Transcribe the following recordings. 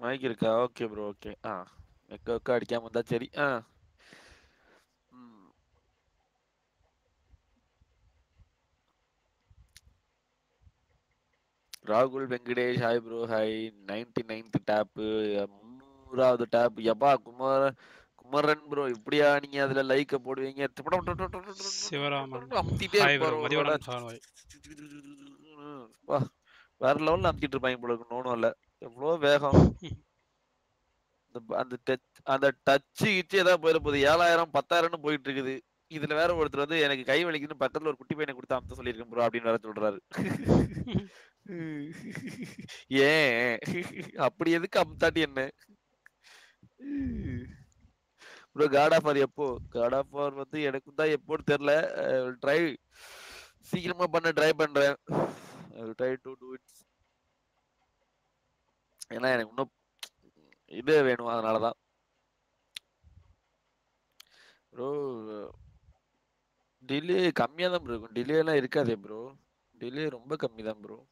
Mic இருக்கா okay bro okay ஆ எக்க எக்க அடிக்காம இருந்தா சரி ஆ ம். ராகுல் Venkatesh hi bro hi ninety ninth tap முந்நூறாவது டேப் எப்பா குமார குமரன் ப்ரோ இப்படியா நீங்க அதுல லைக்க போடுவீங்க சிவராமன் அமுத்திட்டே ஹாய் ப்ரோ இருப்பாரு ஒரு வேளை. மதிவனம் சால்வாய் வா, வேற லெவல்ல அமுத்திட்டு இருப்பாங்க போல இருக்கு நோனும் இல்ல எவ்வளவு வேகம் இந்த ப- அந்த டச் அந்த டச்சு கிச்சு ஏதாவது போயிட போகுது ஏழாயிரம் பத்தாயிரம்னு போயிட்டு இருக்குது இதுல வேற ஒருத்தர் வந்து எனக்கு கை வலிக்குதுன்னு பக்கத்துல ஒரு குட்டி பையனை கொடுத்து அமுத்த சொல்லியிருக்கேன் ப்ரோ அப்படின்னு வேற சொல்றாரு ஏன் அப்படி எதுக்கு அமுத்தாட்டி என்ன ப்ரோ காட் ஆஃப் ஆர் எப்போ காட் ஆஃப் ஆர் வந்து எனக்கு தான் எப்போன்னு தெரியல ட்ரை சீக்கிரமா பண்ண ட்ரை பண்றேன் ட்ரை டு டூ இட் ஏன்னா எனக்கு இன்னும் இது வேணும் அதனாலதான் ப்ரோ டிலே கம்மியா தான் ப்ரோ இருக்கும் டிலே எல்லாம் இருக்காதே ப்ரோ டிலே ரொம்ப கம்மி தான் ப்ரோ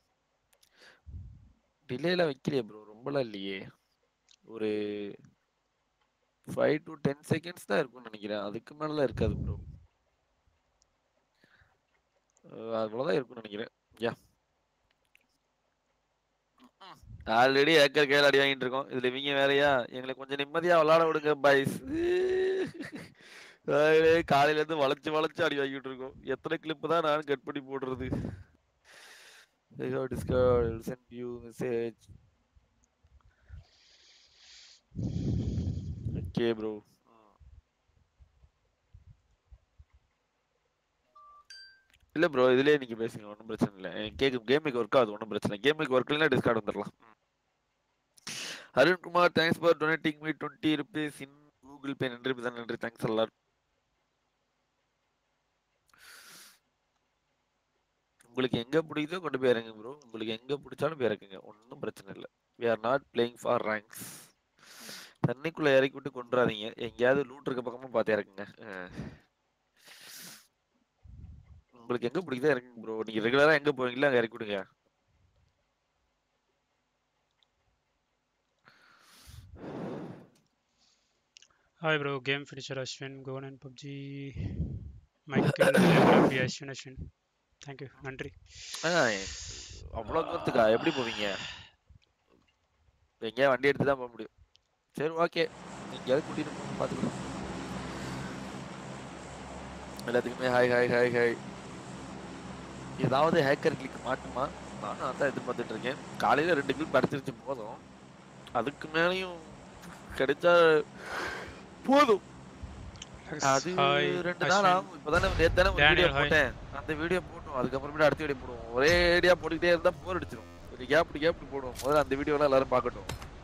டிலே எல்லாம் வைக்கலையே ப்ரோ ரொம்பலாம் இல்லையே ஒரு ஃபைவ் டு டென் செகண்ட்ஸ் தான் இருக்கும்னு நினைக்கிறேன் அதுக்கு மேலலாம் இருக்காது ப்ரோ அவ்வளோதான் இருக்கும்னு நினைக்கிறேன் யா ஆல்ரெடி ஏக்கர் கையில் அடி வாங்கிட்டு இருக்கோம் இதுல இவங்க வேறயா எங்களை கொஞ்சம் நிம்மதியா விளாட விடுங்க பாய்ஸ் காலையில இருந்து வளைச்சு வளைச்சு அடி வாங்கிட்டு இருக்கோம் எத்தனை கிளிப் தான் நான் கட் பண்ணி போடுறது I have Discord, send you message. Okay, bro. இல்ல ப்ரோ இதுலயே நீங்க பேசுங்க ஒன்றும் பிரச்சனை இல்லை கேக்கு கேமுக்கு ஒர்க் ஆகுது ஒன்றும் பிரச்சனை கேமுக்கு ஒர்க் இல்லைன்னா டிஸ்கார்ட் வந்துடலாம் Arunkumar thanks for donating me twenty rupees in Google Pay நன்றி பிதா நன்றி தேங்க்ஸ் எல்லாரும் உங்களுக்கு எங்க பிடிக்குதோ கொண்டு போய் இறங்குங்க ப்ரோ உங்களுக்கு எங்க பிடிச்சாலும் போய் இறக்குங்க ஒன்றும் பிரச்சனை இல்லை we are not playing for ranks தண்ணிக்குள்ள இறக்கி விட்டு கொண்டுறாதீங்க எங்கேயாவது லூட் இருக்க பக்கமா பார்த்து இறக்குங்க அஹ். உங்களுக்கு எங்க பிடிக்குதோ இறக்குங்க ப்ரோ நீங்க ரெகுலரா எங்க போவீங்களோ அங்க இறக்கி விடுங்க hi bro game finisher Ashwin கோன் and PUBG Michael Jayaprabhi Ashwin Ashwin thank you நன்றி ஆஹ், அவ்வளவு தூரத்துக்கா எப்படி போவீங்க எங்கேயா வண்டி எடுத்து தான் போக முடியும் சரி ஓகே எங்கேயாவது கூட்டிட்டு போங்க பார்த்துக்கலாம் எல்லாத்துக்குமே ஹாய் ஹாய் ஹாய் ஹாய் ஏதாவது ஹேக்கர் கிளிக் மாட்டுமா நானும் அதான் எதிர்பார்த்துட்டு இருக்கேன் காலையில ரெண்டு கிளிக் அடிச்சிருச்சு போதும் அதுக்கு மேலேயும் கிடைச்சா போதும் அது ஹாய் ரெண்டு நாள் அஸ்வின் ஆகும் இப்பதானே நேத்து தானே ஒரு வீடியோ டேனியல் ஹாய் போட்டேன் அந்த வீடியோ போட்டோம் அதுக்கப்புறமேட்டு அடுத்த வீடியோ போடுவோம் ஒரே ஐடியா போட்டுக்கிட்டே இருந்தா போர் அடிச்சிடும் ஒரு கேப் கேப் போடுவோம் முதல்ல அந்த வீடியோலாம் எல்லாரும் பார்க்கட்டும்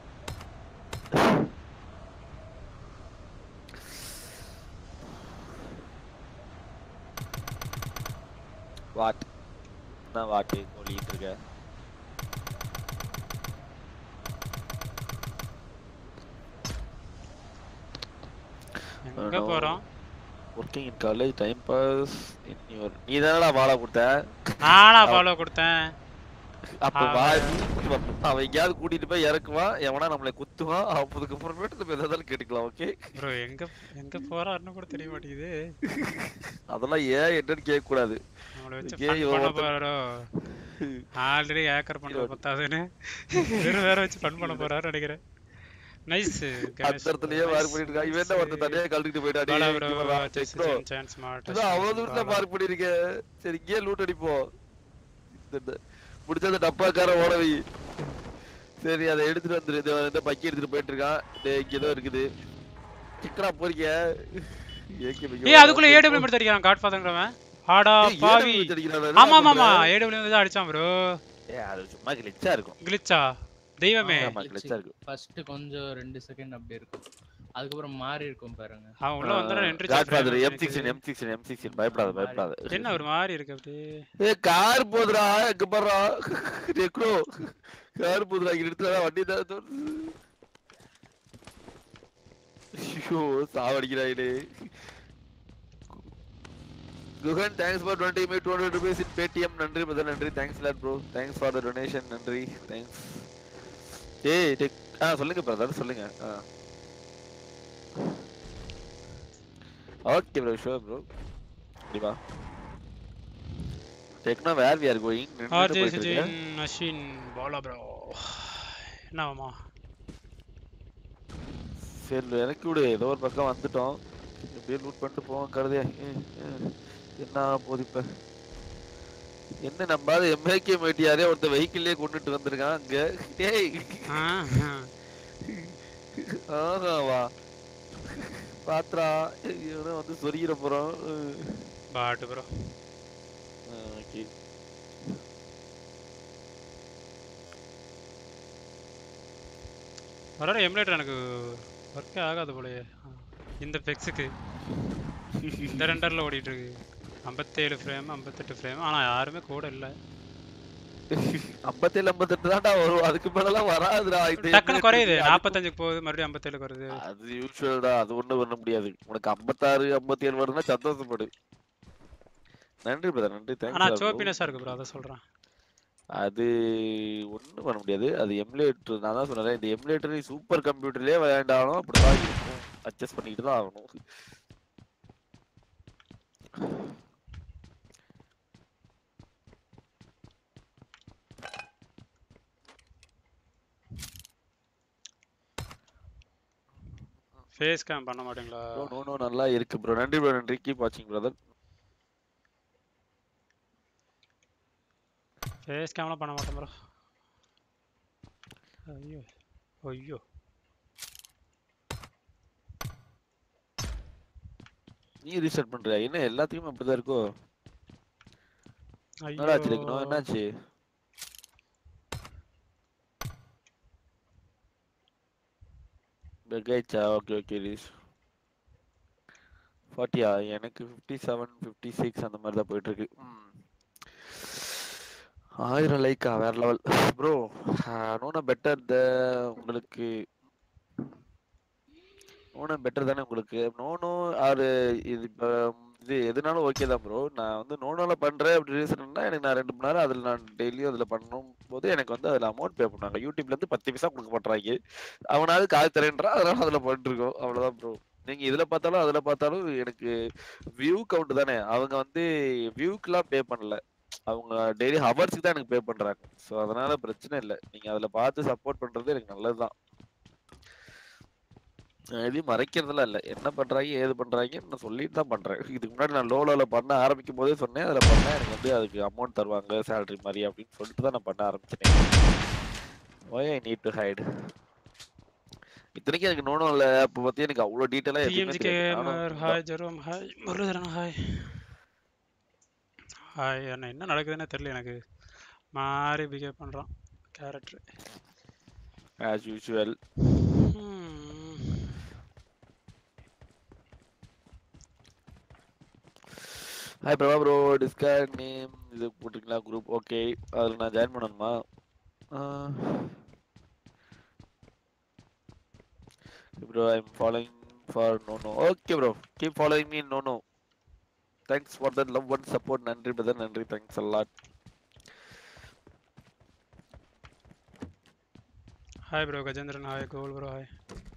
வாட் நான் வாட்டு சொல்லிட்டு இருக்க எங்க போறோம் working in college time pass in your நீ தானடா வாழ கொடுத்த நானா அவ- ஃபாலோ கொடுத்தேன் அப்ப அவன் வா அவன் எங்கேயாவது கூட்டிட்டு போய் இறக்குவான் எவனா நம்மளை குத்துவான் அப்போதுக்கு அப்புறமேட்டு நம்ம எதாவது கேட்டுக்கலாம் ஓகே ப்ரோ எங்க எங்க போறாருன்னு கூட தெரிய மாட்டேங்குது அதெல்லாம் ஏன் என்னன்னு கேட்க கூடாது நம்மளை வச்சு இங்கே ஃபன் இவன் பண்ண ஒருத்தன் போறாரோ ஆல்ரெடி ஹேக்கர் பண்றது பத்தாதுன்னு வெறும் வேற வச்சு ஃபன் பண்ண போறாரு நினைக்கிறேன் நைஸ் அந்த இடத்துலயே மார்க் பண்ணிட்டு இருக்கான் இவன் என்ன ஒருத்தன் தனியா கழட்டிட்டு போயிட்டான் பாலா டேய், ப்ரோ இங்க வர்றா, செஸ் டெக்னோ. சான்ஸ் ஸ்மார்ட் இதான் அவ்வளவு தூரத்துல மார்க் பண்ணிருக்க சரி இங்கேயே லூட் அடிப்போம் இந்த- இந்த- முடிச்ச அந்த டப்பாக்கார ஓட வை சரி அதை எடுத்துட்டு வந்துரு இந்த இந்த பக்கி எடுத்துட்டு போயிட்டு இருக்கான் டேய், இங்க ஏதோ இருக்குது சிக்கனா போறீங்க ஏகே மிக ஏய் அதுக்குள்ள ஏடபிள்யூ எடுத்து அடிக்கிறான் காட் ஃபாதர்ங்கறவன் ஆடா ஏய், பாவி AW வச்சு அடிக்கிறானா? ஆமா ஆமா என்ன ஆமா பண்ற? ஏடபிள்யூ தான் அடிச்சான் ப்ரோ ஏய், அது சும்மா கிளிச்சா இருக்கும் கிளிச்சா தெய்வமே ஆமா கிளிச்சா இருக்கும் ஃபர்ஸ்ட் கொஞ்சம் ரெண்டு செகண்ட் அப்படி இருக்கும் அதுக்கப்புறம் மாறி இருக்கும் பாருங்க அவன் உள்ள வந்தா entry Godfather M sixteen M sixteen M sixteen பயப்படாத பயப்படாத என்ன ஒரு மாதிரி இருக்கு அப்படியே ஏ கார் போதுடா எங்க போறா டெக்னோ கார் போதுடா இங்க எடுத்துடா வண்டி தான் தோணுது. ஐயோ சாவடிக்கிறாயிடே குகன் தேங்க்ஸ் ஃபார் டுவெண்ட்டி மே two hundred rupees in Paytm நன்றி பிரதர் நன்றி thanks lot bro thanks for the donation நன்றி தேங்க்ஸ் ஏய் டெக் ஆ சொல்லுங்க பிரதர் சொல்லுங்க ஓகே ப்ரோ ஷோர் ப்ரோ கண்டிப்பா techno where we are going RJ Sujin Ashwin Bala bro என்னவாமா சரி எனக்கு விடு ஏதோ ஒரு பக்கம் வந்துட்டோம் எப்படியே லூட் பண்ணிட்டு போவோம் கருதே என்ன போகுது இப்ப என்ன நம்பாத எம்ஏகே மேட்டியாரே ஒருத்த வெஹிக்கிள்லயே கொண்டுட்டு வந்திருக்கான் அங்க டேய் ஆ ஆஹா வா பாத்ரா இவனை வந்து சொருகிற போறோம் பாட்டு ப்ரோ ஓகே வர எமுலேட்டர் எனக்கு ஒர்க்கே ஆகாது போலயே ஆ, இந்த ஃபிக்ஸுக்கு இந்த ரெண்டரில் ஓடிட்டு இருக்கு ஐம்பத்தேழு ஃப்ரேம் ஐம்பத்தெட்டு ஃப்ரேம் ஆனால் யாருமே கூட இல்லை ஐம்பத்தேழு ஐம்பத்தெட்டு தான்டா வரும் அதுக்கு மேலலாம் வராதுடா இது டக்குன்னு என்ன குறையுது அது- நாற்பத்தஞ்சுக்கு போகுது மறுபடியும் ஐம்பத்தேழுக்கு வருது அது யூஸ்வல்டா அது ஒண்ணும் பண்ண முடியாது உனக்கு ஐம்பத்தாறு ஐம்பத்தி வருதுன்னா சந்தோஷப்படு நன்றி பிரதர் நன்றி ஆனால் தேங்க்ஸ் சோப்பினஸாக இருக்கு ப்ரோ அதை சொல்கிறேன் அது ஒண்ணும் பண்ண முடியாது அது எமுலேட்டர் நான் தான் சொன்னேன் இந்த எமுலேட்டர் சூப்பர் கம்ப்யூட்டர்லயே விளையாண்டாலும் அப்படிதான் இருக்கும் அட்ஜஸ்ட் பண்ணிக்கிட்டு தான் ஆகணும் ஃபேஸ் கேம் பண்ண மாட்டீங்களா ப்ரோ நோ நோ நல்லா இருக்கு ப்ரோ நன்றி ப்ரோ நன்றி கீப் வாட்சிங் பிரதர் ஃபேஸ் கேம்லாம் பண்ண மாட்டேன் ப்ரோ ஐயோ ஐயோ நீ ரீசெட் பண்றியா என்ன எல்லாத்துக்குமே அப்படிதான் இருக்கோ என்னடா ஆச்சு இருக்கணும் ஐயோ என்னாச்சு பெக்காயிச்சா ஓகே ஓகே ரீஸ் ஃபார்ட்டியா எனக்கு ஃபிஃப்டி செவன் ஃபிஃப்டி சிக்ஸ் அந்த மாதிரி தான் போயிட்டு இருக்கு ம். ஆயிரம் லைக்கா வேற லெவல் ப்ரோ நோனா பெட்டர் த உங்களுக்கு நோனா பெட்டர் தானே உங்களுக்கு நோனோ ஆறு இது இப்போ இது எதுனாலும் ஓகே தான் ப்ரோ நான் வந்து நோனோல பண்றேன் அப்படி ரீசன்னா எனக்கு நான் ரெண்டு மணி நேரம் அதில் நான் டெய்லியும் அதில் பண்ணும் போது எனக்கு வந்து அதில் அமௌண்ட் பே பண்ணாங்க யூடியூப்ல இருந்து பத்து பைசா கொடுக்க மாட்டாங்க அவனாவது காசு தரேன்றான் அதனால அதில் பண்ணிருக்கோம் அவ்வளோதான் ப்ரோ நீங்க இதுல பார்த்தாலும் அதுல பார்த்தாலும் எனக்கு வியூ கவுண்ட் தானே அவங்க வந்து வியூக்கெல்லாம் பே பண்ணல அவங்க டெய்லி ஹவர்ஸ்க்கு தான் எனக்கு பே பண்றாங்க ஸோ அதனால பிரச்சனை இல்லை நீங்க அதுல பார்த்து சப்போர்ட் பண்றது எனக்கு நல்லதுதான் நான் எதையும் மறைக்கிறதுலாம் இல்லை என்ன பண்றாங்க ஏது பண்றாங்க நான் சொல்லிட்டு தான் பண்றேன் இதுக்கு முன்னாடி நான் லோலோல பண்ண ஆரம்பிக்கும் போதே சொன்னேன் அதுல பண்ணா எனக்கு வந்து அதுக்கு அமௌண்ட் தருவாங்க சேலரி மாதிரி அப்படின்னு சொல்லிட்டு தான் நான் பண்ண ஆரம்பிச்சேன் why I need to hide இத்தனைக்கும் எனக்கு நோனும் இல்லை அப்போ பத்தி எனக்கு அவ்வளோ டீட்டெயிலாக எதுவுமே டிஎம்ஜி தெரியாது நானும் கேமர் சும்மா- hi Jerome hi Muralidharan hi hi அண்ணா என்ன நடக்குதுன்னே தெரியல எனக்கு மாறி பிஹேவ் பண்ணுறான் character as usual hi Prabha bro Discord name இது போட்டிருக்கீங்களா குரூப் ஓகே அதில் நான் ஜாயின் பண்ணணுமா bro I am following for no no okay bro keep following me no no thanks for the love one support நன்றி brother நன்றி thanks a lot hi bro Gajendran hi கோல் bro hi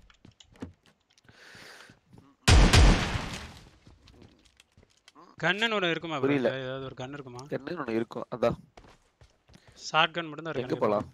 கன்னு ஒன்று இருக்குமா bro? புரியல. ஏதாவது ஒரு கன் இருக்குமா என்ன ஒன்று இருக்கும் அதான் ஷார்ட் கன் மட்டும் தான் எங்கே இருக்கு போகலாம்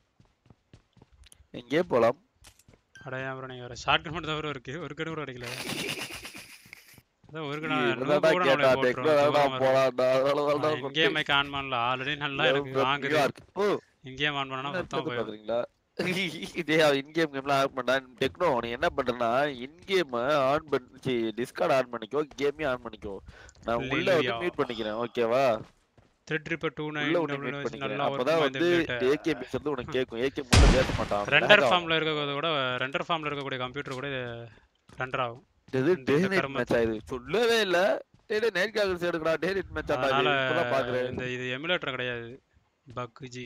எங்கே போகலாம் அடையா ப்ரோ நீங்கள் வேறு ஷார்ட் கன் மட்டும் தான் bro இருக்கு ஒரு கன் கூட கிடைக்கல அதான் ஒரு கன் இவ்வளவுதான்டா கேட்டா டெக்னோ தான் போலாம்டா அவ்வளவுதான்டா இங்கேயே மைக் ஆன் பண்ணல ஆல்ரெடி நல்லா எனக்கு வாங்குது ஓ இங்கேயே ஆன் பண்ணனா என்ன மொத்தம் இருக்கிறது போயிடும் பாக்குறீங்களா இதே இன்கேம் கேம்லாம் ஆன் பண்ணா டெக்னோ நீ என்ன பண்றேன்னா இன்கேம் ஆன் பண்ணி டிஸ்கார்ட் ஆன் பண்ணிக்கோ கேமே ஆன் பண்ணிக்கோ நான் உள்ள வந்து Hallelujah. மியூட் பண்ணிக்கிறேன் ஓகேவா த்ரெட் ரிப்பர் டூ உள்ள நைன் ஒன்று மியூட் பண்ணிக்கிறேன் நல்லா அப்பதான் ஒர்க் வந்து இந்த ஏகே பேசுறது உனக்கு கேட்கும் ஏகே உள்ள பேச மாட்டான் ரெண்டர் lag ஆகும். ஃபார்ம்ல இருக்கிறத கூட ரெண்டர் ஃபார்ம்ல இருக்கக்கூடிய கம்ப்யூட்டர் கூட ரெண்டர் ஆகும் இது இந்த டே இந்த நைட் கருமத்தை. மேட்ச் ஆயுது சொல்லவே இல்ல டேய் நேட் கால்ஸ் எடுக்கடா டே நைட் மேட்ச் ஆடா அதனால இப்பதான் பாக்குறேன் இந்த இது எமுலேட்டர் கிடையாது பக் ஜி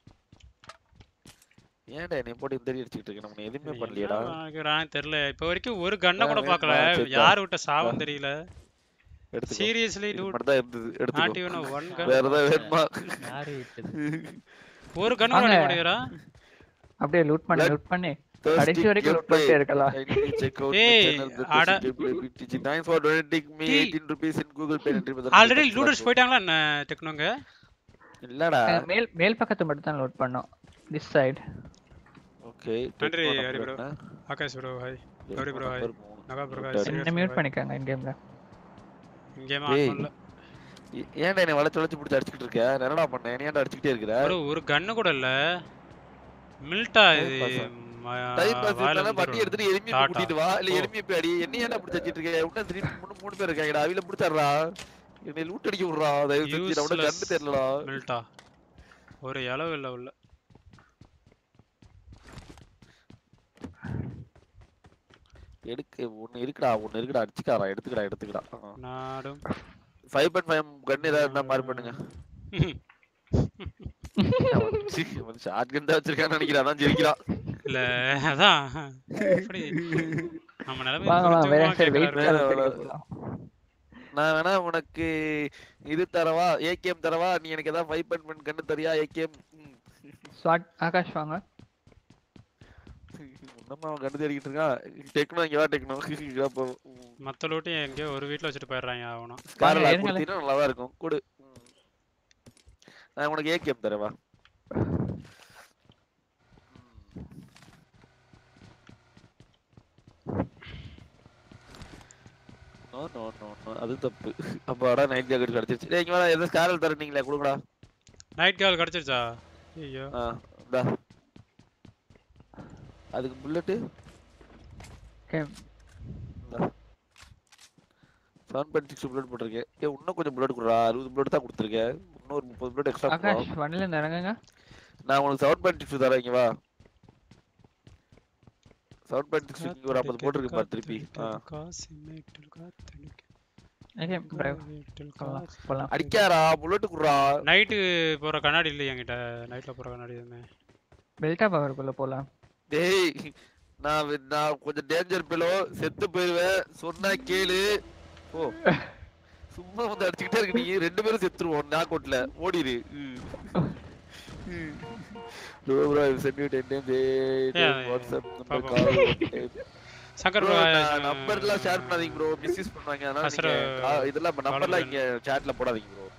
ஏன்டா நீ போட்டு இந்த அடி அடிச்சிட்டு இருக்க நம்ம எதுவுமே பண்ணலையடா எனக்கு தெரியல இப்போ வரைக்கும் ஒரு கண்ணை கூட வேணுமா? பார்க்கல சரி, யார் விட்ட சாவம் தெரியல எடுத்துக்கோ சீரியஸ்லி இது டூ மட்டும் தான் இருந்தது நாட் எடுத்துக்கோ ஈவன் ஒன் கன் வேற ஏதாவது வேணுமா யாரு விட்டது ஒரு கண்ணு கூட வாங்க. அடிக்க மாட்டேங்கிறா அப்படியே லூட் பண்ணி Let- லூட் பண்ணி Thirsty கடைசி வரைக்கும் லூட் gameplay. பண்ணிட்டே இருக்கலாம் Kindly check out my ஏய், channel, the அட. Thirsty Gameplay BTG. Thanks for donating me டேய். 18 rupees in Google Pay. நன்றி brother. Already Thanks a lot, looters bro. போயிட்டாங்களா என்ன டெக்னோங்க இல்லடா அஹ் மேல் மேல் பக்கத்து மட்டும் தான் லோட் பண்ணோம் திஸ் சைடு ஓகே நன்றி, Hari bro. Akash bro hi Gowri bro, hi. நகா பிரகாஷ் ஏன்டா serious என்ன மியூட் bro. பண்ணிக்கோங்க இன் கேம்ல இங்கேயுமே ஏய். ஆன் பண்ணல ஏன்டா என்ன வளைச்சு வளைச்சு பிடிச்சி அடிச்சுக்கிட்டு இருக்க நான் என்னடா பண்ணேன் என்ன ஏன்டா அடிச்சுக்கிட்டே இருக்கிற ப்ரோ ஒரு கன்னு கூட இல்ல மில்ட்டா இது Time pass ஆ? ம- டைம் பாஸ் வாயில பண்ணா வண்டி வந்துரும். எடுத்துட்டு எலும்பி டாடா. கூட்டிட்டு வா இல்ல ஓ. எலும்பி போய் அடி என்ன ஏன்டா பிடிச்சி வச்சிட்டு இருக்க இன்னும் த்ரீ மூணு மூணு பேர் இருக்காங்கடா அவில பிடிச்சாடுறா என்னை லூட் அடிக்க விடுறா தயவு செஞ்சு நான் உனக்கு Useless கண்டு தெரியலடா மில்ட்டா ஒரு இளவு இல்ல உள்ள எடுக்க ஒண்ணு இருக்குடா ஒண்ணு இருக்குடா அடிச்சுக்காரா எடுத்துக்கடா எடுத்துக்கடா நாடும் ஃபைவ் பாயிண்ட் ஃபைவ் கன் ஏதாவது இருந்தா மாறி பண்ணுங்க ஷார்ட் கன் தான் வச்சிருக்கான்னு நினைக்கிறேன் அதான் ஜெயிக்கிறான் இல்ல அதான் எப்படி நம்ம நிலைமை வாங்க வாங்க வேற சைடு வெயிட் வேற பண்ணி வேற. நான் வேணா உனக்கு இது தரவா ஏகேஎம் தரவா நீ எனக்கு ஏதாவது ஃபைவ் பாயிண்ட் ஃபைவ் கன்னு தரியா ஏகேஎம் ஸ்வாட் ஆகாஷ் வாங்க உன்னமா அவன் கண்டு தேடிக்கிட்டு இருக்கான் டெக்னோ இங்க வா டெக்னோ அப்போ மத்த லூட்டையும் எங்கேயோ ஒரு வீட்ல வச்சுட்டு போயிடுறாங்க அவனும் ஸ்காரலா இருங்களேன். கொடுத்தீங்கன்னா நல்லா தான் இருக்கும் கொடு ம். நான் உனக்கு ஏகேஎம் தரவா நோ நோ நோ நோ அது தப்பு அப்பாடா நைட் ஜாக்கெட் கிடைச்சிருச்சு டேய் இங்க வா எதோ ஸ்காரல் தரீங்களே கொடுங்கடா நைட் கால் கிடைச்சிருச்சா ஐயோ ஆ இந்தா அதுக்கு bullet okay seven point six bullet போட்டிருக்கேன் ஏ இன்னும் கொஞ்சம் புல்லட் கொடுறா அறுபது புல்லட் தான் கொடுத்துருக்கேன் இன்னொரு முப்பது புல்லட் எக்ஸ்ட்ரா ஆகாஷ் வண்டில இருந்து இறங்குங்க நான் உனக்கு செவன் பாயிண்ட் சிக்ஸ் தரேன் இங்க வா செவன் பாயிண்ட் சிக்ஸ் இங்க ஒரு ஐம்பது போட்டிருக்கு பாரு திருப்பி ஆ ஓகே டிரைவ் போலாம் போலாம் அடிக்காரா புல்லட் குடுறா நைட்டு போற கண்ணாடி இல்லையா என்கிட்ட நைட்ல போற கண்ணாடி எதுவுமே பெல்டா பவருக்குள்ள போலாம் டேய் நான் வி- நான் கொஞ்சம் டேஞ்சர் பிலோ செத்து போயிருவேன் சொன்னா கேளு ஓ சும்மா வந்து அடிச்சுக்கிட்டே இருக்கு நீ ரெண்டு பேரும் செத்துருவோம் நாக் அவுட்ல ஓடிரு bro bro sent you 10 times Yeah, WhatsApp number பாப்போம். கால் ப்ரோ சங்கர் நம்பர்லாம் ஷேர் பண்ணாதீங்க ப்ரோ மிஸ்யூஸ் பண்ணுவாங்க அதனால அசர- நீங்க கா- இதெல்லாம் நம்பர்லாம் கால் இங்க சாட்ல போடாதீங்க ப்ரோ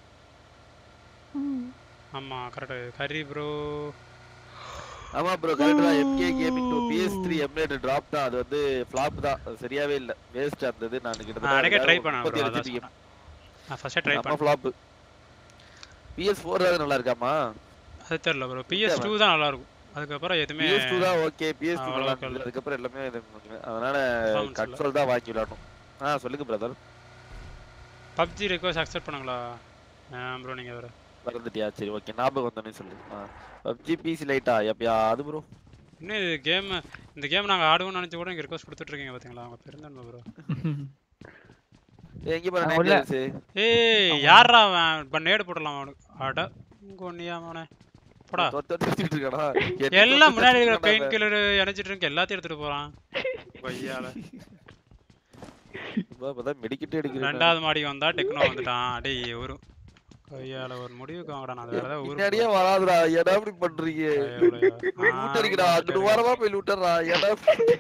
ஆமா கரெக்ட் ஹரி ப்ரோ ஆமா ப்ரோ கரெக்ட் தான் MK gaming to PS3 emulator drop தான் அது வந்து ஃப்ளாப் தான் அது சரியாவே இல்ல வேஸ்ட் இருந்தது நான் கிட்டத்தட்ட நான் அன்னைக்கே ட்ரை அதுக்காக பண்ணேன் முப்பத்தி ப்ரோ ஏழு அதான் GB சொன்னேன். நான் ஃபர்ஸ்டே ட்ரை நம்ம பண்ணேன் ஃப்ளாப் PS4 ஏதாவது நல்லா இருக்காமா அது தெரியல ப்ரோ பிஎஸ் டூ தான் நல்லா இருக்கும் அதுக்கப்புறம் எதுவுமே PS2 தான் ஓகே PS2 நல்லா அவ்வளவுக்கு இருந்தது இல்ல. அதுக்கப்புறம் எல்லாமே இது பண்ணுங்க. அதனால Performance இல்ல. கன்சோல் தான் வாங்கி விளையாடணும் ஆ சொல்லுங்க பிரதர் பப்ஜி ரெக்வஸ்ட் அக்செப்ட் பண்ணுங்களா ப்ரோ நீங்க வேற மறந்துட்டியா சரி ஓகே ஞாபகம் வந்தோடனே சொல்லு ஆ PUBG PC லைட்டா எப்பயா அது ப்ரோ இன்னும் இது கேம் இந்த கேம் நாங்க ஆடுவோம்னு நினைச்சு கூட இங்க ரெக்வஸ்ட் கொடுத்துட்டு இருக்கீங்க பாத்தீங்களா அவங்க பெருந்தன்மை ப்ரோ எங்க பாரு நான் நைட் உள்ள- ரைடர்ஸ் ஏய் யாரா அவன் இப்ப நேடு போடலாம் அவனுக்கு அட உங்க ஒன்னியா அவனே போடா தொத்திட்டு இருக்கானா எல்லாம் முன்னாடி இருக்கிற பெயின் கில்லர் இணைச்சிட்டு இருக்கு எல்லாத்தையும் எடுத்துட்டு போறான் கொய்யால இப்பதான் மெடிக்கிட்டே எடுக்கிறேன் ரெண்டாவது மாடிக்கு வந்தா டெக்னோ வந்துட்டான் டேய் ஒரு கொய்யால ஒரு முடிவுக்கு வாங்கடா நான் வேற ஏதாவது பின்னாடியே ஊருக்கு வராதுடா ஏடா இப்படி பண்றீங்க போய் லூட் அடிக்கடா அங்கிட்டு ஓரமா போய் லூட்டறா ஏடா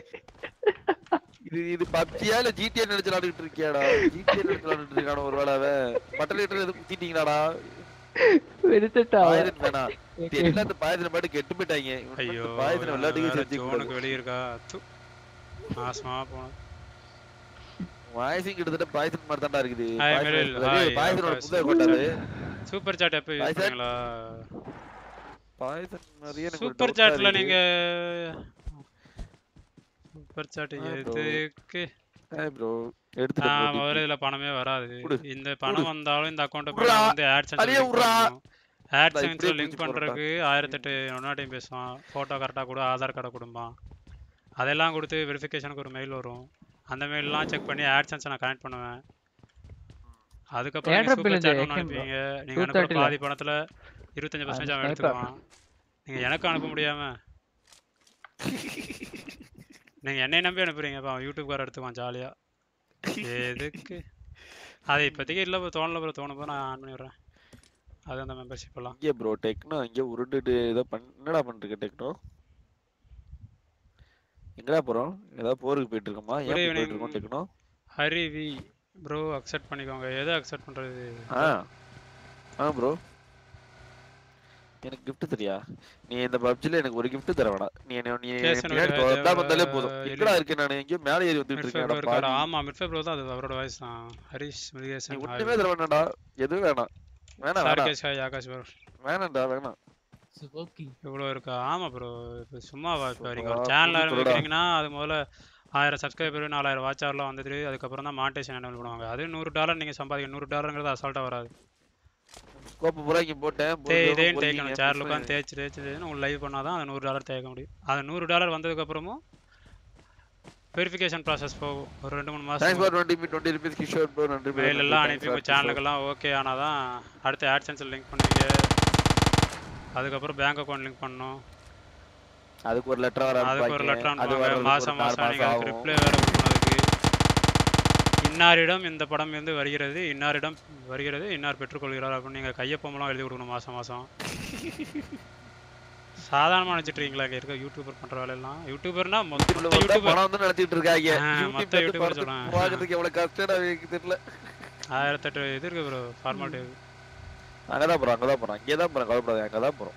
இது இது பப்ஜியா இல்ல ஜிடிஏ நினைச்சு விளையாடிட்டு இருக்கியாடா ஜிடிஏ நினைச்சு விளையாடிட்டு இருக்கான ஒரு வேலை அவன் பட்டல் லிட்டர் எதுவும் குத்திட்டீங்களாடா எடுத்துட்டா பாயசன் வேணாம் எல்லாம் இந்த பாயசன் பாட்டு கெட்டு போயிட்டாங்க இவனுக்கு ஐயோ மட்டும் பாயசன் விளையாட்டுக்கு செஞ்சு ஜோனுக்கு வெளிய இருக்கா து நாசமா போனது வாய்ஸிங் கிட்டத்தட்ட பாயசன் மாதிரி தான்டா இருக்குது Hi, Meryl. Hi, பாயசனோட Akash. புதுவை கொண்டாது சூப்பர் சாட் எப்போ யூஸ் Bye, sir. பண்ணீங்களா பாயசன் மாதிரியே எனக்கு ஒரு சூப்பர் doubt ஆ சாட்ல இருக்குது. நீங்க சூப்பர் சாட் Ah, bro. எதுக்கு Hi bro ஆ, எடுத்துட்டு முதல்ல இதுல பணமே வராது குடு, இந்த பணம் வந்தாலும் இந்த அக்கௌண்ட்டை உர்ரா. வந்து ஆட்சன்ஸ் அடியே லிங்க் உர்ரா. பண்ணணும் நான் ஆட்சன்ஸ்ல இப்படியே லிங்க் பிடிச்சு போடுறேன்டா. பண்றதுக்கு ஆயிரத்தெட்டு ஒன்னாட்டையும் பேசுவான் போட்டோ கரெக்டா கொடு ஆதார் கார்டை கொடுப்பான் அதெல்லாம் கொடுத்து வெரிஃபிகேஷனுக்கு ஒரு மெயில் வரும் அந்த மெயிலெலாம் செக் பண்ணி ஆட்சன்ஸை நான் கனெக்ட் பண்ணுவேன் அதுக்கப்புறம் நீங்க Airdrop சூப்பர் இல்ல, சாட் இது ஒன்று ATM bro. அனுப்புவீங்க நீங்க 230 அனுப்புற ல. பாதி பணத்துல இருபத்தஞ்சு பர்சன்டேஜ் அவன் sniper. எடுத்துக்குவான் நீங்க எனக்கு அனுப்ப முடியாம நீங்க என்னை நம்பி அனுப்புறீங்க அப்ப அவன் யூடியூப்கார எடுத்துக்குவான் ஜாலியா எதுக்கு அது இப்போதைக்கு இல்லை ப்ரோ தோணல ப்ரோ தோணும் போது நான் ஆன் பண்ணி விடுறேன் அது அந்த மெம்பர்ஷிப் எல்லாம் இங்கே ப்ரோ டெக்னோ இங்கே உருண்டுட்டு இதை பண் என்னடா பண்ணிருக்க டெக்னோ எங்கடா போறோம் ஏதாவது போருக்கு போயிட்டு இருக்கோமா ஏன் Good இப்படி evening. போயிட்டு இருக்கோம் கேட்கணும் ஹரி வி ப்ரோ அக்செப்ட் பண்ணிக்கோங்க எதை அக்செப்ட் பண்றது ஆ ஆ ப்ரோ எனக்கு gift தெரியா நீ இந்த பப்ஜில எனக்கு ஒரு gift தர வேணாம் நீ என்ன நீ என் கேசன் பின்னாடி ஒரு வந்தா வந்தாலே போதும் எலி- எங்கடா இருக்கேன் நான் எங்கேயோ மேலே ஏறி வந்துட்டு மிட்ஃபே இருக்கேன் ப்ரோ அட இருக்காரு பாவி. ஆமா மிட்ஃபே ப்ரோ தான் அது அவரோட வாய்ஸ் தான் ஹரிஷ் நீ முருகேசன் ஒண்ணுமே தர வேணாம்டா எதுவும் வேணாம் வேணாம் வேணாம் சார்கேஷ் ஹாய் ஆகாஷ் ப்ரோ வேணாம்டா வேணாம் சுகோக்கி இவ்வளோ இருக்கா ஆமா ப்ரோ இப்போ சும்மாவா இப்போ நீங்கள் ஒரு சும்மா சேனல் புது சொல்லுடா. ஆரம்பிக்கிறீங்கன்னா அது முதல்ல ஆயிரம் சப்ஸ்கிரைபர் நாலாயிரம் வாட்ச் ஹவர்லாம் வந்துட்டு அதுக்கப்புறம் தான் மாண்டேஷன் என்ன பண்ணுவாங்க அது நூறு டாலர் நீங்கள் சம்பாதிக்க நூறு டாலருங்கிறது அசால்ட்டாக வராது கோப்பை பூரா இங்க போட்டேன் தே பொறுமையா இதேன்னு பொறுக்கீங்க, தேய்க்கணும் சேரில் புதுசா உட்காந்து தேய்ச்சி தேய்ச்சி தேய்ச்சி உங்களுக்கு லைவ் பண்ணால் தான் அந்த நூறு டாலர் தேய்க்க முடியும் அது நூறு டாலர் வந்ததுக்கப்புறமும் வெரிஃபிகேஷன் ப்ராசஸ் போகும் ஒரு ரெண்டு மூணு தேங்க்ஸ் மாதம் for twenty me twenty rupees Kishore bro நன்றி bro, மெயில் நன்றி, எல்லாம் thanks அனுப்பி for உங்கள் கிஷோர். சேனலுக்கெல்லாம் ஓகே ஆனால் தான் அடுத்து ஆட்சன்ஸில் லிங்க் பண்ணுவீங்க அதுக்கப்புறம் பேங்க் அக்கௌண்ட் லிங்க் பண்ணணும் அதுக்கு ஒரு லெட்டர் வர அதுக்கு ஒரு லெட்டர் அது அனுப்புவாங்க வர்றதுக்கு மாதம் ஒரு நாலு மாதம் நீங்கள் அதுக்கு ஆகும். ரிப்ளை வேறு கொடுக்கணும் அதுக்கு இன்னாரிடம் இந்த படம் வந்து வருகிறது இன்னாரிடம் வருகிறது இன்னார் பெற்றுக்கொள்கிறார் அப்படின்னு நீங்கள் கையொப்பமெல்லாம் எழுதி கொடுக்கணும் மாதம் மாதம் சாதாரணமாக நினச்சிட்டு இருக்கீங்களா இங்கே இருக்க யூடியூபர் பண்ணுற வேலையெல்லாம் யூடியூபர்னா மொத்த யூடியூப்ல வந்தா யூடியூபர் பணம் வந்து நடத்திட்டு இருக்காங்க ஆ, யூடியூப் மொத்த வந்து யூடியூபர் படத்துக்கு சொல்றேன். பார்க்கறதுக்கு எவ்வளவு கஷ்டம் எனக்கு தெரியல ஆயிரத்தெட்டு இது இருக்கு ப்ரோ ஃபார்மாலிட்டி அங்கதான் போறோம் அங்கதான் போறோம் அங்கேதான் போறோம் கவலைப்படாத அங்கதான் போறோம்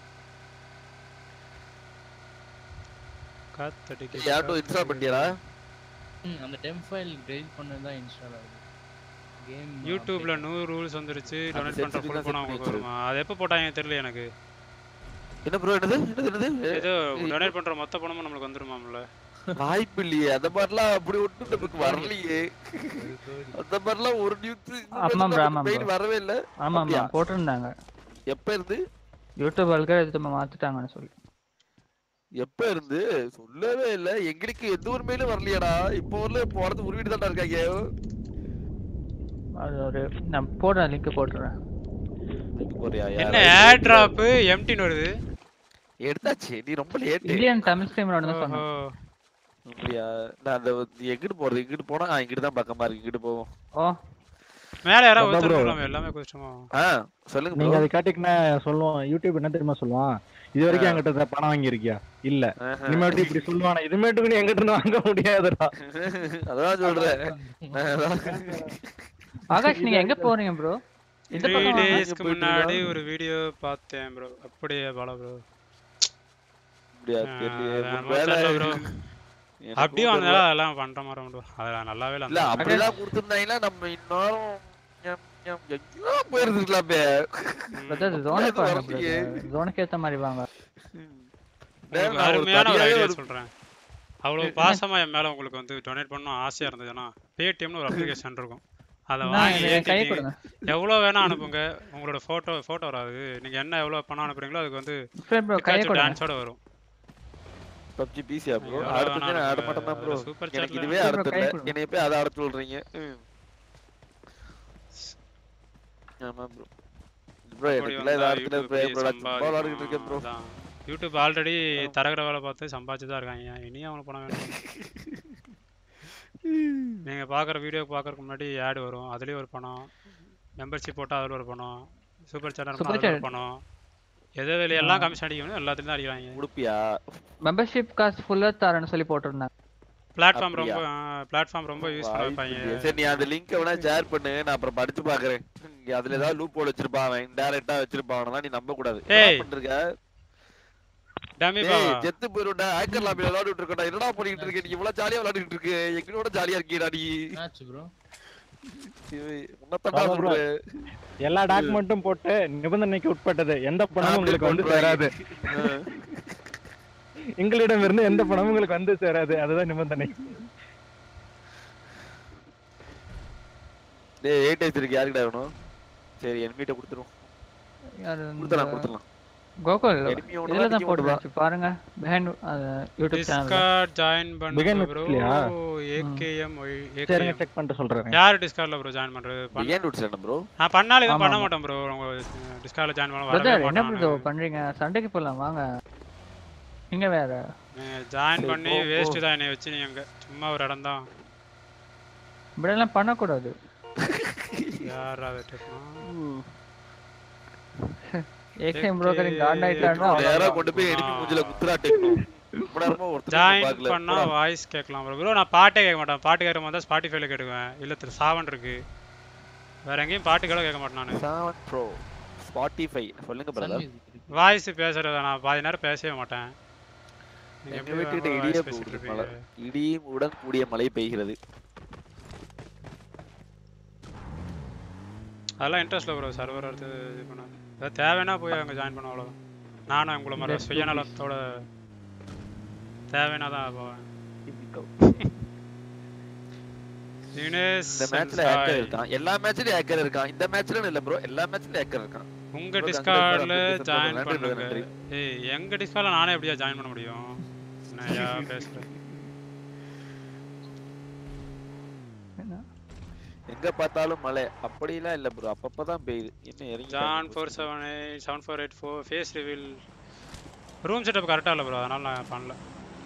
காத்தடிக்க யார்ட்டும் இன்ஸ்டால் பண்ணிட்டியாடா ம், அந்த டெம்ப் ஃபைல் டெலிட் பண்ணது தான் இன்ஸ்டால் ஆகுது கேம் யூடியூப்ல நூறு ரூல்ஸ் வந்துருச்சு அந்த டொனேட் set பண்ற பண்ணி ஃபுல் தான் பணம் set உங்களுக்கு பண்ணி வருமா அது எப்போ போட்டாங்க தெரியல எனக்கு என்ன ப்ரோ என்னது என்னது என்னது ஏதோ ஏய், டொனேட் பண்ற மொத்த பணமும் நம்மளுக்கு வந்துருமாம்ல வாய்ப்பு இல்லையே அந்த மாதிரிலாம் அப்படி ஒன்றும் நமக்கு வரலையே அந்த மாதிரிலாம் ஒரு நியூஸ் ஆமா bro, ஆமா bro. வரவே இல்ல ஆமா ஆமா அப்படியா? போட்டிருந்தாங்க எப்ப இருந்து யூடியூப் அல்காரிதம் மாத்திட்டாங்கன்னு சொல்லி எப்ப இருந்து சொல்லவே இல்ல எங்களுக்கு எந்த ஒரு மெயிலும் வரலையாடா இப்போ வரல போறது ஒரு வீடு தான்டா இருக்காங்க அது ஒரு நான் போடுறேன் லிங்க் போட்டுறேன் இதுக்கு போறியா என்ன யாராவது ஏர் டிராப் எம்டின்னு வருது எடுத்தாச்சு நீ ரொம்ப லேட் இந்தியன் தமிழ் ஸ்ட்ரீமர் தான் ஓஹோ சொன்னேன் அப்படியா நான் அந்த நீ எங்கிட்டு போறது இங்கிட்டு போனா ஆ, இங்கிட்டு தான் பக்கமா இருக்கு இங்கிட்டு போவோம் ஓ மேல யாராவது அதான் ஒருத்தர் bro. இருக்கலாமே எல்லாமே கஷ்டமா ஆ சொல்லுங்க நீங்க bro. அதை கேட்டீங்கன்னா சொல்லுவோம் யூடியூப் என்ன தெரியுமா சொல்லுவான் இது வரைக்கும் ஆ. என்கிட்ட இந்த பணம் வாங்கியிருக்கியா இல்ல ஆஹா. இனிமேட்டு இப்படி சொல்லுவானா இதுமேட்டுக்கு நீ எங்கிட்ட இருந்து வாங்க முடியாதுடா அதான் சொல்றேன் நான் அதான் ஆகாஷ் நீங்க எங்க போறீங்க ப்ரோ இந்த த்ரீ பக்கம் வாங்க. டேஸ்க்கு போயிட்டு முன்னாடி இருக்கா? ஒரு வீடியோ பார்த்தேன் ப்ரோ அப்படியே பாலா ப்ரோ அப்படியா தெரியலையே. அது ஒரு வேளை என்னமோ தெரியல bro. எனக்கும் அப்படியும் தெரியல. அந்த அதெல்லாம் பண்ற மாதிரி ப்ரோ அதெல்லாம் நல்லாவே இல்லை இல்ல அந்த அப்படிலாம் கொடுத்திருந்தாங்கன்னா நம்ம இன்னும் எம், எம், எங்கேயோ போயிருந்துருக்கலாமே பிரதர் அப்படிலாம் ஜோனுக்கு எதுவும் வாங்க வரலையே. ஜோனுக்கு ஏத்த மாதிரி வாங்க டேய், உங்களுக்கு நான் ஒரு அருமையான ஒரு தனியாவே ஐடியா ஒரு- சொல்றேன் அவ்வளவு பாசமா என் மேல உங்களுக்கு வந்து டொனேட் பண்ணணும் ஆசையா இருந்ததுன்னா பேடிஎம்னு ஒரு அப்ளிகேஷன் இருக்கும் அதை நான் வாங்கி என் கை ஏத்திட்டீங்க கொடுங்க எவ்வளோ வேணா அனுப்புங்க உங்களோட போட்டோ போட்டோ வராது நீங்க என்ன எவ்வளவு பணம் அனுப்புறீங்களோ அதுக்கு வந்து ஃப்ரெண்ட் ப்ரோ கையை கொடுங்க டான்ஸோட வரும் PUBG PC-யா bro? எவ்வளவு அடுத்து வேணா நான் ஆட அனுப்புங்க. மாட்டேனா bro? அதுல super எனக்கு chatல இதுவே bro, ஆட கை தெரியல. கொடுங்க. என்னைய போய் அதை ஆட சொல்றீங்க ம். ஆமா bro. bro, அப்படி எனக்குலாம் இதை வந்தா ஆட தெரியாது bro. யூடியூப்லயே bro, நான் சும்மா விளையாடிட்டு இருக்கேன் bro. சம்பாதிக்கலாம். அதான். யூடியூப் ஆல்ரெடி தரகிற வேலை பார்த்து சம்பாதிச்சு தான் இருக்காங்க இனியும் அவனுக்கு பணம் வேணும் நீங்க பார்க்குற வீடியோ பார்க்கறதுக்கு முன்னாடி ஆட் வரும் அதுலயும் ஒரு பணம் மெம்பர்ஷிப் போட்டால் அதில் ஒரு பணம் சூப்பர் சேனல் Super அதில் ஒரு chat. பணம் எது எதுல எல்லாம் கமிஷன் அடிக்கணும் எல்லாத்துலையும் தான் அடிக்கிறாங்க உடுப்பியா? மெம்பர்ஷிப் காசு ஃபுல்லா தரேன்னு சொல்லி போட்டிருந்தாங்க பிளாட்ஃபார்ம் ரொம்ப அப்படியா? பிளாட்ஃபார்ம் ரொம்ப யூஸ் பண்ண வாய்ப்பு வைப்பாங்க இல்லையே. சரி நீ அந்த லிங்க் வேணா ஷேர் பண்ணு நான் அப்புறம் படிச்சு பாக்குறேன் இங்க அதுல ஏதாவது லூப் ஹோல் வச்சிருப்பான் அவன் இன்டைரக்டா வச்சிருப்பான் அவனதான் நீ நம்ப கூடாது ஏய். என்ன பண்ணிருக்க டமி ஏய் பாவா செத்து போயிருடா ஹேக்கர் லாபில விளையாடிட்டு இருக்கடா என்னடா பண்ணிட்டு இருக்க நீ இவ்வளவு ஜாலியா விளையாடிட்டு இருக்கு எங்களோட ஜாலியா இருக்கீடா நீ ஆச்சு ப்ரோ உன்னத்தண்டா ஆமா bro. சொல்றேன் எல்லா டாக்குமெண்ட்டும் போட்டு நிபந்தனைக்கு உட்பட்டது எந்த பணமும் உங்களுக்கு வந்து பண்றாங்க. சேராது எங்களிடம் இருந்து எந்த பணமும் உங்களுக்கு வந்து சேராது அதுதான் நிபந்தனை டேய் எயிட் ஐஸ் இருக்கு யாருக்கிட்ட வேணும் சரி என்கிட்ட கொடுத்துரும் யாரு கொடுத்துடலாம் இந்த கொடுத்துடலாம் கோகுல் enemy ஒண்ணு இதுல தான் தான் நிக்க போட்டு மாட்டுதா? வச்சு பாருங்க behind அது YouTube channel Discord join Begin பண்ணுங்க with ப்ரோ இல்லையா? ஏகேஎம் சரிங்க ஏகேஎம் செக் பண்ணிட்டு சொல்றேன் யார் டிஸ்கார்ட்ல ப்ரோ ஜாயின் பண்றது பண்ண- பிகான் ரூட்ஸ் என்ன ப்ரோ நான் பண்ணாலும் எதுவும் ஆமா, பண்ண ஆமா. மாட்டேன் ப்ரோ உங்க டிஸ்கார்ட்ல ஜாயின் பண்ண வரவே பிரதர் என்ன ப்ரோ மாட்டேன் பண்றீங்க சண்டைக்கு போலாம் வாங்க நீங்க வேற நீங்க ஜாயின் சரி, பண்ணி போ, போ. வேஸ்ட் தான் என்னை வச்சு நீங்க சும்மா ஒரு இடம் தான் இப்படி எல்லாம் பண்ணக்கூடாது யார் அதை டெக்னோ ஏகேஎம் ப்ரோக்கரிங் காண்ட் ஆயிட்டாருன்னா நேரா அவ்வளவுதான். கொண்டு போய் எனிமி ஆ. மூஞ்சில குத்துறா டெக்னோ ரொம்ப நேரமா ஒருத்தர் ஜாயின் பார்க்கல பண்ணா போடா. வாய்ஸ் கேட்கலாம் ப்ரோ ப்ரோ நான் பாட்டே கேட்க மாட்டேன் பாட்டு கேட்க மாதிரி ஸ்பாட்டிஃபைல கேட்டுக்குவேன் இல்ல திரு சாவன் இருக்கு வேற எங்கேயும் பாட்டு கூட கேட்க மாட்டேன் நான் செவன் ப்ரோ ஸ்பாட்டிஃபை சொல்லுங்க சன் பிரதர் மியூசிக் இருக்கு வாய்ஸ் பேசுறத நான் பாதி நேரம் பேசவே மாட்டேன் நீங்க எங்க எப்படி வீட்டுக்கிட்ட voice இடியே பேசிட்டு போகுது மழை இருப்பீங்க இடியும் உடன் கூடிய மழை பெய்கிறது அதெல்லாம் இன்ட்ரெஸ்ட்ல ப்ரோ சர்வர் எடுத்து இது பண்ண ஏதாவது தேவைன்னா போய் அங்கே ஜாயின் பண்ண அவ்வளோதான் நானும் உங்களை மாதிரி Let's do சுயநலத்தோட தேவைன்னா தான் போவேன் தினேஷ் இந்த மேட்ச்ல சாய், ஹேக்கர் இருக்கான் எல்லா மேட்ச்லயும் ஹேக்கர் இருக்கான் இந்த மேட்ச்ல இல்ல ப்ரோ எல்லா மேட்ச்லயும் ஹேக்கர் இருக்கான் உங்க bro, டிஸ்கார்ட்ல congratulations bro, ஜாயின் நன்றி bro, பண்ணுங்க நன்றி. ஏய் எங்க டிஸ்கார்ட்ல நானே எப்படியா ஜாயின் பண்ண முடியும் என்னய்யா பேசுறேன் எங்க பார்த்தாலும் மழை அப்படிலாம் இல்ல ப்ரோ அப்பப்பதான் பெய்யுது இன்னும் இறங்கி John four seven eight seven four eight four face reveal room setup கரெக்டாக இல்லை ப்ரோ அதனால நான் பண்ணல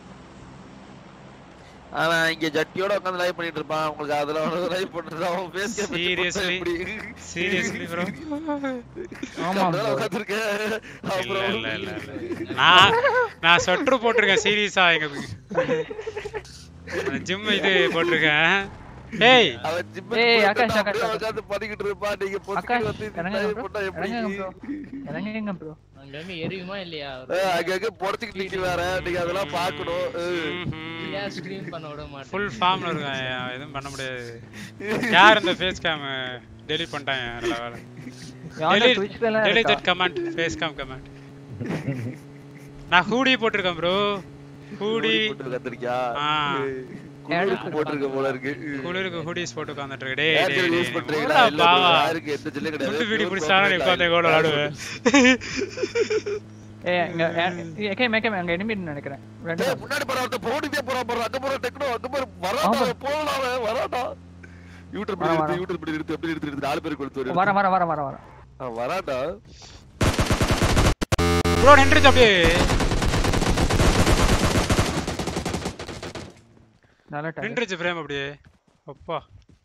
அவன் இங்க ஜட்டியோட உட்காந்து லைவ் பண்ணிட்டு இருப்பான் உங்களுக்கு அதுல லைவ் பண்ணிட்டு அவன் ஃபேஸ் கேம் Seriously? எப்படி சீரியஸ்லி ப்ரோ ஆமா bro. உட்காந்துருக்கேன் இல்ல அப்புறம் இல்ல இல்ல இல்ல நான் நான் சொட்ரு போட்டிருக்கேன் சீரியஸா எங்க ஜிம் இது போட்டிருக்கேன் ஏய் அவன் gym க்கு ஏய், போயிட்டு ஆகாஷ், அப்படியே ஆகாஷ், ஆகாஷ். உட்கார்ந்து பண்ணிக்கிட்டு இருப்பான் நீங்க ஆகாஷ் பொசுக்கிட்டு வந்து இந்த இறங்குங்க live ப்ரோ போட்டா எப்படி இறங்குங்க ப்ரோ இறங்குங்க ப்ரோ அங்க இருந்து எரியுமா இல்லையா ஏய், அங்கங்க பொடச்சுக்கிட்டு நிக்க வேற நீங்க அதெல்லாம் பாக்கணும் ஏன் ஸ்க்ரீன் பண்ண விட மாட்டேன் ஃபுல் ஃபார்ம்ல இருக்கேன் எதுவும் பண்ண முடியாது யார் இந்த ஃபேஸ் கேம் டெலீட் பண்ணிட்டாங்க நல்ல வேலை யாரும் Delete- Twitch ல எல்லாம் டெலிட் இருக்கா? That comment face cam comment நான் ஹூடி போட்டிருக்கேன் ப்ரோ ஹூடி போட்டு உட்கார்ந்திருக்கியா? ஆ. ஏய், குளிருக்கு போட்டிருக்க போல இருக்கு குளிருக்கு ஹூடிஸ் போட்டு உட்காந்துட்டு இருக்கு டேய் ஏர்டெல் டேய் யூஸ் டேய் பண்றீங்களா? போடா இல்ல bro, பாவா யாருக்கு எந்த ஜில்லும் கிடையாது. குண்டு பீடி Pure பிடிச்சாலும் நீ corporate உட்காந்து oil. கோல் விளாடுவேன் ஏய் இங்க ஏகே மேக்கே அங்க enemy ன்னு நினைக்கிறேன் ரெண்டு ஏய், முன்னாடி போற ஒருத்தன் போட்டுட்டே போறான் பாரு. அங்க போற டெக்னோ, அங்க போற வரான்டா, ஆமா. அவன் போகலாம் அவன், வரான்டா. யூட்டர் பிடி வரேன், நிறுத்து, வரேன். யூட்டர் பிடி நிறுத்து, எப்படி நிறுத்து, நிறுத்து, நாலு பேருக்கு கொடுத்து ஒரு வர வர வர வர வர ஆ, வரான்டா. ப்ரோ நின்றுச்சு அப்படியே நல்ல டைம் நின்றுச்சு ஃப்ரேம் அப்படியே அப்பா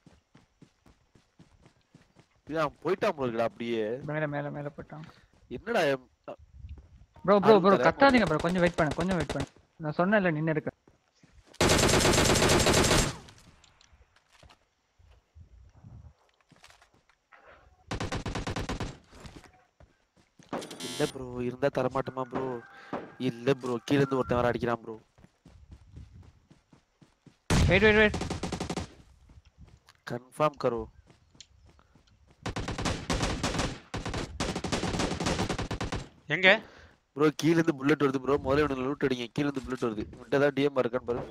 ஏய், அவன் போயிட்டான் போல இருக்குடா அப்படியே மேல மேல மேல போட்டாங்க என்னடா எம்- ப்ரோ ப்ரோ அது ப்ரோ தரேன். கத்தாதீங்க ப்ரோ கொஞ்சம் வெயிட் பண்ணு கொஞ்சம் வெயிட் பண்ணு நான் சொன்னேன்ல நின்னு இருக்கு இல்ல ப்ரோ இருந்தா தரமாட்டோமா ப்ரோ இல்ல ப்ரோ கீழ இருந்து ஒருத்தன் வர அடிக்கிறான் bro wait wait wait confirm கரோ எங்க ப்ரோ கீழ இருந்து புல்லட் வருது ப்ரோ முதல்ல இவனுக்கு லூட் அடிங்க கீழ இருந்து புல்லட் வருது இவன்ட்ட ஏதாவது டிஎம் இருக்கான்னு பாரு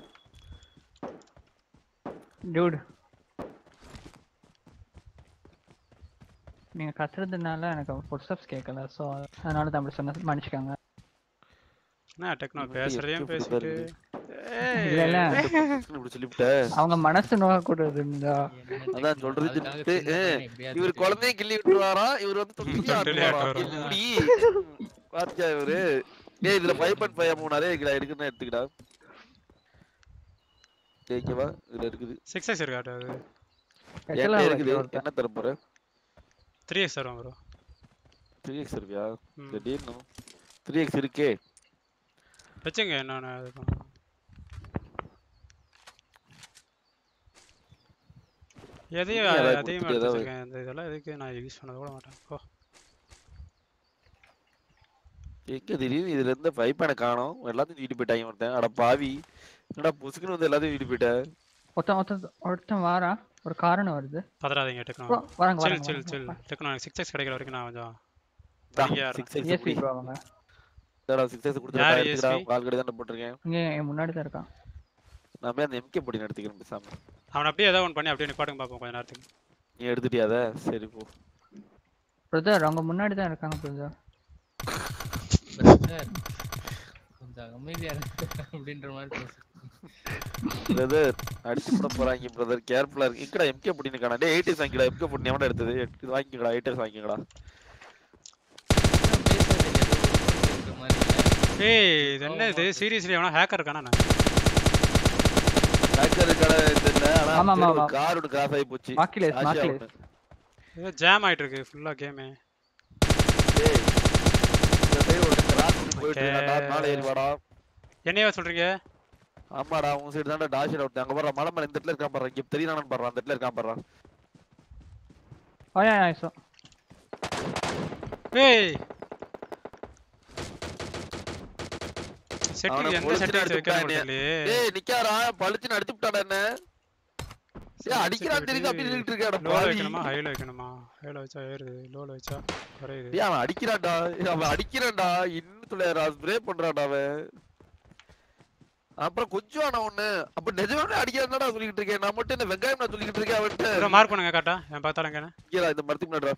டியூட் நீங்க கத்துறதுனால எனக்கு ஃபுட்ஸ்டெப்ஸ் கேட்கல ஸோ அதனால தான் அப்படி சொன்ன மன்னிச்சுக்கோங்க என்ன டெக்னோ இவன்ட்ட பேசுறதையும் FK பேசிட்டு இல்ல இல்ல இப்படி சொல்லிவிட்ட அவங்க மனசு நோக கூடாது இந்த அதான் சொல்றது திட்டு. இவர் குழந்தையும் கிள்ளி விட்டுருவாராம் இவர் வந்து தொட்டிக்கு தொட்டிலே ஆட்டுவாராம் ஆட்டுவாராம். எப்படி பாத்தியா இவரு ஏய் இதுல ஃபைவ் பாயிண்ட் ஃபைவ் மூணாரே இருக்குடா இருக்குன்னு எடுத்துக்கடா ஓகேவா இதுல இருக்குது சிக்ஸ் எக்ஸ் இருக்காட்டு அது என்கிட்ட இருக்குது என்ன தர போற த்ரீ எக்ஸ் வரும் ப்ரோ த்ரீ எக்ஸ் இருக்கியா திடீர்னு த்ரீ எக்ஸ் இருக்கே வச்சுங்க என்னன்னு இது பண்ணலாம். எதையும் நீ ஏதாவது அதையும் கொடுத்துட்டு எடுத்து ஏதாவது வச்சிருக்கேன் இந்த இதெல்லாம் எதுக்கு நான் யூஸ் பண்ணத கூட மாட்டேன் ஓ எங்க திடீர்னு இதுல இருந்து ஃபைவ் பாயிண்ட் காணோம் எல்லாத்தையும் தூக்கிட்டு போயிட்டாங்க ஒருத்தன் அட பாவி என்னடா புசுக்குன்னு வந்து எல்லாத்தையும் தூக்கிட்டு போயிட்ட ஒருத்தன் ஒருத்தன் ஒருத்தன் வாரா ஒரு காரணம் வருது பதறாதீங்க டெக்னோ ப்ரோ வராங்க சில் வராங்க சில் சில் டெக்னோ எனக்கு சிக்ஸ் எக்ஸ் கிடைக்கிற வரைக்கும் நான் கொஞ்சம் தா, இங்க யாரு? six X ஏசி குடி. ப்ரோ அவங்க இந்தாடா, six X கொடுத்துடா, யாரு எடுத்துக்கடா, ESP? கால் கடை தானே போட்டிருக்கேன் இங்க என் முன்னாடி தான் இருக்கான் நான் போய் அந்த எம்கே பொடி எடுத்துக்கிறேன் பேசாம அவனை அப்படியே ஏதாவது ஒன்று பண்ணி அப்படியே நிப்பாட்டுங்க பார்ப்போம் கொஞ்ச நேரத்துக்கு நீ எடுத்துட்டியா அத சரி போ பிரதர் அவங்க முன்னாடி தான் இருக்காங்க பிரதர் கொஞ்சம் அமைதியா இருக்கு அப்படின்ற மாதிரி பேசு பிரதர் அடிச்சு போட போறாங்க பிரதர் கேர்ஃபுல்லா இருக்கு இங்கடா எம்கே பொடினு காணா டேய் எயிட்டிஸ் வாங்கிடா எம்கே பொடி எவன்டா எடுத்தது இது வாங்கிக்கடா எயிட்டிஸ் வாங்கிக்கடா பேசுறது ஏதோ இருக்கிற மாதிரி இல்ல. ஏய் இது என்ன இது சீரியஸ்லி அவனா ஹேக்கர் இருக்கானா நான் ஹேக்கர் கடை தெரியல ஆனா ஆமா, ஆமா, ஆமா. கார் ஒன்று கிராஸ் ஆகி போச்சு மாக்கிலேஸ் ஆசியா மாக்கிலேஸ் ஒண்ணு. ஏதோ ஜாம் ஆயிட்டு இருக்கு ஃபுல்லா கேமு டேய் இந்த சைடு ஒரு கிராஸ் பண்ணி போயிட்டு Okay. இருக்கான்டா மேல ஏறி வாடா என்னையவா சொல்றீங்க ஆமாடா உன் சைடு தான்டா டாஷ் அவுட் அங்க பாரு மலை மேல இந்த இடத்துல இருக்கான் பாரு இங்க தெரியுதானு பாரு அந்த இடத்துல இருக்கான் பாரு Oh yeah, yeah, I saw. ஏய் அவனை செட்டிங் எந்த பொழிச்சு செட்டிங்ஸ் வைக்கணும் அடிச்சுட்டானே. தெரியலையே ஏய் நிக்காரா பளிச்சுன்னு அடிச்சு விட்டாடா என்ன ஏய் அடிக்கிறான் தெரியுது அப்படி நின்னுட்டு இருக்காடா லோல பாவி வைக்கணுமா ஹைல வைக்கணுமா ஹைல வச்சா ஏறுது லோல வச்சா குறையுது ஏய் அவன் அடிக்கிறான்டா ஏய், அவன் அடிக்கிறான்டா இன்னும் துளையரா ஸ்ப்ரே பண்றான்டா அவன் அப்புறம் கொஞ்சம் ஆனா ஒண்ணு அப்ப நிஜமாவே அடிக்கிறான்டா சொல்லிக்கிட்டு இருக்கேன் நான் மட்டும் இந்த வெங்காயம் நான் சொல்லிக்கிட்டு இருக்கேன் ப்ரோ அவன்கிட்ட மார்க் பண்ணுங்க கரெக்டா என் பார்த்தாலும் எங்கன்னு இங்கடா இந்த மரத்துக்கு முன்னாடிடா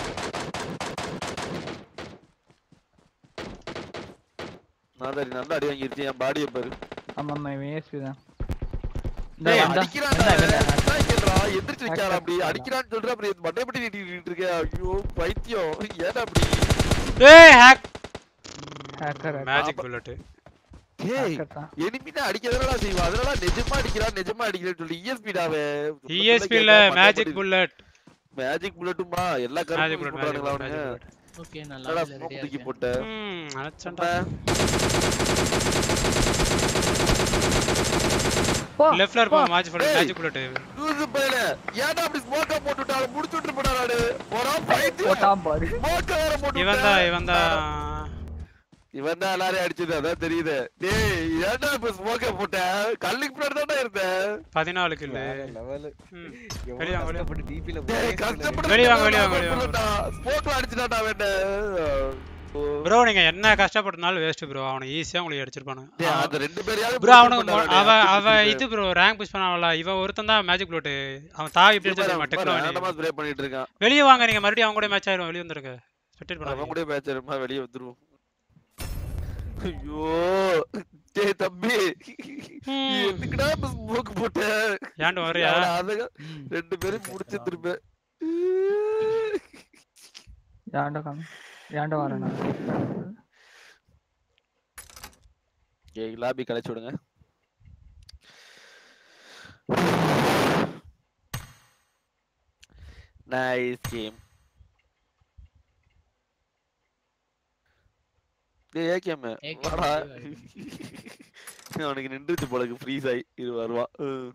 நான் தான் நல்லா அடி வாங்கிருச்சு என் பாடியை பாரு ஆமா ஆமா வேஸ்ட் தான் டேய், வந்தா- அடிக்கிறான்டா வந்தா, வந்தா. அவன். என்ன கேக்குறா? எந்திரிச்சு நிக்காரா அப்படி அடிக்கிறான். அடிக்கிறான்னு சொல்ற அப்புறம் மண்டை பட்டி நீட்டிட்டு இருக்க ஐயோ பைத்தியம் ஏன்டா அப்படி ஏய் ஹேக் Hacker, மேஜிக் ஆமா. புல்லட் ஏய் hacker தான். எனிமினா அடிக்கிறதா செய்வான் அதனால நிஜமா அடிக்கிறான் நிஜமா அடிக்கிறேன்னு சொல்லி இஎஸ்பிடாவே இஎஸ்பி இல்ல மேஜிக் புல்லட் மேஜிக் புல்லட்டுமா எல்லா மேஜிக் கருத்தும் புல்லட் பண்றானுங்களா மேஜிக் அவனுங்க புல்லட் ஓகே என்னடா நல்லா ஸ்மோக் ரெடியா தூக்கி இருக்கேன் போட்ட ம் அனச்சண்டா போ, லெஃப்ட்ல இருக்கும் மேஜிக் புல்லட் ஏய். மேஜிக் புல்லட் லூசு பையல ஏன்டா அப்படி ஸ்மோக்க போட்டு விட்டாலும் முடிச்சு விட்டு போடா நானு போடா பைத்தியம் போட்டான் பாரு. ஸ்மோக்க வேற போட்டு இவன் விட்ட. தான் இவன் தான் இவன் தான் எல்லாரையும் அடிச்சது அதான் தெரியுது டேய் ஏன்டா இப்ப ஸ்மோக்க போட்ட கல்லுக்கு பின்னாடி தானே இருந்தேன் பதினாலு கில்லு லெவல் ம் எவ்வளவு வெளிய வாங்க, வெளிய வாங்க. கஷ்டப்பட்டு டிபில டேய் கஷ்டப்பட்டு வெளிய வாங்க, வெளிய வாங்க, வெளிய வாங்க. ஸ்மோக்ல அடிச்சுட்டாடா வேண்ட ப்ரோ நீங்க என்ன கஷ்டப்பட்டனாலும் வேஸ்ட் ப்ரோ அவனை ஈஸியா உங்களுக்கு அடிச்சிருப்பானுங்க டேய் அந்த ரெண்டு பேரையாவது ப்ரோ அவனுக்கு முடிச்சு மொ- விட்டாடா, அவன் டேய். அவன் இது ப்ரோ ரேங்க் புஷ் பண்ணாவல இவன் ஒருத்தன் தான் மேஜிக் புல்லட் அவன் தாவி இப்படி பாரு, அடிச்சது பாரு, டெக்னோ random ஆ spray பண்ணிட்டு இருக்கான் வெளிய வாங்க நீங்க மறுபடியும் அவன் கூட மேட்ச் ஆயிரும் வெளிய வந்துருங்க ஸ்பெக்டேட் அவன் பண்ணாதீங்க கூட மேட்ச் இருமா வெளிய வந்துருவோம் ஐயோ டேய் தம்பி நீ ம். எதுக்குடா இப்ப ஸ்மோக் போட்ட ஏன்டா வரியா அவன அழகா ம். ரெண்டு பேரும் முடிச்சு திரும்ப ஏன்டா காமி ஏன்டா வரேன் நான்? ஏய் லாபி கலைச்சு விடுங்க நைஸ் கேம் டேய் ஏகேம் AKM வாடா save அவனுக்கு நின்றுச்சு போலக்கு ஃப்ரீஸ் ஆகி இரு வருவா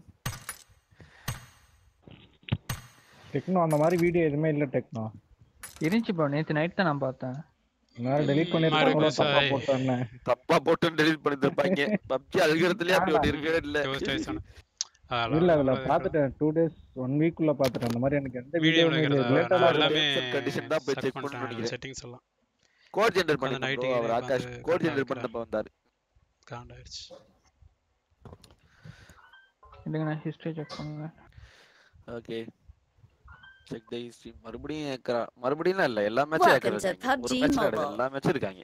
டெக்னோ அந்த மாதிரி வீடியோ எதுவுமே இல்ல டெக்னோ இருந்துச்சு ப்ரோ நேத்து நைட் தான் நான் பார்த்தேன் நான் டெலீட் பண்ணிருக்கேன் மறுபடியும் தப்பா சாய். போட்டேன் தப்பா போட்டு டெலிட் பண்ணிருப்பாங்க பப்ஜி அல்கரத்துலயே அப்படி ஒன்று இருக்கவே இல்ல Ghost Eyes ஆன. இல்ல அதுல அதெல்லாம் பாத்துட்டேன் டூ டேஸ் ஒன் வீக்குள்ள பாத்துட்டேன் அந்த மாதிரி எனக்கு எந்த வீடியோ வீடியோவுமே இல்ல எடுக்கிறதா ரிலேட்டடா நான் இல்ல. எல்லாமே Terms and condition தான் போய் set check பண்ணணும்னு பண்ணிட்டேன் நினைக்கிறேன். செட்டிங்ஸ் எல்லாம் கோட் ஜெனரேட் உட்காந்து பண்ணி night அவர் இங்க ஆகாஷ் உட்காந்து கோட் ஜெனரேட் இருக்கிறேன். பண்ணப்ப வந்தாரு காண்டாயிடுச்சு இல்லைங்க நான் ஹிஸ்டரி செக் பண்ணுங்க ஓகே செக் தி ஹிஸ்டரி மறுபடியும் ஏக்கரா மறுபடியும் இல்ல எல்லா மேட்சும் ஏக்கரா Welcome to இருக்காங்க ஒரு PUBG மேட்ச் கிடையாது Mobile. எல்லா மேட்சும் இருக்காங்க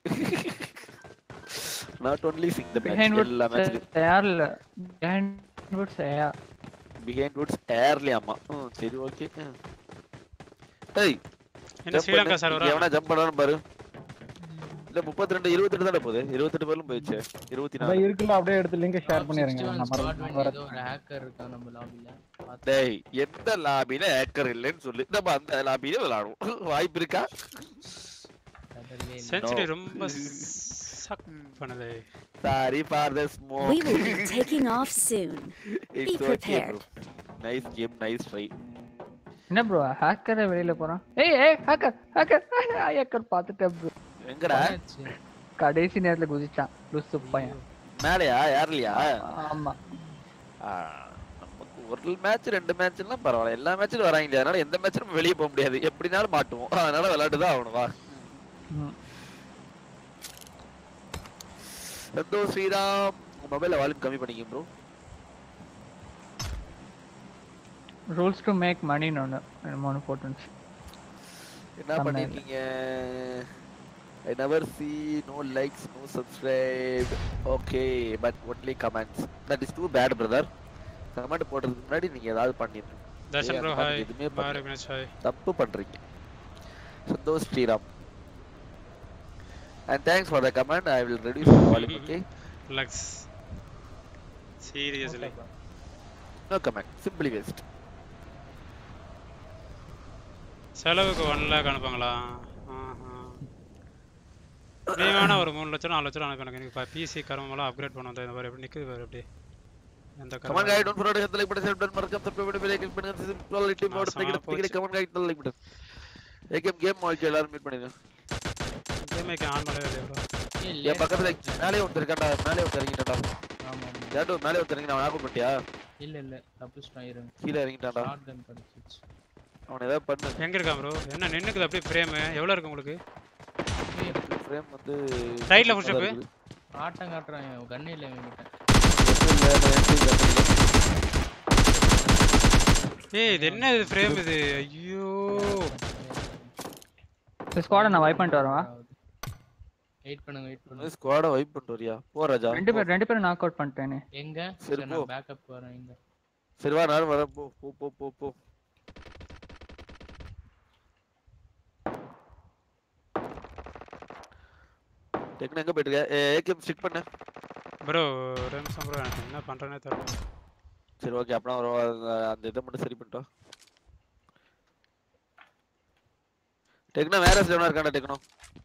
நாட் ஒன்லி சிங் தி பிஹைண்ட் மேட்ச் எல்லா மேட்ச் வுட்ஸ் ஏர் இல்ல Behindwoods Air Behindwoods early ஆமா ம் சரி ஓகே ஏய் என்ன ஸ்ரீலங்கா சர்வரா எவனா ஜம்ப் பண்ணானு பாரு இல்ல 32 22 தானே போகுது 28 பேர்லும் போயிடுச்சு 24 அதான் இருக்குல்ல அப்படியே எடுத்து லிங்க் ஷேர் Top பண்ணிருங்க 61 நான் squad மறந்து win வர ஏதோ ஒரு hacker இருக்கான் நம்ம lobbyல. பாத்து- டேய் எந்த லாபில ஹேக்கர் இல்லைன்னு சொல்லு நம்ம அந்த லாபில விளையாடுவோம் வாய்ப்பு இருக்கா கடல்லே இல்ல. Century No. ரொம்ப சக் பண்ணுது sorry for the We smoke will be taking off soon. It's okay prepared. Nice game nice try என்ன ப்ரோ ஹேக்கரே வெளியில போறான் ஏய் ஏய் ஹேக்கர் ஹேக்கர் ஹேக்கர் பார்த்துட்டேன் ப்ரோ எங்கடா என்னாச்சு? கடைசி நேரத்துல குதிச்சான் லுசு பையன் மேலையா யார்லையா ஆமா ஆ, நமக்கு ஒரு மேட்ச் ரெண்டு மேட்ச் எல்லாம் பரவாயில்ல எல்லா மேட்ச்லயும் வராங்க அதனால எந்த மேட்ச்லும் வெளியே போக முடியாது எப்படினாலும் மாட்டுவோம் அதனால விளையாட்டு தான் ஆகணும் வா ம். சந்தோஷ் ஸ்ரீராம் மொபைல வால்யூம் கம்மி பண்ணிக்க ப்ரோ ரூல்ஸ் டு மேக் மணின்னு ஒன்று என்னமோ போட்டுருந்துச்சு என்ன thumbnail. பண்ணிருக்கீங்க I never see no likes no subscribe okay but only comments that is too bad brother comment போடுறதுக்கு முன்னாடி நீங்க ஏதாவது பண்ணிருக்கீங்க தர்ஷன் ஏய், ப்ரோ அந்த மாதிரி ஹாய் எதுவுமே பண்ணல. மாரி வினேஷ் ஹாய் தப்பு பண்றீங்க Santhosh Sriram and thanks for the comment I will reduce the volume okay relax seriously no comment simply waste செலவுக்கு ஒன் லேக் அனுப்புங்களா ஆஹா. நீ வேணா ஒரு மூணு லட்சம் நாலு லட்சம் எனக்கு எனக்கு இப்போ பிசி கருமெல்லாம் அப்கிரேட் பண்ண வந்து இந்த மாதிரி எப்படி நிற்குது பாரு எப்படி எந்த Come on, கருமம் guys, don't forget to hit the like button, share button, mark up the favorite bell icon, button, this is quality mode, நாசமா take it, take it, போச்சு. come on, guys, hit the like button. AKM game வாழ்க்கை எல்லாரும் meet பண்ணிருங்க கேமேக்கு on பண்ணவே இல்லை bro ஏய், என் பக்கத்துல late ஆ மேலே ஒருத்தர் இருக்காண்டா மேலே ஒருத்தர் இறங்கிட்டான்டா ஆமா ஆமா யார்டோ மேலே ஒருத்தர் இறங்கி நான் ஆகும் பண்ணிட்டியா இல்ல இல்ல தப்பிச்சிட்டான் இருங்க கீழே இறங்கிட்டான்டா ஷார்ட் கன் கிடைச்சிச்சு அவனை ஏதாவது பண்ணு எங்க இருக்கா ப்ரோ என்ன நின்னுக்குது அப்படியே ஃப்ரேம் எவ்வளோ இருக்கு உங்களுக்கு ஃப்ரேம் வந்து Right ல push up. இருக்குது. ஆட்டம் காட்டுறான் கண்ணு இல்ல இவங்கிட்ட Left ல, right ல, left ல. ஏய் இது என்ன இது ஃப்ரேம் இது ஐயோ இந்த ஸ்குவாடை நான் வைப் பண்ணிட்டு வரவா வெயிட் பண்ணுங்க வெயிட் இந்த பண்ணுங்க ஸ்குவாட வைப் பண்ணிட்டு வரியா போ ராஜா ரெண்டு போ. பேர் ரெண்டு பேரும் நாக் அவுட் பண்ணிட்டேனே எங்க சரி, சரி போ. நான் பேக்கப் வரேன் இங்க சரி வா நானும் வரேன் போ போ போ போ போ டெக்ன எங்க போயிட்டு இருக்க ஏகேம் ஸ்டிக் பண்ண ப்ரோ ஒரு நிமிஷம் ப்ரோ எனக்கு என்ன பண்றேனே தெரியல சரி ஓகே அப்படின்னா ஒரு வா- அந்த இதை மட்டும் சரி பண்ணிட்டோம் டெக்னோ வேற ஸ்டேவனா இருக்காண்டா டெக்னோ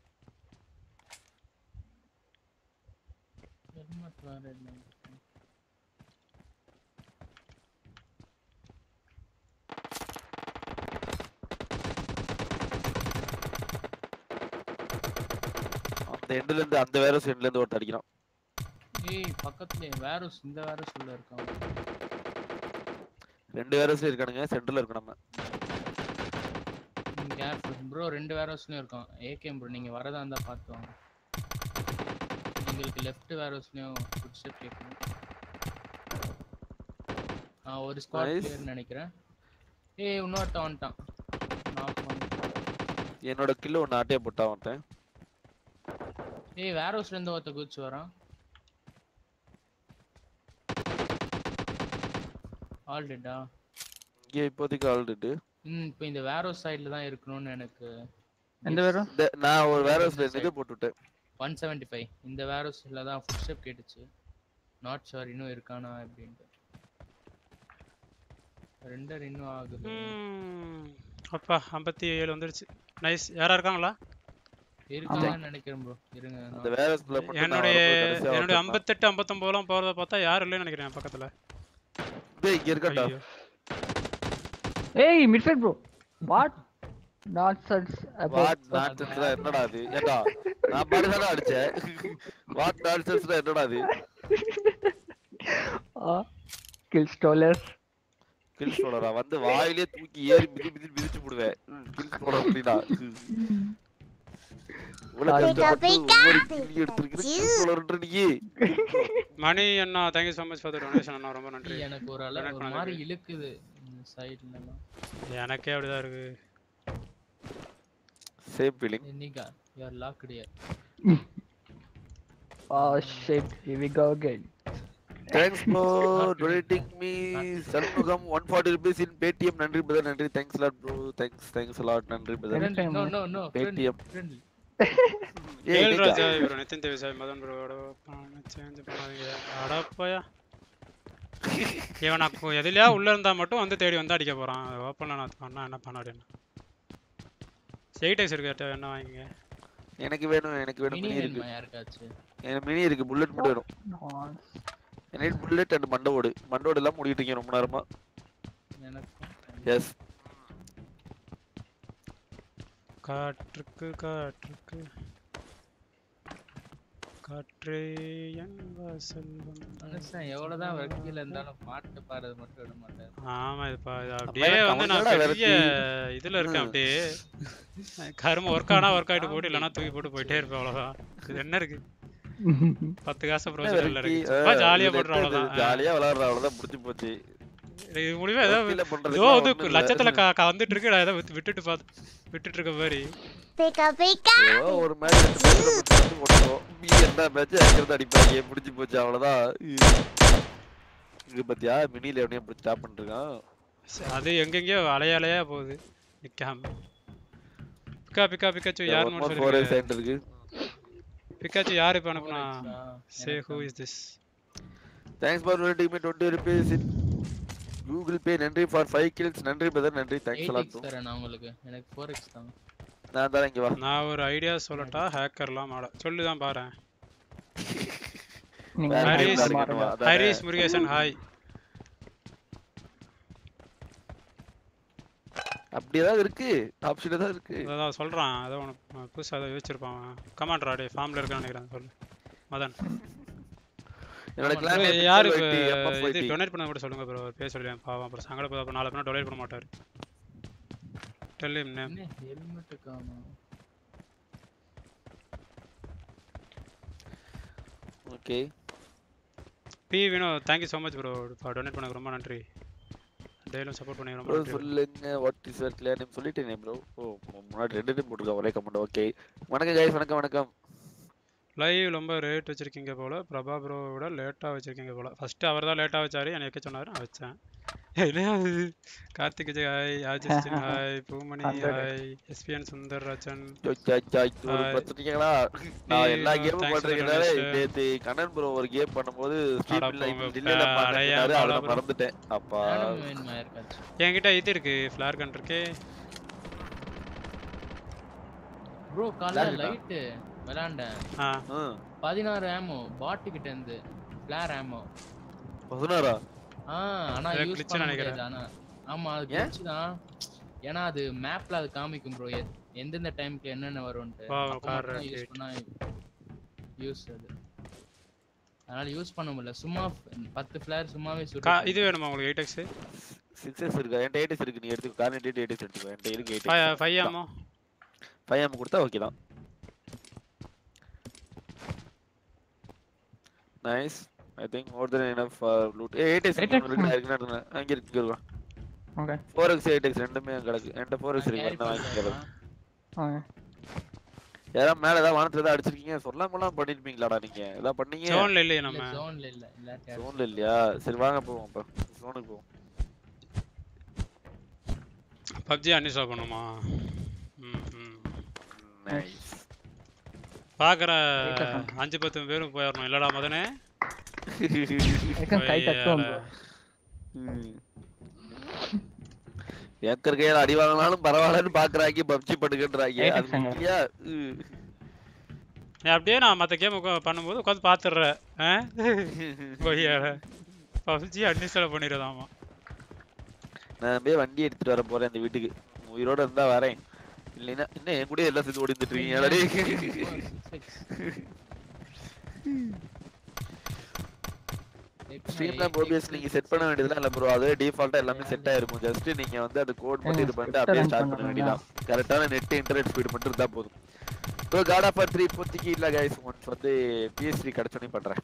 ஹெல்மெட் வேற இல்ல அந்த எண்ட்ல இருந்து அந்த வேற எண்ட்ல இருந்து ஒருத்தர் அடிக்கிறான் ஏய் பக்கத்துலயே வேற இந்த வேற உள்ள இருக்கான் ரெண்டு வேற இருக்கானுங்க சென்டர்ல இருக்கு நம்ம கேர்ஃபுல் ப்ரோ ரெண்டு வேர் ஹவுஸ்லயும் இருக்கும் ஏகேம் ப்ரோ நீங்க வரதா இருந்தா பார்த்து வாங்க எங்களுக்கு லெஃப்ட் வேர் ஹவுஸ்லயும் ஃபுட் ஸ்டெப் கேட்கணும் ஆ ஒரு ஸ்குவாட் Nice. கிளியர்னு நினைக்கிறேன் ஏய் இன்னொருத்தன் வந்துட்டான் நாக் பண்ணு என்னோட கில்லு ஒன்று ஆட்டையை போட்டா வந்துட்டேன் ஏய் வேர் ஹவுஸ்ல இருந்து ஒருத்த குதிச்சு வரான் ஆல் டெட்டா இங்கே இப்போதைக்கு ஆல்ரெடி ம் இப்போ இந்த வேர் ஹவுஸ் சைடுல தான் இருக்கணும்னு எனக்கு எந்த பேரும் இந்த நான் ஒரு வேற இந்த இது side. போட்டு விட்டேன் ஒன் செவன்ட்டி ஃபைவ் இந்த வேர் ஹவுஸில் தான் ஃபுட் ஸ்டெப் கேட்டுச்சு நாட் ஷோர் இன்னும் இருக்கானா அப்படின்ட்டு ரெண்டர் இன்னும் ஆகுது ம், அப்பா ஐம்பத்தி ஏழு வந்துருச்சு நைஸ் யாரா இருக்காங்களா இருக்கான்னு நினைக்கிறேன் ப்ரோ இருங்க அந்த நான் வேற மட்டும் நான் என்னுடைய வரும்போது கடைசியா என்னுடைய வந்துட்டான். ஐம்பத்தெட்டு ஐம்பத்தொம்போதுலாம் போகிறத பார்த்தா யாரும் இல்லைன்னு நினைக்கிறேன் என் பக்கத்துல டேய் இங்க இருக்கான்டா ஐயோ. ஏய் midfield bro what nonsense what நான்சென்ஸ்டா என்னடா அது ஏண்டா நான் பாரு தானே அடிச்சேன் வாட் நான்சென்ஸ்டா என்னடா அது கில் ஸ்டோலர் கில் ஸ்டோலரா வந்து வாயிலே தூக்கி ஏறி மிதி மிதி மிதிச்சு போடுவேன் கில் ஸ்டோலர் அப்படிடா உலகத்துல Pika, வந்து pika, ஒவ்வொரு கில் எடுத்திருக்கிற கில் ஸ்டோலர்ன்ற நீ மணி அண்ணா thank you so much for the donation அண்ணா ரொம்ப நன்றி எனக்கு ஒரு அளவு எனக்கு ஒரு நல்லா மாதிரி இருக்கு. இழுக்குது சைட்லலாம் எனக்கே அப்படிதான் இருக்கு சேம் ஃபீலிங் என்னைக்கா you are locked Oh shit, here we go again. Thanks for donating me Shanmugam 140 rupees in Paytm நன்றி பிரதர் நன்றி thanks lot bro thanks thanks lot நன்றி பிரதர் Friend time நோ ஆ? No no Paytm. ஃப்ரெண்ட் ஏய் ஏல் நிக்கா. Raja bro Nithin Devisai Madhan ப்ரோட change பண்ணாதீங்க அடப்போயா இவன் நான் கு- எதுலயா உள்ள இருந்தா மட்டும் வந்து தேடி வந்து அடிக்க போறான் ஓப்பன்ல நான் பண்ணா என்ன பண்ண அப்படின்னு எயிட் எக்ஸ் இருக்கு என்ன வாங்கிங்க எனக்கு வேணும் எனக்கு வேணும் மினி மினி இருக்கு வேணுமா யாருக்காச்சும் எனக்கு மினி இருக்கு புல்லட் மட்டும் வேணும் Nonce. எனக்கு புல்லட் அண்ட் மண்டவோடு மண்டவோடு எல்லாம் முடிக்கிட்டு இருக்கேன் ரொம்ப நேரமா எனக்கும் எஸ் காற்றுக்கு காற்றுக்கு காற்றே என் வாசல் வந்து- மனுஷன் எவ்வளவுதான் வக்கீல இருந்தாலும் பாட்டு பாடுறது மட்டும் விட மாட்டாரு ஆமா இதுப்பா இது அப்ப அப்படியே எனக்கு வந்து நான் அவங்களோட பெரிய விரட்டி. இதுல இருக்கேன் ம். அப்படியே கரும ஒர்க் ஆனா ஒர்க் ஆயிட்டு போட்டு இல்லைன்னா தூக்கி போட்டு போயிட்டே இருப்பேன் அவ்வளவுதான் இது என்ன இருக்கு பத்து காசு ப்ரோஜனம் இல்ல இருக்கு சும்மா ஜாலியா போடுற அவ்வளவுதான் ஜாலியா விளையாடுற அவ்வளவுதான் முடிஞ்சு போச்சு இது முடிவே ஏதோ வக்கீல பண்றதுக்கு ஏதோ இது ஒண்ணும் இல்ல. லட்சத்துல க- க- வந்துட்டு இருக்கு நான் ஏதோ விட்டு- விட்டுட்டு பார்த்து விட்டுட்டு இருக்க மாதிரி Pika pika. ஏதோ ஒரு மேட்ச் ரெண்டு மேட்ச் நம்ம பார்த்து போட்டோம் மீதி என்ன மேட்ச் அடிக்கிறது அடிப்பாங்க முடிஞ்சு போச்சு அவ்வளவுதான் இங்க பாத்தியா மினில எப்படியும் பிடிச்சி ஸ்டாப் பண்ணிருக்கான் ச- அது எங்கெங்கயோ அலைய அலையா போகுது நிக்காம பிக்கா பிக்கா பிக்காச்சு யார் நோட் ஃபோர் சொல்லுங்க சைண்ட் இருக்கு பிக்காச்சு யார் இப்ப அனுப்புனா Forex-ஆ? சே ஹூ எனக்கு is this thanks for donating me 20 rupees in Google Pay நன்றி ஃபார் 5 kills நன்றி பிரதர் நன்றி தேங்க்ஸ் 8x அலாட் தரேன் நான் உங்களுக்கு எனக்கு 4x தாங்க நான் தரேன் இங்க வா நான் ஒரு ஐடியா சொல்லட்டா ஹேக்கர்லாம் ஆட சொல்லி தான் பாரு நீங்க வேற ஹரிஸ் எதுவும் இருக்கணுமா? அதானே? ஹரிஸ் முருகேசன் ஹாய் அப்படி ஏதாவது இருக்கு ஆப்ஷன் ஏதாவது இருக்கு அதான் சொல்றான் அதை உனக்கு புதுசாக அதை யோசிச்சிருப்பான் கமாண்டர் ஆடி ஃபார்ம்ல இருக்கான்னு நினைக்கிறேன் சொல்லு மதன் என்னோட ஆமா, clan bro, name யாரு Pixel இப்ப YT, MF இது YT. டொனேட் பண்ண கூட சொல்லுங்க ப்ரோ பேர் சொல்லுவேன் பாவம் அப்புறம் சங்கட அப்புறம் நாலு பேரும் டொனேட் பண்ண மாட்டாரு டெல் நேம் என்ன ஹெல்மெட் காணோம் okay B Vino thank you so much bro donate பண்ண ரொம்ப நன்றி டெய்லியும் சப்போர்ட் பண்ணி ரொம்ப ப்ரோ நன்றி bro. சொல்லுங்க what is your clear name சொல்லிட்டேனே ப்ரோ ஓ முன்னாடி ரெண்டு டைம் போட்டுருக்கேன் ஒரே கமெண்ட் ஓகே வணக்கம் guys வணக்கம் வணக்கம் லைவ் ரொம்ப ரேட் வச்சிருக்கீங்க போல பிரபா ப்ரோ விட லேட்டாக வச்சிருக்கீங்க போல ஃபர்ஸ்ட் அவர் தான் லேட்டாக வச்சாரு என்னை வைக்க சொன்னாரு நான் வச்சேன் இல்லையா அது கார்த்திக் விஜய் ஹாய் ஆஜிஸ்டின் hi Poomani Hundred. Hi SPN Sundar ரச்சன் ஜோ, ஜா, ஜா, இது ஒரு Hi. பிரச்சனைங்களா நான் எல்லா no, கேமும் thanks for the பண்றீங்கனால donation. நேத்து கண்ணன் ப்ரோ ஒரு கேம் பண்ணும்போது ஸ்ட்ரீம் அட இல்ல போங்க, இப்ப டில்லேல பா, அடையா பண்ணாரு பாலா அதை bro. மறந்துட்டேன் அப்பா நானும் வேணுமா யாருக்காச்சும் என்கிட்ட இது இருக்கு ஃபிளார் கன் இருக்கே ப்ரோ காலைல விளையாடுடா. லைட்டு விளாண்டேன் ஆ ம், பதினாறு ஆமோ பாட்டு கிட்ட இருந்து ஃபிளார் ஆமோ பதினாறா ஆ ஆனா அது யூஸ் glitch பண்ண நினைக்கிறேன். முடியாது ஆனா ஆமா அது ஏன்? glitch தான் ஏன்னா அது மேப்ல அது காமிக்கும் ப்ரோ எந்தெந்த டைம்க்கு என்னென்ன வரும்ட்டு Wow, அப்ப car மட்டும் யூஸ் rotate. பண்ணா யூஸ் அது அதனால யூஸ் பண்ண முடியல சும்மா பத்து ஃபிளேர் சும்மாவே கா சுட்டு இது வேணுமா உங்களுக்கு எயிட் எக்ஸ் சிக்ஸ் எஸ் இருக்கா என்கிட்ட எயிட் இருக்கு நீ எடுத்து கார்னெட் எயிட் எயிட் எடுத்துக்கோ என்கிட்ட இருக்கு எயிட் ஃபைவ் ஃபைவ் ஆமோ ஃபைவ் எம் கொடுத்தா ஓகே தான் nice I think more then enough for loot A eight X 8x இருக்கு இருக்கு அங்க இருக்கு இங்க இருக்கு okay four X eight X ரெண்டுமே அங்க கிடக்கு என்கிட்ட ஃபோர் எக்ஸ் இருக்கு கேரி நான் வாங்கிக்கிறேன் ஓகே யாராவது மேல ஏதாவது வானத்துல ஏதாவது அடிச்சிருக்கீங்க சொல்லாமலாம் பண்ணிருப்பீங்களாடா நீங்க ஏதாவது பண்ணீங்க ஜோன்ல இல்லையே நம்ம ஜோன்ல இல்ல இல்லாட்டி ஜோன்ல இல்லையா சரி வாங்க போவோம் அப்ப ஜோனுக்கு போவோம் பப்ஜி அன்இன்ஸ்டால் பண்ணுமா ம் ம் நைஸ் பார்க்குற Right, அஞ்சு பத்து பேரும் போயிடணும் இல்லடா மதனே ஏக்கம் கை தட்டுவோம் bro. ஏக்கர் கையில அடி வாங்கினாலும் பரவாயில்லன்னு பாக்குறாங்க பப்ஜி படுக்கன்றாங்க Right, அது சங்க. இல்லையா ம். நீ அப்படியே நான் மற்ற கேம் பண்ணும்போது உட்காந்து பார்த்துடுறேன் ஆ கொய்யால பப்ஜி அன்இன்ஸ்டால் பண்ணிடுறதாமா நான் போய் வண்டி எடுத்துட்டு வர போறேன் இந்த வீட்டுக்கு உயிரோட இருந்தா வரேன் இல்லைன்னா இன்னும் என் கூட எல்லாம் சேர்ந்து ஓடிந்துட்டு இருக்கீங்க ஸ்ட்ரீம்லாம் ஓபிஎஸ் நீங்க செட் பண்ண வேண்டியதுலாம் இல்ல ப்ரோ அதுவே டிஃபால்ட்டா எல்லாமே செட் ஆயிருக்கும் ஜஸ்ட் நீங்க வந்து அந்த கோட் மட்டும் இது பண்ணிட்டு அப்படியே run ஸ்டார்ட் பண்ண பண்ணணும் வேண்டியதான் கரெக்டான நெட் இன்டர்நெட் ஸ்பீடு மட்டும் இருந்தா போதும் ப்ரோ காட் ஆஃப் த்ரீ இப்போதைக்கு இல்ல கைஸ் ஒன்ஸ் வந்து பிஎஸ்சி கிடைச்சோன்னே பண்றேன்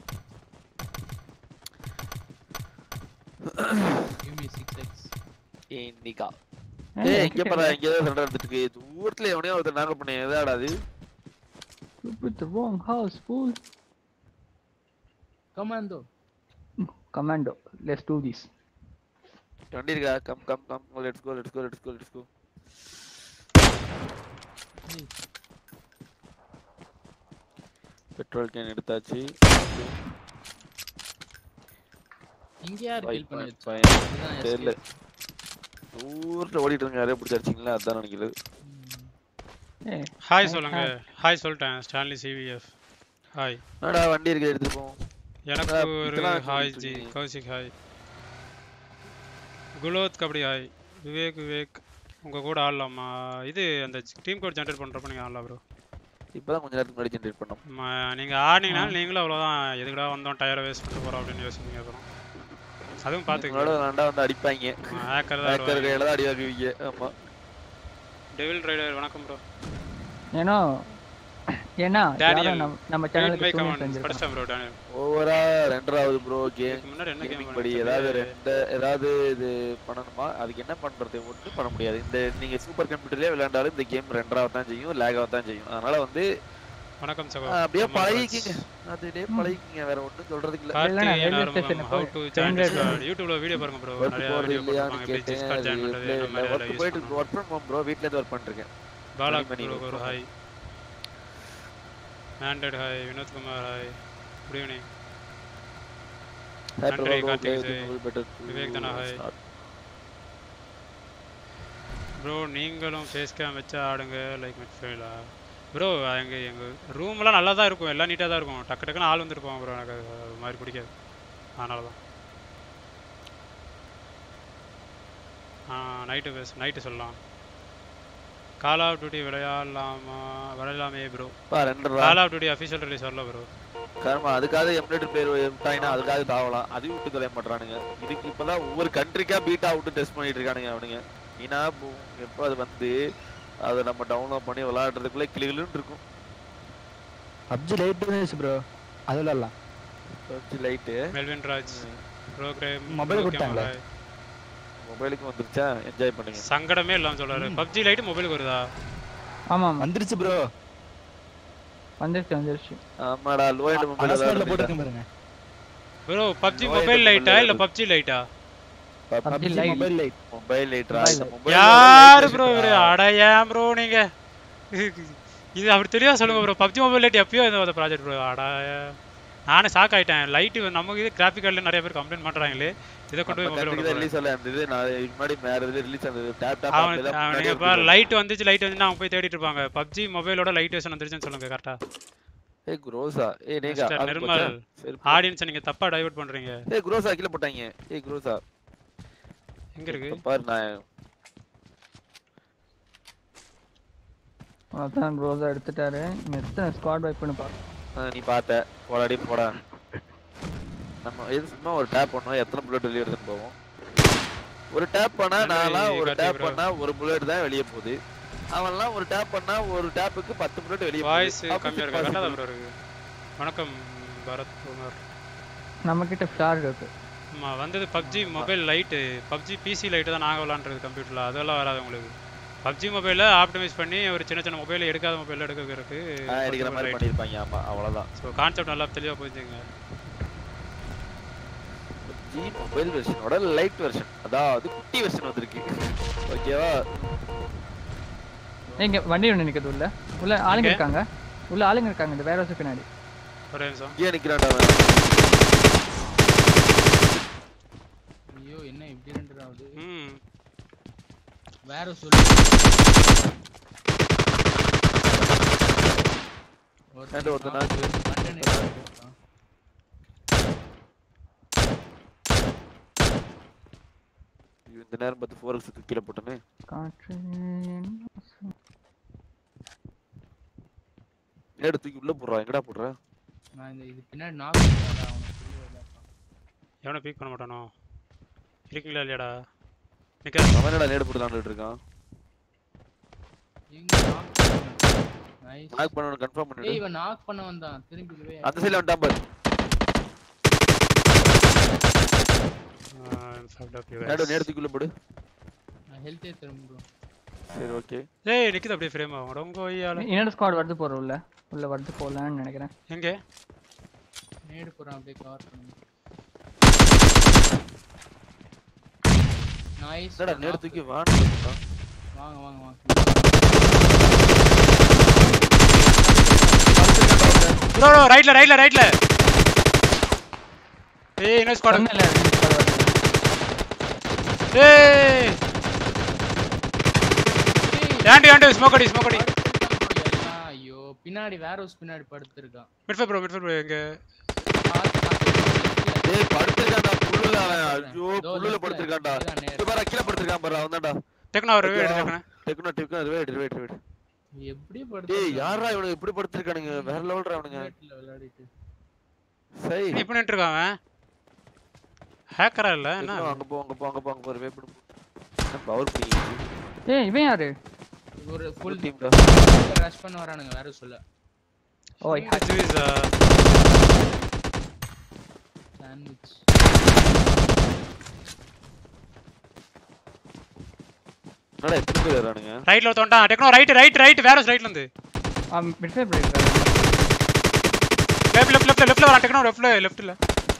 யூமி 6x இன்னிக்கா ஏய், ஏய் இங்க என்கிட்ட பாரு இல்ல. இங்க ஏதோ சண்டை நடந்துட்டு இருக்கு தூரத்துல எவனையோ ஒருத்தர் நாங்க பண்ண எதாடா அது You put the wrong house, fool. Commando Commando, let's do this. வண்டி இருக்கா come come come let's go let's go let's go let's go petrol can எடுத்தாச்சு இங்க யார் Five கில் பண்ணி point வச்சா five. இதுதான் தெரியல escape. தூரத்துல ஓடிட்டு இருங்க யாரையும் பிடிச்சி அடிச்சிங்களா அதான் நினைக்கிறது Hey, ஹாய் Hi, சொல்லுங்க ஹாய் சொல்லிட்டேன் ஸ்டான்லி சிவிஎஃப் ஹாய் என்னடா வண்டி இருக்கு எடுத்துட்டு போவோம் எனக்கு ஆ, ஒரு இதெல்லாம் ஹாய் சொல்லிட்டு ஜி இருக்கீங்க. கௌசிக் ஹாய் குலோத் கபடி ஹாய் விவேக் விவேக் உங்க கூட ஆடலாமா இது அந்த டீம் கோட் ஜென்ரேட் பண்றப்ப நீங்க ஆடலாம் ப்ரோ இப்பதான் கொஞ்ச நேரத்துக்கு முன்னாடி ஜென்ரேட் பண்ணோம் நீங்க ஆடினீங்கன்னா நீங்களும் அவ்வளவுதான் எதுக்குடா வந்தோம் டயரை வேஸ்ட் பண்ணிட்டு போறோம் அப்படின்னு யோசிப்பீங்க அப்புறம் அதுவும் உங்களோட பாத்துக்கலாம் வேண்டாம் வந்து அடிப்பாங்க ஹேக்கர் தான் ஹேக்கர் கையில தான் அடி வாங்குவீங்க ஆமா டெவில் ரைடர் வணக்கம் ப்ரோ ஏன்னா ஏன்னா Daniel, யாரும் நம்ம- நம்ம மை சேனலுக்கு சூனியம் கமெண்ட் செஞ்சிருக்காங்க படிச்சிட்டேன் ப்ரோ டேனியல் ஓவரா ரெண்டராவது ப்ரோ கேம் இதுக்கு முன்னாடி என்ன கேமிங் கேம் படி ஏதாவது ரெண்டு ஏதாவது இது பண்ணணுமா அதுக்கு என்ன பண்றது ஒன்றும் பண்ண முடியாது இந்த நீங்க சூப்பர் கம்ப்யூட்டர்லயே விளையாண்டாலும் இந்த கேம் ரெண்டராக தான் செய்யும் லேகாக தான் செய்யும் அதனால வந்து வணக்கம் சகோ ஆஹ், அப்படியே ஆமா, பழகிக்கிங்க அதுலயே பழகிக்கிங்க வேற ஒண்ணும் சொல்றதுக்கு இல்ல இல்லைன்னா கார்த்திகேயன் railway ஆரம்பம் station how போய் to train join ride Discord. யூடியூப்ல வீடியோ பாருங்க ப்ரோ ஒர்க் நிறைய போறது வீடியோ இல்லையான்னு போட்டுருப்பாங்க எப்படி கேட்டேன் டிஸ்கார்ட் ஜாயின் பண்றது அந்த மாதிரி ஒர்க் எல்லாம் போயிட்டு யூஸ் பண்ணுவோம் ஒர்க் பண்ணுவோம் ப்ரோ வீட்ல இருந்து ஒர்க் பண்ணிருக்கேன் பாலா மணி ப்ரோ work ஒரு from ஹாய் மேண்டட் hi Vinoth Kumar hi good evening Hi, நன்றி, Prabha, bro. Karthik Play Vijay. with Google better to Vivek தானா, hi. start. ப்ரோ நீங்களும் ஃபேஸ் கேம் வச்சு ஆடுங்க லைக் மிட்ஃபீல்டா ப்ரோ எங்கள் எங்கள் ரூம்லாம் நல்லா தான் இருக்கும் எல்லாம் நீட்டாக தான் இருக்கும் டக்கு டக்குன்னு ஆள் வந்துருப்போம் ப்ரோ எனக்கு அது அது மாதிரி பிடிக்காது அதனால தான் நைட்டு பேச நைட்டு சொல்லலாம் கால் ஆஃப் டியூட்டி விளையாடலாமா விளையாடலாமே ப்ரோ பா ரெண்டு ரூபா call of duty official release வரல ப்ரோ கர்மா அதுக்காக எம்லேட்டர் பேர் விட்டாங்கன்னா அதுக்காக தாவலாம் அதையும் விட்டு தொலைய மாட்டானுங்க இதுக்கு இப்பதான் ஒவ்வொரு கண்ட்ரிக்கா பீட்டா விட்டு டெஸ்ட் பண்ணிட்டு இருக்கானுங்க அவனுங்க ஏன்னா பு- எப்போ அது வந்து அதை நம்ம டவுன்லோட் பண்ணி விளையாடுறதுக்குள்ள கிளிகளுன்னு இருக்கும் பப்ஜி லைட் இருந்துச்சு ப்ரோ அது விளாட்லாம் PUBG lite Melvin Raj program Mobile கொடுத்தாங்களே. மொபைலுக்கு வந்துருச்சா என்ஜாய் பண்ணுங்க சங்கடமே இல்லாமல் சொல்றாரு பப்ஜி லைட்டு மொபைலுக்கு வருதா ஆமா ஆமா வந்துருச்சு ப்ரோ வந்துருச்சு வந்துருச்சு ஆமாடா லோ எண்ட் மொபைல் அலஸ்மெண்ட்ல போட்டுருக்கேன் பாருங்க ப்ரோ பப்ஜி No, மொபைல் இது லைட்டா mobile இல்ல லைட். பப்ஜி லைட்டா PUBG PUBG Lite. Mobile lite mobile லைட்ரா Mobile மொபைல் யாரு ப்ரோ இவரு அட ஏன் ப்ரோ நீங்க இது அப்படி தெளிவா சொல்லுங்க ப்ரோ பப்ஜி மொபைல் லைட் எப்பயோ இந்த ப்ராஜெக்ட் ப்ரோ அட நானே ஷாக் ஆயிட்டேன் லைட் நமக்கு இது கிராஃபிக் கார்டில் நிறைய பேர் கம்ப்ளைண்ட் பண்றாங்களே இதை கொண்டு போய் மொபைல் ரிலீஸ் ஆகல அந்த இது நான் இதுக்கு முன்னாடி வேற இதுல ரிலீஸ் ஆனது டேப் டேப் அவன் அவனுக்கு இப்போ லைட் வந்துச்சு லைட் வந்து அவங்க போய் தேடிட்டு இருப்பாங்க பப்ஜி மொபைலோட லைட் வெர்ஷன் வந்துருச்சுன்னு சொல்லுங்க கரெக்டா ஏய் குரோசா ஏய் நேகா மிஸ்டர் அது நிர்மல் போச்சா? சரி ஆடியன்ஸை நீங்க தப்பா டைவர்ட் பண்றீங்க ஏய் குரோசா கீழ போட்டாங்க ஏய் குரோசா எங்க இருக்கு இப்ப பாரு நான் அதான் ரோஸா எடுத்துட்டாரு இன்னும் எத்தனை ஸ்குவாட் வைப்புன்னு பாரு ஆ, நீ பார்த்த போடாடி போடா நம்ம எது சும்மா ஒரு டேப் பண்ணோம் எத்தனை புல்லட் வெளியே எடுத்துட்டு போவோம் ஒரு டேப் பண்ணா நன்றி, நான்லாம் ஒரு கார்த்திக் டேப் bro. பண்ணா ஒரு புல்லட் தான் வெளியே போகுது அவன்லாம் ஒரு டேப் பண்ணா ஒரு டேப்புக்கு பத்து புல்லட் வெளியே வாய்ஸ் போகுது. கம்மியா இருக்கு Opposite கரெக்டா possible. ப்ரோ இருக்கு வணக்கம் பரத் குமார் நம்ம கிட்ட ஃபிளார் இருக்கு ஆமா வந்தது PUBG mobile lite PUBG PC lite தான் நாங்கள் விளாண்டுறது கம்ப்யூட்டரில் அதெல்லாம் வராது உங்களுக்கு பப்ஜி மொபைலில் ஆப்டிமைஸ் பண்ணி ஒரு சின்ன சின்ன மொபைல் எடுக்காத மொபைல் எடுக்கிறதுக்கு ஆ, எடுக்கிற மாதிரி பண்ணிருப்பாங்க ஆமா அவ்வளவுதான் ஸோ கான்செப்ட் நல்லா தெளிவாக புரிஞ்சுங்க ஜி மொபைல் வெர்ஷனோட லைட் வெர்ஷன் அதாவது குட்டி வெர்ஷன் வந்திருக்கு ஓகேவா இங்க வண்டி ஒன்று நிக்குது உள்ள உள்ள ஆளுங்க எங்க? இருக்காங்க உள்ள ஆளுங்க இருக்காங்க இந்த வேற ஹவுஸ் பின்னாடி ஒரே நிமிஷம் இங்கே நிக்கிறான்டா அவன் ஐயோ என்ன இப்படி ரெண்டு ஆகுது ம் வேற சொல்லு And ஒருத்தன் knock. பட்டன் எடுத்து ஐயோ, இந்த நேரம் பார்த்து ஃபோர் எக்ஸ் கீழே போட்டோமே காற்று நேடு தூக்கி உள்ள போடுறா எங்கடா போடுற நான் இந்த இது பின்னாடி நாக் பண்ணிட்டேன்டா, அவனுக்கு புரியல. எவனை பீக் பண்ண மாட்டானோ இருக்கீங்களா இல்லையாடா நிக்க அவன் என்னடா நேடு போட்டு விளாண்டுட்டு இருக்கான் இங்க knock பண்ணு. Nice. நாக் பண்ணணும் கன்ஃபார்ம் ஏய் பண்ணிடு இவன் knock பண்ண வந்தான் திரும்பி போய் அந்த சைடுல வந்துட்டான் பாரு நேடு நேடு தூக்கி உள்ள போடு நான் ஹெல்த்தே திரும்ப சரி ஓகே ஏய் நிக்குது அப்படியே ஃப்ரேம் ஆகும் உங்க ஒய்யால இன்னொரு ஸ்குவாட் வருது போற உள்ள உள்ள வருது போலான்னு நினைக்கிறேன் எங்க நேடு போறான் அப்படியே கவர் பண்ணு நைஸ் என்னடா நேடு தூக்கி வான்னு போட்டான் வாங்க வாங்க வாங்க ப்ரோ ப்ரோ ரைட்ல ரைட்ல ரைட்ல ஏய் இன்னொரு ஸ்குவாட் சொன்னேன்ல, ரெண்டு squad வருது. ஏய் ஏண்டி ஏண்டி ஸ்மோக் அடி ஸ்மோக் அடி எல்லாம் ஐயோ பின்னாடி வேற ஹவுஸ் பின்னாடி படுத்திருக்கான் மிட்ஃபை ப்ரோ மிட்ஃபை ப்ரோ எங்க பார்த்து, பார்த்து. டேய் படுத்திருக்கான்டா புல்லுல அவன் ஐயோ இதோ புல்லுல left ல. படுத்திருக்கான்டா இதுதான் நேரா. இங்க பாரு கீழ படுத்திருக்கான் பாரு அவன் தான்டா டெக்னா ஒரு Okay. எடுத்துக்கணும் டெக்னோ டெக்னோ ரிவைட் ரிவைட் ரிவைட் எப்படி டேய் படுத்திருக்கான்? யாரா இவனுக்கு இப்படி படுத்திருக்கானுங்க வேற லெவல்ரா அவனுங்க வீட்டுல விளையாடிட்டு சரி இப்போ நின்றுருக்கான் அவன் ஹேக்கரா இல்ல என்ன டெக்னோ அங்க போ அங்க போ அங்க போ அங்க போ ரிவைட் பண்ணு பவர் பிடிங்க ஏய் இவன் யாரு ஒரு ஃபுல் டீம்டா ரஷ் பண்ண வரானுங்க வேற சொல்ல ஓ ஜூஸா சாண்ட்விச் என்னடா எத்தனை பேர் வரானுங்க ரைட்ல ஒருத்தவன்ட்டான் டெக்னோ ரைட் ரைட் ரைட் வேற ரைட்ல இருந்து மிட்ஃபை பண்ணிருக்காரு லெஃப்ட் லெஃப்ட் லெஃப்ட் லெஃப்ட்ல வரான் டெக்னோ லெஃப்ட்ல லெஃப்ட்ல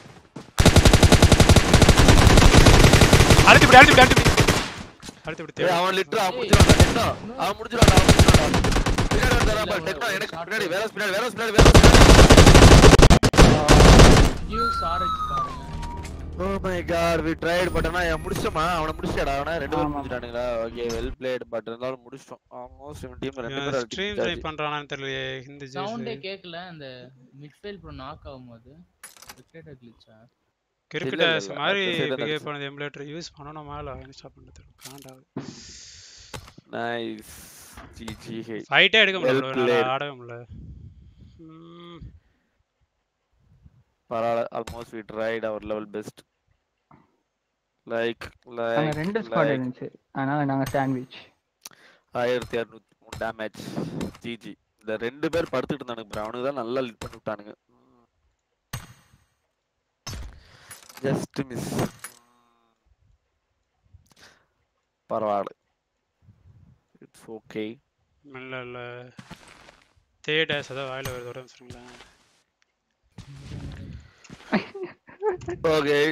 அழுத்தி விடு அழுத்தி விடு அழுத்தி விடு அழுத்தி விடு ஏய் தேவை அவன் லிட்டர் அவன் முடிச்சிருவான்டா டெக்னோ அவன் முடிச்சிருவான்டா அவன் முடிச்சிருவான்டா பின்னாடி வந்தாரா பாரு டெக்னோ எனக்கு பின்னாடி வேற பின்னாடி வேற பின்னாடி வேற பின்னாடி யூஸ் ஆர்எக்ஸ் பாருங்க oh my god we tried but ஆனா அவன் முடிச்சோமா அவனை முடிச்சாடா அவன ரெண்டு பேரும் ஆமா. முடிச்சிட்டானுங்களா ஓகே வெல் பிளேட் பட் இருந்தாலும் முடிச்சிட்டோம் ஆல்மோஸ்ட் இவன் டீம் ரெண்டு பேரும் ஸ்ட்ரீம் ட்ரை பண்றானான்னு தெரியலையே ஹிந்தி சவுண்டே ஜூஸ் கேட்கல அந்த மிட்ஃபீல்ட் ப்ரோ நாக் ஆகும்போது விக்கெட் கிளிச்சா கிரிக்கெட்டர்ஸ் இல்ல, மாதிரி அடுத்த side தான் பிஹேவ் நடந்துச்சு. பண்ணது எமுலேட்டர் யூஸ் பண்ணணுமா இல்ல இன்ஸ்டால் பண்ணுறது காண்டாவது நைஸ் ஜிஜி ஹே ஃபைட்டே எடுக்க முடியல Well bro, என்னால played. ஆடவே முடியல ம், பரவாயில்ல ஆல்மோஸ்ட் வி ட்ரைட் அவர் லெவல் பெஸ்ட் லைக் நாங்க லைக் ரெண்டு ஸ்குவாட் இருந்துச்சு அதனால நாங்க சாண்ட்விச் ஆயிரத்தி இரநூத்தி மூணு டேமேஜ் ஜிஜி இந்த ரெண்டு பேர் படுத்துட்டு இருந்தானுங்க bro. அவனுக்கு தான் நல்லா லீட் பண்ணி விட்டானுங்க ஜஸ்ட் மிஸ் பரவாயில்ல இட்ஸ் ஓகே இல்ல இல்ல தேடஸ் ஏதோ வாயில வருது ஒரு நிமிஷம் ஓகே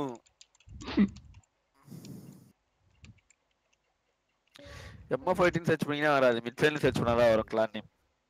எம்மா ஃபைட்டிங் சர்ச் பண்ணீங்கன்னா வராது மிட் சைடில் சர்ச் பண்ணாதான் வரும் கிளான் நேம்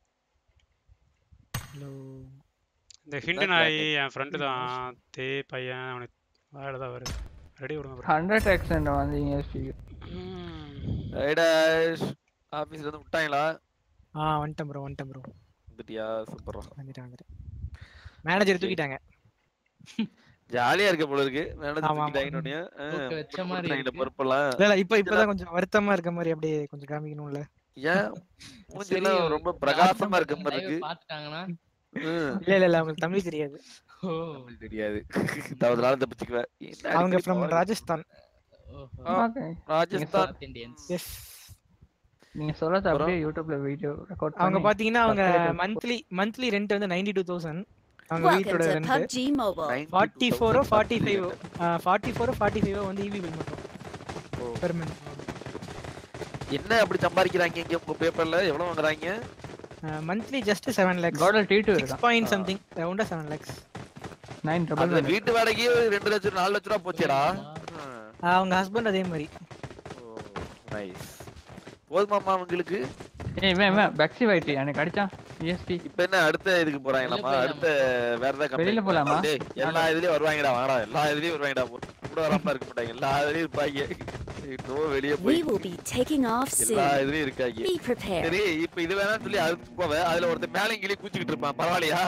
இந்த ஹிண்டு என்ன நாய் clan என் ஃப்ரெண்டு தான் தே பையன் அவனுக்கு வாயில தான் வருது ரெடி விடுங்க bro. ஹண்ட்ரட் எக்ஸ்டெண்ட் வந்தீங்க ம், ரைடாஷ் ஆஃபீஸ்ல இருந்து விட்டாங்களா ஆ வந்துட்டேன் ப்ரோ வந்துட்டேன் ப்ரோ வந்துட்டியா சூப்பரா வந்துட்டேன் வந்துட்டேன் மேனேஜர் தூக்கிட்டாங்க ஜாலியா இருக்க போல இருக்கு ஆமா, ஆமா. தூக்கிட்டாங்கன்னு தூக்க வச்ச மாதிரி இந்த இருக்கு. பொறுப்பெல்லாம் இல்ல இல்ல இப்ப இப்பதான் கொஞ்சம் வருத்தமா இருக்க மாதிரி அப்படியே கொஞ்சம் காமிக்கணும்ல ஏன் மூஞ்சிலாம் சரி, ரொம்ப பிரகாசமா இருக்க மாதிரி live இருக்கு பாத்துட்டாங்கன்னா ம், இல்ல இல்ல இல்ல அவங்களுக்கு தமிழ் தெரியாது ஓ தமிழ் தெரியாது தவறுதலால தப்பிச்சுக்குவேன் என்ன அவங்க அடிக்கடி ஃப்ரம் power- ராஜஸ்தான் ஓஹோ ஆ. Okay Rajasthan north Indians yes நீங்க சொல்றது அப்படியே யூடியூப்ல வீடியோ ரெக்கார்ட் அவங்க பாத்தீங்கன்னா அவங்க subtitles மந்த்லி மந்த்லி ரெண்ட் வந்து நைன்டி டூ தௌசண்ட் அவங்க Welcome வீட்டோட to rent PUBG Mobile. 92,000 forty ஃபோரோ forty monthly five rent. Forty ஃபோரோ ஃபார்ட்டி ஃபைவ் வந்து இவி பில் மட்டும் ஓ. பெர் மந்த் என்ன அப்படி சம்பாதிக்கிறாங்க இங்க உங்க பேப்பர்ல எவ்வளவு வாங்குறாங்க மந்த்லி ஜஸ்ட் செவன் லேக்ஸ் காடல் டி டூ சிக்ஸ் இருக்கான் பாயிண்ட் சம்திங் ரவுண்டா செவன் லேக்ஸ் நைன் அந்த டபுள் வீட்டு வாடகையே ஒரு ரெண்டு லட்சம் நாலு லட்சம் ரூபா போச்சேடா அவங்க ஹஸ்பண்ட் அதே மாதிரி நைஸ் போதுமாமா அவங்களுக்கு ஏய் இவன் இவன் பெக்ஸி வைட்டி எனக்கு அடிச்சான் ESP இப்ப என்ன அடுத்த இதுக்கு போறாங்களாமா வெளில அடுத்த வேற ஏதாவது வெளில company போலாமா? டேய், எல்லா இதுலயும் வருவாங்கடா வாங்கடா எல்லா இதுலயும் வருவாங்கடா கூட வராம இருக்க மாட்டாங்க எல்லா இதுலயும் இருப்பாங்க இன்னும் வெளிய We போய் will be taking off எல்லா soon. இதுலயும் இருக்காங்க Be prepared. சரி இப்ப இது வேணாம் சொல்லி அதுக்கு போவ அதுல ஒருத்தன் மேலே கீழே கூச்சிக்கிட்டு இருப்பான் பரவாயில்லையா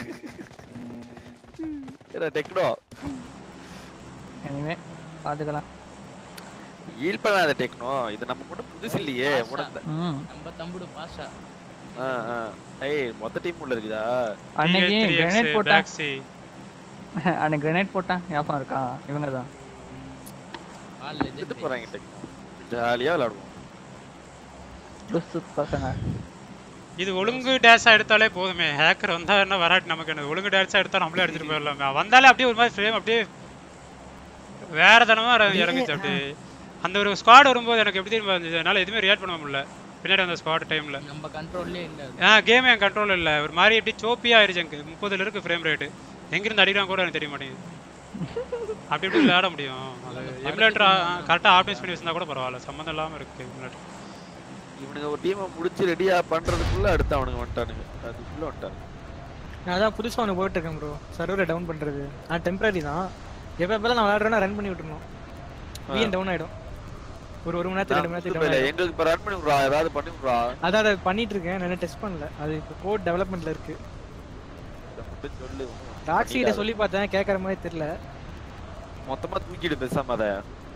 டெக்னோ இனிமே பாத்துக்கலாம் ஈல் பண்ணாத டெக்னோ இது நம்ம மட்டும் புதுசு இல்லையே பாஷா. உனக்கு ம் நம்ம தம்புடு பாஷா ஆ, ஆ. ஏய் மொத்த டீம் உள்ள இருக்குதா அன்னைக்கு கிரனேட் போட்டான் டாக்ஸி அன்னைக்கு கிரனேட் போட்டான் ஞாபகம் இருக்கா இவங்க தான் ஆல் எடுத்து லெஜெண்ட் போறாங்க டெக்னோ ஜாலியா விளையாடுவோம் லுசு பசங்க இது ஒழுங்கு டேஸா எடுத்தாலே போதுமே ஹேக்கர் வந்தா என்ன வராட்டி நமக்கு என்ன ஒழுங்கு டேஸா எடுத்தா நம்மளே அடிச்சிட்டு போயிடலாமே அவன் வந்தாலே அப்படியே ஒரு மாதிரி ஃப்ரேம் அப்படியே வேற தனமா இற- இறங்குச்சு அப்படியே அந்த ஒரு ஸ்குவாட் வரும்போது எனக்கு எப்படி தெரியுமா இருந்துச்சு என்னால எதுவுமே ரியாக்ட் பண்ண முடியல பின்னாடி அந்த ஸ்குவாட் டைம்ல நம்ம கண்ட்ரோல்லே இல்ல அது. ஆ கேம் என் கண்ட்ரோல் இல்ல ஒரு மாதிரி எப்படி சோப்பியா ஆயிருச்சு எனக்கு முப்பதுல இருக்கு ஃப்ரேம் ரேட்டு எங்கிருந்து அடிக்கிறான் கூட எனக்கு தெரிய மாட்டேங்குது அப்படி எப்படி விளையாட முடியும் அது எமுலேட்டர் கரெக்டாக ஆப்டைஸ் பண்ணி வச்சிருந்தா கூட பரவாயில்ல சம்மந்தம் இல்லாம இருக்கு எமுலேட்டர் இவனுங்க ஒரு டீமை முடிச்சு ரெடியா பண்றதுக்குள்ள அடுத்து அவனுங்க வந்துட்டானுங்க அதுக்குள்ள வந்துட்டானுங்க நான் அதான் புதுசா ஒன்று போயிட்டு இருக்கேன் ப்ரோ சர்வரை டவுன் பண்றது நான் டெம்பரரி தான் எப்போ எப்போ நான் விளையாடுறேன்னா ரன் பண்ணி விட்டுருணும் விஎன் டவுன் ஆயிடும் ஒரு ஒரு மணி நேரத்துக்கு ரெண்டு மணி நேரத்துக்கு down இல்ல, ஆயிடும். எங்களுக்கு இப்ப ரன் பண்ணி விட்றா ஏதாவது பண்ணி விட்றா அதான் அதை பண்ணிட்டு இருக்கேன் நான் டெஸ்ட் பண்ணல அது இப்போ கோட் டெவலப்மெண்ட்ல இருக்கு இதை மட்டும் சொல்லு டாக்ஸி கிட்ட சொல்லி பார்த்தேன் கேட்கற மாதிரி தெரியல மொத்தமா தூக்கிட்டு பேசாம அத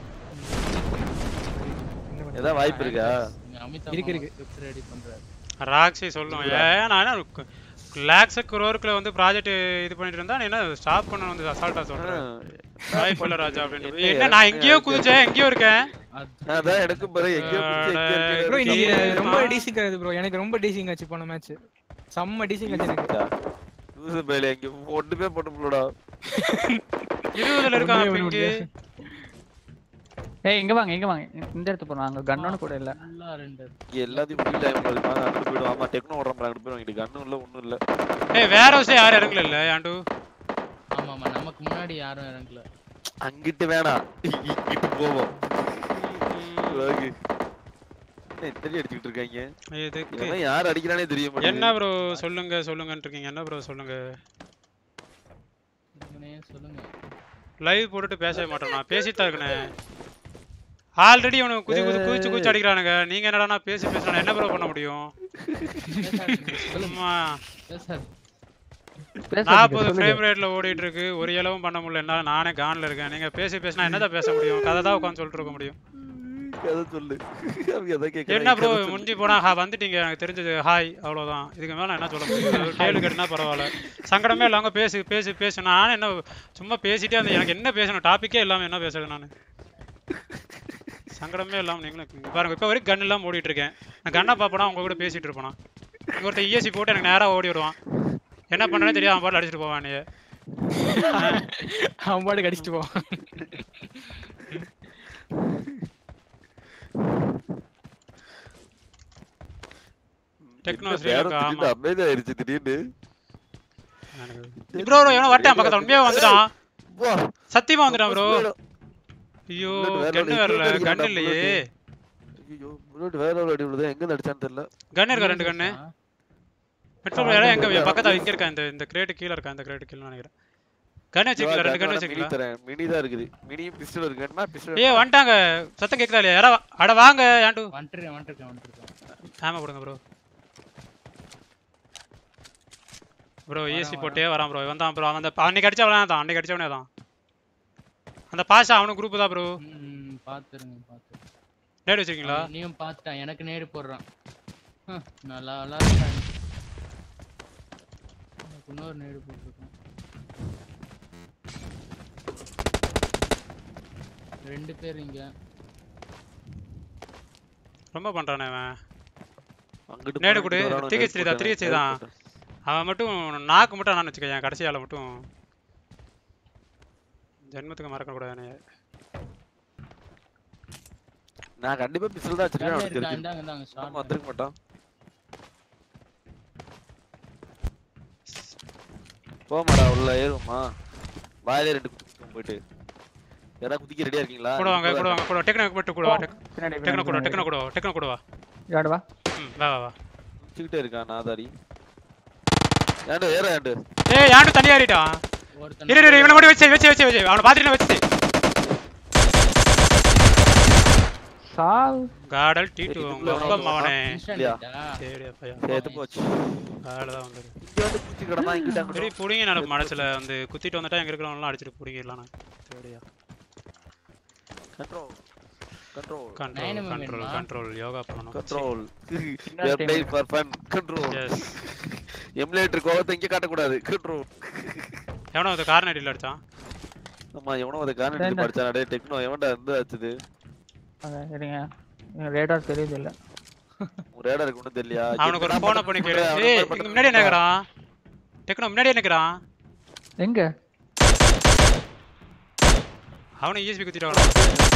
என்ன பண்றது? ஏதாவது வாய்ப்பு இருக்கா இங்க அமித் இருக்கு, இருக்கு. ஸ்கிரிப்ட் ரெடி பண்றாரு ராக்ஸி சொல்லும் ஏன் நான் என்ன லேக்ஸ் குரோருக்குள்ள வந்து ப்ராஜெக்ட் இது பண்ணிட்டு இருந்தா நீ என்ன ஸ்டாப் பண்ண வந்து அசால்ட்டா சொல்றேன் வாய்ப்பு இல்ல ராஜா அப்படின்னு என்ன நான் எங்கேயோ குதிச்சேன் எங்கேயோ இருக்கேன் அது அதான் எனக்கும் பாரு எங்கேயோ பிடிச்சி எங்கேயோ இருக்கு. ப்ரோ இன்னைக்கு ஏய், ரொம்ப மா. டீசிங் ஆகுது ப்ரோ எனக்கு ரொம்ப டீசிங் ஆச்சு போன மேட்ச் செம்ம டீசிங் ஆச்சு எனக்கு லூசு பயலே, இங்க ஒண்ணுமே பண்ண முடியலடா. இருபதுல இருக்காங்க ஒண்ணுமே இப்ப பண்ண இங்க ஏய் இங்க வாங்க இங்க வாங்க இந்த இடத்து போறோம் அங்க கன்னோட கூட இல்ல ஃபுல்லா ரெண்டர் இங்க எல்லாத்தையும் முடிக்கிட்டு time உங்களுக்கு வாங்க, அங்கிட்டு போயிடுவோம். ஆமா, techno ஓடுறோம், அங்கிட்டு போயிடுவோம். இங்கிட்டு gun உம் இல்ல, ஒண்ணும் இல்ல. ஏய் வேற ஹவுஸ்ல யாரும் இறங்கல இல்ல ஆண்டு ஆமா ஆமா நமக்கு முன்னாடி யாரும் இறங்கல அங்கிட்டு வேணாம் இங்கிட்டு போவோம் ஓகே. என்ன இத்தனை அடிச்சுக்கிட்டு இருக்காங்க எதுக்கு இதெல்லாம் யார் அடிக்கிறானே தெரிய என்ன மாட்டேங்குது ப்ரோ சொல்லுங்க சொல்லுங்கன்னு இருக்கீங்க என்ன ப்ரோ சொல்லுங்க இவனே சொல்லுங்க லைவ் போட்டுட்டு பேசவே மாட்டோம் நான் பேசிட்டு தான் இருக்கேனே ஆல்ரெடி இவனுக்கு குதி குதி குதிச்சு குதிச்சு அடிக்கிறானுங்க நீங்க என்னடா பேசி பேசுறா என்ன ப்ரோ பண்ண முடியும் சும்மா பேசாது பேசாதீங்க, நாற்பது சொல்லுங்க. ஃப்ரேம் ரேட்ல ஓடிட்டு இருக்கு ஒரு இளவும் பண்ண முடியல என்னால நானே கான்ல இருக்கேன் நீங்க பேசி பேசினா என்னதான் பேச முடியும் கதை தான் உட்காந்து சொல்லிட்டு இருக்க முடியும் கதை சொல்லு அவங்க எதை கேட்கறாங்க, என்ன ப்ரோ கதை சொல்லு. முடிஞ்சு போனா ஹா வந்துட்டீங்க எனக்கு தெரிஞ்சது ஹாய் அவ்வளவுதான் இதுக்கு மேல நான் என்ன சொல்ல முடியும் கேளு கேட்டுனா பரவாயில்ல சங்கடமே இல்லாம பேசு பேசு பேசு நான் என்ன சும்மா பேசிட்டே அந்த எனக்கு என்ன பேசணும் டாபிக்கே இல்லாம என்ன பேசுறது நான் சங்கடமே இல்லாம நீங்களும் இங்க பாருங்க இப்போ வரைக்கும் கன் இல்லாம ஓடிட்டு இருக்கேன் நான் கண்ணை பார்ப்பனா உங்க கூட பேசிட்டு இருப்பேனா இங்க ஒருத்தன் இஎஸ்சி போட்டு எனக்கு நேரா ஓடி வருவான் என்ன பண்றேனே தெரியாம பாட்டு அடிச்சிட்டு போவான் நீ அவன் பாட்டுக்கு அடிச்சுட்டு போவான் டெக்னோ என்ன ஸ்ரீலங்கா, பேரம் திடீர்னு ஆமா. அமைதியாயிருச்சு திடீர்னு ப்ரோ ப்ரோ எவனோ வரட்டான் பக்கத்துல உண்மையா வந்துட்டான் வா, சத்தியமா வந்துட்டான் ப்ரோ bullet ஐயோ bullet வேற கண்ணு level. வரல இங்க கண்ணு அடிக்கிறான்டா இல்லையே ஐயோ bullet வேற ஒரு அடி விழுது எங்க அடிச்சான்னு தெரியல கன் இருக்கா ரெண்டு கண்ணு பெட்ரோல் வேற எங்க பக்கத்துல இங்க இருக்கா இந்த இந்த கிரேட் கீழ இருக்கா இந்த கிரேட் கீழ நினைக்கிறேன் கன் வச்சிருக்கீங்களா ரெண்டு கன் மினி வச்சிருக்கீங்களா தரேன் மினி தான் இருக்குது மினியும் பிஸ்டல் இருக்கு வேணுமா பிஸ்டல் ஏய் வந்துட்டாங்க சத்தம் கேக்குதா இல்லையா யாரா அட வாங்க ஏன்டு வந்துருக்கேன் வந்துருக்கேன் வந்துருக்கேன் ஆமா கொடுங்க ப்ரோ ப்ரோ ஏசி போட்டே வரான் ப்ரோ வந்தான் ப்ரோ அவன் அந்த அன்னைக்கு அடிச்சவனே தான் அன்னைக்கு அடிச்சவனே தான் அந்த பாஷா அவனுக்கு குரூப் தான் ப்ரோ ம் பாத்துருங்க பாத்துருங்க டேட் வச்சிருக்கீங்களா நீயும் பாத்துட்டான் எனக்கு நேரு போடுறான் ஹம், நல்லா நல்லா இருக்கான் எனக்கு இன்னொரு நேரு போட்டிருக்கான் ரெண்டு பேர் இங்க ரொம்ப பண்றானே அவன் அங்கிட்டு நேடு போனா கொடு, இங்கிட்டு வரானு, THC நேடு தான், போட்டேன், 3HC நேடு தான். போட்டேன். அவன் மட்டும் நாக்கு மட்டும் நான் வச்சுக்கேன் கடைசி ஆளை மட்டும் ஜென்மத்துக்கு மறக்க கூடாது நான் கண்டிப்பா பிஸ்டல் தான் வச்சிருக்கேன் கண்ணு அவனுக்கு இருக்கா தெரியும் இந்தாங்க இந்தாங்க ஆமா ஷார்ட் வந்திருக்க மாட்டான் போமாடா உள்ள ஏறுமா வாயிலே ரெண்டு குத்து குத்தும் போயிட்டு யாராவது குதிக்க ரெடியா இருக்கீங்களா கூட வாங்க கூட வாங்க கூட டெக்னோ மட்டும் கூட வா டெக்- பின்னாடி, டெக்னோ கூட பின்னாடி, டெக்னோ கூட வா டெக்னோ கூட வா இங்க வா ம் வா வா வா குச்சிக்கிட்டே இருக்கான் நாதாரி ஏண்டு ஏற ஏண்டு ஏய் யாரும் தனியா ஏறிட்டான் ஒருத்தன் இரு இரு இவனை மட்டும் வச்சு வச்சு வச்சு வச்சு அவனை பார்த்துட்டு வச்சு சாவு காடல் டி டூ ஏய், உங்க இதுக்குள்ள அப்பா அவனை மவனே instant இல்லையா? hit ஆ? சரி அப்பையா சேர்த்து போச்சு காடல் தான் வந்தது இங்க வந்து குச்சி கிடந்தா இங்கிட்ட சரி அங்கிட்ட புடிங்க நடப்பு மனசுல வந்து குத்திட்டு வந்துட்டா எங்க இருக்கிறவங்களாம் அடிச்சிட்டு புடிங்கிடலாம் நான் சரியா control control control Nine control வேணுமா? கண்ட்ரோல் யோகா பண்ணணும் control Single team. play for fun control எஸ் எமுலேட்டர் கோவத்தை இங்க காட்டக்கூடாது கண்ட்ரோல் எவனோ அது கார்னடியில் அடிச்சான் ஆமா எவனோ அதை காரணம் வேண்டாம். படிச்சான் டே டெக்னோ எவன்டா இருந்து ஆச்சுது அதான் சரிங்க ரேடார் தெரியுது இல்ல உன் ரேடாருக்கு ஒண்ணும் தெரியலையா அவனுக்கு ஒரு என்னடா போனை பண்ற- பண்ணி கேளு அவனை ஏய் மாதிரி இங்க பண்ற- முன்னாடி நிக்கிறான் டெக்னோ முன்னாடியே நிக்கிறான் எங்க அவனை இஎஸ்பி குத்திட்டு வரணும்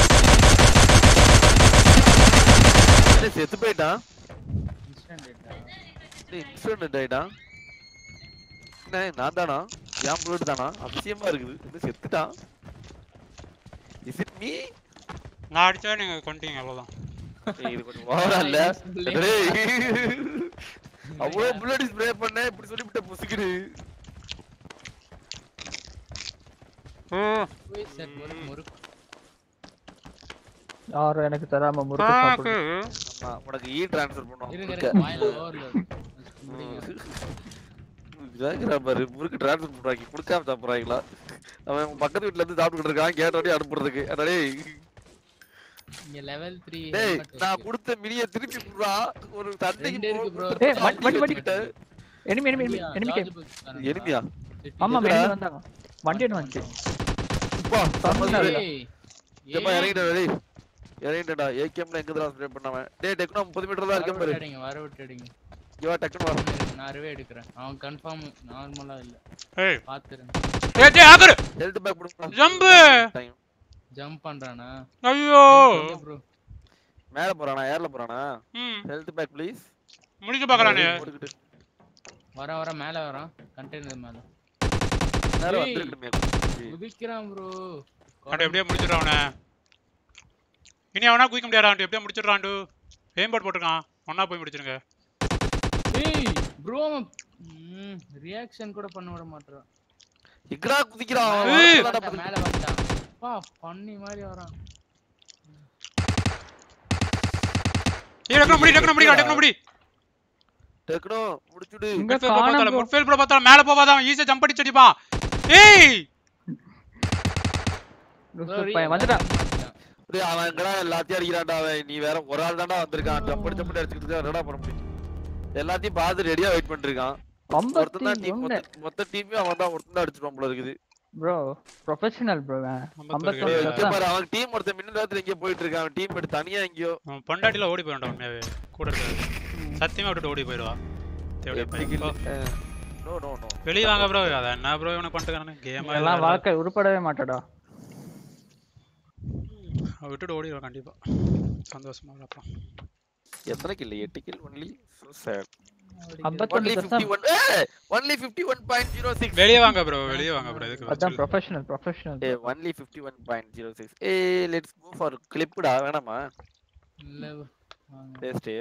டேய், செத்து போயிட்டான் instant hit ஆ? இன்சிடென்ட் ஆயிட்டான் என்ன நான் தானா என் புல்லட் தானா அதிசயமா இருக்குது இது செத்துட்டான் இஸ் இட் மீ நான் அடிச்சா நீங்க கொண்டீங்க அவ்வளவுதான் இது கொஞ்சம் ஓவரா இல்ல டேய் அவ்வளவு புல்லட் ஸ்ப்ரே பண்ணேன் இப்படி சொல்லிவிட்ட புசிக்குது போய் set ஒரு முறுக்கு யாரும் எனக்கு தராம முறுக்கு சாப்பிடு ஆமா உனக்கு இ ட்ரான்ஸ்ஃபர் பண்ணுவோம் இருங்க முறுக்க. இருங்க வாயில overload. முடிங்க. கேக்குறா பாரு முறுக்கு ட்ரான்ஸ்ஃபர் பண்றாங்க கொடுக்காம சாப்பிடுறாங்களா அவன் உன் பக்கத்து வீட்டுல இருந்து சாப்பிட்டுக்கிட்டு இருக்கான் கேட்டோடய அனுப்புறதுக்கு அட டேய் இங்க level three டேய் helmet நான் இருக்கு. கொடுத்த மினிய திருப்பி குடுறா ஒரு சண்டைக்கு ரெண்டு இருக்கு bro. ஏய், வண்டி, வண்டி, வண்டி. கிட்ட எனிமி எனிமி எனிமி இங்கயா? எனிமி Dodge box தரேன்டா. எனிமியா ஆமா எதுக்குடா? எனிமி வந்தாங்க வண்டி என்ன வந்துச்சு அப்பா சம்மந்தம் இல்ல. ஏய், ஏப்பா ஏய், இறங்கிட்டா டேய் இறங்கிட்டா ஏகேம்ல எங்க தான் ஸ்ப்ரே பண்ணாம டேய் டெக்னோ 30 மீட்டர் தான் வர இருக்கேன் பாரு விட்டுடுங்க, வர விட்டுடுங்க. இவா டக்குனு வா நான் அறுவே எடுக்கிறேன் அவன் கன்ஃபார்ம் நார்மலா இல்ல ஏய் பாத்துறேன் ஏய் டேய் ஆகரு ஹெல்த் பேக் கொடுங்க Jump. ஜம்ப் பண்றானா ஐயோ ப்ரோ மேல போறானா ஏர்ல போறானா ம் ஹெல்த் பேக் ப்ளீஸ் முடிச்சு பார்க்கறானே வர வர மேல வரான் கண்டெய்னர் மேல நேரம் ஏய். வந்திருக்கணுமே குதிக்கிறான் ப்ரோ அட எப்படியே முடிச்சிடுறான் அவனை இனி அவனா குதிக்க முடியாதாண்டு எப்படியே முடிச்சிடுறான்டு ஏம் போட் போட்டிருக்கான் ஒண்ணா போய் முடிச்சிருங்க ஏய் ப்ரோ ரியாக்ஷன் கூட பண்ண விட மாட்டறான் எங்கடா குதிக்கிறான் அவன் ஏய். வரதுலடா வந்துட்டான், மேல வந்துட்டான் வா பண்ணி மாதிரி வரான் ஏய் டக்குனு முடி டக்குனு முடி டக்குனு முடி டக்குனு முடிச்சுடு இங்க மிட்ஃபீல்ட் ப்ரோ காணோம் பார்த்தால bro. மிட்ஃபீல்ட் ப்ரோ பார்த்தால மேல போவாதான் ஈஸியா ஜம்ப் அடிச்சு அடிப்பான் ஏய் லுசு பையன் வந்துட்டான் டேய், அவன் எங்கடா எல்லாத்தையும் அடிக்கிறான்டா அவன் நீ வேற ஒரு ஆள் தான்டா வந்திருக்கான் ஜம்படி ஜம்படி அடிச்சுக்கிட்டு இருக்கா, என்னடா பண்ண முடியும் எல்லாத்தையும் பார்த்து ரெடியா வெயிட் பண்ணிருக்கான் ஒருத்தன் தான் ஐம்பத்தி டீம் ஒண்ணு மொத்த டீமே அவன் தான் ஒருத்தன் தான் அடிச்சிருப்பான் போல இருக்குது ப்ரோ ப்ரொஃபஷனல் ப்ரோ ஐம்பத்தொரு டேய், ஐம்பத்தொன்னு இங்க பாரு அவன் டீம் ஒருத்தன் மின்ன நேரத்துல எங்கேயோ போயிட்டு இருக்கான் அவன் டீம் எடுத்து தனியா எங்கேயோ அவன் பொண்டாட்டில ஓடி போயிடான் உண்மையாவே கூட இருக்காது சத்தியமா விட்டுட்டு ஓடி போயிடுவா தேடி எப்படி போய். kill? போ. அஹ், no no no வெளிய வாங்க ப்ரோ அத என்ன ப்ரோ இவனை பண்ணிட்டு கேம் எல்லாம் வாழ்க்கை உருப்படவே மாட்டடா விட்டுட்டு ஓடிடுவான் கண்டிப்பா சந்தோஷமா இருப்பான் எத்தனை கில் எட்டு கில் ஒன்லி சோ சேட் ஐம்பத்தொன்னு ஒன்லி percent 51 ஏய் ஒன்லி 51.06 வெளிய வாங்க ப்ரோ வெளிய வாங்க ப்ரோ எதுக்கு அதான் வச்சு ப்ரொஃபஷனல் ப்ரொஃபஷனல் ஏய் ஒன்லி 51.06 ஏய் லெட்ஸ் கோ ஃபார் கிளிப்டா வேணாமா இல்ல வாங்க. டேஸ்ட்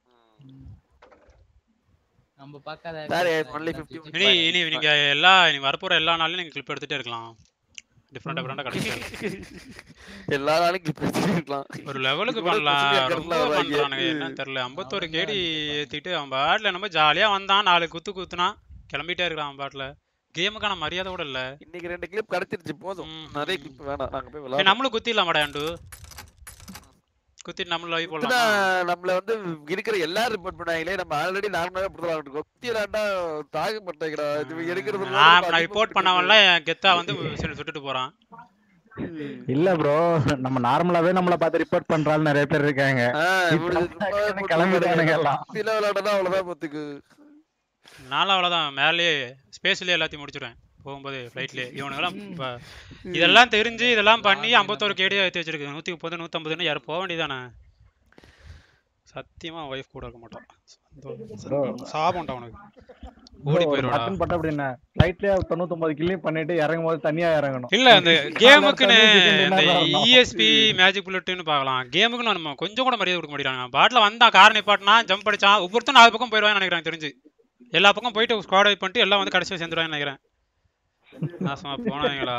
நம்ம பார்க்காத Sir, actors it's only எல்லாம் 50 தூக்கி இனி இனி நீங்க எல்லா நீ வரப்போற எல்லா நாளும் நீங்க கிளிப் எடுத்துட்டே இருக்கலாம் டிஃப்ரெண்ட் டிஃப்ரெண்டா கிடைக்கும் எல்லா நாளும் கிளிப் இருக்கலாம் ஒரு லெவலுக்கு இது கூட பண்ணலாம் பசங்க ரொம்ப கடத்துல வராங்க. பண்றானுங்க என்னன்னு தெரியல ஐம்பத்தோரு கேடி ஏத்திட்டு அவன் பாட்டில் நம்ம ஜாலியா வந்தான் நாலு குத்து குத்துனா கிளம்பிட்டே இருக்கான் அவன் பாட்டில் கேமுக்கான மரியாதை கூட இல்ல இன்னைக்கு ரெண்டு கிளிப் கிடைச்சிருச்சு போதும் ம், நிறைய ம். கிளிப் வேணாம் நாங்க போய் சரி, விளையாடுறோம் நம்மளும் குத்திடலாமாடா அண்டு குத்திட்டு நம்மளும் லைவ் குத்துனா போடலாம் நம்மள வந்து இருக்கிற எல்லாரும் ரிப்போர்ட் பண்ணாங்களே நம்ம ஆல்ரெடி நார்மலாவே அப்படிதான் இருக்கோம் குத்திராண்டா தாக மாட்டேங்கிறா இது எடுக்கிறது நான் நான் ரிப்போர்ட் பண்ணவன்ல கெத்தா வந்து சரி சுட்டுட்டு போறான் இல்ல ப்ரோ நம்ம நார்மலாவே நம்மள பார்த்து ரிப்போர்ட் பண்றாள் நிறைய பேர் இருக்காங்க இப்ப கிளம்பிட்டானுங்க எல்லாம் சில விளையாடுறதா அவ்வளவுதான் பத்துக்கு நானும் அவ்வளோதான் மேலேயே ஸ்பேஸ்லயே எல்லாத்தையும் முடிச்சிடுவேன் போகும்போது ஃப்ளைட்லேயே இவனுங்கெல்லாம் இப்போ இதெல்லாம் தெரிஞ்சு இதெல்லாம் பண்ணி ஐம்பத்தோரு கேடியாக ஏற்றி வச்சிருக்கு நூற்றி முப்பது நூற்றம்பதுன்னு யாரும் போக வேண்டியதானே சத்தியமா ஒய்ஃப் கூட இருக்க மாட்டான் சாபம்டா உனக்கு ஓடி போயிடுவாடா பட்டன் பட்ட அப்படின்னா ஃபிளைட்லயே தொண்ணூத்தொன்பது கில்லையும் பண்ணிட்டு இறங்கும் போது தனியா இறங்கணும் இல்ல அந்த கேமுக்குன்னு second இந்த என்ன வரணும்? இஎஸ்பி மேஜிக் புல்லட்னு பார்க்கலாம் கேமுக்குன்னு நம்ம கொஞ்சம் கூட மரியாதை கொடுக்க மாட்டேங்கிறாங்க பாட்டில் வந்தான் கார் நிப்பாட்டினா ஜம்ப் அடிச்சான் ஒவ்வொருத்தரும் நாலு பக்கம் போயிடுவான்னு நினைக்கிறேன் தெரிஞ்சு எல்லா பக்கம் போயிட்டு ஸ்குவாட் வைப் பண்ணிட்டு எல்லாம் வந்து கடைசியாக சேர்ந்துருவாங்கன்னு நினைக்கிறேன் நாசமா போனாங்களா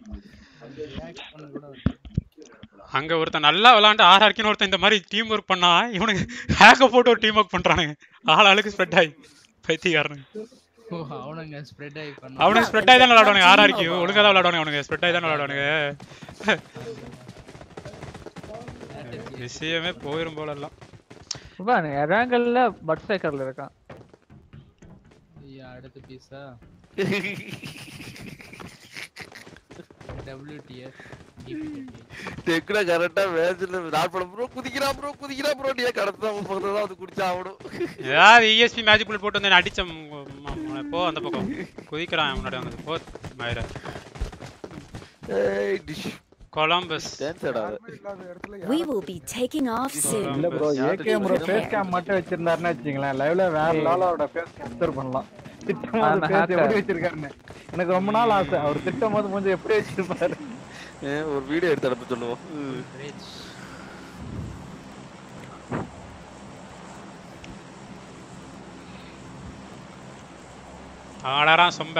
அங்க ஒருத்தன் நல்லா விளாண்டு ஆறு அடிக்கணும் ஒருத்தன் இந்த மாதிரி டீம் ஒர்க் பண்ணா இவனுக்கு ஹேக்க போட்டு ஒரு டீம் ஒர்க் பண்றானுங்க ஆள் ஆளுக்கு ஸ்ப்ரெட் ஆகி பைத்தியக்காரனுங்க ஓ, அவனுங்க ஸ்ப்ரெட் ஆகி பண்ண அவனுக்கு ஸ்ப்ரெட் ஆகி தான் விளாடுவானுங்க ஆறா இருக்கு ஒழுங்கா தான் விளாடுவானுங்க அவனுங்க ஸ்ப்ரெட் ஆகி தான் விளாடுவானுங்க விஷயமே போயிரும் போல எல்லாம் இவன் இறங்கல்ல பட் ஸ்பைக்கர்ல இருக்கான் ஐயா அடுத்த பீஸா டபிள்யூடிஎஃப் டெக்குல கரெக்டா மேட்ச்ல நான் பண்ண ப்ரோ குதிக்கிறா ப்ரோ குதிக்கிறா ப்ரோ நீ கடத்த பக்கத்துல தான் வந்து குடிச்சா ஆகணும் ஏதாவது இஎஸ்பி மேஜிக் புல் போட்டு வந்து அடிச்ச போ அந்த பக்கம் குதிக்கிறான் முன்னாடி வந்து போ மயிர ஏய் டிஷ் கொலம்பஸ் டான்ஸ் ஆடாத We will be taking off soon. இல்ல bro AKM bro face game மட்டும் வச்சிருந்தாருன்னு வச்சுங்களேன் லைவ்ல வேற லெவலோட ஃபேஸ் கேப்சர் பண்ணலாம் திட்டம் I'm a போது ஃபேஸ் hacker. எப்படி வச்சிருக்காருன்னு எனக்கு ரொம்ப நாள் ஆசை அவர் திட்டம் போது கொஞ்சம் எப்படி வச்சிருப்பாரு ஏ, ஒரு வீடியோ எடுத்து அனுப்ப சொல்லுவோம் ஆடாரான் சொம்ப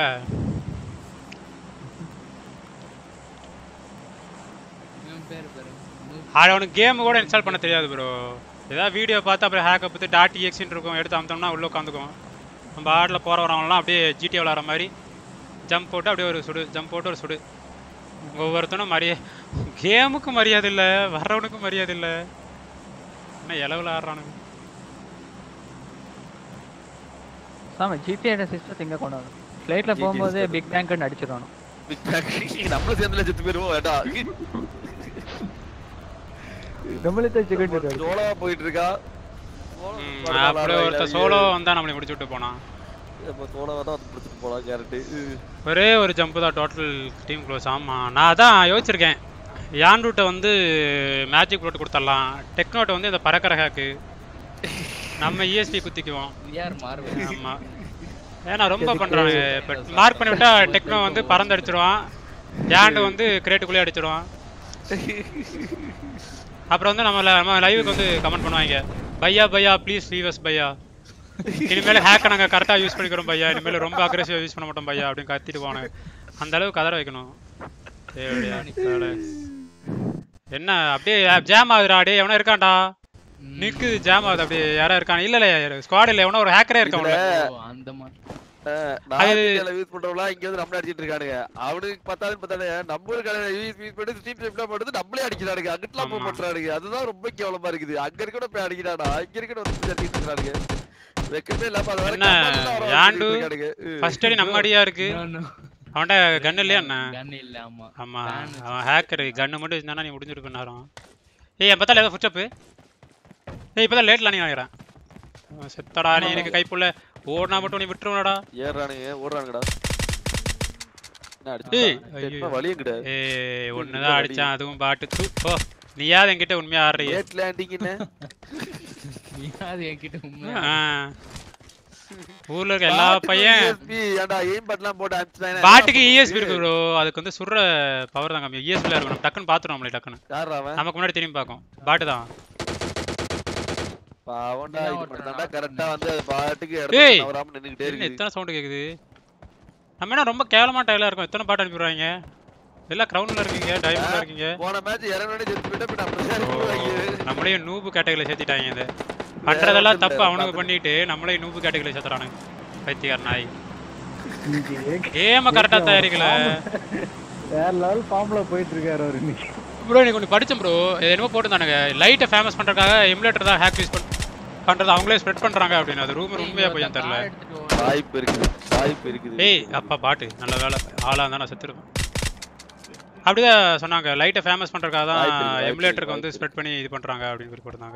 இவன் பேர் பாரு ஆட அவனுக்கு கேம் கூட இன்ஸ்டால் பண்ண தெரியாது ப்ரோ ஏதாவது வீடியோ பார்த்து அப்புறம் ஹேக்கை பற்றி டாட் எக்ஸின்னு இருக்கும் எடுத்து அமுத்தோம்னா உள்ளே உட்காந்துக்கும் நம்ம ஆடில் போகிற வரவங்களாம் அப்படியே ஜிடி விளாட்ற மாதிரி ஜம்ப் போட்டு அப்படியே ஒரு சுடு ஜம்ப் போட்டு ஒரு சுடு ஒவ்வொருத்தனும் மரியா கேமுக்கு மரியாதை இல்லை வர்றவனுக்கும் மரியாதை இல்லை என்ன இலவில் ஆடுறானுங்க சாம ஜிபிஐ சிஸ்டத்தை இங்க கொண்டு வரணும் ஃப்ளைட்ல போகும்போது பிக் பேங்க் அடிச்சிடணும் பிக் பேங் நம்மளும் சேர்ந்துல செத்து போயிருவோம் வேட்டா நம்மளே தச்சுக்கிட்டு சோலா போயிட்டு இருக்கா ம், அப்படியே ஒருத்தன் சோலோ வந்தா நம்மளை முடிச்சு விட்டு போனான் இப்போ சோலா தான் வந்து பிடிச்சிட்டு போலாம் கேரட்டு ஒரே ஒரு ஜம்ப் தான் டோட்டல் டீம் க்ளோஸ் ஆமாம் நான் அதான் யோசிச்சிருக்கேன் யான் ரூட்டை வந்து மேஜிக் ரூட் கொடுத்துடலாம் டெக்னோட்டை வந்து இந்த பறக்கிற ஹேக்கு நம்ம இஎஸ்பி குத்திக்குவோம் யார் மாறுவேன் ஆமாம் ஏன்னா ரொம்ப பண்ணுறாங்க இப்போ மார்க் பண்ணி விட்டா டெக்னோ வந்து பறந்து அடிச்சிருவான் யாண்டு வந்து கிரேட்டுக்குள்ளேயே அடிச்சிருவான் அப்புறம் வந்து நம்ம ல- நம்ம லைவுக்கு வந்து கமெண்ட் பண்ணுவாங்க பையா பையா ப்ளீஸ் லீவஸ் பையா இனிமேல் ஹேக்கை நாங்கள் கரெக்டாக யூஸ் பண்ணிக்கிறோம் பையா இனிமேல் ரொம்ப அக்ரெசிவாக யூஸ் பண்ண மாட்டோம் பையா அப்படின்னு கத்திட்டு போனாங்க அந்த அளவுக்கு கதற வைக்கணும் தேவடியா கடவுளே. என்ன அப்படியே ஜாம் ஆகுதுடா டேய் எவனோ இருக்கான்டா ம். நிக்குது ஜாம் ஆகுது அப்படியே யாரோ இருக்கான் இல்ல இல்ல ஸ்குவாட் இல்ல எவனோ ஒரு ஹேக்கரே இருக்கான் உள்ள. ஓ, அந்த மாதிரி நார்மல் யூஸ் பண்றவங்களா இங்க வந்து நம்மள அடிச்சிட்டு இருக்கானுங்க அவனுக்கு பத்தாவது பத்தாது நம்மளுக்கு யூஸ் யூஸ் பண்ணி ஸ்ட்ரீம் டைப்ல போட்டு நம்மளே அடிக்கிறானுங்க அங்கிட்டுலாம் போக ஆமா. பண்றானுங்க அதுதான் ரொம்ப கேவலமா இருக்குது அங்க இருக்கணும் போய் அடிக்கிறானா இங்க இருக்கணும் வந்து அடிச்சிட்டு இருக்கானுங்க வெக்கமே இல்லாம அதை வேற என்ன, கம்மாயில வர வர யாண்டு? அடிச்சிட்டு இருக்கானுங்க. ம். ஃபர்ஸ்ட் அடி நம்ம அடியா இருக்கு அவன்கிட்ட கன் இல்லையா என்ன கன் இல்ல ஆமா ஆமா Ban வச்சு. அவன் ஹேக்கர் கன்னு மட்டும் வச்சிருந்தானா நீ முடிஞ்சிருக்கும் நேரம் ஏய் என் பத்தால ஏதோ ஃபுட்ஸ்டெப் ஏய் இப்பதான் லேட்ல நீ நினைக்கிறேன் அவன் செத்தடா நீ எனக்கு கைப்புள்ள ஓடுனா மட்டும் நீ விட்டுருவடா ஏறுறானுங்க ஓடுறானுங்கடா என்ன ஏய், அடிச்சு ஐயோ. வழியும் கிடையாது ஏய் ஒண்ணுதான் அடிச்சான் அதுவும் பாட்டு தூ போ நீயாவது என்கிட்ட உண்மையா ஆடுறிய லேட் லேண்டிங்னு நீ அது என்கிட்ட உண்மையா ஆ. ஊர்ல இருக்க எல்லா பையன் ஏன்டா எய்ம் பட்லாம் போட்டு அனுப்பிச்சாங்க பாட்டுக்கு இஎஸ்பி இருக்கு ப்ரோ அதுக்கு வந்து சுடுற பவர் தான் கம்மி இஎஸ்பில இருக்கும் நம்ம டக்குன்னு பாத்துரும் நம்மளே டக்குன்னு யாரா அவன் நமக்கு முன்னாடி திரும்பி பார்க்கும் பாட்டு தான் பாவம்டா என்ன இது ஓட்டுறான்? மட்டும் தான்டா கரெக்டா வந்து அது பாட்டுக்கு ஏய். இடத்துல நவராம நின்னுகிட்டே என்ன இருக்கு எத்தனை சவுண்ட் கேக்குது நம்ம என்ன ரொம்ப கேவலமா டைலா இருக்கும் எத்தனை பாட்டு அனுப்பிடுவாங்க எல்லாம் கிரவுண்ட்ல இருக்கீங்க டைமண்ட்ல இருக்கீங்க போன மேட்ச் இறங்கணும்னு செத்து போயிட்டு இப்ப நம்ம சரி போவாங்க நம்மளே நூபு கேட்டகரியில சேர்த்திட்டாங்க இது பண்றதெல்லாம் தப்பு அவனுக்கு பண்ணிட்டு நம்மளே நூபு கேட்டகரியில சேர்த்துறானுங்க பைத்தியக்கார நாய் கேம கரெக்டா தயாரிக்கல வேற லெவல் ஃபார்ம்ல போயிட்டு இருக்காரு அவர் இன்னைக்கு ப்ரோ எனக்கு ஒன்று படிச்சேன் ப்ரோ என்னமோ போட்டுருந்தானுங்க லைட்டை ஃபேமஸ் பண்றதுக்காக எமுலேட்டர் தான் ஹேக் யூஸ் பண்றது அவங்களே ஸ்ப்ரெட் பண்றாங்க அப்படின்னு அது ரூமர் உண்மையா போய் தெரியல வாய்ப்பு இருக்குது வாய்ப்பு இருக்குது ஏய் அப்பா பாட்டு நல்ல வேலை ஆளா இருந்தா நான் செத்துருவேன் அப்படிதான் சொன்னாங்க லைட்டை ஃபேமஸ் பண்றதுக்காக தான் வாய்ப்பு இருக்கு, வாய்ப்பு எமுலேட்டருக்கு இருக்கு, வந்து வாய்ப்பு ஸ்ப்ரெட் பண்ணி இது பண்றாங்க அப்படின்னு சொல்லி போட்டிருந்தாங்க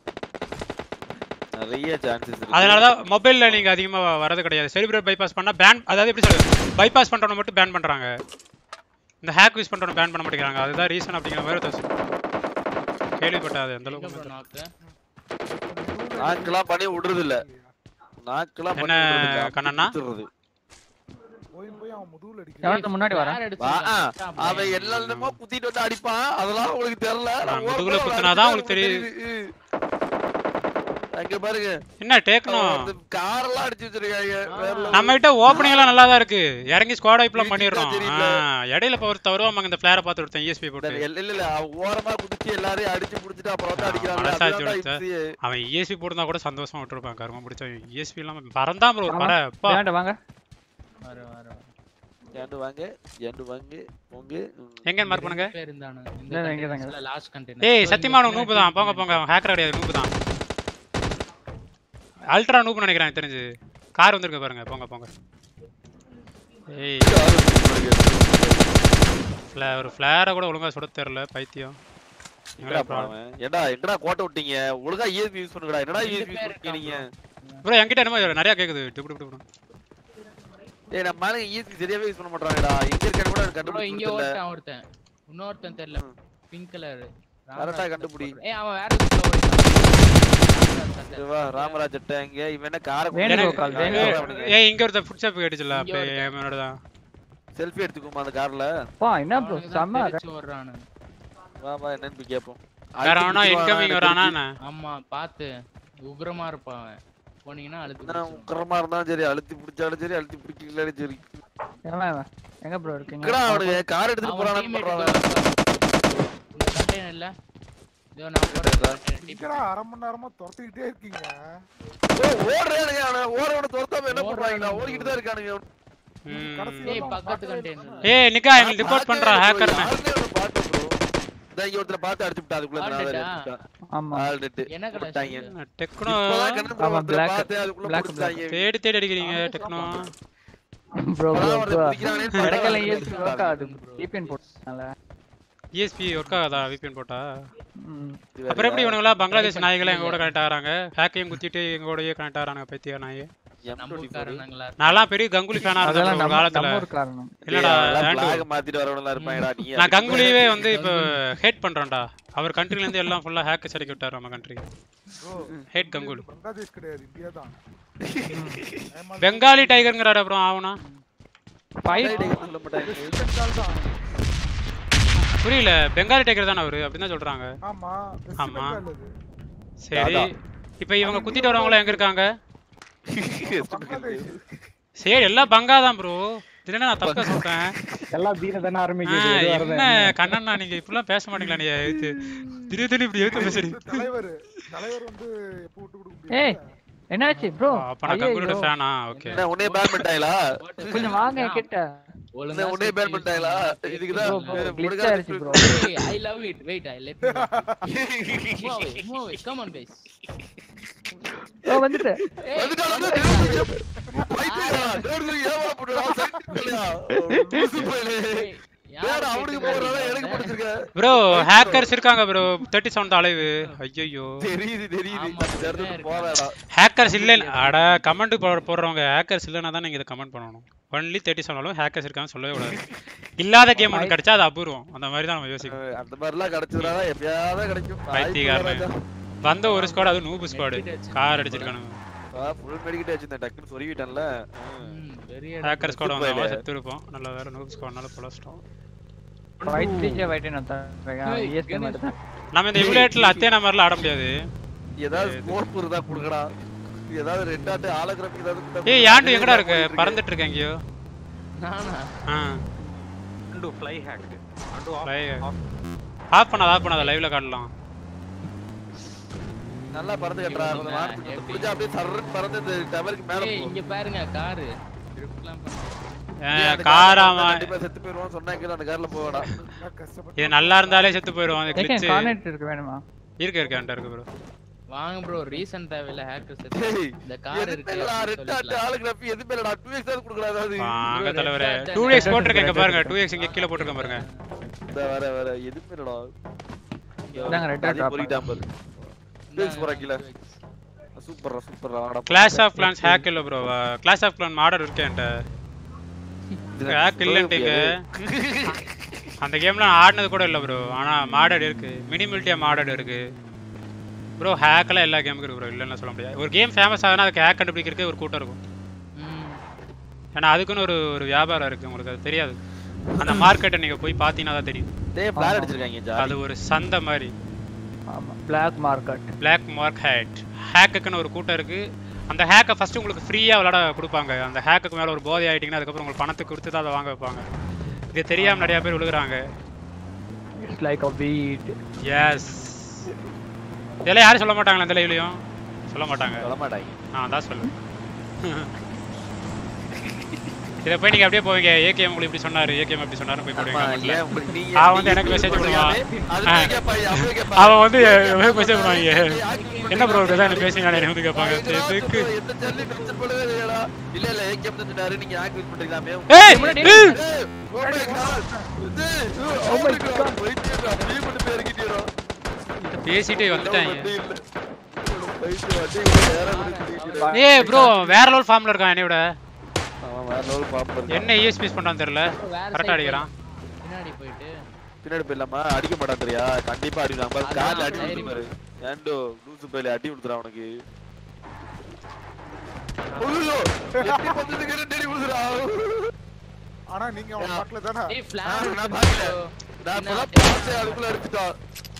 நிறைய சான்சஸ் இருக்கு அதனால தான் மொபைல்ல நீங்க அதிகமா வரது கிடையாது செலிபிரேட் பைபாஸ் பண்ணா பேன் அதாவது எப்படி சொல்றது பைபாஸ் பண்றவன மட்டும் பேன் பண்றாங்க இந்த ஹேக் யூஸ் பண்றவன பேன் பண்ண மாட்டேங்கிறாங்க அதுதான் ரீசன் அப்படிங்கிற மாதிரி ஒருத்தர் சொ- கேள்விப்பட்டேன் அது எந்த அளவுக்கு உண்மை தெரியல. நாக்கு நாக்கெல்லாம் பண்ணி விடுறது இல்ல நாக்கெல்லாம் பண்ணி என்ன விடுறது இல்ல. கண்ணண்ணா? குத்துறது. போய் போய் அவன் முதுகுல அடிக்கிறான் எவன்கிட்ட முன்னாடி வரேன் யார் வா, ஆ, அடிச்சிருக்கா? அவன் எல்லா இடமும் குத்திட்டு வந்து அடிப்பான் அதெல்லாம் உங்களுக்கு தெரியல ஆ, நான் முதுகுல ஓரமா குத்துனாதான் அடிச்சா உங்களுக்கு தெரியுது. தெரியுது. அங்க பாருங்க என்ன டேக்கணும் காரெல்லாம் அடிச்சு வச்சிருக்காங்க வேற level. நம்ம கிட்ட ஓப்பனிங் எல்லாம் நல்லா தான் இருக்கு இறங்கி ஸ்குவாட் வைப்லாம் வீட்டுக்கு பண்ணிடுறோம் தான் தெரியல. ஆ, இடையில இப்ப ஒரு தவறுவாங்க இந்த பிளேயரை பார்த்து கொடுத்தேன் இஎஸ்பி போட்டு இல்ல இல்ல இல்ல அவன் ஓரமா குதிச்சு எல்லாரையும் அடிச்சு புடிச்சிட்டு அப்புறம் வந்து ஆ, அடிக்கிறாங்க மனசாட்சி அதுதான் உடைச்ச. இப்சி. அவன் இஎஸ்பி போட்டிருந்தா கூட சந்தோஷமா விட்டுருப்பான் கருமம் பிடிச்சவன் இஎஸ்பி இல்லாம பறந்தான் ப்ரோ பற அப்பா வேண்டாம் வாங்க வர வர வர. ஏண்டு வாங்க ஏண்டு வாங்க போங்க ம். எங்க மார்க் பண்ணுங்க ரெண்டு பேர் இருந்தானு. இந்த இல்ல, இங்க தாங்க. containers ல last container. ஏய் So, சத்தியமான இங்க நூப்பு தான் போங்க போங்க ஹேக்கர் கிடையாது நூப்பு தான் அல்ட்ரா நூப்பு நினைக்கிறேன் எனக்கு தெரிஞ்சு கார் வந்திருக்கு பாருங்க போங்க போங்க ஏய் fla- ஒரு ஃபிளேரை கூட ஒழுங்கா சுட தெரியல பைத்தியம் எங்கடா போனவன்? ஏன்டா எங்கடா கோட்டை விட்டீங்க ஒழுங்கா ESP யூஸ் பண்ணுங்கடா என்னடா ரெண்டு ESP யூஸ் பேர் பண்ணீங்க நீங்க ப்ரோ என்கிட்ட என்னமோ நிறைய கேக்குது டிப்பு டிப்பு டிப்பு ஏய் நம்ம மேல ESP சரியாவே யூஸ் பண்ண மாட்டாங்கடா எங்க இருக்கான்னு கூட எனக்கு bro, இங்க கண்டுபிடிச்சு ஒருத்தன் ஒருத்தன் இன்னொருத்தன் தெரியல ம். பிங்க் கலர் கரெக்டா கண்டுபிடி. ஏய் அவன் வேற எதுக்கு போயிட்டான் வா ராமராஜ் அட்டை எங்க இவன் என்ன கார வேணு கோபால், வேணு. ஏய் இங்க ஒருத்தர் ஃபுட் ஷாப் கேட்டுச்சுல அப்படியே என்னோட தான் செல்ஃபி எடுத்துக்குமா அந்த கார்ல பா என்ன ப்ரோ செம்ம வர்றானு வா வா என்னன்னு போய் கேப்போம் வேற அவனா இன்கமிங் வரானா என்ன ஆமா பாத்து உக்ரமா இருப்பான் அவன் போனீங்கன்னா அழுத்து என்ன பிடிச்சிருவான். உக்கரமா இருந்தாலும் சரி அழுத்தி பிடிச்சாலும் சரி அழுத்தி பிடிக்கலாலும் சரி எவன் அவன்? எங்க ப்ரோ இருக்கீங்க எங்கடா அவனுக்கு கார் எடுத்துட்டு அவன் போறானு teammate பண்றான் இருக்கான். இந்த container இல்ல இதோ நான் போறேன் இங்கடா அரை மணி நேரமா துரத்திக்கிட்டே இருக்கீங்க ஓடுறானுங்க அவன ஓடுறவன துரத்தாம என்ன பண்றாங்கடா ஓடுறானுங்க. ஓடிக்கிட்டு தான் இருக்கானுங்க ம். கடைசி ஏய் வரலும் பக்கத்து பார்க்கவே container இல்லை. ஏய் நிக்கா எங்களுக்கு ரிப்போர்ட் பண்றா ஹேக்கர்னு யாருமே அவனை பார்க்கல bro. இந்தா இங்க ஒருத்தனை பார்த்து அடிச்சு விட்டா அதுக்குள்ள All நான் dead ஆ? அடிச்சுட்டான். ஆமா All dead. என்ன கலர் விட்டாங்க. டெக்னோ இப்பதான் கண்ணு bro ஆமா, ஒருத்தனை black- பார்த்தேன், அதுக்குள்ள black, புடிச்சிட்டாங்க. தேடி தேடி அடிக்கிறீங்க டெக்னோ ப்ரோ ப்ரோ இப்பதான் அவனை ப்ரோ பிடிக்கிறானேன்னு பார்த்தா இடக்கல அவனை ESP பிடிச்சிட்டாங்க. ஒர்க் ஆகுது VPN போட்டனால இஎஸ்பி ஒர்க் ஆகாதா விபிஎன் போட்டா ம் இது அப்புறம் எப்படி வேறயா? இவனுங்களா பங்களாதேஷ் நாய்களே எங்க கூட கனெக்ட் ஆகுறாங்க ஹேக்கையும் குத்திட்டு எங்க கூடயே கனெக்ட் ஆகுறாங்க பைத்திய நாய் நம்ம M24. ஊர்க்காரனாங்களா நான்லாம் பெரிய கங்குலி ஃபேனா இருந்தேன் அதெல்லாம் ஒரு நம்ம காலத்துல நம்ம ஒரு காரணம் இல்லடா டேய், அவன்லாம் ஆண்டு flag மாத்திட்டு வரவனுங்களா இருப்பாங்கடா, நீ நான் அதுக்கு கங்குலியவே வந்து இப்போ ஹேட் பண்றேன்டா அவர் கண்ட்ரில இருந்து எல்லாம் ஃபுல்லா ஹேக் சரிக்கி விட்டாரு நம்ம கண்ட்ரி Bro, ஹேட் கங்குல் பங்களாதேஷ் கிடையாது இந்தியா தான் பெங்காலி டைகர்ங்கிறாரு அப்புறம் ஆவனா ஃபைட் சொல்ல மாட்டாங்க. வெஸ்டர்ன் கால் தான் புரியல பெங்காலி டைகர் தானே அவரு அப்படின்னு தான் சொல்றாங்க ஆமா வெஸ்ட் ஆமா. பெங்கால் அது சரி தாதா. இப்போ இவங்க குத்திட்டு வரவங்களாம் எங்க இருக்காங்க பங்களாதேஷ் சரி எல்லாம் பங்கா தான் ப்ரோ இல்லைன்னா நான் தப்பா சொல்றேன் எல்லாம் தீன தானே ஆ, ஆரம்பிக்குது எதுவா இருந்தா என்ன என்ன? கண்ணண்ணா நீங்க இப்படிலாம் பேச மாட்டீங்களா நீங்க இது திடீர் திடீர்னு இப்படி எழுத்து பேசுறீங்க தலைவர் தலைவர் வந்து எப்போ விட்டு கொடுக்க ஏய் முடியாது என்னாச்சு ப்ரோ அப்ப நான் கம்ப்யூட்டர் ஃபேனா ஓகே என்ன உன்னே பேன் பண்ணிட்டாங்களா கொஞ்சம் வாங்க கிட்ட என்ன உன்னே பேன் பண்ணிட்டாங்களா இதுக்குதான் ப்ரோ ப்ரோ அஹ், கிளிச் முருகா ஆயிருச்சு bro I love it wait I let move away move away come on guys bro வந்துட்டு வந்துட்டாளா? தேவதை, பைத்தியக்காரா, தேவதை ஏவலா போட்டுடா, சைட்டு பிள்ளையா? லூசு பயலே. வேற அவனுக்கு போடுறானா, எனக்கு பிடிச்சிருக்க. ப்ரோ ஹேக்கர்ஸ் இருக்காங்க ப்ரோ தேர்ட்டி செவன் அலைவு ஐயோ தெரியுது தெரியுது ஆமா, இந்த இடத்துக்கு இருக்கு. போவேடா ஹேக்கர்ஸ் இல்லை அட கமெண்ட் போடுறவங்க ஹேக்கர்ஸ் இல்லைன்னா தான் நீங்க இதை கமெண்ட் பண்ணணும் ஒன்லி தேர்ட்டி செவனாலும் ஹேக்கர்ஸ் இருக்கான்னு சொல்லவே கூடாது இல்லாத கேம் ஒன்று கிடைச்சா அது அபூர்வம் அந்த மாதிரி தான் நம்ம யோசிக்கணும் அஹ், அந்த மாதிரிலாம் கிடைச்சதுனா எப்பயாவது கிடைக்கும் பைத்தியக்காரனே. வந்த ஒரு ஸ்குவாட் அது நூபு ஸ்குவாடு கார் அடிச்சிருக்கானுங்க ஃபுல் மெடிக்கிட்டே வச்சிருந்தேன் டக்குன்னு சொருவிட்டேன்ல பெரிய ஹேக்கர் ஸ்குவாட் Super வந்தாலும் இல்ல. செத்து இருப்போம் நல்ல வேற நூபு ஸ்குவாட்னால பொழச்சிட்டோம் ஒயிட் ஸ்டேஜ் ஒயிட் நான் தரேன் ஏய், இஎஸ்பி கணேஷ். மட்டும் தான் நம்ம இந்த இமுலேட்டர்ல அத்தேனா மாதிரிலாம் ஆட முடியாது ஏதாவது ஸ்கோப் இருந்தா கொடுங்கடா ஏதாவது ரெண்டாட்டு ஆலோகிராஃபி ஏதாவது கொடுத்தா ஏய் யாண்டு எங்கடா இருக்கு பறந்துட்டு இருக்க எங்கேயோ நானா ஆ and fly hack and off பண்ணாத ஆஃப் பண்ணாத லைவ்ல காட்டலாம் நல்லா பறந்து கட்டுறா கொஞ்சம் வானத்துக்கு எப்படி? புடிச்சா அப்படியே சர்றன்னு பறந்து இந்த டவருக்கு மேல ஏய் போ. இங்க பாருங்க காரு ட்ரிப்லாம் பண்ணு ஏய், அந்த கார் கார்ல அவன் கண்டிப்பா செத்து போயிருவான்னு சொன்னாங்க அந்த கார்ல போவேடா நான் கஷ்டப்பட்டு இது நல்லா இருந்தாலே செத்து போயிடும் அந்த ஏகே கிளிச்சு கார்னெட் இருக்கு வேணுமா இருக்கு இருக்கு என்கிட்ட இருக்கு ப்ரோ வாங்க ப்ரோ ரீசன் தேவையில்ல ஹேக்கர்ஸ் ஏய், இந்த கார் எதுவுமே இருக்கு இல்லடா, அப்படின்னு ரெண்டாட்டு சொல்லிக்கலாம். ஆலோகிராஃபி எதுவுமே இல்லடா, 2x ஆவது கொடுக்கடா ஏதாவது. வாங்க Bro, தலைவரே red dot two and X போட்டிருக்கேன் இங்க பாருங்க டூ எக்ஸ் இங்க கீழே போட்டிருக்கேன் பாருங்க இந்த வர, வர, எதுவுமே இல்லடா. இந்தாங்க, red dot அதையும் drop பொறுக்கிட்டான் பாரு. 2x போறா கீழே. சூப்பர்ரா, சூப்பர்ரா, வாடா. கிளாஸ் ஆஃப் கிளான்ஸ் ஹேக் இல்ல bro Clash of Clan model இருக்கு என்கிட்ட இது ஹேக் இல்லன்ட்டீங்க அந்த கேம்லாம் ஆடினது கூட இல்ல ப்ரோ ஆனா மாடட் இருக்கு மினிமிலிட்டியா மாடட் இருக்கு ப்ரோ ஹேக்கெல்லாம் எல்லா கேமுக்கும் இருக்கு ப்ரோ இல்லைன்னு சொல்ல முடியாது ஒரு கேம் ஃபேமஸ் ஆகுனா அதுக்கு ஹேக் கண்டுபிடிக்கிறதுக்கு ஒரு கூட்டம் இருக்கும் ம். ஏன்னா அதுக்குன்னு ஒரு ஒரு வியாபாரம் இருக்கு உங்களுக்கு அது தெரியாது அந்த மார்க்கெட்டை நீங்க போய் பார்த்தீங்கன்னா தான் தெரியும் டேய், flare அடிச்சிருக்காங்க, ஜாலி. அது ஒரு சந்தை மாதிரி ஆமா பிளாக் மார்க்கெட் பிளாக் மார்க் ஹேட் ஹேக்குக்குன்னு ஒரு கூட்டம் இருக்கு அந்த ஹேக்கை ஃபர்ஸ்ட் உங்களுக்கு ஃப்ரீயா விளையாட கொடுப்பாங்க அந்த ஹேக்குக்கு மேல ஒரு போதை ஆயிட்டீங்கன்னா அதுக்கப்புறம் உங்களுக்கு பணத்துக்கு கொடுத்து தான் அதை வாங்க வைப்பாங்க இது தெரியாம நிறைய பேர் விழுகுறாங்க இட்ஸ் லைக் அ வீட் எஸ் இதெல்லாம் யாரும் சொல்ல மாட்டாங்களா இந்த லைவ்லயும் சொல்ல மாட்டாங்க சொல்ல மாட்டாங்க. நான் தான் சொல்லுவேன் இதை போய் நீங்க அப்படியே போவீங்க ஏகேஎம் உங்களுக்கு இப்படி சொன்னாரு ஏகேஎம் இப்படி சொன்னாரு போய் ஆமா, போடுவீங்க ஏன் உங்களுக்கு நீங்க- அவன் வந்து நீங்க எனக்கு feel message பண்ணுவீங்க. பண்ணுவான். அது ஆ. போய் கேட்பாங்க, அப்படியே கேட்பாங்க. அவன் வந்து மெசேஜ் பண்ணுவாங்க ஏய், active என்ன ப்ரோ பண்ணுங்க. இதான் பேசி நான் வந்து கேட்பாங்க நான் இதெல்லாம் எதுக்கு சொல்றேன், எந்த channel லையும் mention பண்ணவே இல்லையேடா. இல்ல, இல்ல, AKM தான் சொன்னாரு, நீங்க activate பண்ணிக்கலாமே. ஏய் ஏய்! ஏய், oh my God. இது, oh my God. பைத்தியம்டா, அப்படியே பண்ணி பெருக்கிட்டீரோ. பேசிட்டே வந்துட்டாங்க வண்டி இல்ல. பைத்தியம், வண்டி கூட வேற கூட கிட்டிக்கிறா. ஏய் ப்ரோ வேற லெவல் ஃபார்ம்ல இருக்கான் என்னைய விட அவன் வேற level form ல இருக்கான். என்ன இஎஸ்பி பண்றான்னு தெரியல வேற கரெக்டா side அடிக்கிறான் போய் பின்னாடி போயிட்டு பின்னாடி போயிடலாமா அடிக்க மாட்டான் தெரியா கண்டிப்பா அடிக்கலாம் பாரு அதான் கார்ல அடி சரி. விடுத்து பாரு ஏண்டோ லூசு பையில அடி விடுத்துறான் அவனுக்கு ஐயோ, எப்படி பண்றதுக்கு ரெண்டு அடி விழுதுறா. ஆனா நீங்க அவன் பக்கத்துல தானே ஏய் ஆ, ஃபிளாஷ் நான் பார்க்கல. நான் இப்பதான் பார்த்தேன், அதுக்குள்ள அடிச்சுட்டான்.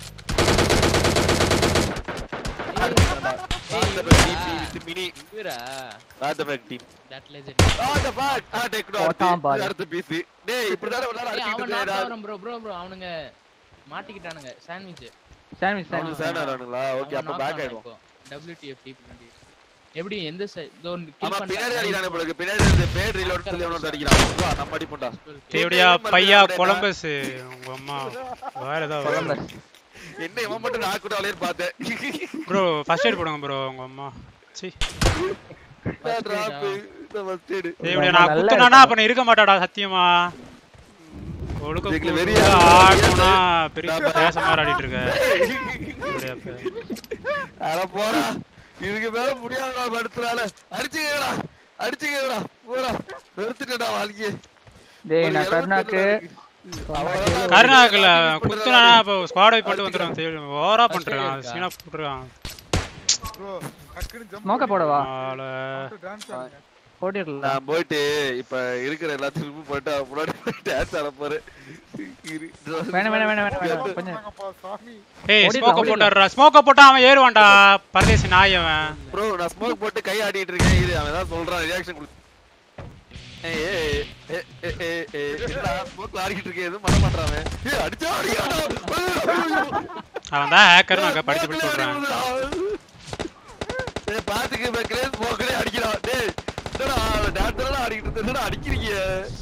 அடிச்சுட்டான்டா. Not the bad team, with mini. இவரா Not the bad team. That legend Not the bad. ஆ, techno போட்டான் அடுத்து. பாரு. அடுத்த piece. டேய், இப்படிதானே ஒரு நாள் ஏய் அடிச்சிட்டு அவன் நாட் இருந்தேடா. ஆவறான் ப்ரோ ப்ரோ ப்ரோ அவனுங்க மாட்டிக்கிட்டானுங்க சாண்ட்விச் சாண்ட்விச் அவனுக்கு சாண்ட்விச் fan ஆறானுங்களா? Okay, அப்ப back ஆயிடுவோம். WTF T20 எப்படி எந்த சைடு இதோ ஆமா, பின்னாடி அடிக்கிறானே போல இருக்கு. பின்னாடி இருந்து பேட் reload சொல்லி அவனை வந்து அடிக்கிறான். வா, நம்ம அடிப்போம்டா. தேவடியா பையா கொலம்பஸ் உங்க அம்மா வேற ஏதாவது கொலம்பஸ் என்ன இவன் மட்டும் நான் கூட அலையன்னு பார்த்தேன் ப்ரோ ஃபர்ஸ்ட் எய்ட் போடுங்க ப்ரோ உங்க அம்மா சி நான் drop, இந்த first aid. தேவடியா நான் நல்லா குத்துனானா அப்ப நீ இருக்க மாட்டாடா சத்தியமா ஒழுக்க இதுக்கு கூ- வெறியா? ஆடணும்னா பெரிய பேச மாதிரி ஆடிட்டு இருக்க தேவடியா அப்ப. அட போடா இதுக்கு மேல முடியாதுடா படுத்துறால அடிச்சுக்கடா அடிச்சுக்கடா போடா நிறுத்திட்டடா வாழ்க்கையே டேய் நான் கருணாக்கு கருணாக்குல குத்துனா அப்போ ஸ்குவாட் வைப் பண்ணிட்டு வந்துடும் தேவடி ஓவரா பண்றான் சீனா போட்டுருக்கான் ப்ரோ டக்குனு ஜம்ப் ஸ்மோக்க போடவா ஆள. டான்ஸ் ஆடுங்க போட்டிடலாம் நான் போயிட்டு இப்ப இருக்கிற எல்லாத்தையும் remove பண்ணிட்டு அவன் முன்னாடி போய் டான்ஸ் ஆட போறேன் இரு. வேணாம் வேணாம் வேணாம் வேணாம் வேணாம் கொஞ்சம் சொன்னாங்கப்பா சாமி ஏய் ஓடிடலாம், ஸ்மோக்க ஓடிடலாம். போட்டாடுறா ஸ்மோக்க போட்டா அவன் ஏறுவான்டா பரதேசி நாய் அவன் ப்ரோ நான் ஸ்மோக் போட்டு கை ஆடிட்டு இருக்கேன் இரு அவன் தான் சொல்றான் ரியாக்ஷன் கொடு ஏய் ஏய் ஏ, ஏ, ஏ, ஏ, என்னடா, smoke ல ஆடிக்கிட்டு இருக்கே, எதுவும் பண்ண மாட்றான் அவன். ஏய், அடிச்சா அடிக்கிறான்டா. அவன் தான் ஹேக்கர் நாங்க படிச்சு படிச்சு smoke ல சொல்றேன் அடி விழுதுடா. ஏய், பாத்துக்கு மக்களே, smoke லயே அடிக்கிறான். டேய், என்னடா, dance எல்லாம் ஆடிக்கிட்டு இருந்த, என்னடா அடிக்கிறீங்க?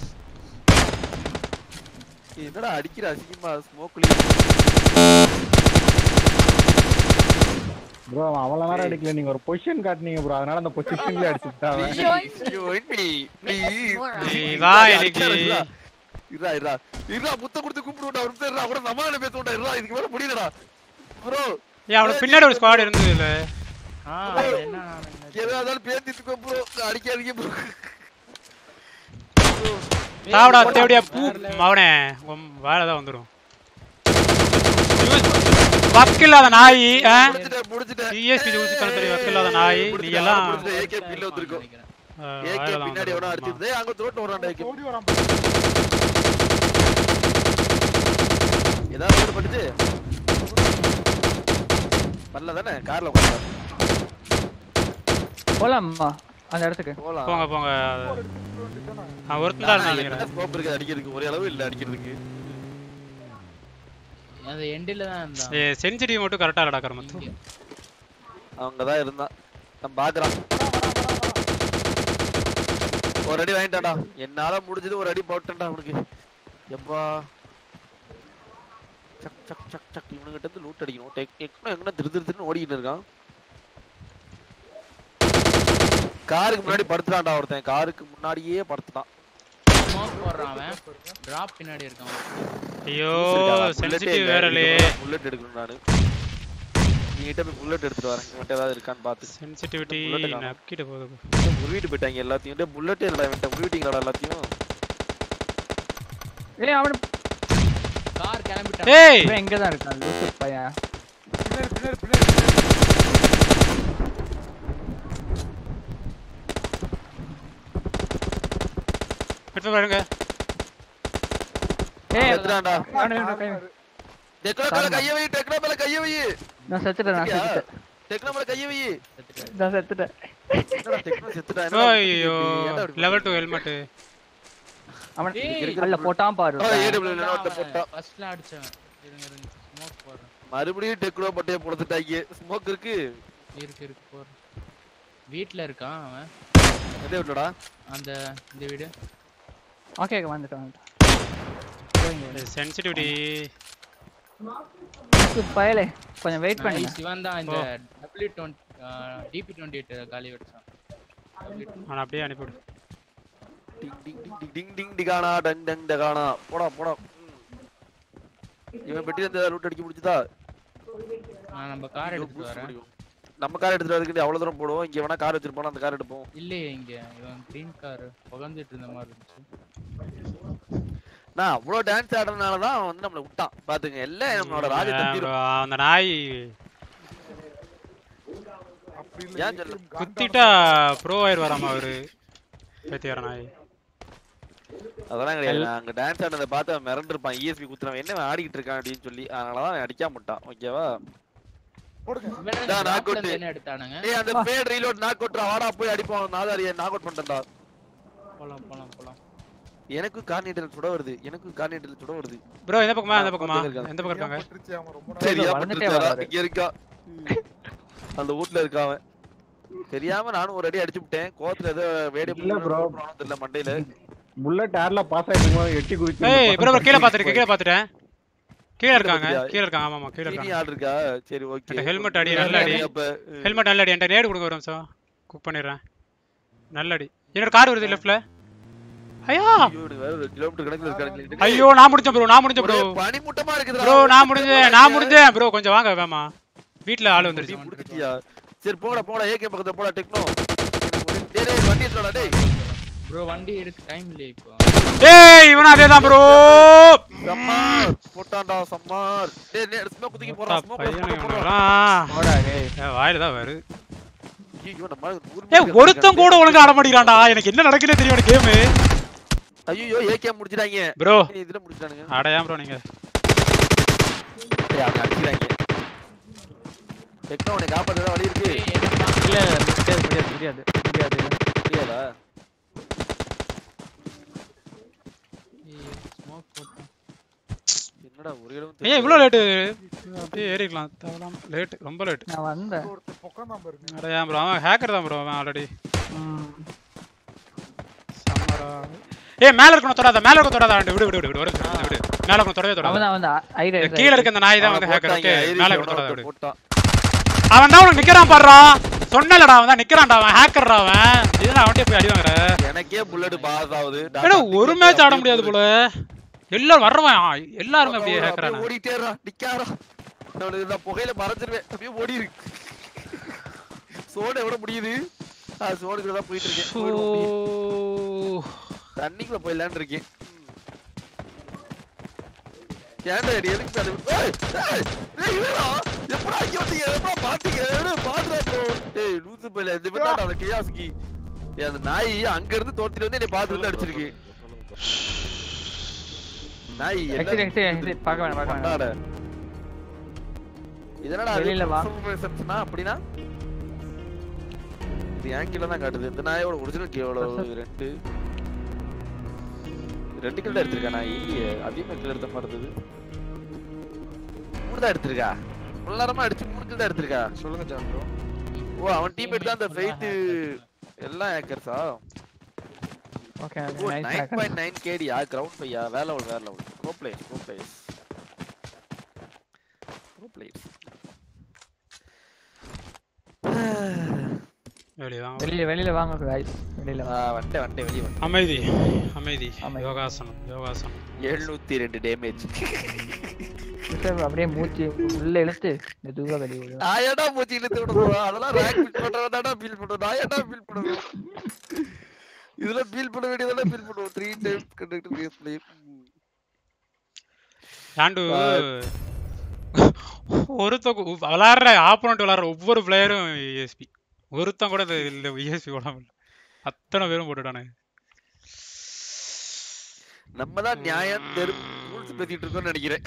ஏய், என்னடா அடிக்கிற அசிங்கமா ஸ்மோக்லயே ப்ரோ அவன் அவ்வளவு நேரம் அடிக்கல நீங்க ஒரு பொசிஷன் காட்டுனீங்க ப்ரோ அதனால அந்த பொசிஷன்லயே அடிச்சுட்டான் அவன். Join me, please. நீ வா எனக்கு இருடா இருடா இருடா முத்த கொடுத்து கூப்பிடுடா ஒரு நிமிஷம் இருடா கூட சமாதானம் பேச விட்டா இருடா இதுக்கு மேல முடியலடா ப்ரோ ஏன் அவனுக்கு பின்னாடி ஒரு ஸ்குவாட் இருந்தது இல்ல ஆ அது என்ன எதா இருந்தாலும் பேசிட்டு ப்ரோ அடிக்காதீங்க ப்ரோ சாவடா தேவடியா பூ அவனே உன் வேலை தான் வந்துடும் வக்கில்லாத நாய் முடிச்சிட்டேன் முடிச்சிட்டேன் சிஎஸ்பி ஜூசி பண்ண தெரியும் வக்கில்லாத நாய் நீ எல்லாம் ஏகே பில்ல வந்திருக்கோம் அஹ், ஏகே வேலை தான் பின்னாடி எவனோ வந்துடும் அடிச்சிருந்தே அங்க தோட்டு வரான்டா ஏகே ஓடி வரான் ஏதாவது ரோடு பட்டுச்சு வரல தானே கார்ல உட்காந்து போலாமா அந்த இடத்துக்கு போலாம் போங்க போங்க அவன் ஒருத்தன் தான் நினைக்கிறேன் ஸ்கோப் இருக்கு அடிக்கிறதுக்கு ஒரே அளவு இல்ல அடிக்கிறதுக்கு அந்த எண்டில் தான் இருந்தான் ஏ செஞ்சுரி மட்டும் கரெக்டா இல்லடா கருமத்து அவங்க தான் இருந்தான் நான் பாக்குறான் ஒரு அடி வாங்கிட்டான்டா என்னால முடிஞ்சது ஒரு அடி போட்டேன்டா அவனுக்கு எப்பா சக் சக் சக் சக் இவனுங்கிட்ட இருந்து லூட் அடிக்கணும் டெக் டெக்னோ எங்கன்னா திரு திரு திருன்னு ஓடிக்கிட்டு இருக்கான் காருக்கு முன்னாடி படுத்துட்டான்டா ஒருத்தன் காருக்கு முன்னாடியே படுத்துட்டான் ஸ்மோக் போடுறான் அவன் டிராப் பின்னாடி இருக்கான் ஐயோ சென்சிட்டிவ் வேறலே புல்லட் எடுக்கணும் நானு நீங்கிட்ட போய் புல்லட் எடுத்துட்டு வரேன் இவன்ட்ட ஏதாவது இருக்கான்னு பார்த்து சென்சிட்டிவிட்டி bullet காணோம். நக்கிட்டு போகுது உருவிட்டு போயிட்டாங்க எல்லாத்தையும் டேய் புல்லட்டே இல்லடா இவன்ட்ட உருவிட்டீங்களாடா எல்லாத்தையும் ஏய் அவனு கார் கிளம்பிட்டான் ஏய் இவன் எங்க தான் இருக்கான் லூசு பையன் பின்னாடி பின்னாடி பின்னாடி எடுத்து பாருங்க ஏய் செத்துறான்டா அவனு இவனு கை வை. டெக்னோ மேல கைய வை டெக்னோ மேல கைய வை நான் செத்துட்டேன் நான் சரியா? செத்துட்டேன் டெக்னோ மேல கைய வை நான் செத்துட்டேன் என்னடா டெக்னோ செத்துட்டா என்னடா ஐயோ இப்படி? ஏன்டா இப்படி லெவல் டூ ஹெல்மெட் அவன் ஏய், அல்ல போட்டான் பாரு ஆ, AW ல ஒருத்தன் போட்டான். ஃபர்ஸ்ட்ல அடிச்சவன் இருங்க இருங்க ஸ்மோக் போடுறேன் மறுபடியும் டெக்னோ பட்டைய பொடுத்துட்டாங்க ஸ்மோக் இருக்கு இருக்கு இருக்கு போடுறேன் வீட்ல இருக்கான் அவன் எதை விட்டுடா அந்த இந்த வீடு ஓகே ஓகே வந்துட்டேன் வந்துட்டேன் சென்சிட்டிவிட்டி லூசு பயலே கொஞ்சம் வெயிட் பண்ணுங்க Nice, இவன் தான் இந்த W twenty DP twenty eight காலி வச்சான் அவனை அப்படியே அனுப்பிவிடு டிங் டிங் டிங் டிங் டிங் டிங் டிகானா டங் டங் டகானா போடா போடா ம். இவன் பெட்டி அந்த ரூட் அடிக்க முடிச்சுதா நான் நம்ம கார் எடுத்துட்டு வரேன் நம்ம கார் எடுத்துட்டு வரதுக்கு அவ்வளவு தூரம் போடுவோம் இங்க வேணா கார் வச்சிருப்போம் அந்த கார் எடுப்போம் இல்லையே இங்க இவன் கிரீன் கார் புகழ்ந்துட்டு இருந்த மாதிரி இருந்துச்சு நான் அவ்வளவு டான்ஸ் ஆடுறதுனால தான் அவன் வந்து நம்மள விட்டான் பாத்துங்க எல்லாம் நம்மளோட ராஜ ஏன் தந்திரம் bro, அந்த நாய் அப்படி ஏன் இல்ல சொல்லு? ஏகேஎம் குத்திட்டா ப்ரோ ஆயிடுவாராமா அவரு பேத்தியார நாய் அதெல்லாம் கிடையாது நான் அங்க டான்ஸ் ஆடுறத பார்த்து அவன் மிரண்டிருப்பான் இஎஸ்பி குத்துறவன் என்ன அவன் ஆடிக்கிட்டு இருக்கான் அப்படின்னு சொல்லி அதனாலதான் அவன் அடிக்காம விட்டான் ஓகேவா போடுங்க இவன் நான் knock knock out. ல என்ன எடுத்தானுங்க ஏய் அந்த ஃபேட் ரீலோட் நாக் அவுட்ரா வாடா போய் அடிப்போம் நாதாரிய நாக் அவுட் பண்ணிட்டேன்டா போலாம் போலாம் போலாம் எனக்கும் கார்னிட்டல் சுட வருது எனக்கும் கார்னிட்டல் சுட வருது ப்ரோ எந்த பக்கமா எந்த பக்கமா பக்கத்துல இருக்காங்க. எந்த பக்கம் இருக்காங்க பட்டுருச்சு அவன் ரொம்ப நாள் சரியா வளர்ந்துட்டே பட்டுருச்சாடா? வராரு. இங்க இருக்கா அந்த வீட்ல இருக்கா அவன் தெரியாம நானும் ஒரு அடி அடிச்சு விட்டேன் கோத்துல ஏதோ வேடி இல்ல bro. தெரியல மண்டையில புல்லட் ஏர்ல பாஸ் ஆயிட்டு இருக்கும்போது எட்டி குதிச்சு ஏய் ப்ரோ ப்ரோ கீழே பாத்துருக்கேன் கீழே பாத்துட்டேன் கீழே இருக்காங்க பாத்தியா? கீழே இருக்காங்க ஆமா ஆமா கீழே சீனி இருக்காங்க ஆள் இருக்கா சரி ஓகே என்கிட்ட helmet அடி, நல்ல அடி. அப்ப ம். ஹெல்மெட் நல்ல அடி என்கிட்ட நேடு கொடுங்க ஒரு நிமிஷம் குக் பண்ணிடுறேன் நல்ல அடி என்னோட கார் வருது லெஃப்ட்ல ஐயா ஐயோ, எனக்கு வேற ஒரு கிலோமீட்டர் கணக்குல இருக்காங்க ஐயோ நான் முடிஞ்சேன் ப்ரோ நான் முடிஞ்சேன் ப்ரோ பனிமூட்டமா இருக்குதுடா ப்ரோ நான் முடிஞ்சேன் நான் முடிஞ்சேன் ப்ரோ கொஞ்சம் வாங்க வேமா வீட்ல ஆள் நீ வந்துருச்சு முடிச்சிட்டியா சரி போடா போடா ஏகே பக்கத்துல போடா டெக்னோ டேய் டேய் வண்டி எடுத்துடா டேய் ப்ரோ வண்டி எடுக்க டைம் இல்லையே இப்போ ஏய் இவனும் அதே தான் ப்ரோ சம்மார் போட்டான்டா சம்மார் டேய் டேய் ஸ்மோக் குதிக்கி போறா ஸ்மோக் பையனுக்கு போறா போடா டேய் ஏய், வாயில தான் வருது ஐயோ நம்ம ஊர் ஏய் மேல ஒருத்தன் கூட ஒழுங்கா ஆட மாட்டேங்கிறான்டா எனக்கு என்ன நடக்குதுன்னு தெரியும் எனக்கு கேம் ஐயோ ஏகே முடிச்சிட்டாங்க ப்ரோ ஏய், இதுல முடிச்சிட்டானுங்க அடையாம ப்ரோ நீங்க டேய் அவங்க அடிக்கிறாங்க டெக்னோ உன்னை காப்பாத்த வழி இருக்கு ஏய், என்னப்பா? இல்ல இல்ல முடியாது முடியாது முடியாது முடியாது தெரியாதா என்னடா ஒரு இடம் ஏன் இவ்வளோ லேட்டு அப்படியே ஏறிக்கலாம் தேவலாம் லேட் ரொம்ப லேட் நான் வந்தேன் ஒருத்தர் பக்கம் தான் பாருங்க அட ஏன் ப்ரோ அவன் ஹேக்கர் தான் ப்ரோ அவன் ஆல்ரெடி ம். சம்மரா ஏய் மேல இருக்கணும் தொடாத மேல இருக்க தொடாத விடு விடு விடு விடு ஒரு நிமிஷம் விடு, விடு மேல இருக்கணும் தொடவே தொடாத அவன் தான் வந்து ஐடியா இந்த கீழ இருக்க அந்த நாய் தான் வந்து ஹேக்கர் ஓகே மேல இருக்கணும் தொடாத போட்டாங்க விடு போட்டான் அவன் தான் உனக்கு நிக்கிறான் பாடுறா சொன்னலடா அவன் தான் நிக்கிறான்டா அவன் ஹேக்கர்டா அவன் இதுல அவன்கிட்ட போய் அடி வாங்குற எனக்கே புல்லட் பாஸ் ஆகுது ஏடா ஒரு மேட்ச் ஆட முடியாது போல எல்லாரும் வர்றவன் ஆ, எல்லாருமே அப்படியே ஹேக்கரான ஓடிட்டேறா நிக்காரா அவனுக்கு நான் புகையில மறைஞ்சிருவேன் அப்படியே ஓடிரு சோடு எவ்வளவு முடியுது ஆ சோடுக்குள்ள தான் போயிட்டு இருக்கேன் போயிடுவோம் அப்படியே. தண்ணிக்குள்ள போயிடலான்னு இருக்கேன் ஏன்டா இது எதுக்கு தடு ஏய் ஏய் ஏய் இல்லடா எப்படா இங்க வந்தீங்க எப்படா பாத்தீங்க ஏய் பாத்துடா bro ஏய் லூசு பையல இந்த பேட்டா அந்த கியாஸ்கி ஏய் அந்த நாய் அங்க இருந்து தோத்திட்டு வந்து என்னை பாத்து வந்து அடிச்சிருக்கு நாய் எக்ஸிட் எக்ஸிட் எக்ஸிட் பார்க்க வேணாம் பார்க்க வேணாம் கொண்டாட இதனடா வெளியில வா. ரிசப்ஷனா அப்படினா இது என் கீழ தான் காட்டுது இந்த நாயோட ஒரிஜினல் கீ எவ்வளவு ரெண்டு ரெண்டு கிலோ எடுத்திருக்கா நாய் அதிகமா கிலோ எடுத்த மாதிரி இருந்தது மூணு தான் எடுத்திருக்கா இவ்வளவு நேரமா அடிச்சு மூணு கிலோ தான் எடுத்திருக்கா சொல்லுங்க ஜான் ப்ரோ ஓ அவன் டீம்மேட் தான் அந்த ஃபைட் எல்லாம் ஹேக்கர்ஸா okay oh nice nine point nine கேடியா கிரவுண்ட் பையா வேற லெவல் வேற level bro player bro player bro player வெளியே வாங்க வெளியில வெளியில வாங்க guys வெளியில வாங்க வந்துட்டேன் வந்துட்டேன் வெளியே வந்து அமைதி அமைதி அமைதி. யோகாசனம் யோகாசனம் எழுநூத்தி ரெண்டு டேமேஜ் கிறிஸ்டோபர் அப்படியே மூச்சு உள்ள இழுத்து மெதுவா வெளியே விடு. நான் ஏன்டா மூச்சு இழுத்து விடணும் அதெல்லாம் ரேங்க் பில் பண்றவன் தான்டா பில் பண்ணுவோம் நான் ஏன்டா பில் பண்ணணும் இதுல பில் பண்ண வேண்டியதெல்லாம் பில் பண்ணுவோம் three time conductor race play and ஒருத்த விளாடுற ஆப்போனண்ட் விளாடுற ஒவ்வொரு பிளேயரும் இஎஸ்பி ஒருத்தன் கூட இந்த- இந்த இஎஸ்பி போடாம இல்ல அத்தனை பேரும் போட்டுட்டானு நம்ம தான் நியாயம் தெரு ரூல்ஸ் பேசிட்டு இருக்கோம்னு நினைக்கிறேன்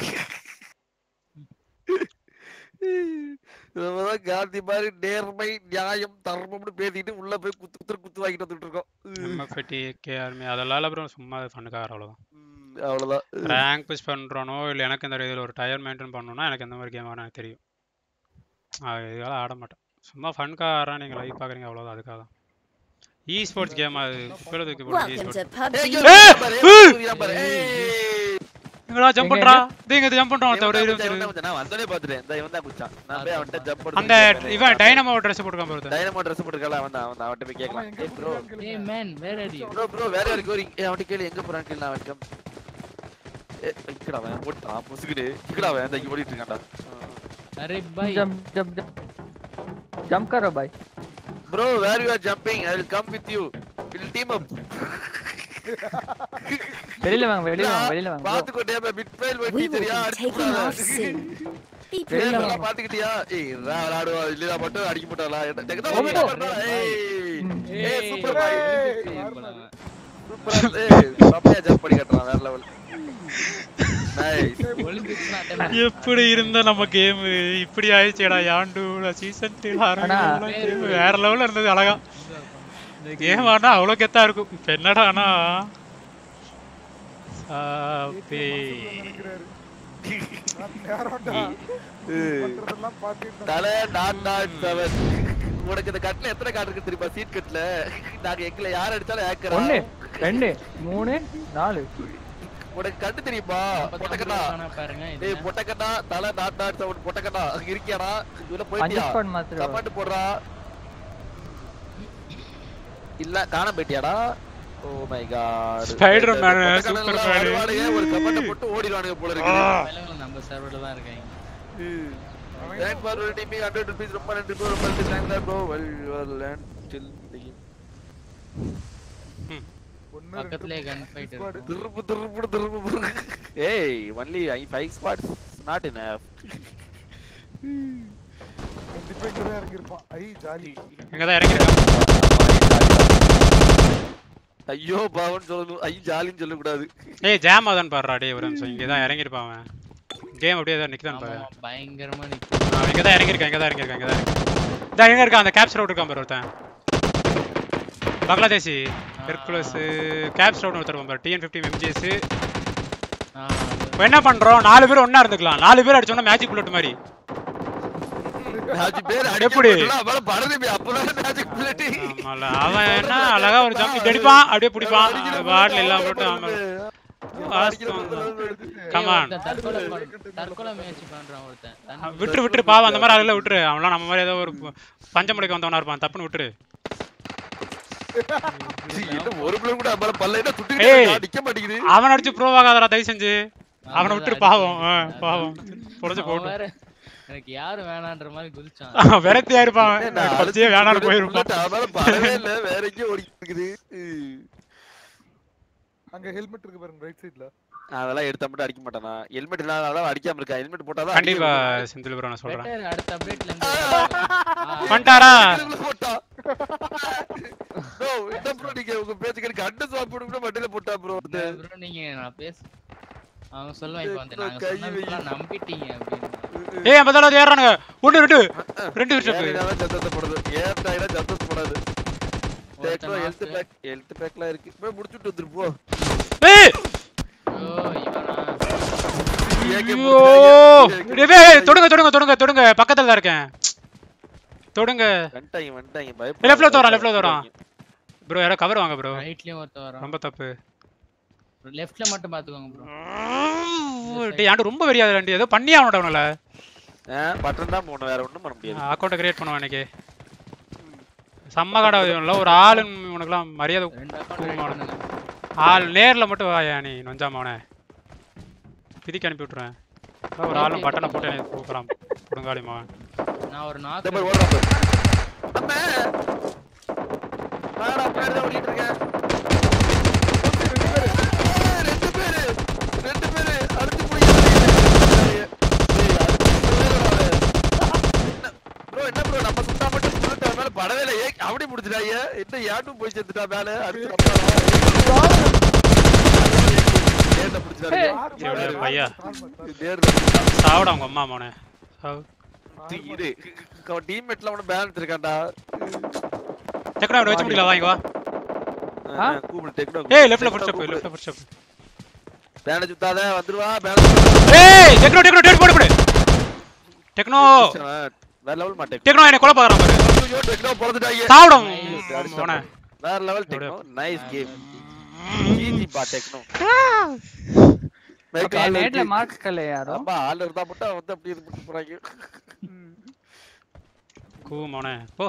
நம்ம தான் காந்தி மாதிரி நேர்மை நியாயம் தர்மம்னு பேசிட்டு உள்ள போய் குத்து குத்து குத்து வாங்கிட்டு வந்துட்டு இருக்கோம் நம்ம பெட்டி கேஆர்மி அதெல்லாம் அப்புறம் சும்மா ஃபண்ணுக்காக அவ்வளோதான் ம், அவ்வளவுதான் ரேங்க் புஷ் பண்ணுறானோ இல்லை எனக்கு இந்த இதில் ஒரு டயர் மெயின்டைன் பண்ணணும்னா எனக்கு இந்த மாதிரி கேம் வேணும் எனக்கு தெரியும் அது இதெல்லாம் ஆட மாட்டேன் சும்மா ஃபன்காக ஆடுறேன் நீங்கள் லைவ் பார்க்குறீங்க அவ்வளோதான் அதுக்காக தான் இ ஸ்போர்ட்ஸ் கேம் அது கீழே தூக்கி போடுங்க இ Welcome ஸ்போர்ட்ஸ் to ஏய், PUBG. இங்க ஏய், பாரு, ஏய். இங்க பாரு, ஏய். இங்கடா ஜம்ப் எங்க, பண்ணுறா இது இங்கே ஜம்ப் பண்ணுறான் இவன் தவிர தான் இது குதிச்சான், இவன் தான் குதிச்சான். நான் வந்தோடனே பார்த்துட்டேன். இந்த இவன் தான் குதிச்சான். நான் போய் அவன்கிட்ட jump பண்ண அந்த சொல்லி இவன் கேட்டேன். டைனமோ ட்ரெஸ் போட்டுருக்கான் பாரு டைனமோ dress போட்டிருக்கான்ல, அவன் தான், அவன் தான். அவன்கிட்ட போய் அவன் கேட்கலாம். எங்க ஏய், bro, போறான்னு கேளுங்க. ஏய் man where are you bro, bro, வேற யாருக்கு வரீங்க? ஏய், அவன்கிட்ட கேளு, எங்க போறான்னு கேளு, நான் அவன் come. ஏய், இங்கடா அவன், ஓடுறான், பொசுக்குடு. இங்கடா அவன், இந்த இங்க ஓடிட்டு இருக்கான்டா. அரே பாய் jump jump jump jump करो भाई Bro, where you are jumping? I will come with you. We'll team up. வெளியில வாங்க வெளியில வாங்க வெளியில வாங்க bro. பாத்துக்கோ, டேய், அவன் mid-file We வண்டி will சரியா? be அடிச்சு taking விடாத. off soon. Be ஏய், வெளியில நல்லா வாங்க. பாத்துக்கிட்டியா? ஏய், இருடா, விளையாடுவா. இல்லையா மட்டும் அடிக்க மாட்டாளா? என்ன- எனக்கு தான் ஓ, என்ன bro. பண்றா? ஏய், ம். ஏய், super boy. ஏய், சூப்பரா இருக்கு. ஏய், செம்மையா ஜம்ப் பண்ணி கட்டுறான் வேற லெவல் நைஸ் ஒலிம்பிக்ஸ்லாம் அட்டன் எப்படி இருந்த நம்ம கேம் இப்படி ஆயிடுச்சேடா யாண்டு சீசன் த்ரீ ஆரம்பிச்சு வேற லெவல்ல இருந்தது அழகா இந்த கேம் ஆனா அவ்வளோ கெத்தா இருக்கும் இப்ப என்னடா ஆனா சாப்பே நினைக்கிறாரு. நான் நேரம்டா. பண்றதெல்லாம் பார்த்துட்டு தலை டாட் டாட் செவன் உனக்கு இந்த கட்ல எத்தனை கார்டு இருக்கு தெரியுமா சீட் கட்ல நாங்க எங்களை யார் அடிச்சாலும் ஏக்கரா ஒண்ணு ரெண்டு மூணு நாலு உனக்கு கட்டு தெரியுமா பொட்டக்கண்ணா பாருங்க இது டேய் பொட்டக்கண்ணா தலை டாட் டாட் செவன் பொட்டக்கண்ணா அங்க இருக்கியாடா இதுல போயிட்டியா அஞ்சு ஸ்பாட் மாத்திரம் கமெண்ட் போடுறா இல்ல காண போயிட்டியாடா oh my god Spider-Man, Superman. ஒரு கமெண்ட் போட்டு ஓடிடுவானுங்க போல இருக்கு வேலைகள் நம்ம சர்வர்ல தான் இருக்காங்க Thank for redeeming me 100 rupees ரொம்ப நன்றி bro ரொம்ப நன்றி thank you bro well you are land till the game ஒண்ணு பக்கத்துலயே கன் ஃபைட் squad. இருக்கும் திருப்பு திருப்பு திருப்பு ஏய் only I five spots not enough கண்டிப்பா இங்கதான் இறங்கியிருப்பான் ஐ ஜாலி இங்க தான் இறங்கிருக்கான் ஐயோ பாவன் சொல்லணும் ஐ ஜாலின்னு சொல்லக்கூடாது ஏய் ஜாம் ஆதான் பாடுறா டேய் ஒரு நிமிஷம் இங்கே தான் இறங்கிருப்பான் அவன் கேம் அப்படியே தான் நிற்கிறான் பாரு ஆமா, பயங்கரமா நிக்கு அவன் இங்கே தான் இறங்கியிருக்கான் இங்கே தான் இறங்கியிருக்கான் இங்கே தான் இறங்கியிருக்கான் இதா எங்க இருக்கான் அந்த கேப்ஸ் ரோட் இருக்கான் பாரு ஒருத்தன் பங்களாதேசி ஹெர்குலஸ் கேப்ஸ் ரோட் ஒருத்தர் இருப்பான் பாரு டிஎன் ஃபிஃப்டி எம்ஜிஎஸ் ஆ, போய் இப்போ என்ன பண்றோம் நாலு பேர் ஒண்ணா இருந்துக்கலாம் நாலு பேர் அடிச்சோம்னா மேஜிக் புல்லட் மாதிரி அஞ்சு பேர் எப்படி? அடிக்கப்பட்டா படவே அப்பதான் மேஜிக் புல்லட் ஆமால அவன் என்ன அழகா ஒரு ஜம்ப் இப்படி அடிப்பான் அப்படியே பிடிப்பான் பாட்டில் எல்லாம் போட்டு ஆமா கமான் ஒருத்தன் தற்கொலை பண்- தற்கொலை முயற்சி பண்றான் ஒருத்தன் தண்ணி விட்டுரு விட்டுரு பாவம் அந்த மாதிரி அதெல்லாம் விட்டுரு அவன்லாம் நம்ம மாதிரி ஏதோ ஒரு பஞ்சமடைக்கு வந்தவனா இருப்பான் தப்புன்னு விட்டுரு என்ன ஒரு பிள்ளை கூட அம்மால பல்லைனா ஏய். துட்டிட்டு நிக்க மாட்டேங்குது அவன் அடிச்சு ப்ரோ ஆகாதடா தயவு செஞ்சு அவனை அவன் விட்டுரு தான் பாவம் ஆ, அடிச்சான். பாவம் புடச்சு அவன் போட்டு வேற எனக்கு யாரும் வேணான்ற மாதிரி குதிச்சான் விரக்தியா இருப்பான் படிச்சே வேணான்னு போயிருப்பான் bullet அவனால படவே இல்ல வேற எங்கேயோ ஓடி இருக்குது ம். அங்க ஹெல்மெட் இருக்கு பாருங்க ரைட் சைடுல அதெல்லாம் எடுத்தா மட்டும் அடிக்க மாட்டானா ஹெல்மெட் இல்லாத அடிக்காம இருக்கா ஹெல்மெட் போட்டாதான் கண்டிப்பா செந்தில் ப்ரோ நான் சொல்றேன் Better அடுத்த அப்டேட்ல இருந்து பண்ணிட்டாரா போட்டா ப்ரோ என்ன ப்ரோ நீங்க உங்க பேச்சு கேட்டு கண்டு சாப்பிடு கூட மண்டையில போட்டா ப்ரோ ப்ரோ நீங்க நான் பேச அவன் சொல்லுவான் இப்போ வந்து நாங்க கை சொன்னதெல்லாம் நம்பிட்டீங்க அப்படின்னு ஏய் ஐம்பது தடவை ஏறானுங்க ஒன்று ரெண்டு ரெண்டு ஸ்டெப் ஏறினாதான் சத்தத்தை போடுது ஏறிட்டாங்கன்னா சத்தத்தை போடாது ஒருத்தன் ஹெல்த் knock. பேக் ஹெல்த் பேக்லாம் இருக்கு போய் முடிச்சுட்டு வந்துரு போ ஏய் ஐயோ இவனா ஏகே ஐயோ டேய், டேய், தொடுங்க தொடுங்க தொடுங்க தொடுங்க பக்கத்துல தான் இருக்கேன் தொடுங்க வந்துட்டாங்க வந்துட்டாங்க லெஃப்ட்ல தோறான் லெஃப்ட்ல தோறான் ப்ரோ யாரோ கவர் வாங்க ப்ரோ ரைட்லயும் ஒருத்தன் வரான் ரொம்ப தப்பு லெஃப்ட்ல மட்டும் பாத்துக்கோங்க ப்ரோ டேய் ஆண்டு ரொம்ப வெறியாத ரெண்டு ஏதோ பண்ணி ஆகணும் அவனால பட்டன் தான் போகணும் வேற ஒண்ணும் பண்ண முடியாது அக்கௌண்ட்டை கிரியேட் பண்ணுவான் எனக்கு செம்ம கடை இவன்ல ஒரு ஆளு உனக்குலாம் மரியாதை ரெண்டு அக்கௌண்ட் கூவமா ரெடி உனக்கு. பண்ணுங்க ஆள் நேர்ல மட்டும் வாயா நீ நொஞ்சாம அவனை பிதிக்கு அனுப்பி விட்டுறேன் அதான் ஒரு ஆளும் பட்டனை போட்டு எனக்கு கூப்பிட்றான் கொடுங்காலி மகன் நான் ஒரு இந்த நாக்கு மாதிரி ஓடுறான் பாரு. அம்மா வாடா பின்னாடி தான் ஓடிட்டு இருக்கேன் ஏய், ரெண்டு பேரு ரெண்டு பேரு அடிச்சு ப்ரோ என்ன ப்ரோ நம்ம சுத்தா மட்டும் புல்லட் அவன் மேல படவே இல்லை ஏய், அப்படி முடிச்சிட்டாங்க என்ன யாட்டும் போய் சேர்த்துட்டா மேல அடுத்து நேர்ல பிடிச்சிட்டாரு இவனுடைய பையா நேர்ல சாவிட அவங்க அம்மா மோனே சாவு இரு அவன் டீம்மேட்ல அவன பேலன்ஸ் இருக்கான்டா டெக்னோ அவனை வச்சு முடியல வாங்க வா ஆ? கூப்பிடு டெக்னோ ஏய் லெஃப்ட்ல ஃபுட் ஸ்டெப் லெஃப்ட்ல ஃபுட் ஸ்டெப் பேலன்ஸ் சுத்தாத வந்துருவா பேலன்ஸ் ஏய் டெக்னோ டெக்னோ டேட் போடு போடு டெக்னோ வேற லெவல் மாட்டேன் டெக்னோ என்ன கொலை பார்க்கறான் பாரு ஐயோ டெக்னோ பொறந்துட்டாங்க சாவிட அடிச்சிட்டான் மோனே வேற level Techno nice game GG பா டெக்னோ நேட்ல மார்க் கல்ல யாரோ ஆமா ஆள் இருந்தா மட்டும் வந்து அப்படி இது பண்ணி போறாங்க கூ மோனே போ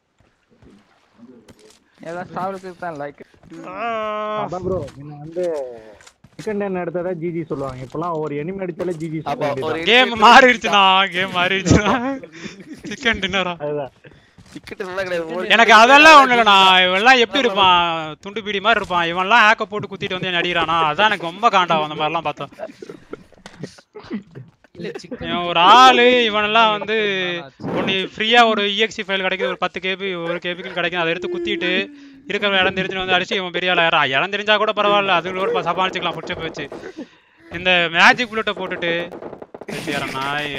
ஏதாவது சாவுக்கு தான் லைக் அதான் ப்ரோ என்ன வந்து செகண்ட் ஹேண்ட் எடுத்ததா ஜிஜி சொல்லுவாங்க இப்பெல்லாம் ஒரு எனிமி அடிச்சாலே ஜிஜி அப்ப ஒரு கேம் மாறிடுச்சுனா கேம் மாறிடுச்சுனா சிக்கன் டின்னரா அதுதான் டிக்கெட் நல்லா கிடையாது ஒரு- எனக்கு அதெல்லாம் ஒண்ணு இல்லைண்ணா இவன்லாம் எப்படி இருப்பான் துண்டு பீடி மாதிரி இருப்பான் இவன்லாம் ஹேக்க போட்டு குத்திட்டு வந்து என்ன அடிக்கிறானா அதான் எனக்கு ரொம்ப காண்டாகும் அந்த மாதிரிலாம் பார்த்தா இல்ல சிக்கன் இவன் ஒரு ஆளு இவனெல்லாம் வந்து ஒன்று ஃப்ரீயா ஒரு இஎக்ஸி ஃபைல் கிடைக்குது ஒரு பத்து கேபி ஒரு கேபிக்கு கிடைக்கும் அதை எடுத்து குத்திட்டு இருக்கிற இடம் தெரிஞ்சு வந்து அடிச்சு இவன் பெரிய ஆள் யாரா இடம் தெரிஞ்சா கூட பரவாயில்ல அது கூட சமாளிச்சுக்கலாம் புடிச்ச வச்சு இந்த மேஜிக் புல்லட்டை போட்டுட்டு பேசியாரன் நாய்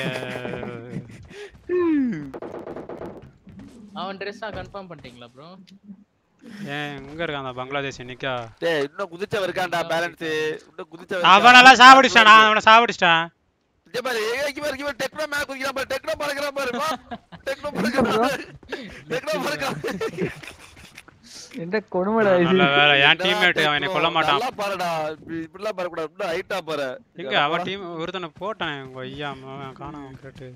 அவன் ட்ரெஸ்ஸா கன்ஃபார்ம் பண்ணிட்டீங்களா ப்ரோ ஏன் எங்க இருக்கான் அந்த பங்களாதேஷ் நிக்கா டேய் இன்னும் குதிச்சவன் இருக்கான்டா பேலன்ஸ் இன்னும் குதிச்சவன் அவனெல்லாம் சாவடிச்சிட்டான் நான் அவனை சாவடிச்சிட்டேன் இங்க பாரு ஏய், இங்க பாரு இங்க பாரு டெக்னோ மேல குதிக்கிறான் பாரு டெக்னோ பறக்குறான் பாரு வா டெக்னோ பறக்குறான் டெக்னோ பறக்குறான் எந்த கொடுமடா இது நல்ல வேலை என் டீம்மேட் அவன் என்னை கொல்ல மாட்டான் நல்லா பாருடா இப்படி- இப்படிலாம் பாரக்கூடாது இன்னும் ஹைட்டா பாரு எங்க அவன் டீம் ஒருத்தனை போட்டான் உங்க ஐயா அவன் காணாம கேட்டு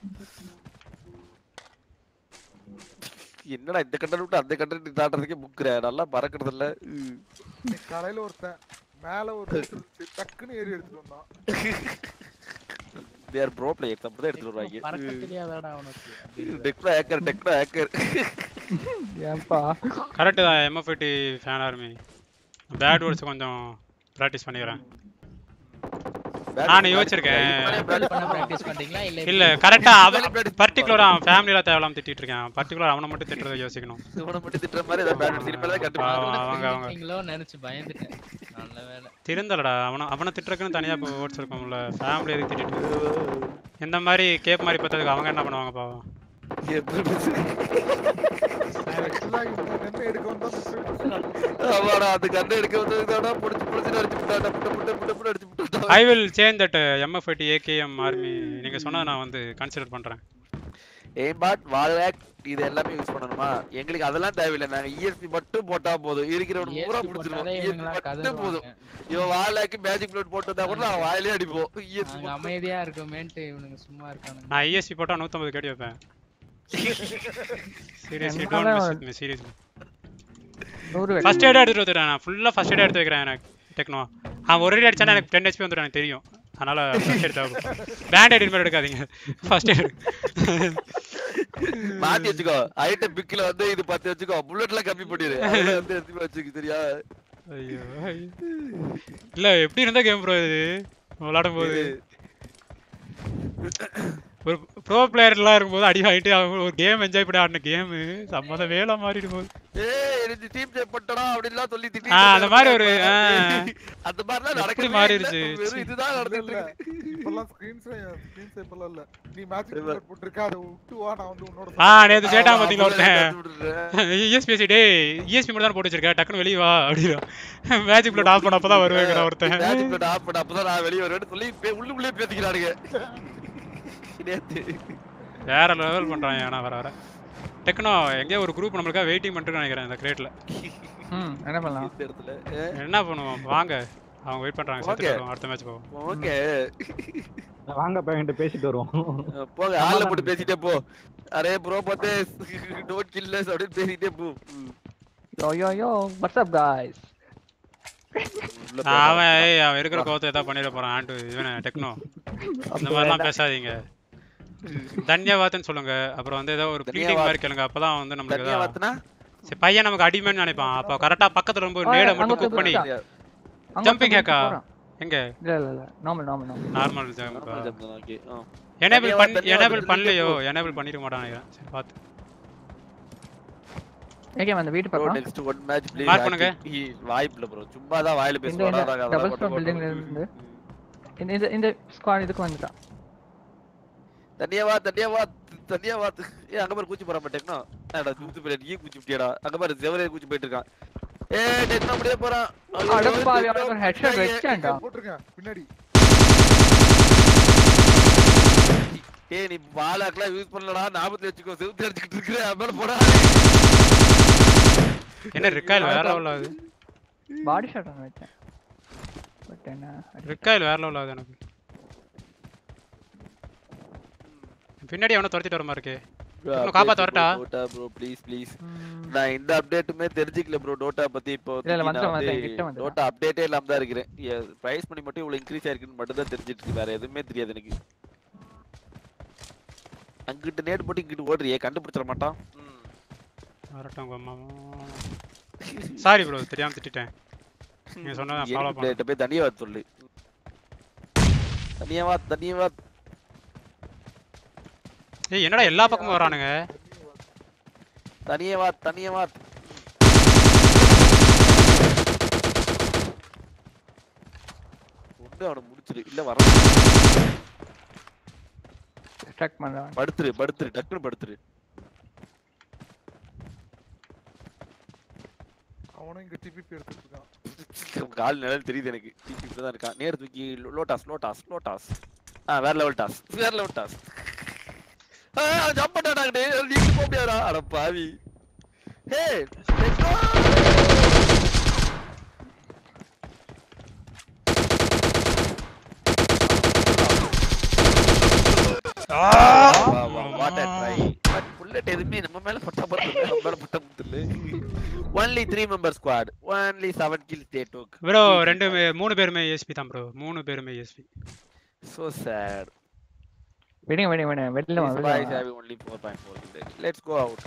என்னடா இந்த கண்டென்ட் விட்டு அந்த கண்டென்ட் தாட்டுறதுக்கே முக்குற நல்லா பறக்கிறது இல்ல ம். காலையில ஒருத்தன் மேல ஒரு இருந்துச்சு, டக்குன்னு ஏறி எடுத்துட்டு வந்தான் they are pro players அப்படிதான் எடுத்துட்டு பறக்க வருவாங்க தெரியாதாடா அவனுக்கு டெக்னோ ஹேக்கர் டெக்னோ ஹேக்கர் ஏன்பா கரெக்டு தான் MFT fan army bad words கொஞ்சம் ப்ராக்டிஸ் பண்ணிக்கிறேன் நான் யோசிச்சிருக்கேன் பண்ண பிராக்டிஸ் பண்றீங்களா இல்ல இல்ல கரெக்டா அவன் பர்டிகுலரா அவன் ஃபேமிலியில தேவலாம் திட்டிட்டு இருக்கேன் பர்டிகுலர் அவனை மட்டும் திட்டுறதை யோசிக்கணும் இவனை மட்டும் திட்டுற மாதிரி ஏதாவது பேட் சினிமால தான் கண்டுபிடிச்சு பாவம், அவங்க அவங்க நீங்களோ நினைச்சு பயந்துட்டேன் நல்ல வேலை திருந்தலடா அவனை அவனை திட்டுறதுக்குன்னு தனியா இப்போ ஓட்ஸ் இருக்கும்ல ஃபேமிலி எதுக்கு திட்டிட்டு இந்த மாதிரி கேப் மாதிரி பார்த்ததுக்கு அவங்க என்ன பண்ணுவாங்க பாவம் அதுதான் இவங்க கண்ணை எடுக்க வந்தா மிஸ் ஆமாடா அந்த கண்ணை எடுக்க வந்ததுதாடா புடிச்சு புடிச்சு அடிச்சு விட்டாடா புட்ட புட்ட புட்ட புட்ட அடிச்சு விட்டாடா I will change that MF ID AKM army நீங்க சொன்னா நான் வந்து கன்சிடர் பண்றேன் ஏம்பாட் வால்வேக் இது எல்லாமே யூஸ் பண்ணணுமா எங்களுக்கு அதெல்லாம் தேவையில்லை நாங்க இஎஸ்பி மட்டும் போட்டா போதும் இருக்கிறவன் பூரா ESP முடிச்சிருவோம் போட்டாலே ESP இவனுங்களாம் மட்டும் போதும் கதறுவாங்க. இவன் வாலாக்கு மேஜிக் பிளட் போட்டு வந்தா கூட நான் வாயிலே அடிப்போம் ESP நாங்க அமைதியா இருக்கோமேன்ட்டு இவனுங்க சும்மா இருக்கானுங்க நான் இஎஸ்சி போட்டா 150 கேடி வைப்பேன் சீரியஸ்லி என்னால டோன்ட் மிஸ் மீ சீரியஸ்லி நூறு வெள்ளி. ஃபர்ஸ்ட் எய்ட் எடுத்துட்டு வந்துட்டேன் நான் ஃபுல்லா ஃபர்ஸ்ட் எய்ட் எடுத்து வைக்கிறேன் எனக்கு டெக்னோ அவன் ஒரு அடி அடிச்சானா எனக்கு 10 ஹெச்பி வந்துடும் எனக்கு தெரியும் அதனால ஃபர்ஸ்ட் எய்ட் தேவை பேண்ட் எய்ட் எடுக்காதீங்க ஃபர்ஸ்ட் எய்ட் மாத்தி வச்சுக்கோ ஐட்டம் பிக்ல வந்து இது பத்து வச்சுக்கோ புல்லட்ல கம்மி பண்ணிடு அதுல வந்து எடுத்து போய் வச்சுக்க சரியா ஐயோ ஐயோ. இல்ல எப்படி இருந்தா கேம் ப்ரோ இது விளையாடும் போது ஒரு ப்ரோ பிளேயர்லாம் இருக்கும்போது அடி வாங்கிட்டு அவங்க ஒரு கேம் என்ஜாய் பண்ணி ஆடின கேம் சம்மத வேலை மாறிடும் போது ஏய் எனக்கு டீம் சேவ் பண்ணடா அப்படிலாம் சொல்லி திட்டி ஆ, அந்த மாதிரி ஒரு, ஆ. அந்த மாதிரிலாம் எப்படி நடக்கவே மாறிடுச்சு? இல்ல. வெறும் இதுதான் நடந்துட்டு இல்ல இருக்கு இப்பெல்லாம் ஸ்கிரீன் ஸ்கிரீன் சேப்பெல்லாம் இல்ல நீ மேஜிக் புல்லட் போட்டிருக்க அதை விட்டு வா நான் வந்து உன்னோட ஆ நேத்து சேட்டா ஆமா, பாத்தீங்களா அப்படிதான் ஒருத்தன் கத்து விட்டுறேன். இஎஸ்பிஎஸ்சி டேய் இஎஸ்பி மட்டும் தான் போட்டு வச்சிருக்க டக்குனு வெளிய வா அப்படின்னா மேஜிக் பிளட் ஆஃப் பண்ண அப்பதான் வருவேங்கிற ஒருத்தன் Magic Blood off பண்ண அப்பதான் நான் வெளிய வருவேன்னு சொல்லி பே- உள்ளுக்குள்ளேயே பேசிக்கிறானுங்க நேத்து. வேற லெவல் பண்றான் ஏன்னா வர வர டெக்னோ எங்கேயோ ஒரு குரூப் நம்மளுக்காக வெயிட்டிங் பண்ணிட்டு நினைக்கிறேன் இந்த கிரேட்ல ம் என்ன பண்ணலாம் இந்த இடத்துல ஆ, என்ன பண்ணுவோம் வாங்க அவங்க வெயிட் பண்றாங்க Okay. செத்து போயிடுவோம். அடுத்த மேட்ச் போவோம் ஓகே வாங்க பையன்ட்டு பேசிட்டு வருவோம் போங்க ஆள்ல போட்டு பேசிட்டே போ அரே ப்ரோ பத்தே டோன்ட் கில்லஸ் அப்படின்னு பேசிட்டே போ ம். யோ யோ யோ வாட்ஸ் அப் காய்ஸ் உள்ள நான் போ. அவன் ஏய் அவன் இருக்கிற கோவத்தை ஏதாவது பண்ணிட போறான் ஆண்டு இவனை டெக்னோ இந்த மாதிரிலாம் பேசாதீங்க தன்யவாதன்னு சொல்லுங்க அப்புறம் வந்து ஏதோ ஒரு ப்ளீடிங் தன்யவாத். மாதிரி கேளுங்க அப்பதான் வந்து நம்மளுக்கு தனியா ஏதாவது வாத்துனா சரி பையன் நமக்கு அடிமைன்னு நினைப்பான் அப்ப கரெக்டா பக்கத்துல ரொம்ப ஆ, நேட அங்க மட்டும் குக் பண்ணி ஒருத்தன் அங்க Jumping ஒருத்தன் hack-ஆ? போறான். எங்க இல்ல இல்ல இல்ல normal normal normal normal normal jump தான், okay. ஆ. எனேபிள் தனியா பண்ணி வா, தனியா எனேபிள் வந்து பண்ணலையோ போ. எனேபிள் பண்ணிருக்க மாட்டான் நினைக்கிறேன் சரி பாத்து ஏகே அந்த வீட்டு Bro, பக்கம் next one match please. Mark பண்ணுங்க. active. he- வாய்ப்பில்ல ப்ரோ சும்மா தான் வாயில இந்த பேசுவாடா இந்த நாங்க டபுள் அதெல்லாம் ஸ்டோர் மட்டும் பில்டிங்ல பண்ணுவோம். இருந்து இந்த இந்த இந்த ஸ்குவாட் இதுக்கு வந்துட்டான் தனியா வா தனியா வா தனியா வா ஏ அங்க பாரு கூச்சி போறான் டெக்னோ என்னடா கூச்சி போயிட நீ கூச்சி விட்டியடா அங்க பாரு செவரே கூச்சி போயிட்டு இருக்கான் ஏ டெக்னோ அப்படியே போறான் ஐயோ, அடப்பாவி, டெக்னோ அவனுக்கு ஒரு headshot பின்னாடியே. வச்சான்டா. போட்டிருக்கேன் பின்னாடி ஏய் நீ பாலாக்கெல்லாம் யூஸ் பண்ணலடா ஞாபகத்துல வச்சுக்கோ செவுத்து அடிச்சுக்கிட்டு இருக்கிற அப்புறம் போடா என்ன ரிக்காயில் வேற லெவல் ஆகுது பாடி ஷாட் ஒன்று வச்சேன் பட் என்ன ரிக்காயில் வேற லெவல் ஆகுது எனக்கு பின்னாடி அவனை துரத்திட்டு வர மாதிரி இருக்கே இன்னும் காப்பாத்த வரட்டா? டோட்டா ப்ரோ ப்ளீஸ் ப்ளீஸ் நான் இந்த அப்டேட்டுமே தெரிஞ்சுக்கல ப்ரோ டோட்டா பத்தி இப்போ இல்ல, இல்ல, வந்துட்டேன், வந்துட்டேன், கிட்ட வந்துட்டேன். டோட்டா அப்டேட்டே இல்லாம தான் இருக்கிறேன் பிரைஸ் பண்ணி மட்டும் இவ்வளவு இன்க்ரீஸ் ஆயிருக்குன்னு மட்டும் தான் தெரிஞ்சிட்டு இருக்கு வேற எதுவுமே தெரியாது எனக்கு அங்கிட்டு நேட் போட்டு இங்கிட்டு ஓடுறியே கண்டுபிடிச்சிட மாட்டான் ம். வரட்டும் உங்க அம்மா சாரி ப்ரோ தெரியாம திட்டிட்டேன் நீங்க சொன்னதை எனக்கு ஃபாலோ பண்ண பிளேட்ட போய் தனியாவாத் சொல்லு தனியாவாத் தனியாவாத் ஏய் என்னடா எல்லா பக்கமும் வரானுங்க தனியாவாத் தனியாவாத் ஒண்ணு அவனை முடிச்சிரு இல்ல வர டிஸ்ட்ராக்ட் பண்றான் படுத்துரு படுத்துரு டக்குனு படுத்துரு அவனும் இங்க டிபிபி எடுத்துட்டு இருக்கான் கால் நிழல் தெரியுது எனக்கு டிபி இப்படி தான் இருக்கான் நேர் தூக்கி லோட்டாஸ் லோட்டாஸ் லோட்டாஸ் ஆ வேற லெவல் டாஸ் வேற லெவல் டாஸ் ஜம்ப் பண்ணாடா நீங்க போக முடியாதா அட பாவி hey what a try but bullet எதுவுமே நம்ம மேல பட்டா பத்தல நம்ம மேல பட்டா பத்தல only three member squad only seven kill stay டோக் ப்ரோ ரெண்டு மே- மூணு பேருமே ESP தான் ப்ரோ மூணு பேருமே ESP so sad விடுங்க விடுங்க விடுங்க வெளில வா These வெளில boys வா having only 4.4 let's go out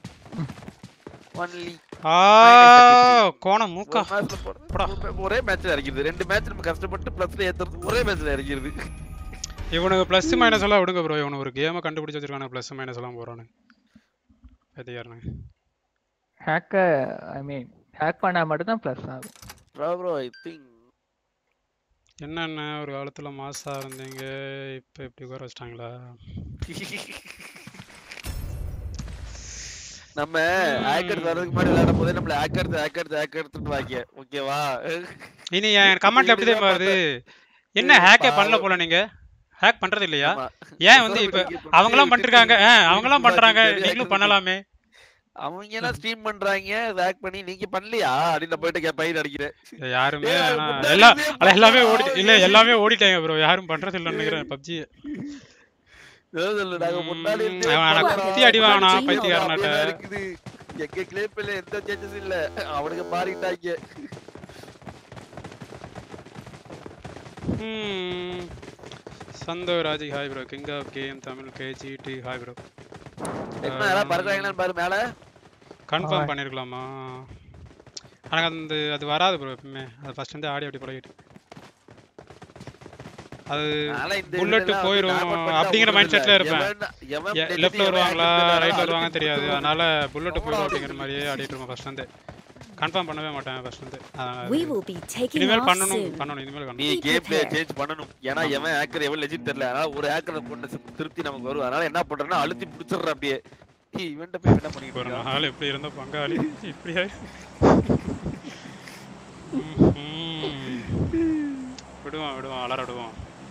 only ஆ கோணம் மூக்கா ஒரு matchல போறது ஒரு- ஒரே மேட்ச்ல இறங்கிடுது ரெண்டு மேட்ச் நம்ம கஷ்டப்பட்டு பிளஸ்ல ஏத்துறது ஒரே மேட்ச்ல இறங்கிடுது இவனுக்கு ப்ளஸ் மைனஸ் எல்லாம் விடுங்க ப்ரோ இவனு ஒரு கேமை கண்டுபிடிச்சு வச்சிருக்கானு ப்ளஸ் மைனஸ் எல்லாம் போறானு எதையாருங்க ஹேக்கர் ஐ மீன் ஹேக் பண்ணா மட்டும் தான் ப்ளஸ் ஆகும் bro bro i think என்னென்ன ஒரு காலத்துல மாசா இருந்தீங்க இப்ப இப்படி உட்கார வச்சிட்டாங்களா நம்ம ஹேக்கர் வர்றதுக்கு முன்னாடி விளையாடும் போதே நம்மள ஹேக்கர் ஹேக்கர் ஹேக்கர் வாக்கிய ஓகேவா இனி என் கமெண்ட்ல எப்படி தெரியுமா வருது என்ன ஹேக்கே பண்ணல போல நீங்க ஹேக் பண்றது இல்லையா ஆமா. ஏன் வந்து இப்ப அவங்களாம் பண்ணிருக்காங்க ஆ, அவங்களாம் பண்றாங்க நீங்களும் பண்ணலாமே அவங்க எல்லாம் ஸ்ட்ரீம் பண்றாங்க ஹேக் பண்ணி நீங்க பண்ணலையா அப்படின்னு போயிட்டு கே பயிர் அடிக்கிறேன் யாருமே ஏய், ஆனா முன்னாடி எல்லா இருந்தே அட, எல்லாமே பண்ணலாம். ஓடி இல்ல எல்லாமே ஓடிட்டாங்க ப்ரோ யாரும் பண்றது இல்லைன்னு நினைக்கிறேன் பப்ஜி ஏதோ இல்ல, நாங்க முன்னாடி இருந்தே அவன் ஆனா பண்றோம். குத்தி அடி வாங்கினா அப்படியே பைத்தியக்காரனாட்ட தான் இருக்குது எங்க கிளேப்ல எந்த சேஞ்சஸ் இல்ல அவனுக்கு மாறிட்டாங்க ம். Santhoraj hi bro king of game Tamil KGD hi bro என்ன யாராவது பறக்குறாங்களான்னு பாரு மேல கன்ஃபார்ம் பண்ணிருக்கலாமா எனக்கு அந்த அது வராது ப்ரோ எப்பவுமே அது ஃபர்ஸ்ட் வந்து ஆடி அப்படி பழகிட்டு அது ஆனா இந்த புல்லட் இதுலலாம் வந்து போயிரும் normal பண்ணா அப்படிங்கிற ஒண்ணும் மைண்ட் செட்ல இல்ல. இருப்பேன் எவன் எவன் net லெஃப்ட்ல எவன் வருவாங்களா hack பண்ணாலும் ரைட்ல அழுத்தி வருவாங்க தெரியாது கொடுத்துருவான். அதனால புல்லட் போயிடும் அப்படிங்கிற மாதிரியே ஆடிட்டு இருப்பேன் ஃபர்ஸ்ட் வந்து கன்ஃபார்ம் பண்ணவே மாட்டேன் ஃபர்ஸ்ட் வந்து அதனால We அது- will be taking இனிமேல் off பண்ணணும் soon. பண்ணணும் இனிமேல் நீ பண்ணணும் கேம் பிளே prepared. சேஞ்ச் பண்ணணும் ஏன்னா எவன் ஹேக்கர் எவன் லெஜிட் தெரியல அதனால ஒரு ஹேக்கரை கொண்டு சி- திருப்தி நமக்கு வரும் அதனால என்ன பண்றேன்னா அழுத்தி பிடிச்சிடுற அப்படியே இவன்ட்ட போய் என்ன பண்ணிட்டு ஒரு இருக்கான்? நாள் எப்படி இருந்த பங்காளி இப்படியா ம்ஹும். விடுவான் விடுவான் அலற விடுவான்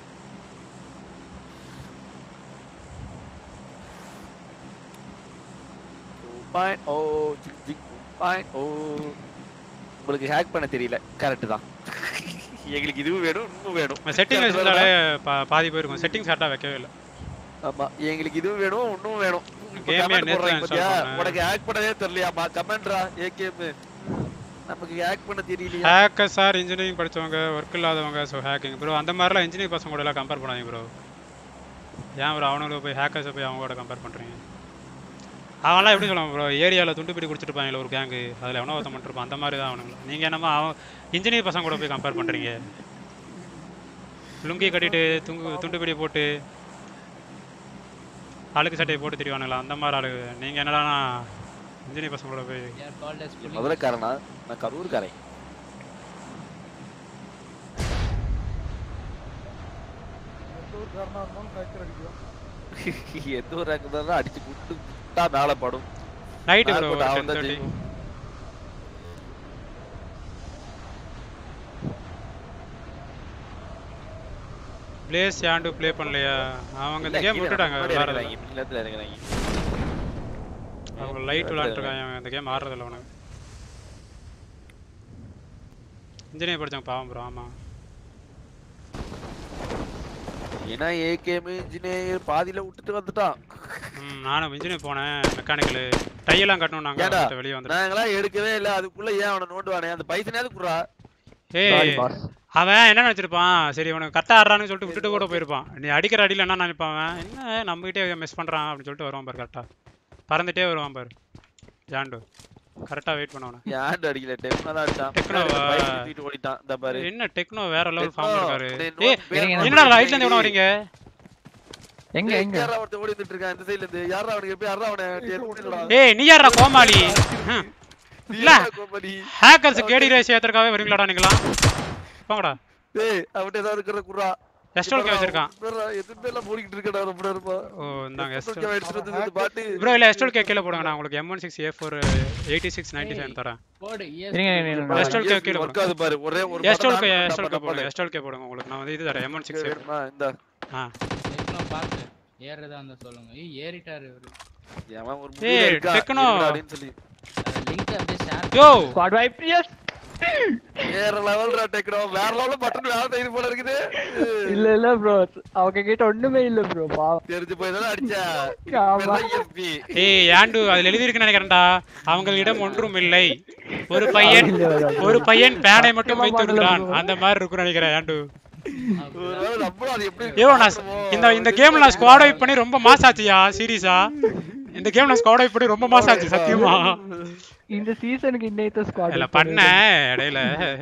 Point oh, ஜிக் ஜிக் point oh. உங்களுக்கு ஹேக் பண்ண தெரியல கரெக்ட் தான் எங்களுக்கு இதுவும் வேணும் இன்னும் வேணும் செட்டிங் Correct வச்சிருந்தாலே தானே? பா- பாதி போயிருக்கும் செட்டிங் கரெக்டாக வைக்கவே இல்லை ஆமா எங்களுக்கு இதுவும் வேணும் இன்னும் வேணும் இப்ப Game ஏ comment நேத்து போடுறாங்க install பாத்தியா? பண்ணேன். உனக்கு ஹேக் பண்ணதே தெரியலையாமா கமெண்ட்ரா ஏகேம் நமக்கு ஹேக் பண்ண தெரியலையா ஹேக்கர் சார் இன்ஜினியரிங் படிச்சவங்க ஒர்க் இல்லாதவங்க ஸோ ஹேக்கிங் ப்ரோ அந்த மாதிரிலாம் இன்ஜினியரிங் பசங்க கூட எல்லாம் கம்பேர் பண்ணாதீங்க ப்ரோ ஏன் ப்ரோ அவனுங்களை போய் ஹேக்கர்ஸை போய் அவங்க கூட கம்பேர் பண்ணுறீங்க அவன்லாம் எப்படி சொல்லுவான் ப்ரோ ஏரியாவில் துண்டு பிடி குடிச்சிருப்பாங்களே ஒரு கேங்கு அதில் எவனோ ஒருத்தன் பண்ணிருப்பான் அந்த மாதிரி தான் அவனுங்க நீங்கள் என்னமோ அவன் இன்ஜினியர் பசங்க கூட போய் கம்பேர் பண்ணுறீங்க லுங்கி கட்டிட்டு துங்கு துண்டு பிடி போட்டு அழுக்கு சட்டையை போட்டு திரிவானுங்களா அந்த மாதிரி ஆளு நீங்கள் என்னடானா இன்ஜினியர் பசங்களோட போய் யார் கால்ட் அஸ் மதுரைக்காரனா நான் கரூர்காரன் எந்த ஒரு காரணம் இருந்தாலும் ஹேக்கர் அடிக்கும் எந்த ஒரு ஹேக்கர் தான் அடிச்சு குட்டு குட்டா மேல படும் நைட்டு மேல ப்ரோ போட்டு அவன் டென் தான் தேர்ட்டி ஜெயிக்கும். பிளேஸ் யாண்டு ப்ளே பண்ணலையா அவங்க இந்த இல்ல, கேம் கீழே விட்டுட்டாங்க முன்னாடி விளாட்றது இறங்குறாங்க, பின்னத்துல இறங்குறாங்க. அவங்க லைட் விளாண்டுருக்காங்க அவன் இந்த கேம் ஆடுறதில்ல அவனுக்கு இன்ஜினியர் படிச்சாங்க பாவம் ப்ரோ ஆமாம் ஏன்னா ஏகேம் இன்ஜினியர் பாதியில விட்டுட்டு வந்துட்டான் ம் நானும் இன்ஜினியர் போனேன் மெக்கானிக்கல் டையெல்லாம் கட்டணும் ஏன்டா நாங்கள் வெளியே வந்துட்டோம் நாங்களாம் எடுக்கவே இல்ல அதுக்குள்ள ஏன் அவனை நோண்டுவானே அந்த பைசனையாவது குடுறா ஏய் அவன் என்ன நினச்சிருப்பான் சரி உனக்கு கரெக்டாக ஆடுறான்னு சொல்லிட்டு விட்டுட்டு கூட போயிருப்பான் நீ அடிக்கிற அடியில் என்ன நினைப்பான் அவன் என்ன நம்மகிட்டே மிஸ் பண்ணுறான் அப்படின்னு சொல்லிட்டு வருவான் பாரு கரெக்டாக பறந்துட்டே வருவான் பாரு ஜாண்டு கரெக்டாக வெயிட் பண்ணவன ஏன்டா அடிக்கல டெக்னோ தான் அடிச்சான் டெக்னோவா? bike தூக்கிட்டு ஓடிட்டான் இந்த பாரு என்ன டெக்னோ வேற லெவல் டெக்னோ, ஃபார்ம் இருக்காரு டேய், ஏய் நோட் பேர் இருங்க, என்னடா ரைட்ல இருந்து எவனோ வரீங்க எங்க டேய், எங்க யாரா ஒருத்தன் ஓடி வந்துட்டு இருக்கான் இந்த சைடுல இருந்து யாரா அவனுக்கு எப்படி யாரா அவனை டேய், ஏய் நீ யாரா கோமாளி ஹம். நீ இல்ல. யாரா கோமாளி? ஹேக்கர்ஸ் கேடி ரேஸ் ஏத்துறதுக்காகவே வரீங்களாடா நீங்களா போங்கடா டேய் அவன்கிட்ட ஏதாவது இருக்கிற குர்ரா எஸ்டோல் கே வச்சிருக்கான் எதுவுமே எல்லாம் மூடிக்கிட்டு இருக்கடா ரொம்ப நேரமா ஓ இந்தாங்க எஸ்டோல் எஸ்டோல் கே எடுத்துட்டு வந்து இந்த பாட்டு ப்ரோ இல்ல எஸ்டோல் கே கீழே போடுங்க நான் உங்களுக்கு M one six A four eighty six ninety seven தரேன் போடு இருங்க, இருங்க, இருங்க. எஸ்டோல் கே கீழே ஒர்க் ஆகுது பாரு ஒரே ஒரு எஸ்டோல் கே பட்டன் ஆன் எஸ்டோல் கே பண்ணா போடுங்க எஸ்டோல் கே போடுங்க உங்களுக்கு நான் வந்து இது தரேன் எம் ஒன் சிக்ஸ் வேணுமா இந்த ஆ டெக்னோ பார்த்து ஏறதா இருந்தா சொல்லுங்க ஏய் ஏறிட்டாரு இவரு அவன் ஒரு ஏய், முடிவுல இருக்கா டெக்னோ. இருடா அப்படின்னு சொல்லி லிங்க் அப்படியே share yo squad vibe yes வேற லெவல்ரா டெக்னோ வேற லெவல்ல பட்டன் வேலை செய்து போல இருக்குது இல்ல இல்ல ப்ரோ அவங்க கிட்ட ஒண்ணுமே இல்ல ப்ரோ பாவம் தெரிஞ்சு போய் தானே அடிச்சா ஆமா. ESP. ஏய் ஆண்டு அதுல எழுதி இருக்குன்னு நினைக்கிறேன்டா அவங்களிடம் ஒன்றும் இல்லை ஒரு பையன் ஒரு பையன் பேனை மட்டும் வைத்து விடுகிறான் அந்த மாதிரி இருக்கும்னு நினைக்கிறேன் ஆண்டு ஒருவேளை நம்மளும் அது எப்படி ஐயோ நான் இந்த இந்த கேம்ல நான் ஸ்குவாட் வைப் பண்ணி ரொம்ப மாஸ் ஆச்சுயா சீரியஸா இந்த கேம் நான் ஸ்குவாட் வைப் பண்ணி ரொம்ப மாஸ் ஆச்சு சத்தியமா இந்த சீசனுக்கு இன்னைக்கு ஸ்குவாட் இல்ல பண்ணேன் இடையில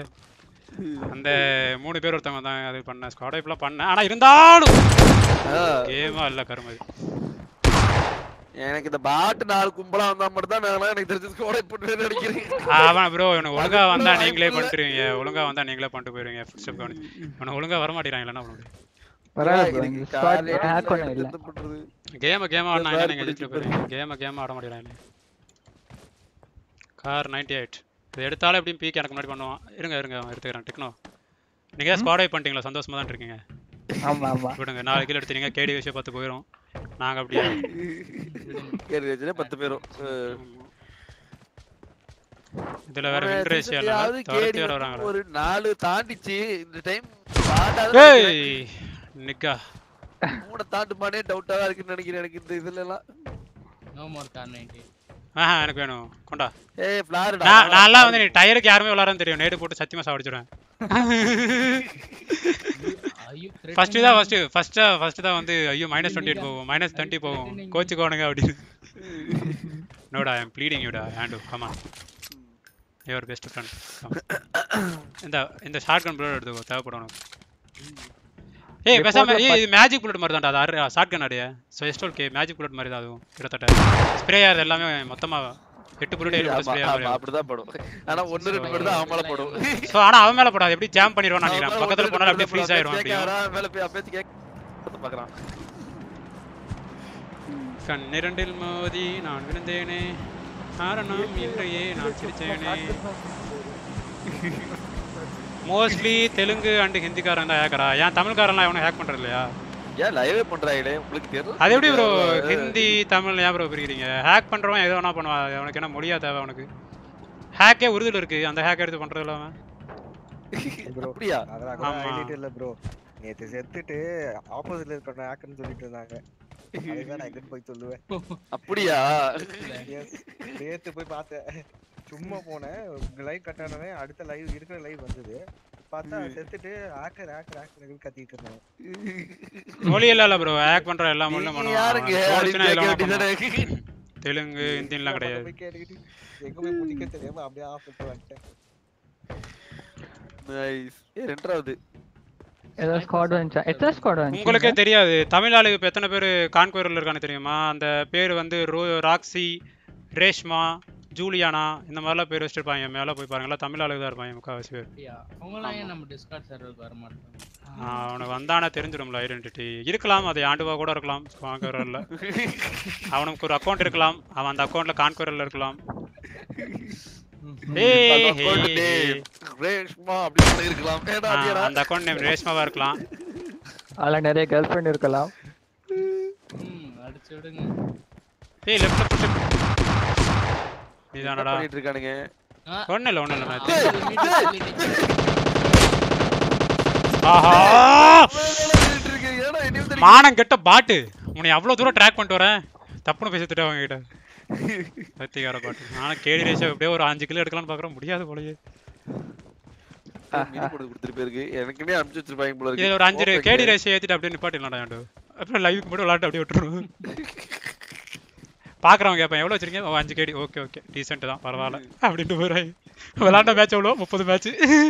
அந்த மூணு பேர் ஒருத்தவங்க தான் அது பண்ணேன் ஸ்குவாட் வைப்லாம் பண்ணேன் ஆனா இருந்தாலும் கேமா இல்ல கருமதி எனக்கு இந்த பாட்டு நாலு கும்பலா வந்தா மட்டும் தான் நான் எனக்கு தெரிஞ்சு ஸ்கோடை போட்டு நினைக்கிறேன் அவன் ப்ரோ இவனை ஒழுங்கா வந்தா நீங்களே பண்ணிட்டுருவீங்க ஒழுங்கா வந்தா நீங்களே பண்ணிட்டு போயிருவீங்க ஃபுட் ஸ்டெப் கவனிச்சு இவனை ஒழுங்கா வர மாட்டேங்கிறான் என்ன பண்ண முடியும் பரவாயில்ல bro, இந்த ஸ்குவாட் ஹேக் பண்ண இல்ல கேம கேம ஆடினா வேற நீங்க பிடிச்சு ஜெயிச்சு போயிருவீங்க கேம கேம ஆட மாட்டேங்கிறாங்க கார் நைன்டி எயிட் இது எடுத்தாலும் எப்படியும் பீக் எனக்கு முன்னாடி பண்ணுவான் இருங்க இருங்க அவன் எடுத்துக்கிறேன் டெக்னோ நீங்கள் ஸ்குவாட் வைப் பண்ணிட்டீங்களா சந்தோஷமா தான் இருக்கீங்க ஆமா ஆமா விடுங்க நாலு கிலோ எடுத்தீங்க கேடி விஷயம் பார்த்து போயிடும் நாங்கள் அப்படியே கேரி வச்சுட்டு பத்து பேரும் அஹ், இதில் வேற ஒரு வின் ரேஷியோ இல்லை season-லயாவது துரத்தி KD வேற வந்து வராங்களா ஒரு நாலு தாண்டிச்சு இந்த டைம் தாண்டாத ஏய் நிக்கா மூணை தாண்டுமானே டவுட்டா தான் இருக்குன்னு நினைக்கிறேன் எனக்கு இந்த இதுல எல்லாம் நோ மோர் கார் நைன்டி ஆஹா எனக்கு வேணும் கொண்டா ஏய் ஃபிளாரிடா நான் நான்லாம் வந்து நீ டயருக்கு யாருமே விளாட்றன்னு தெரியும் நேடு போட்டு சத்தியமா சாவடிச்சிடுவேன் ஐயோ ஃபர்ஸ்ட் தான் ஃபர்ஸ்ட் ஃபர்ஸ்ட் ஃபர்ஸ்ட் தான் வந்து ஐயோ மைனஸ் டுவெண்ட்டி எயிட் போகும் மைனஸ் டுவெண்ட்டி போகும் கோச்சுக்கோணுங்க அப்படின்னு நோடா ஐம் ப்ளீடிங் யூடா hand come on your best friend இந்த இந்த ஷார்ட் கன் புல்லட் எடுத்துக்கோ தேவைப்படும் உனக்கு ஏய் பேசாம ஏய் இது மேஜிக் புல்லட் மாதிரி தான்டா அது ஷார்ட் கன் அடைய ஸோ எஸ்டோல் கே மேஜிக் புல்லட் மாதிரி தான் அதுவும் கிட்டத்தட்ட ஸ்ப்ரே ஆகிறது எல்லாமே மொத்தமா எட்டு புல்லட் ஏழு ஆமா, ஸ்ப்ரே ஆமா, ஆகும் அப்படிதான் படும் ஆனா ஒண்ணு ரெண்டு பேர் தான் அவன் மேல படும் ஸோ ஆனா அவன் மேல போடாது எப்படி ஜாம் பண்ணிடுவான்னு அவன் நினைக்கிறேன் மேல பக்கத்துல ஒண்ணு போனாலும் ரெண்டு அப்படியே ஃப்ரீஸ் பேர் ஆயிரும் கேட்க அப்படியே வரான், மேல போய் அப்பேச்சு கேட்க பாக்குறான் கண்ணிரண்டில் மோதி நான் விழுந்தேனே காரணம் இன்றையே நான் சிரிச்சேனே மோஸ்ட்லி தெலுங்கு அண்ட் ஹிந்திக்காரன் தான் ஹேக்கரா ஏன் தமிழ்காரன்லாம் எவனும் ஹேக் பண்றது இல்லையா ஏன் லைவே பண்றாங்களே உங்களுக்கு தெரியல அது எப்படி ப்ரோ ஹிந்தி தமிழ் ஏன் ப்ரோ பிரிக்கிறீங்க ஹேக் பண்றவன் எது வேணா பண்ணுவான் அது அவனுக்கு என்ன மொழியா தேவை அவனுக்கு ஹேக்கே உருதுல இருக்கு அந்த ஹேக் எடுத்து பண்றது இல்லாம அப்படியா அதெல்லாம் கூட ஆமா. highlight இல்ல ப்ரோ நேத்து செத்துட்டு ஆப்போசிட்ல இருக்கிற ஹேக்கர்னு சொல்லிட்டு இருந்தாங்க அதுதான் நான் எங்கன்னு போய் சொல்லுவேன் அப்படியா Yes. நேத்து போய் பார்த்தேன் சும்மா போனேன் லைவ் கட் ஆனவே அடுத்த லைவ் இருக்கிற லைவ் வந்தது பார்த்தா செத்துட்டு ஹேக்கர் ஹேக்கர் ஹேக்கர் கத்திட்டு இருந்தாங்க மொழி எல்லாம் இல்ல ப்ரோ ஹேக் பண்ற எல்லா மொழியும் நீ யாருங்க பண்ணுவான் அப்படின்னு தோணுச்சுன்னா கேட்க இதெல்லாம் வேண்டியதானே? பண்ணுவான். தெலுங்கு ஹிந்திலாம் கிடையாது போய் கேட்டுக்கிட்டு எங்க போய் முடிக்க தெரியாம அப்படியே ஆஃப் பண்ணிட்டு வந்துட்டேன் நைஸ் ஏ ரெண்டாவது ஏதோ ஸ்குவாட் வந்துச்சா எத்தனை ஸ்குவாட் வந்துச்சு உங்களுக்கே தெரியாது தமிழ் ஆளுக்கு இப்போ எத்தனை பேர் கான்குவரில் இருக்கான்னு தெரியுமா அந்த பேர் வந்து ரோ ராக்ஸி ரேஷ்மா ஜூலியானா இந்த மாதிரிலாம் பேர் வச்சிருப்பாங்க மேலே போய் பாருங்களா தமிழ் ஆளுக்கு தான் இருப்பாங்க முக்கால்வாசி பேர் அப்படியா அவங்களாம் ஏன் நம்ம டிஸ்கார்ட் சர்வருக்கு வர மாட்டாங்க ஆஹ் அவனுக்கு வந்தானா தெரிஞ்சிடும்ல ஐடென்டிட்டி இருக்கலாம் அது ஆண்டுவா கூட இருக்கலாம் கான்குவரில் அவனுக்கு ஒரு அக்கௌண்ட் இருக்கலாம் அவன் அந்த அக்கௌண்ட்ல கான்குவரில் இருக்கலாம் ஏய், account ஏய், name, ரேஷ்மா அப்படின்னு இருக்கலாம் ஏடா ஆ, அப்படியாடா? அந்த அக்கௌண்ட் நேம் ரேஷ்மாவா இருக்கலாம் அதில் நிறைய கேர்ள் ஃப்ரெண்ட் இருக்கலாம் ம் அடிச்சு விடுங்க ஏய் லெஃப்ட்ல புஷ் என்ன நீதானடா பண்ணிட்டு இருக்கானுங்க ஆ, ஒன்றும் இல்லை ஒன்றும் இல்லை ஆ, நான் ஒரு meeting சொல்லிட்டு. ஆஹா பண்ணிட்டு இருக்கு. ஏடா என்னையும் தெரியும். மானம் கெட்ட பாட்டு உன்னை அவ்வளவு தூரம் ட்ராக் பண்ணிட்டு வரேன் தப்புன்னு பேசிட்டு அவங்க கிட்ட பத்திகார பாட்டு நானும் கேடி ரேஷா எப்படியோ ஒரு அஞ்சு கிலோ எடுக்கலாம்னு பாக்குறேன் முடியாது போலயே மினி போட்டு கொடுத்துட்டு போயிருக்கு எனக்குன்னே அனுப்பிச்சு வச்சிருப்பாங்க போல இருக்கு இதுல ஒரு அஞ்சு ஓப்பன் கேடி ரேஷை ஏத்திட்டு அப்படியே நிப்பாட்டிடலாம்டா ஏன்டா அப்புறம் லைவுக்கு மட்டும் விளாட்டு அப்படியே விட்டுருவோம் பாக்குறவங்க கேட்பேன் எவ்வளவு வச்சிருக்கீங்க ஓ அஞ்சு கேடி ஓகே ஓகே டீசென்ட் தான் பரவாயில்ல அப்படின்ட்டு போயிடுறாங்க விளாண்ட மேட்ச் எவ்வளோ முப்பது மேட்ச்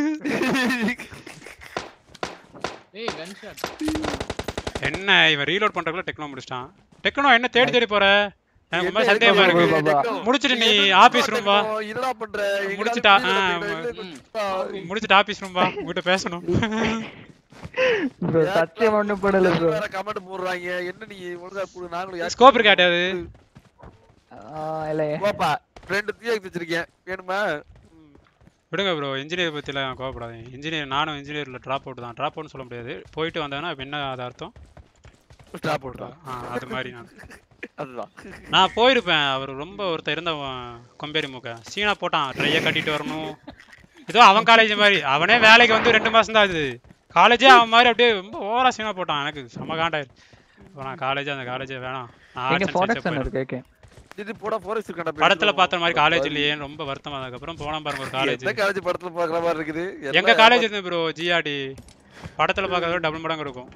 ஏய் கன் ஷாட் என்ன இவன் ரீலோட் பண்றதுக்குள்ள டெக்னோ முடிச்சிட்டான் டெக்னோ என்ன தேடி தேடி போற எனக்கு ரொம்ப என்ன சந்தேகமா இருக்கு? இருக்கு டெக்னோ? முடிச்சிட்டு நீ என்ன ஆபீஸ் ரூம் வா டெக்னோ? என்னடா பண்ற எங்கடா முடிச்சிட்டா, புரியல ஆ, டெக்னோ, இல்ல, ம். கொஞ்சம் முடிச்சிட்டு ஆபீஸ் ரூம் வா உங்ககிட்ட பேசணும் ப்ரோ சத்தியம் ஒன்றும் போடல ப்ரோ வேற கமெண்ட் போடுறாங்க என்ன நீ ஒழுங்கா கொடு நாங்களும் யாருக்கு ஸ்கோப் இருக்காட்டாது இல்லையே போப்பா ரெண்டு தீ எடுத்து வச்சிருக்கேன் வேணுமா விடுங்க ப்ரோ இன்ஜினியர் பற்றிலாம் கோவப்படாதீங்க இன்ஜினியர் நானும் இன்ஜினியரில் ட்ராப் அவுட் தான் ட்ராப் அவுட்னு சொல்ல முடியாது போயிட்டு வந்தேன்னா இப்ப என்ன அது அர்த்தம் ஸ்டாப் போட்டான் ஆ அது மாதிரி நான் அதுதான் நான் போயிருப்பேன் அவர் ரொம்ப ஒருத்தர் இருந்தவன் கொம்பேரி மூக்க சீனா போட்டான் ட்ரையை கட்டிட்டு வரணும் ஏதோ அவன் காலேஜ் மாதிரி அவனே வேலைக்கு வந்து ரெண்டு மாசம் தான் ஆகுது காலேஜே அவன் மாதிரி அப்படியே ரொம்ப ஓவரா சீனா போட்டான் எனக்கு செம்ம காண்டாயிரு அப்ப நான் காலேஜ் அந்த காலேஜே வேணாம் நான் எங்க arts and science ப்ராடக்ட்ஸ் போயிடுறேன். இருக்கு கேக்கேன் இது போடா ஃபாரஸ்ட் கண்ட படத்துல பார்த்த மாதிரி காலேஜ் இல்லையேன்னு ரொம்ப வருத்தம் அதுக்கப்புறம் போனா பாருங்க ஒரு காலேஜ் எந்த காலேஜ் படத்துல பாக்குற மாதிரி இருக்குது எங்க காலேஜ் இருந்து ப்ரோ ஜிஆர்டி படத்துல பார்க்கறத விட டபுள் மடங்கு இருக்கும்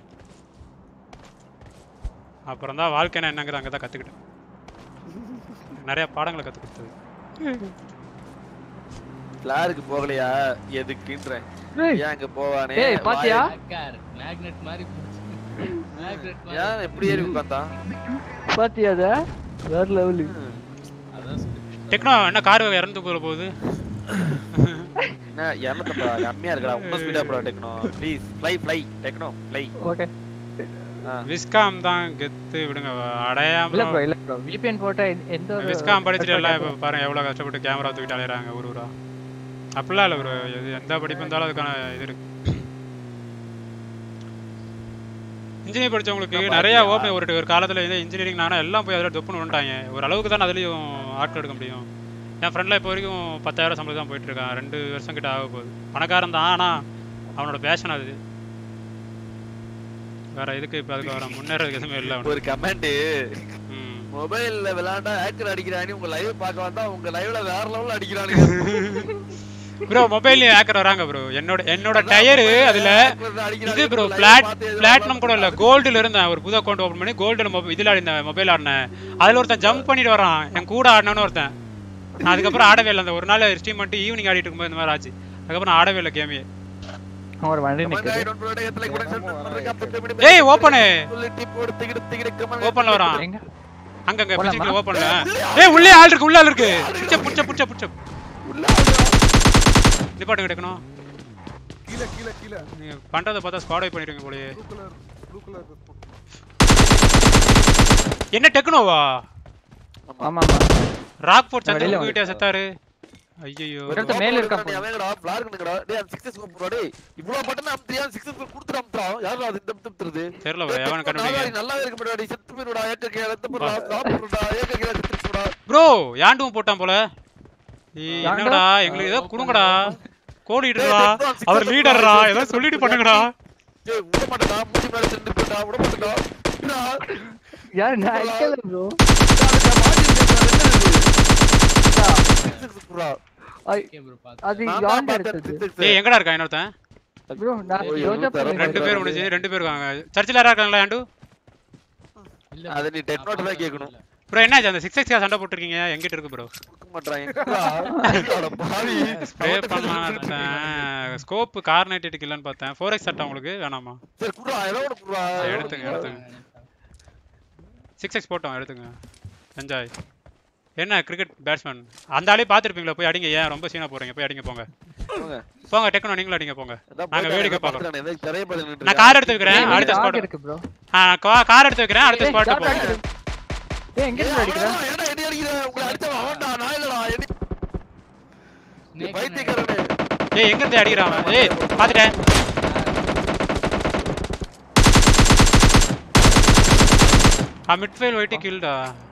அப்புறம் தான் வாழ்க்கைனா என்னங்கிறத அங்கே தான் கற்றுக்கிட்டேன் நிறைய பாடங்களை கற்றுக் கொடுத்தது ஃபிளாருக்கு போகலையா எதுக்குன்றேன் ஏய். ஏன் அங்க போவானே ஏய், பாத்தியா? ஹேக்கர் மேக்னெட் மாதிரி மேக்னெட் வாய்- ஏன் எப்படி ஏறி உட்காந்தான் பாத்தியா அத வேற லெவலு அதான் சொல்லு. டெக்னோ என்ன கார் இறந்து போகிற போகுது என்ன இரநூத்தம்பது கம்மியா இருக்கடா இன்னும் ஸ்பீடா போடா Techno please fly fly Techno fly okay Viscom தான் கெத்து விடுங்க இல்ல அடையாம ப்ரோ இல்ல ப்ரோ VPN போட்டா எந்த- எந்த ஒரு விஸ்காம் படிச்சுட்டு எல்லாம் effect இப்போ பாருங்க எவ்வளோ கஷ்டப்பட்டு கேமரா தூக்கிட்டு அலையிறாங்க ஊர் ஊரா அப்படிலாம் இல்லை ப்ரோ எது எந்த படிப்பு இருந்தாலும் அதுக்கான இது இருக்கு இன்ஜினியர் படிச்சவங்களுக்கு நிறைய ஓப்பன் ஒரு ஒரு காலத்தில் இந்த இன்ஜினியரிங் நானும் எல்லாம் போய் அதில் தொப்புன்னு வந்துட்டாங்க ஒரு அளவுக்கு தான் அதுலேயும் ஆட்கள் எடுக்க முடியும் என் ஃப்ரெண்டில் இப்போ வரைக்கும் பத்தாயிரம் சம்பளம் தான் போயிட்டு இருக்கான் ரெண்டு வருஷம் கிட்ட ஆக போகுது பணக்காரன் தான் ஆனால் அவனோட பேஷன் அது வேற இதுக்கு இப்போ அதுக்கு வர முன்னேறதுக்கு எதுவுமே இல்லை ஒரு கமெண்ட் மொபைல்ல விளையாண்டா ஹேக்கர் அடிக்கிறானு உங்க லைவ் பார்க்க வந்தா உங்க லைவ்ல வேற லெவல்ல அடிக்கிறானுங்க ப்ரோ மொபைல் ஹேக்கர் வராங்க ப்ரோ என்னோட என்னோட டயரு அதுல இது ப்ரோ பிளாட் பிளாட்டினம் கூட இல்ல கோல்டுல இருந்தேன் ஒரு புது அக்கௌண்ட் ஓபன் பண்ணி கோல்டுல மொபைல் இதுல ஆடினேன் மொபைல் ஆடினேன் அதுல ஒருத்தன் ஜம்ப் பண்ணிட்டு வரான் என் கூட ஆடினவனு ஒருத்தன் நான் அதுக்கப்புறம் ஆடவே இல்லை அந்த ஒரு நாள் ஸ்ட்ரீம் பண்ணிட்டு ஈவினிங் ஆடிட்டு இருக்கும்போது இந்த மாதிரி ஆச்சு அதுக்கப்புறம் நான் ஆடவே இல்லை கேமே ஒரு வண்டி நிக்குது ஏய் ஓப்பனு ஓப்பன்ல வரான் எங்க? அங்க அங்க போலாமா? பிசிக்கல் ஓப்பன்ல ஏய் உள்ளே ஆள் இருக்கு உள்ள ஆள் இருக்கு புடிச்ச புடிச்ச புடிச்ச புடிச்ச நிப்பாட்டு கிடக்கணும் கீழே கீழே கீழே நீங்க பண்றத பார்த்தா ஸ்குவாட் வைப் பண்ணிருக்கீங்க போலயே ப்ளூ கலர் ப்ளூ கலர் என்ன டெக்னோவா ஆமா ஆமா ராக் போர்ட் வெளியில சந்திர உங்ககிட்ட செத்தாரு ஐயோ ஒருத்தன் மேல இருக்கான் நீ அவங்கடா ஃபிளார் பண்ணுங்கடா டேய் அந்த 6 ஸ்கோப் போடா டேய் இவ்ளோ பட்டன் அம்தியா 6 ஸ்கோப் கொடுத்துட்டு அம்த்றான் யாரா அது இந்த தம்த்துறது தெரியல bro, எவன் கண்டுபிடிக்க நல்லா இருக்கு படா டேய் செத்து போடுடா ஏக்க கே ரத்த போடுடா ஸ்டாப் போடுடா ஏக்க கே செத்து போடுடா ப்ரோ யாண்டும் போட்டான் போல ஏய், என்னடா எங்களுக்கு ஏதோ கொடுங்கடா கோடிடுறா அவர் லீடர்ரா ஏதோ சொல்லிட்டு பண்ணுங்கடா டேய் விட மாட்டடா மூஞ்சி மேல சென்று போடா விட மாட்டடா டா யார் நான் அடிக்கல ப்ரோ அது யாண்ட் எடுத்தது ஏய் எங்கடா இருக்கா இன்னொருத்தன் ப்ரோ நான் யோசப் ரெண்டு பேர் முடிஞ்சு ரெண்டு பேர் இருக்காங்க சர்ச்சில் யாரா இருக்காங்களா யாண்டு அத நீ டெக்னோட் தான் கேக்கணும் ப்ரோ என்னாச்சு அந்த சிக்ஸ் எக்ஸ் சண்டை போட்டிருக்கீங்க எங்கிட்ட இருக்கு ப்ரோ கொடுக்க மாட்டறாங்க பாவி ஸ்ப்ரே பண்ண ஸ்கோப் கார்னேட்டட் இல்லைன்னு பார்த்தேன் ஃபோர் எக்ஸ் சட்டை உங்களுக்கு வேணாமா சரி குடுடா ஏதோ ஒன்னு குடுடா ஆ, எடுத்துங்க எடுத்துங்க சிக்ஸ் எக்ஸ் போட்டோம் எடுத்துங்க என்ஜாய் என்ன கிரிக்கெட் பேட்ஸ்மேன் அந்த ஆளே பார்த்துருப்பீங்களா போய் அடிங்க ஏன் ரொம்ப சீனா போறீங்க போய் அடிங்க போங்க போங்க. போங்க டெக்னோ நீங்களும் அடிங்க போங்க அதான் நாங்க போயிட்டு வேடிக்கை அங்க பார்க்கறோம் பாத்துட்டானே, ஏதோ திரைய பார்த்து நின்னுட்டு நான் கார் எடுத்து வைக்கிறேன் ஏய், அடுத்த dog ஸ்பாட் இருக்கு ப்ரோ ஆ கார் எடுத்து வைக்கிறேன் அடுத்த ஏய், ஸ்பாட் dog போங்க இருக்கு. ஏய் எங்க இருந்து அடிக்கிற ஏன்டா, ஏன்டா என்னை அடிக்கிற? உங்களை அடிச்சவன் அவன்டா, நான் இல்லடா. என்னை- நீ பைத்தியக்காரனே. ஏய் எங்க இருந்து அடிக்கிறான் அவன்? ஏய் பாத்துட்டேன் ஆ மிட்ஃபீல்ட் வைட்டி கில்டா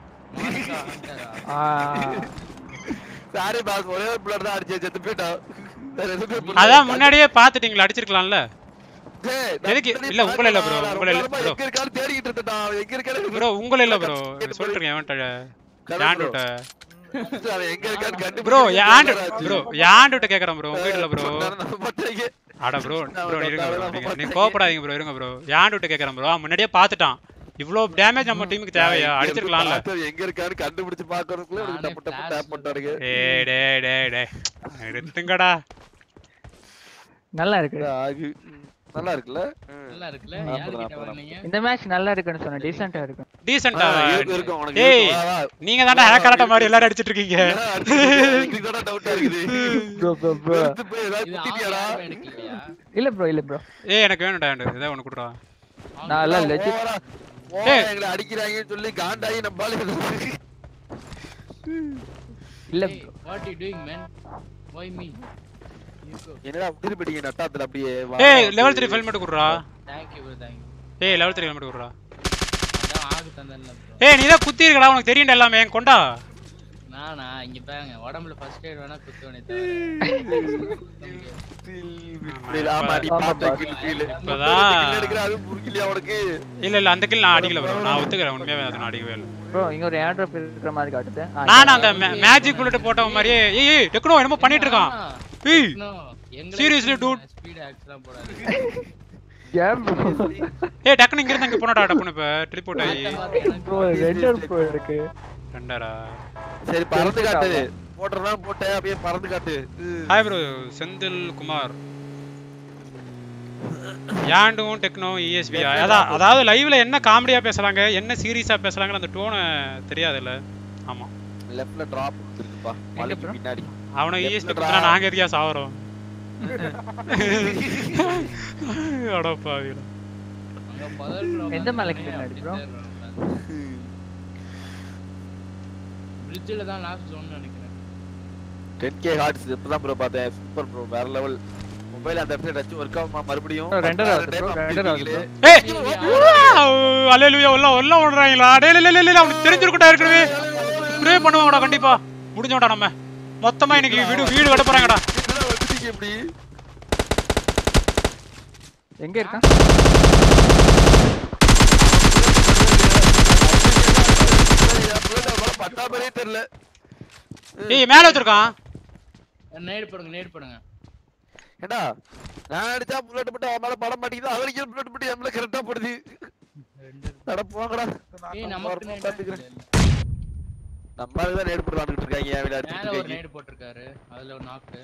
Sorry boss, ஒரே ஒரு பிள்ளை தான் அடிச்சேன், செத்து போயிட்டான். வேற எதுவுமே பண்ணல. அதான் முன்னாடியே பாத்துட்டீங்களா அடிச்சிருக்கலாம்ல டேய், நான் எதுக்கு முன்னாடி இல்ல உங்கள இல்ல ப்ரோ நான் உங்கள இல்ல ரொம்ப ப்ரோ எங்க இருக்கான்னு தேடிக்கிட்டு இருந்தேன்டா. அவன் எங்க இருக்கான்னு ப்ரோ உங்கள இல்ல ப்ரோ சொல்லிருக்கேன் எவன்ட்ட யாண்டுட்ட அவன் எங்க இருக்கான்னு கண்டுபிடிச்சு ப்ரோ யாண்டு ஆச்சு. ப்ரோ யாண்டுட்ட கேக்குறேன் ப்ரோ உங்ககிட்ட இல்ல ப்ரோ நான் நம்ப மாட்டேங்க. அட ப்ரோ நான் ப்ரோ இருங்க ப்ரோ நம்ப நீங்க மாட்டேங்க. நீங்க கோவப்படாதீங்க ப்ரோ இருங்க ப்ரோ யாண்டுட்ட கேக்குறேன் ப்ரோ முன்னாடியே பாத்துட்டான் இவ்ளோ டேமேஜ் நம்ம டீமுக்கு தேவையா நான் அடிச்சிருக்கலாம்ல இங்க இருந்து எங்க இருக்கான்னு கண்டுபிடிச்சு பாக்குறதுக்குள்ள இவனுக்கு டப்பு டப்பு டேப் பண்ணிட்டாருங்க டேய் டேய் டேய் டேய் எடுத்துங்கடா நல்லா இருக்கு ஆகு. நல்லா இருக்குல்ல நல்லா இருக்குல்ல நாற்பது, யாருக்கிட்ட நாற்பது, வாங்குனீங்க இந்த மேட்ச் நல்லா இருக்குன்னு சொன்னேன் டீசென்ட்டா இருக்கு டீசென்ட்டா ஆ, இருக்கு, இருக்கு, உனக்கு ஏய் இருக்கு. வா, வா. நீங்க தான்டா ஹேக்கராட்ட மாதிரி எல்லாரும் அடிச்சிட்டு இருக்கீங்க ஏன்னா, அடுத்து எங்களுக்கு தானே டவுட்டா இருக்குது ப்ரோ ப்ரோ ப்ரோ வெறுத்து போய் ஏதாவது இது குத்திட்டியாடா? யாருமே எடுக்கலையா இல்ல ப்ரோ இல்ல ப்ரோ ஏய் எனக்கு வேணும்டா யாண்டு இதை ஒன்று கொடுறா நான் எல்லாம் லெஜிட் ஓவரா- ஓவரா ஏய். எங்களை அடிக்கிறாங்கன்னு சொல்லி காண்டாகி நம்பால இல்ல Hey, what you doing man why me you go என்னடா திருப்பிட்டீங்க நட்டாத்துல அப்படியே வா, ஏய் வா, லெவல் வந்து- த்ரீ ஹெல்மெட் கொடுறா thank you bro thank you ஏய் லெவல் த்ரீ ஹெல்மெட் கொடுறா அதான் ஆகு தந்தல்ல bro ஏய் நீ தான் குத்தி இருக்கடா உனக்கு தெரியும்டா எல்லாமே கொண்டா நானா இங்க பாருங்க உடம்புல ஃபர்ஸ்ட் எய்ட் வேணா குத்துவனே இல்ல, ஆமா, நீ ஆமா, பார்த்த boss. kill feel. இப்பதான். kill எடுக்கிற அது புரியலையா உனக்கு இல்ல இல்ல அந்த கில் நான் அடிக்கல ப்ரோ நான் ஒத்துக்கிறேன் உண்மையாவே அதை நான் அடிக்கவே இல்லை ப்ரோ இங்க ஒரு ஏர்ட்ராப் இருக்கிற மாதிரி காட்டுது ஆ, நான் அந்த மேஜிக் புல்லட் போட்ட மாதிரியே ஏய் ஏய் டெக்னோ என்னமோ பண்ணிட்டு இருக்கான் ஏய் Seriously, dude. ஸ்பீட் ஆக்ஸ்லாம் போடாது ஏன் ப்ரோ ஏய் டக்குனு இங்க இருந்து அங்க போனடா டப்புனு இப்ப டெலிபோர்ட் ஆகி ப்ரோ ரெண்டர் ப்ரோ இருக்கு ரெண்டாடா சரி பறந்து காட்டு போட்டுறதா போட்டேன் அப்படியே பறந்து காட்டு ஹாய் ப்ரோ செந்தில் குமார் யாண்டும் டெக்னோ இஎஸ்பி அதான் அதாவது லைவ்ல என்ன காமெடியா பேசுறாங்க என்ன சீரியஸா பேசுறாங்கன்னு அந்த டோனை தெரியாதுல்ல ஆமா லெஃப்ட்ல டிராப் இருக்குப்பா மலைக்கு பின்னாடி அவனை Left இஎஸ்பி ல குத்துனா drop. நாங்க எதுக்கா சாவறோம் அட பாவிடா எந்த மலைக்கு பின்னாடி ப்ரோ பிரிட்ஜில் தான் லாஸ்ட் ஜோன் நினைக்கிறேன் டென் கே ஹார்ட்ஸ் இப்பதான் ப்ரோ பார்த்தேன் சூப்பர் ப்ரோ வேற லெவல் மொபைல் அந்த இடத்துல டச் ஒர்க் ஆகுமா மறுபடியும் Bro, render ஆகுது time bro, அப்படி render ஆகுது இருக்கீங்களே. ஏய் அல்லேலூயா எல்லாம் எல்லாம் ஓடுறாங்களா டேய் லே லே லே அவனுக்கு தெரிஞ்சிருக்கடா ஏற்கனவே ப்ரே பண்ணுவாங்கடா கண்டிப்பா முடிஞ்சோடா நம்ம மொத்தமா இன்னைக்கு வீடு வீடு கட்ட போறாங்கடா என்னடா வந்துட்டீங்க இப்படி எங்க இருக்கான் பத்தாமலே தெரியல ஏய் மேல வச்சிருக்கான் நேடு போடுங்க நேடு போடுங்க ஏண்டா நான் அடிச்சா புல்லட் மட்டும் அவன் மேல படம் மாட்டேங்குது அவருக்கு புல்லட் மட்டும் என் மேல கரெக்டா படுது அட போங்கடா ஏய் நான் நமக்கு ஓரமா நேடு உட்காந்துக்கிறேன். நம்ம ஆளுங்க தான் நேடு போட்டு வந்துட்டு இருக்காங்க என் வீடு மேல அடிச்சுட்டு ஒரு இருக்காங்க நேடு போட்டிருக்காரு அதுல ஒரு நாக்கு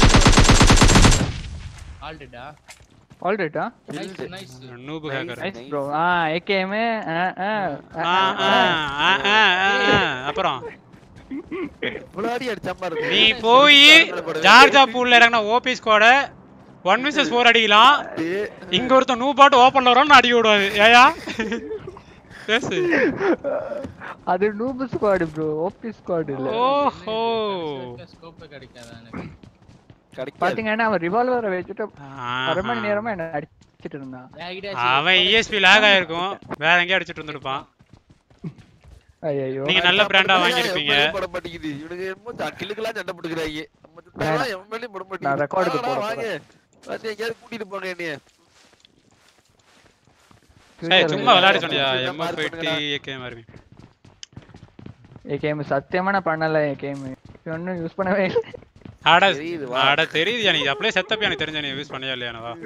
ஆல்ரெடா ஆல்ரைட்டா nice nice noob hacker nice bro ஆ ஏகேஎம் ஆ ஆ ஆ ஆ ஆ ஆ ஆ அப்புறம் இவ்வளவு அடி அடிச்சா பாரு நீ போய் ஜார்ஜா பூல்ல இறங்கின ஓபி ஸ்குவாட ஒன் விசஸ் ஃபோர் அடிக்கலாம் இங்க ஒருத்தன் நூ பாட்டு ஓப்பன்ல வரோம்னு அடி விடுவாது ஏயா பேசு அது noob squad bro OP squad இல்ல ஓஹோ ஸ்கோப் கிடைக்காதா எனக்கு கிடைக்காது பாத்தீங்கன்னா அவன் ரிவால்வரை வச்சுட்டு அரை மணி நேரமா என்ன அடிச்சிட்டு இருந்தான் அவன் இஎஸ்பி லாக் ஆயிருக்கும் வேற எங்கேயும் அடிச்சிட்டு இருந்திருப்பான் ஐயோ நீங்க நல்ல பிராண்டா வாங்கியிருப்பீங்க போட மாட்டேங்குது இவனுக்கு என்னமோ கில்லுக்கெல்லாம் சண்டை போட்டுக்கிறாங்க நம்ம சுத்தாலாம் எவன் மேலயும் போட நான் record க்கு மாட்டேங்குது போட வாங்க வந்து எங்கேயாவது கூட்டிட்டு போங்க என்னைய ஏய் சும்மா விளையாட சொன்னியா சும்மா எம்எஃப் mark எயிட்டி ஏகே மாதிரி ஏகேஎம் சத்தியமா நான் பண்ணல ஏகேஎம் ஒன்னும் யூஸ் பண்ணவே இல்லை அட தெரியுது, வா. அட தெரியுது நீ அப்படியே செத்தப்ப எனக்கு தெரிஞ்ச நீ யூஸ் பண்ணியா இல்லையா வா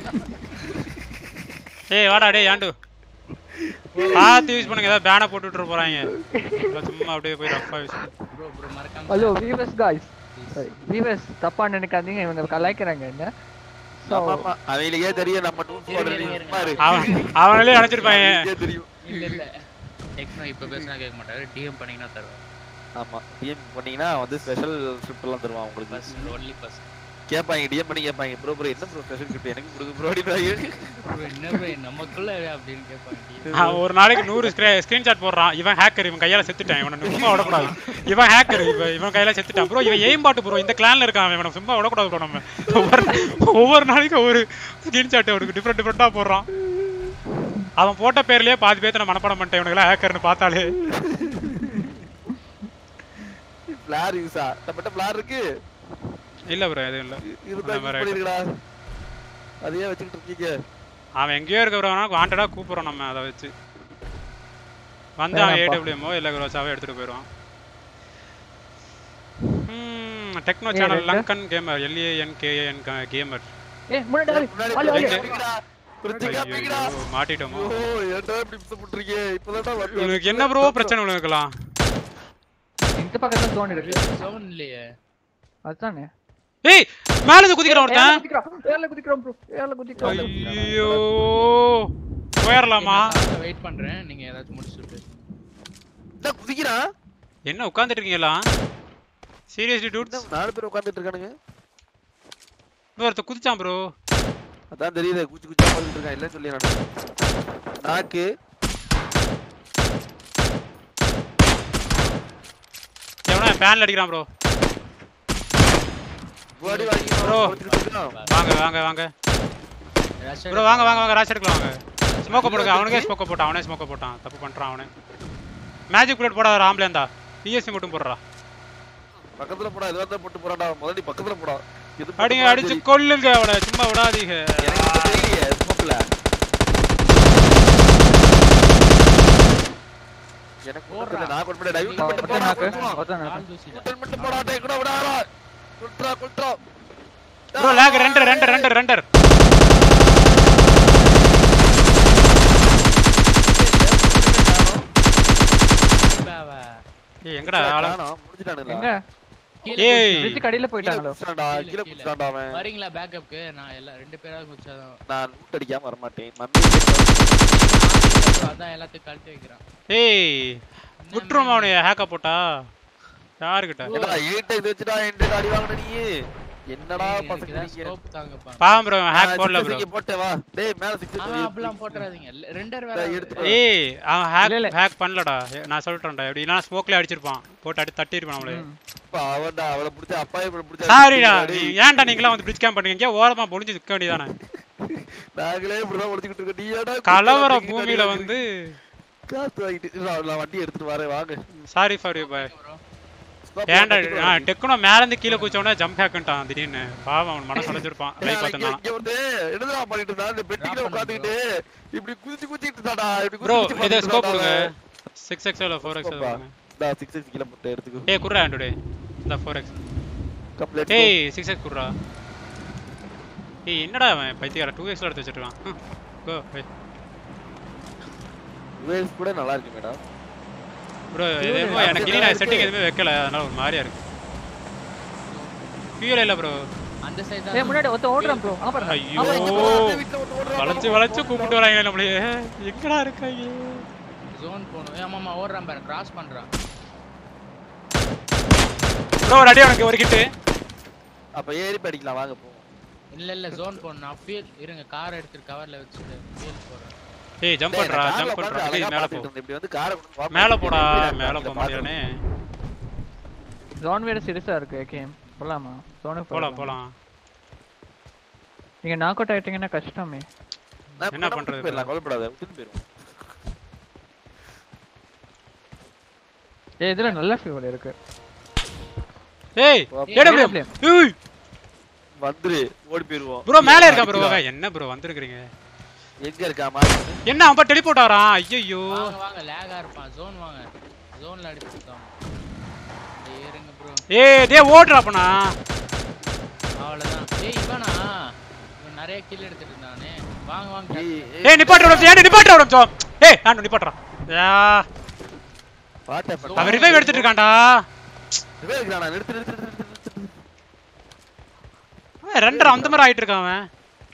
ஏய் வாடா டேய் ஆண்டு பார்த்து யூஸ் பண்ணுங்க ஏதாவது பேனை போட்டு விட்டுற போறாங்க இல்ல சும்மா அப்படியே போய் ரஃபா யூஸ் ப்ரோ ப்ரோ மறக்காம ஹலோ வீவர்ஸ் காய்ஸ் வீவர்ஸ் தப்பா நினைக்காதீங்க இவங்க கலாய்க்கிறாங்க என்ன So, ஆமா ஆமா அவங்களுக்கே தெரியும் நம்ம டூ சும்மா இரு அவன் அவனாலே அடைச்சிருப்பாங்க அவங்களுக்கே தெரியும் இல்ல இல்ல டெக்னோ இப்ப பேசினா கேட்க மாட்டாரு டிஎம் பண்ணீங்கன்னா தருவார் ஆமா டிஎம் பண்ணீங்கன்னா வந்து ஸ்பெஷல் ஸ்கிரிப்ட் எல்லாம் தருவான் உங்களுக்கு பஸ் ஒன்லி பஸ் கேட்பாங்க டிஎம் பண்ணி கேட்பாங்க ப்ரோ ப்ரோ என்ன ப்ரோ ஸ்பெஷல் ஸ்கிரிப்ட் எனக்கு கொடுங்க ப்ரோ அப்படின்றாங்க ப்ரோ என்ன ப்ரோ நமக்குள்ள அப்படின்னு கேட்பாங்க அவன் ஒரு நாளைக்கு நூறு ஸ்கிரீன்ஷாட் போடுறான் இவன் ஹேக்கர் இவன் கையால செத்துட்டான் இவனை சும்மா விடக்கூடாது இவன் ஹேக்கர் இவன் இவன் கையால செத்துட்டான் ப்ரோ இவன் எய்ம் பாட்டு ப்ரோ இந்த கிளான்ல இருக்கான் அவன் இவனை சும்மா விடக்கூடாது ப்ரோ நம்ம ஒவ்வொரு ஒவ்வொரு நாளைக்கு ஒவ்வொரு ஸ்கிரீன்ஷாட் அவனுக்கு டிஃப்ரெண்ட் டிஃப்ரெண்டா போடுறான் அவன் போட்ட பேர்லயே பாதி பேர்த்த நான் மனப்பாடம் பண்ணிட்டேன் இவனுக்கு ஹேக்கர்னு பார்த்தாலே ஃபிளார் யூஸா நம்மகிட்ட ஃபிளார் இருக்கு இல்ல ப்ரோ எதுவும் இல்ல இருந்தா அந்த யூஸ் மாதிரி பண்ணிருக்கடா அதையே வச்சுக்கிட்டு இருக்கீங்க அவன் எங்கேயோ இருக்கிறவனா வாண்டடா கூப்பிடுறோம் நம்ம அதை வச்சு வந்து அவன் வேணாம்ப்பா. ஏடபிள்யூஎம்மோ இல்லை க்ரோஸாவோ எடுத்துட்டு போயிடுவான் டெக்னோ ஏய், சேனல் ரெண்டு. லங்கன் கேமர் எல்ஏஎன் கேஎன் கேமர் ஏய் முன்னாடி ஆளு, முன்னாடி ஆளு, ஆளு. பிடிக்கடா. பிடிச்சிக்கா, பிடிக்கடா. மாட்டிட்டோமோ ஓ, ஏன்டா இப்படி மிஸ் பண்றீங்க? இப்பதான்டா வந்தோம். இவனுக்கு என்ன ப்ரோ பிரச்சனை உனக்குலாம் இந்த பக்கத்துல தோணி இருக்கு சவுண்ட் இல்லையே அதுதானே ஏய் மேல இருந்து குதிக்கிறான் ஒருத்தன் ஏர்ல குதிக்கிறோம் ப்ரோ ஏர்ல குதிக்கிறோம் ஐயோ போயிடலாமா வெயிட் பண்றேன் நீங்க ஏதாச்சும் முடிச்சுட்டு என்ன குதிக்கிறான்? என்ன உட்காந்துட்டு இருக்கீங்களா சீரியஸ்லி டூட் என்ன நாலு பேர் உட்கார்ந்துட்டு இருக்கானுங்க ஒருத்த குதிச்சான் ப்ரோ அதான் தெரியுது குச்சி குச்சா பார்த்துட்டு இருக்கான் இல்லைன்னு சொல்லி நான் நாக்கு எவனா பேன்ல அடிக்கிறான் ப்ரோ புவாடி வாங்கி Bro. கொடுத்துட்டு இருக்கான். வாங்க வாங்க வாங்க ப்ரோ வாங்க வாங்க வாங்க ராஷ் எடுக்கலாம் வாங்க ஸ்மோக்க போடுங்க அவனுக்கே ஸ்மோக்க போட்டான் அவனே ஸ்மோக்க போட்டான் தப்பு பண்றான் அவனே மேஜிக் புல்லட் போடாத ஆம்பளே இருந்தா பிஎஸ்சி மட்டும் போடுறா பக்கத்துல போடா இதுவா தான் போட்டு போறான்டா முதல்ல நீ பக்கத்துல போடா இது போட்டு அடிங்க போனா அடிச்சு சரி. கொல்லுங்க அவனை சும்மா விடாதீங்க எனக்கு மட்டும் தெரியலையே ஸ்மோக்ல எனக்கு மட்டும் தெரியல. நான் கொண்டு போய் டைவ் மட்டும் போடா நாக்கு கொல்றோம். ஒருத்தன் நாக்கு. கால் தூசி கொல்றோம் மட்டும் போடா டேய் கூட விடாதடா கொல்றா கொல்றா bro lag render render render render ஏய் எங்கடா ஆளா காணோம், முடிஞ்சிட்டானுங்களா? எங்க ஏய் பிரிட்ஜ் கடையில கீழே போயிட்டாங்களோ குதிச்சிட்டான்டா, கீழே, கீழே கீழே. குதிச்சிட்டான்டா அவன். வரீங்களா பேக்கப்க்கு நான் எல்லாம் ரெண்டு பேராவது குடிச்சாதான் நான் loot அடிக்காம வரமாட்டேன். மம்மி அதான் எல்லாத்தையும் கழட்டி வைக்கிறான் ஏய் விட்டுருமா அவனைய ஹேக்க போட்டா யாருக்கிட்ட என்னடா, என்கிட்ட இது வச்சுட்டா, என்கிட்ட அடி வாங்குன நீ? என்னடா ஏய், எனக்கு பசங்க ஏதாவது நீங்க? scope தாங்கப்பா. பாவம் bro, hack ஆ, போடல six bro. இங்க போட்டே வா டேய் மேல சிக்ஸ் ஆ, அப்படிலாம் போட்டுறாதீங்க இல்ல, ரெண்டர் வேற டேய், ஆகுது. எடுத்துட்டு ஏய் அவன் ஹேக் ஹேக் பண்ணலடா ஏ, நான் சொல்லிட்டேன்டா எப்படின்னா ஸ்மோக்ல அடிச்சிருப்பான் போட்டு அடி தட்டிருப்பான் நம்மளே அவன்டா அவளை பிடிச்ச அப்பாயை பிடிச்ச சாரிடா நீ ஏன்டா நீங்களாம் வந்து பிரிட்ஜ் கேம்ப் பண்ணுவீங்க எங்கேயோ ஓரமா முடிஞ்சு நிக்க வேண்டியதானே நாங்களே இப்படிதான் ஒழிச்சுக்கிட்டு இருக்கோம் நீ ஏடா கலவர பூமியில வந்து காத்து வாங்கிட்டு நான் நான் வண்டி எடுத்துட்டு வரேன் வாங்க sorry for you bye Stop ஏன்டா பண்ணிட்டு ஆ, வரேன். டெக்குனோ மேல இருந்து கீழே குதிச்சவனே ஜம்ப் ஹேக்குன்ட்டான் திடீர்னு பாவம் அவன் மனசு அடைஞ்சிருப்பான் லைஃப் இங்க- பார்த்தான் இங்க வந்து என்னடா பண்ணிட்டு இருந்தா இந்த பெட்டில உட்கார்ந்துக்கிட்டு இப்படி குதிச்சு குதிச்சிட்டு இருந்தாடா இப்படி ப்ரோ குதிச்சு குதிச்சு இதை பார்த்துட்டு ஸ்கோப் இருந்தாடா கொடுங்க அவன். சிக்ஸ் எக்ஸ் இல்லை ஃபோர் எக்ஸ் Scope ஆ? இந்தா 6x கீழே போட்டு எடுத்துக்கோ ஏய் குர்ரா டுடே இந்த four x Come, let's go. ஏய் சிக்ஸ் எக்ஸ் குர்ரா ஏய் என்னடா அவன் பைத்தியக்கார டூ எக்ஸ்ல எடுத்து வச்சிருக்கான் கோ Waves கூட நல்லா இருக்கு மேடம் ப்ரோ எதுவும் எனக்கு இனி நான் செட்டிங் எதுவுமே வைக்கல அதனால ஒரு மாதிரியா இருக்கு ஃபியூல் இல்ல ப்ரோ அந்த சைடு ஏய் முன்னாடி ஒருத்தன் ஓடுறான் ப்ரோ ஆ பாருங்க ஐயோ வளைச்சு வளைச்சு கூப்பிட்டு வராங்க நம்மளே எங்கடா இருக்காங்க ஜோன் போணும் ஏய், ஆமா ஆமா ஓடுறான் பாரு கிராஸ் பண்றான் ப்ரோ ஒரு அடி உனக்கு ஒரு கிட்டு அப்ப ஏறி படிக்கலாம் வாங்க போ இல்ல இல்ல ஜோன் போணும் நான் ஃபியூல் இருங்க கார் எடுத்து கவர்ல வச்சுட்டு ஃபியூல் போறேன் ஏய் ஜம்ப் டேய், பண்றா நான் ஜம்ப் கார்ல பண்றா உட்கார்ந்து டேய் அழகா மேல போ பார்த்துட்டு இருந்தேன். இப்படி வந்து காரை கொண்டு வா, மேல போடா இப்படி மேல இதை போக பார்த்துட்டு முடியானே ஜோன் வேற சிறுசா இருக்கு கேம் போலாமா ஜோனுக்கு போலாம் போலாம் நீங்க நாக் அவுட் ஆயிட்டீங்கன்னா கஷ்டமே நான் என்ன இப்ப பண்றது போயிடலாம் கவலைப்படாத விட்டுட்டு போயிடுவோம் ஏய் இதுல நல்ல ஃபியூல் இருக்கு ஏய் ஏய், ஏடபிள்யூ ஏய் வந்துரு ஓடி போயிருவோம் ப்ரோ மேலே இருக்கா ப்ரோ என்ன ப்ரோ வந்திருக்கீங்க எங்க இருக்கா மாதிரி என்ன அவன் டெலிபோர்ட் ஆறான் ஐயோ வாங்க வாங்க லேகா இருப்பான் ஜோன் வாங்க ஜோன்ல அடிச்சுட்டான் ஏறுங்க ப்ரோ ஏய் டேய் ஓடுறா அப்பனா அவ்வளவுதான் ஏய் இவனா இவன் நிறைய கில் எடுத்துட்டு இருந்தானே வாங்க வாங்க ஏய் நிப்பாட்ற ஒரு ஏன் நிப்பாட்ற ஒரு நிமிஷம் ஏய் ஆண்டு நிப்பாட்றா யா பாட்ட அவன் ரிவைவ் எடுத்துட்டு இருக்கான்டா ரிவே இருக்கிறானா நிறுத்து நிறுத்து நிறுத்து, நிறுத்து அவன் ரெண்டரை அந்த மாதிரி ஆயிட்டு இருக்கான் அவன்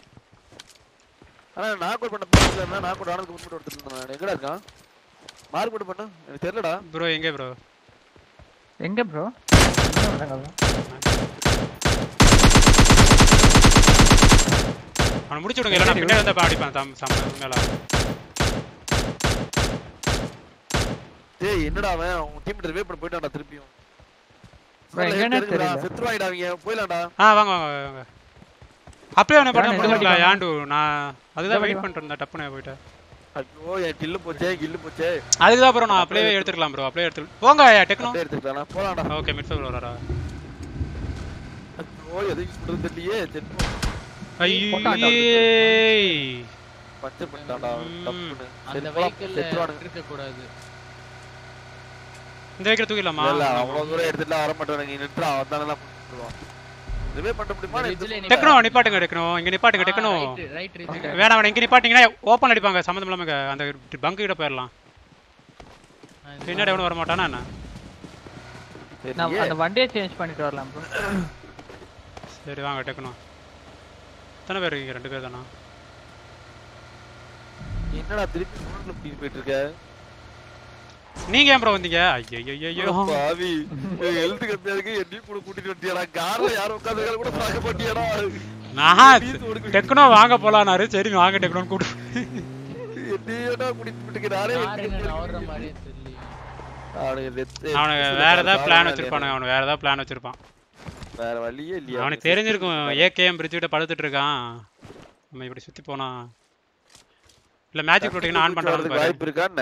ஆனா நான் கூட பண்ண போறதுல நான் கூட ஆனதுக்கு முன்னாடி ஒருத்தர் இருந்தான் எங்கடா இருக்கான் மார்க் மட்டும் பண்ணு எனக்கு தெரியலடா ப்ரோ எங்க ப்ரோ எங்க ப்ரோ அவனை முடிச்சு விடுங்க இல்லைன்னா பின்னாடி வந்து அடிப்பான் தம் சம் மேல டேய் என்னடா அவன் உன் டீம் ரிவே பண்ண போயிட்டான்டா திருப்பியும் bro, எங்கன்னே தெரியல. செத்துருவாங்கடா அவங்க போயிடலாம்டா ஆ வாங்க வாங்க வாங்க அப்படியே அவனை பண்ண வாங்க, முடியுங்களா வாங்க. யாண்டு நான் அதுதான் வாங்க, வெயிட் வாங்க. பண்ணிட்டு இருந்தேன் டப்புனு போயிட்டேன் ஐயோ என் கில்லு போச்சே கில்லு போச்சே அதுக்கு தான் ப்ரோ நான் அப்படியே எடுத்துக்கலாம் ப்ரோ அப்படியே எடுத்து போங்க டெக்னோ அப்படியே எடுத்துக்கலாம் போலாம்டா ஓகே மிட்ஃபீல்ட் வராரா ஐயோ எது யூஸ் பண்றது தெரியலையே செத்து ஐயே பச்சை பண்ணிட்டான்டா தப்புன்னு அந்த சரி, போலாம். வெஹிக்கிள்ல செத்துருவானுங்க இருக்க கூடாது இந்த வைக்கிற தூக்கிடலாமா இல்ல இல்ல அவ்வளவு தூரம் எடுத்துட்டு வர மாட்டானுங்க நீ நிறுத்துறா அவன் தானே பண்ணிடுவான் ரிவே பண்ண முடியுமா நான் Bridge ல எடுத்து- டெக்னோ நிப்பாட்டுங்க டெக்னோ இங்க நிப்பாட்டுங்க டெக்னோ ரைட் ரைட் வேணாம் வேணாம் இங்க நிப்பாட்டிங்கன்னா ஓப்பன் அடிப்பாங்க சம்மந்தம் இல்லாம இங்க அந்த பங்கு கிட்ட போயிடலாம் பின்னாடி எவனும் வர மாட்டானா என்ன நான் தெரியலையே. அந்த வண்டியை சேஞ்ச் பண்ணிட்டு வரலாம் ப்ரோ சரி வாங்க டெக்னோ எத்தனை பேர் இருக்கீங்க ரெண்டு பேர் தானா என்னடா திருப்பி ஃபோன்ல பீஸ் போயிட்டு இருக்க நீங்க ஏன் ப்ரோ வந்தீங்க ஐயோ ஐயோ பாவி ஹெல்த் கம்மியா இருக்கு என்னையும் கூட கூட்டிட்டு வண்டியாடா கார்ல யாரும் உட்கார்ந்து கூட பார்க்க மாட்டியாடா நான் டெக்னோ வாங்க போலானாரு சரி வாங்க டெக்னோன்னு கூப்பிட்டு என்னையோடா கூட்டிட்டு போயிட்டு நானே யார் என்ன நவர்ற மாதிரியே தெரியல அவனுக்கு வெத்து- அவனுக்கு வெத்துல வேற கால் ஏதாவது பிளான் கால் வச்சிருப்பானுங்க அவனுக்கு வேற ஏதாவது பிளான் வச்சிருப்பான் வேற வழியே இல்லையா அவனுக்கு தெரிஞ்சிருக்கும் ஏகேஎம் பிரிட்ஜ் கிட்ட படுத்துட்டு இருக்கான் நம்ம இப்படி சுத்தி போனா இல்ல மேஜிக் ப்ரோட்டிங் ஆன் பண்றான்னு வரதுக்கு பாரு வாய்ப்பு இருக்கா என்ன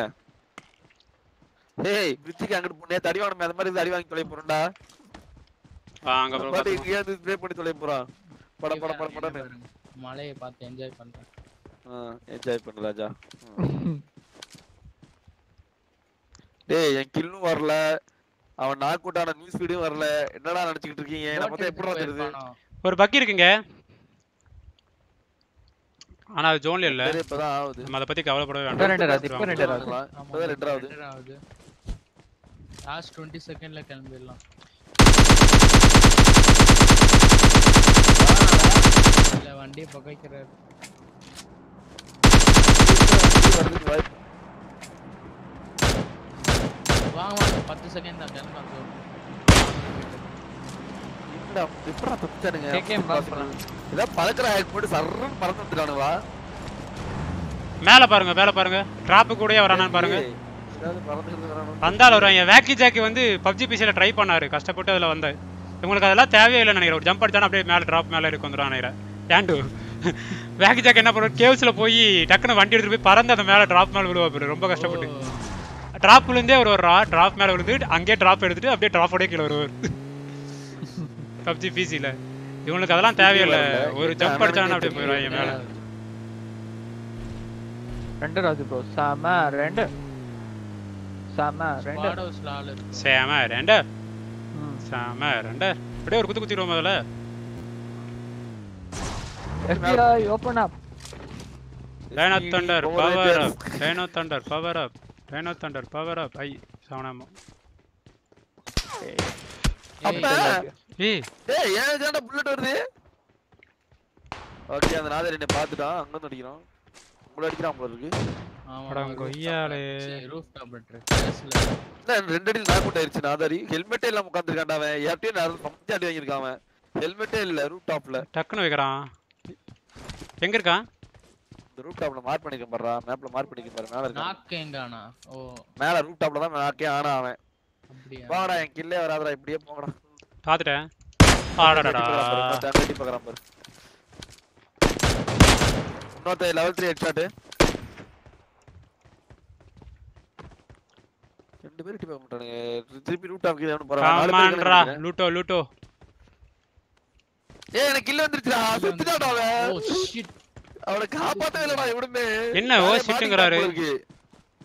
ஏய் பிரிட்ஜுக்கு அங்கிட்டு போனே தடி வாங்கணுமே அந்த மாதிரி அடி வாங்கி தொலை போறோம்டா வாங்க ப்ரோ பாட்டு எங்கேயாவது ஸ்ப்ரே பண்ணி தொலை போறான் பட பட பட படன்னு மழையை பார்த்து என்ஜாய் பண்றேன் என்ஜாய் பண்ணு ராஜா ம். டேய் என் கில்லும் வரல அவன் நாக் அவுட் ஆன நியூஸ் வீடியும் வரல என்னடா நினைச்சுக்கிட்டு இருக்கீங்க என்ன பார்த்தா எப்படி தெரியுது ஒரு பக்கி இருக்குங்க ஆனா அது ஜோன்ல இல்ல சரி, இப்பதான் ஆகுது நம்ம அதை பத்தி கவலைப்படவே இப்ப ரெண்டு ஆகுது, வேண்டாம் இப்ப ரெண்டு ஆகுது. இப்பதான் ரெண்டரை ஆகுது ஆகுது லாஸ்ட் டுவெண்ட்டி செகண்ட்ல கிளம்பிடலாம் இல்ல வண்டியை பகைக்கிறாரு வரதுக்கு வாய்ப்பு வாங்க வாங்க பத்து செகண்ட் தான் கிளம்பலாம் bro. இன்னும் ஏன்டா எப்படா தப்பிச்சானுங்க KKM பாஸ் பண்ணலாம். ஏதோ பறக்கிற ஹேக் போட்டு சர்றன்னு பறந்து வந்துட்டானுங்களா மேல பாருங்க மேல பாருங்க டிராப்பு கூடயே வரானான்னு பாருங்க ஏதாவது பறந்துக்கிட்டு வரானு வந்தாலும் வருவாங்க வேக்கி ஜாக்கி வந்து பப்ஜி பிசியில் ட்ரை பண்ணாரு கஷ்டப்பட்டு அதில் வந்து உங்களுக்கு அதெல்லாம் தேவையே இல்லைன்னு நினைக்கிறேன் ஒரு ஜம்ப் அடிச்சானா அப்படியே மேலே ட்ராப் மேலே இருக்கு வந்துடும் நினைக்கிறேன் ஏன்டு வேக்கி ஜாக்கி என்ன பண்ணுவோம் கேவ்ஸில் போய் டக்குன்னு வண்டி எடுத்துட்டு போய் பறந்து அந்த மேலே ட்ராப் மேலே விழுவா போயிரு ரொம்ப கஷ்டப்பட்டு ட்ராப் விழுந்தே ஒரு வரா ட்ராப் மேலே விழுந்து அங்கேயே ட்ராப் எடுத்துட்டு அப்படியே ட்ராப்போடய கீழே வருவார் பப்ஜி பிசியில் இவங்களுக்கு அதெல்லாம் தேவையில்லை ஒரு ஜம்ப் அடிச்சானா அப்படியே போயிடுவாங்க மேலே ரெண்டு ராஜு ப்ரோ செம ரெண்டு செம ரெண்டு ஸ்குவாட் ஹவுஸ்ல ஆள் இருக்கு சேம ரெண்டு ம். சேம ரெண்டு அப்படியே ஒரு குத்து குத்திடுவோம் முதல்ல FBI open up Rain of Thunder, power up. Rain of Thunder, power up. Rain of Thunder, power up. ஐ சவனாம அப்ப ஏய் டேய் ஏன் ஏன்டா புல்லட் வருது ஓகே அந்த நாதர் என்ன பாத்துட்டான் அங்க வந்து அடிக்கிறான் உங்களை அடிக்கிறான் போல இருக்கு அட கொய்யாலே. ரூஃப் டாப் டெரஸ்ல இல்ல ரெண்டு அடியில் நாக் அவுட் ஆயிருச்சு நாதாரி ஹெல்மெட்டே இல்லாம உட்காந்துருக்கான்டா அவன் எப்படியும் நான் பம்பி அடி வாங்கியிருக்கான் அவன் ஹெல்மெட்டே இல்ல ரூட் டாப்ல டக்குன்னு வைக்கிறான் எங்க இருக்கான் இந்த ரூட் டாப்ல மார்க் பண்ணிக்க பாருடா மேப்ல மார்க் பண்ணிக்க பாரு மேல இருக்கான் நாக்கு எங்கானா ஓ மேல ரூட் டாப்ல தான் நாக்கே ஆனா அவன் அப்படியா வாடா என் கில்லே வராதடா இப்படியே போங்கடா பாத்துட்டேன் ஆடடடா ரெடி பார்க்கறான் பாரு இன்னொருத்த லெவல் த்ரீ ஹெட் ஷாட் ரெண்டு பேரும் எட்டி பார்க்க மாட்டானுங்க திருப்பி ரூட் டாப்க்கு எவனும் போறான் நாலு பேர் காமான்ரா இருக்கானுங்க. லூட்டோ லூட்டோ ஏய் எனக்கு கில் வந்துருச்சுடா செத்துட்டாடா அவன் ஓ ஷிட் அவனை காப்பாத்தவே இல்லடா எவனுமே என்ன ஓ வேலையை ஷிட்டுங்கிறாரு மாத்திக்கிட்டான் போல இருக்கு.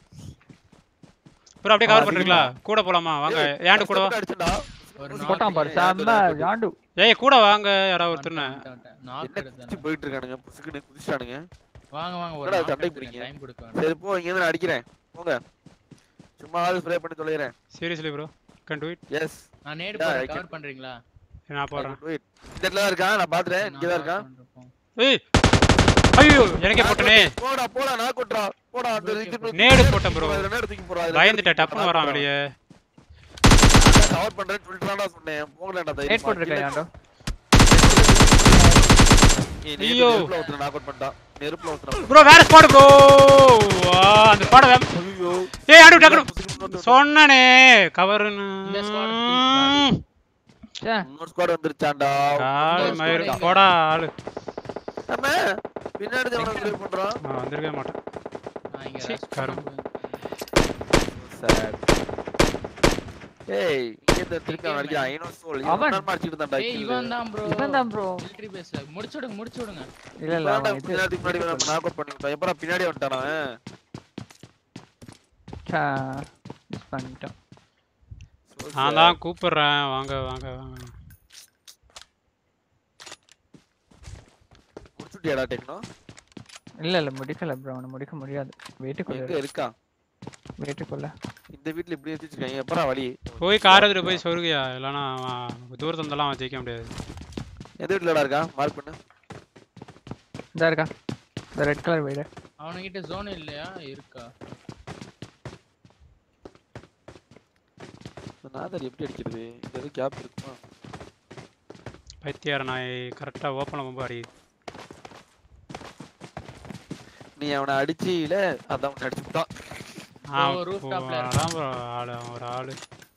ப்ரோ அப்படியே கவர் ஆ, பண்றீங்களா கூட போலாமா வாங்க ஏய், ஏன்டு கூட வா கஷ்டப்பட்டு அடிச்சேன்டா. ஒரு போட்டான் பாரு யாண்டு, செம்ம யாண்டு. யாண்டு ஏய் கூட வாங்க யாராவது ஒருத்தர்னு நாக்கு என்ன எடுத்தேன் குதிச்சு போயிட்டு இருக்கானுங்க புசுக்குன்னு குதிச்சிட்டானுங்க வாங்க வாங்க ஒரு என்னடா நாக்கு சண்டை எடுத்தேன் பிடிங்க? டைம் கொடுக்க வேண்டாம் சரி போ இங்க இருந்து நான் அடிக்கிறேன் போங்க சும்மா ஆள் ஸ்ப்ரே பண்ணி தொலைகிறேன் seriously bro can do it yes நான் நேடு Yeah, போறேன் I can- கவர் பண்றீங்களா நான் போறேன் இந்த இடத்துல தான் இருக்கான் நான் பாத்துறேன் இங்க தான் இருக்கான் ஏய் ஐயோ எனக்கே போட்டனே போடா போடா நான் கொட்றா போடா அந்த Okay, இதுக்கு நேடு போட்டேன் bro. அதுல நேடு தூக்கி போறா பயந்துட்டேன் டப்புன்னு வரான் வெளியே கவர் பண்றேன்னு சொல்லிட்டான்டா சொன்னேன் போங்கடா ஹேட் போட்டிருக்கேன் யாண்டோ ஐயோ. நெருப்புல ஒருத்தர் நாக் அவுட் பண்ணிட்டான் நெருப்புல ஒருத்தர் ப்ரோ வேற ஸ்பாட் ப்ரோ அந்த ஸ்பாட் ஐயோ ஏய் ஆடு டக்குனு சொன்னனே கவர்னு இந்த squad இருக்கு. ச்சே இன்னொரு ஸ்குவாட் வந்துருச்சான்டா ஆளு இன்னொரு மயிறு squad போடா ஆளு நம்ம பின்னாடி தான் அவன ட்ரைவ் பண்றான் நான் வந்திருக்கவே மாட்டேன் நான் இங்க சீ, rush கருமம். பண்ணுவேன். சார் ஏய் இங்க இந்த திருப்பி அவன் அடிக்கிறான் ஐநோ சோல் அவன். இவன் தான் அடிச்சிட்டு இருந்தான்டா ஏய் இவன் தான் ப்ரோ இவன் தான் ப்ரோ மிலிட்டரி பேஸ்ல முடிச்சு விடுங்க முடிச்சு விடுங்க இல்ல இல்ல அவன் இது பின்னாடி முன்னாடி நம்ம நாக் அவுட் பண்ணி விட்டான் எப்படா பின்னாடி வந்துட்டான் அவன் ச்சே, miss பண்ணிட்டோம் So நான் தான் கூப்பிடுறேன் வாங்க வாங்க வாங்க முடிச்சுட்டியாடா டெக்னோ இல்ல இல்ல முடிக்கல ப்ரோ அவனை முடிக்க முடியாது எங்க வீட்டுக்குள்ள இருக்கான் வீட்டுக்குள்ள இந்த வீட்ல இப்படி வச்சு வச்சிருக்காங்க எப்படா வழி போய் கார் எடுத்துட்டு போய் சொருகியா இல்லைன்னா அவன் தூரத்துல இருந்தெல்லாம் அவன் ஜெயிக்க முடியாது எந்த வீட்லடா இருக்கான் மார்க் பண்ணு இந்த இருக்கா இந்த ரெட் கலர் வீடு அவனுகிட்ட ஜோன் இல்லையா இருக்கா இந்த நாதர் எப்படி அடிக்கிறது இந்த எது கேப் இருக்குமா பைத்தியார நாய் கரெக்டாக ஓப்பனில் ரொம்ப அடி நீ அவனை அடிச்சில அதான் அவனை அடிச்சுட்டான் ஆ ஓ, rooftop ல அதான் bro ஆளு அவன் ஒரு ஆளு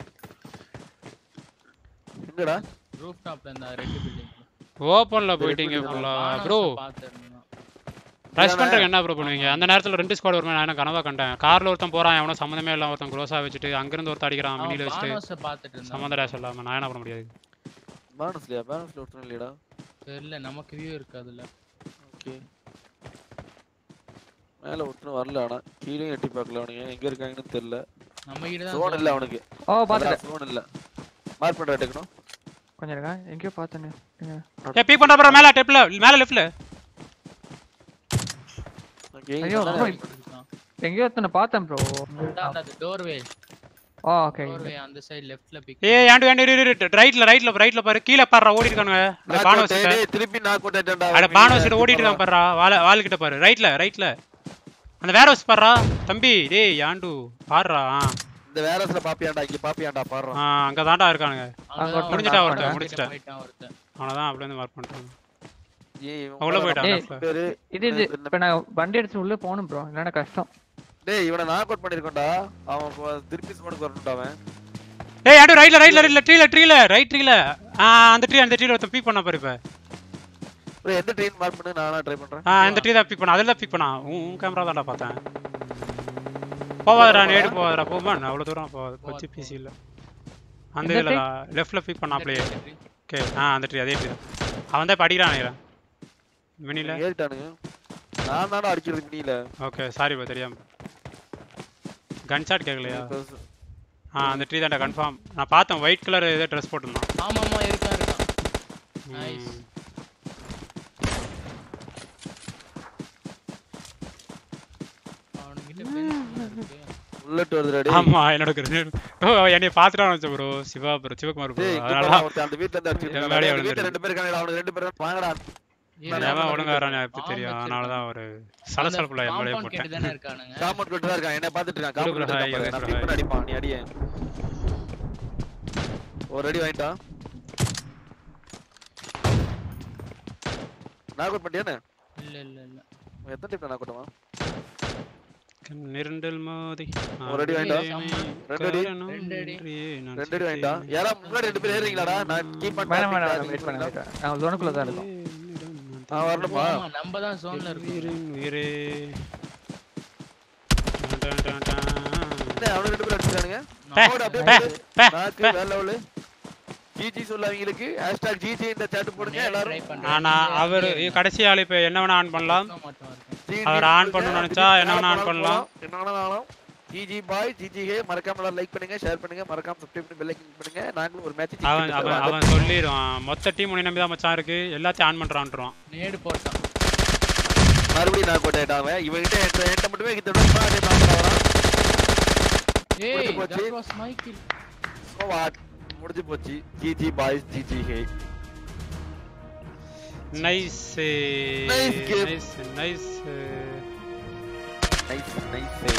எங்கடா ரூஃப் டாப்ல இந்த ரெட் பில்டிங் ஓப்பனில் போயிட்டீங்க ஃபுல்லா ப்ரோ ரஷ் பண்றதுக்கு என்ன ப்ரோ பண்ணுவீங்க அந்த நேரத்துல ரெண்டு ஸ்குவாட் வருமே நான் என்ன கனவா கண்டேன் கார்ல ஒருத்தன் போறான் எவனோ சம்மந்தமே இல்லாம ஒருத்தன் க்ளோஸா வச்சுட்டு அங்கிருந்து ஒருத்தன் அடிக்கிறான் மினில வச்சுட்டு பானோஸ பாத்துட்டு இருந்தான் சம்மந்த ரேஷ் இல்லாம நான் என்ன பண்ண முடியாது பானஸ்லயா பானஸ்ல ஒருத்தன் இல்லையடா தெரியல நமக்கு வியூ இருக்கு அதுல ஓகே மேல ஒருத்தனும் வரல ஆனா கீழே எட்டி பார்க்கல அவனுங்க எங்க இருக்காங்கன்னு தெரியல நம்ம கிட்ட தான் சோன் இல்ல அவனுக்கு ஓ பாத்துட்டேன் சோன் இல்ல மார்க் பண்ற டெக்னோ கொஞ்சம் இருக்கா எங்கேயோ பார்த்தேனே எங்க? ஏ பீக் பண்ற அப்புறம் மேல டெப்ல மேல லெஃப்ட்ல ஓகே ஐயோ எங்கேயோ ஒருத்தனை பார்த்தேன் ப்ரோ அந்த டோர்வே ஓ ஓகே டோர்வே அந்த சைடு லெஃப்ட்ல பிக் ஏ ஆண்டு ஆண்டு ரைட்ல ரைட்ல ரைட்ல பாரு கீழ பாரு ஓடி இருக்கானுங்க இந்த பானோஸ் கிட்ட திருப்பி நான் கொட்டேன்டா அட பானோஸ் கிட்ட ஓடிட்டு இருக்கான் பாருடா வால வால் கிட்ட பாரு ரைட்ல ரைட்ல அந்த வேர் ஹவுஸ் பாருடா தம்பி டேய் ஆண்டு பாருடா இந்த வேரஸ்ல பாப்பியாண்டா இங்க பாப்பியாண்டா பாடுறோம் ஆ அங்க தாண்டா இருக்கானுங்க அங்க முடிஞ்சிட்டா ஒருத்தன் ஒருத்தன் mark முடிச்சிட்டேன் போயிட்டான் ஒருத்தன் அவனதான் அப்படியே இருந்து மார்க் பண்ணிட்டாங்க ஏய் இவன் உள்ள கூட போயிட்டான் டேய், நம்ம பேரு இது இது இப்ப நான் வண்டி எடுத்து உள்ள போகணும் ப்ரோ இல்லைன்னா கஷ்டம் டேய் இவனை நாக் அவுட் பண்ணிருக்கோம்டா அவன் இப்போ திருப்பி ஸ்மோனுக்கு வரணும்டா அவன் ஏய் அடு ரைட்ல ரைட்ல ரைட்ல ட்ரீல ட்ரீல ரைட் ட்ரீல ஆ அந்த ட்ரீ அந்த ட்ரீல ஒருத்தன் பீக் பண்ண பாரு இப்ப bro, எந்த ட்ரெயின் மார்க் பண்ணு நானா ட்ரை பண்றேன் ஆ இந்த ட்ரீ தான் பீக் பண்ண அதில் பீக் பண்ணா உன் உன் கேமரா தான்டா பார்த்தேன் போவாதடா நேடு போவாதடா போவான் அவ்வளோ தூரம் போவாது கொச்சி பிசி இல்ல அந்த எந்த இதில் தான் லெஃப்ட்ல பீக் பண்ணாப்லையே ஓகே ஆ அந்த ட்ரீ அதே ட்ரீ தான் அவன் தான் இப்போ அடிக்கிறான் நினைக்கிறேன் மினில ஏறிட்டானுங்க நான் தானே அடிக்கிறது மினியில ஓகே சாரி ப்ரோ தெரியாம கன் ஷாட் கேட்கலையா ஆ அந்த ட்ரீ தான்டா கன்ஃபார்ம் நான் பார்த்தேன் ஒயிட் கலர் ஏதோ ட்ரெஸ் போட்டிருந்தான் ஆமா ஆமா இருக்கான் இருக்கான் நைஸ் ம். அவனுக்கிட்ட பென்சில் இருக்கு புல்லட் வருதுடா டேய் ஆமா என்னோட grenade. ஓ என்னைய பார்த்துட்டான் நினைச்சேன் bro Siva bro Sivakumar bro டேய் இங்க அதனால பாரு, ஒருத்தன் அந்த வீட்ல இருந்து அடிச்சிட்டு என் இருக்கான். மேலயே அந்த வீட்ல விழுந்துருது. ரெண்டு பேர் இருக்காங்க அவனுக்கு ரெண்டு பேரும் வாங்கடா ஏன் ஏன் அவன் ஒழுங்கா வரான் எப்படி பாம்பு தெரியும் அதனால தான் ஒரு அந்த சலசலப்புல என் மேலேயே compound போட்டேன் கேட்டு தானே இருக்கானுங்க காம்பவுண்ட் கட்டு தான் இருக்கான் என்ன பாத்துட்டு இருக்கான் குடு காம்பவுண்ட் bro, கட்டு hi, நான் bro, flip hi. பண்ணி அடிப்பான் நீ அடியே ஒரு அடி வாங்கிட்டான் நாக் அவுட் பண்ணியானே இல்ல இல்ல இல்ல எத்தனை டைம் நாக் அவுட் நிரண்டல் மோதி ஒரு அடி வாங்கிட்டா? ரெண்டு அடி? ரெண்டு அடி. ரெண்டு அடி வாங்கிட்டான் யாரா முன்னாடி ரெண்டு பேர் ஏறீங்களாடா நான் கீப் பண்ணி வேணாம் வேணாம் வேணாம் வெயிட் பண்ண வெயிட் நான் ஜோனுக்குள்ள தான் இருக்கும் ஆ வரணுமா ஆமா நம்ம தான் ஜோன்ல இருக்கோம் உயிரின் உயிரே டன் டன் டன் டன். என்ன அவனுக்கு ரெண்டு பேரும் அடிச்சானுங்க பே, போடு அப்படியே பே, போடு. பே, நாக்கு பே. வேற லெவலு ஜிஜி சொல்ல அவங்களுக்கு ஹேஷ்டாக் ஜிஜி இந்த சாட் போடுங்க ட்ரை எல்லாரும் பண்றேன் ஆனா அவர் கடைசி ஆள் இப்ப என்ன வேணா ஆன் பண்ணலாம் மட்டும் இருக்கும் GG அவர் ஆன் போடுங்க. பண்ணணும்னு நினைச்சா திடீர்னு என்ன வேணா மேல ஆன் போலாம், பண்ணலாம். என்ன வேணா ஆகலாம் ஜிஜி பாய் ஜிஜி ஹே மறக்காம எல்லாரும் லைக் பண்ணுங்க ஷேர் பண்ணுங்க மறக்காம சப்ஸ்கிரைப் பண்ணி பெல் ஐக்கன் பண்ணுங்க நாங்களும் ஒரு மேட்ச் அவன் அவன் அவன் சொல்லிடுவான் மொத்த டீம் உன்னை நம்பி தான் மச்சான் இருக்கு எல்லாத்தையும் ஆன் பண்றான்றான் நேடு போட்டான் மறுபடியும் நான் கோட்டை அவன் இவன்கிட்ட என்கிட்ட என்கிட்ட மட்டுமே கிட்ட அதே நான் வரான் ஏய் முடிஞ்சு போச்சு. that was my kill So what? முடிஞ்சு போச்சு GG boys GG hey nice Nice game. Nice nice nice nice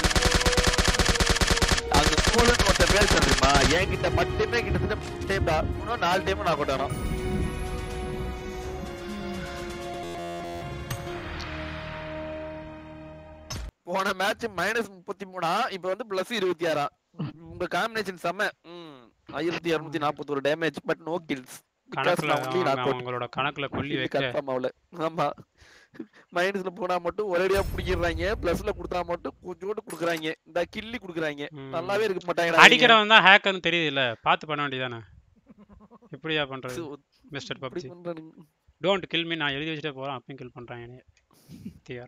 அங்க ஸ்கூலுன்னு ஒருத்தன் பேர் தெரியுமா என்கிட்ட மட்டுமே கிட்டத்தட்ட மூணு டைம் தான் இன்னும் நாலு டைம் நான் கொட்டானோ போன மேட்ச் மைனஸ் முப்பத்தி மூணா இப்ப வந்து பிளஸ் இருபத்தி ஆறா உங்க காம்பினேஷன் செம்ம ம் ஆயிரத்தி இருநூத்தி நாற்பத்தொரு டேமேஜ் பட் நோ கில்ஸ் கணக்குல அவன் அவங்களோட கணக்குல கொல்லி வைக்க கன்ஃபார்ம் ஆகல ஆமா மைனஸ்ல போனா மட்டும் ஒரேடியா பிடிக்கிறாங்க பிளஸ்ல கொடுத்தா மட்டும் கொஞ்சோண்டு குடுக்குறாங்க இந்த கில்லி குடுக்குறாங்க ம். நல்லாவே இருக்க மாட்டாங்க அடிக்கிறவன் தான் ஹேக்கர்னு தெரியுதுல்ல பார்த்து பண்ண வேண்டியதானே எப்படியா பண்றது mister PUBG don't kill me நான் எழுதி வச்சுட்டே போறேன் அப்பயும் கில் பண்றாங்க என்னைய தியார்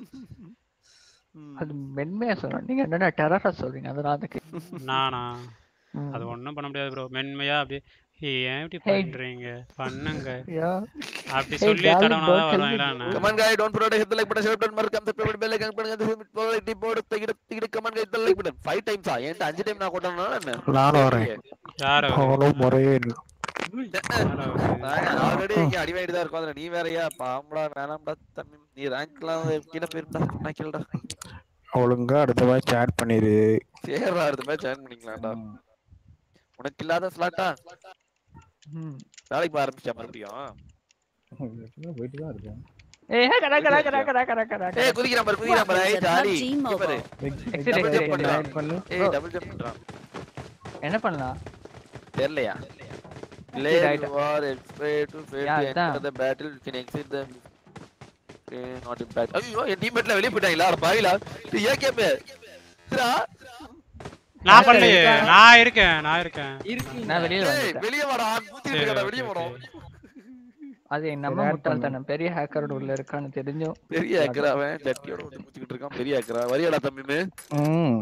அது மென்மையா சொல்றேன் நீங்க என்னடா டெரரா சொல்றீங்க அதனால அதுக்கு நானா ம். அது ஒண்ணும் பண்ண முடியாது ப்ரோ மென்மையா அப்படி "ஏய், ஏன் இப்படி Hey. பண்றீங்க பண்ணுங்க Yeah. அப்படி Hey, சொல்லி darling, தடவை don't தான் tell me வருவாங்களா to என்ன? Come on guys, don't forget to hit the like button, share button, மறக்காம subscribe button, bell icon பண்ணுங்க, அந்த hit போடு, tip போடு, திகிடு, திகிடு, come on guys, the like button. Five times ஆ? என்கிட்ட அஞ்சு time நான் கொட்டணும்னா என்ன? நானும் வரேன் யார் அவரு? அவனும் முறையே யார் அவரு? நாங்க already இங்க அடி வாங்கிட்டு தான் இருக்கோம். அதுல நீ வேறயா? பாவம்டா, வேணாம்டா, தம்பி. நீ rankலாம் கீழே போயிருந்தா, நான் கீழடா. ஒழுங்கா அடுத்த மாதிரி சேட் பண்ணிரு சரிடா, அடுத்த match join பண்ணிக்கலாம்டா. உனக்கு இல்லாத ஸ்லாட்டா ம். வேலைக்கு போக ஆரம்பிச்சா மறுபடியும் போயிட்டு தான் இருக்கேன் ஏய் hacker hacker hacker hacker hacker hacker ஏய் குதிக்கிறான் பாரு குதிக்கிறான் பாரு ஏய் ஜாலி இங்க பாரு Exit, Double exit, jump பண்றான். exit பண்ணு. ஏய் Bro. டபுள் ஜம்ப் பண்றான் என்ன பண்ணலாம் தெரியலையா Exit Play ஆயிட்டேன். you are afraid to fail Yeah, to enter அதான். the battle you can exit the Okay, not impact. ஐயோ என் டீம்மேட்ல வெளிய போயிட்டாங்களா அட பாவிலா இது ஏன் கேம் இதுடா நான் பண்ணலையே நான் இருக்கேன் நான் இருக்கேன் நான் வெளியில ஏய் வந்துட்டேன் வெளிய வாடா குத்திட்டு சரி, இருக்கடா okay, வெளிய okay. வாடா அது நம்ம Add முட்டாள்தனம் பெரிய ஹேக்கரோட உள்ள இருக்கான்னு தெரிஞ்சும் பெரிய ஹேக்கர் அவன் ஜட்டியோட வந்து குத்திக்கிட்டு இருக்கான் பெரிய ஹேக்கரா வரியாடா தம்பிமே ம்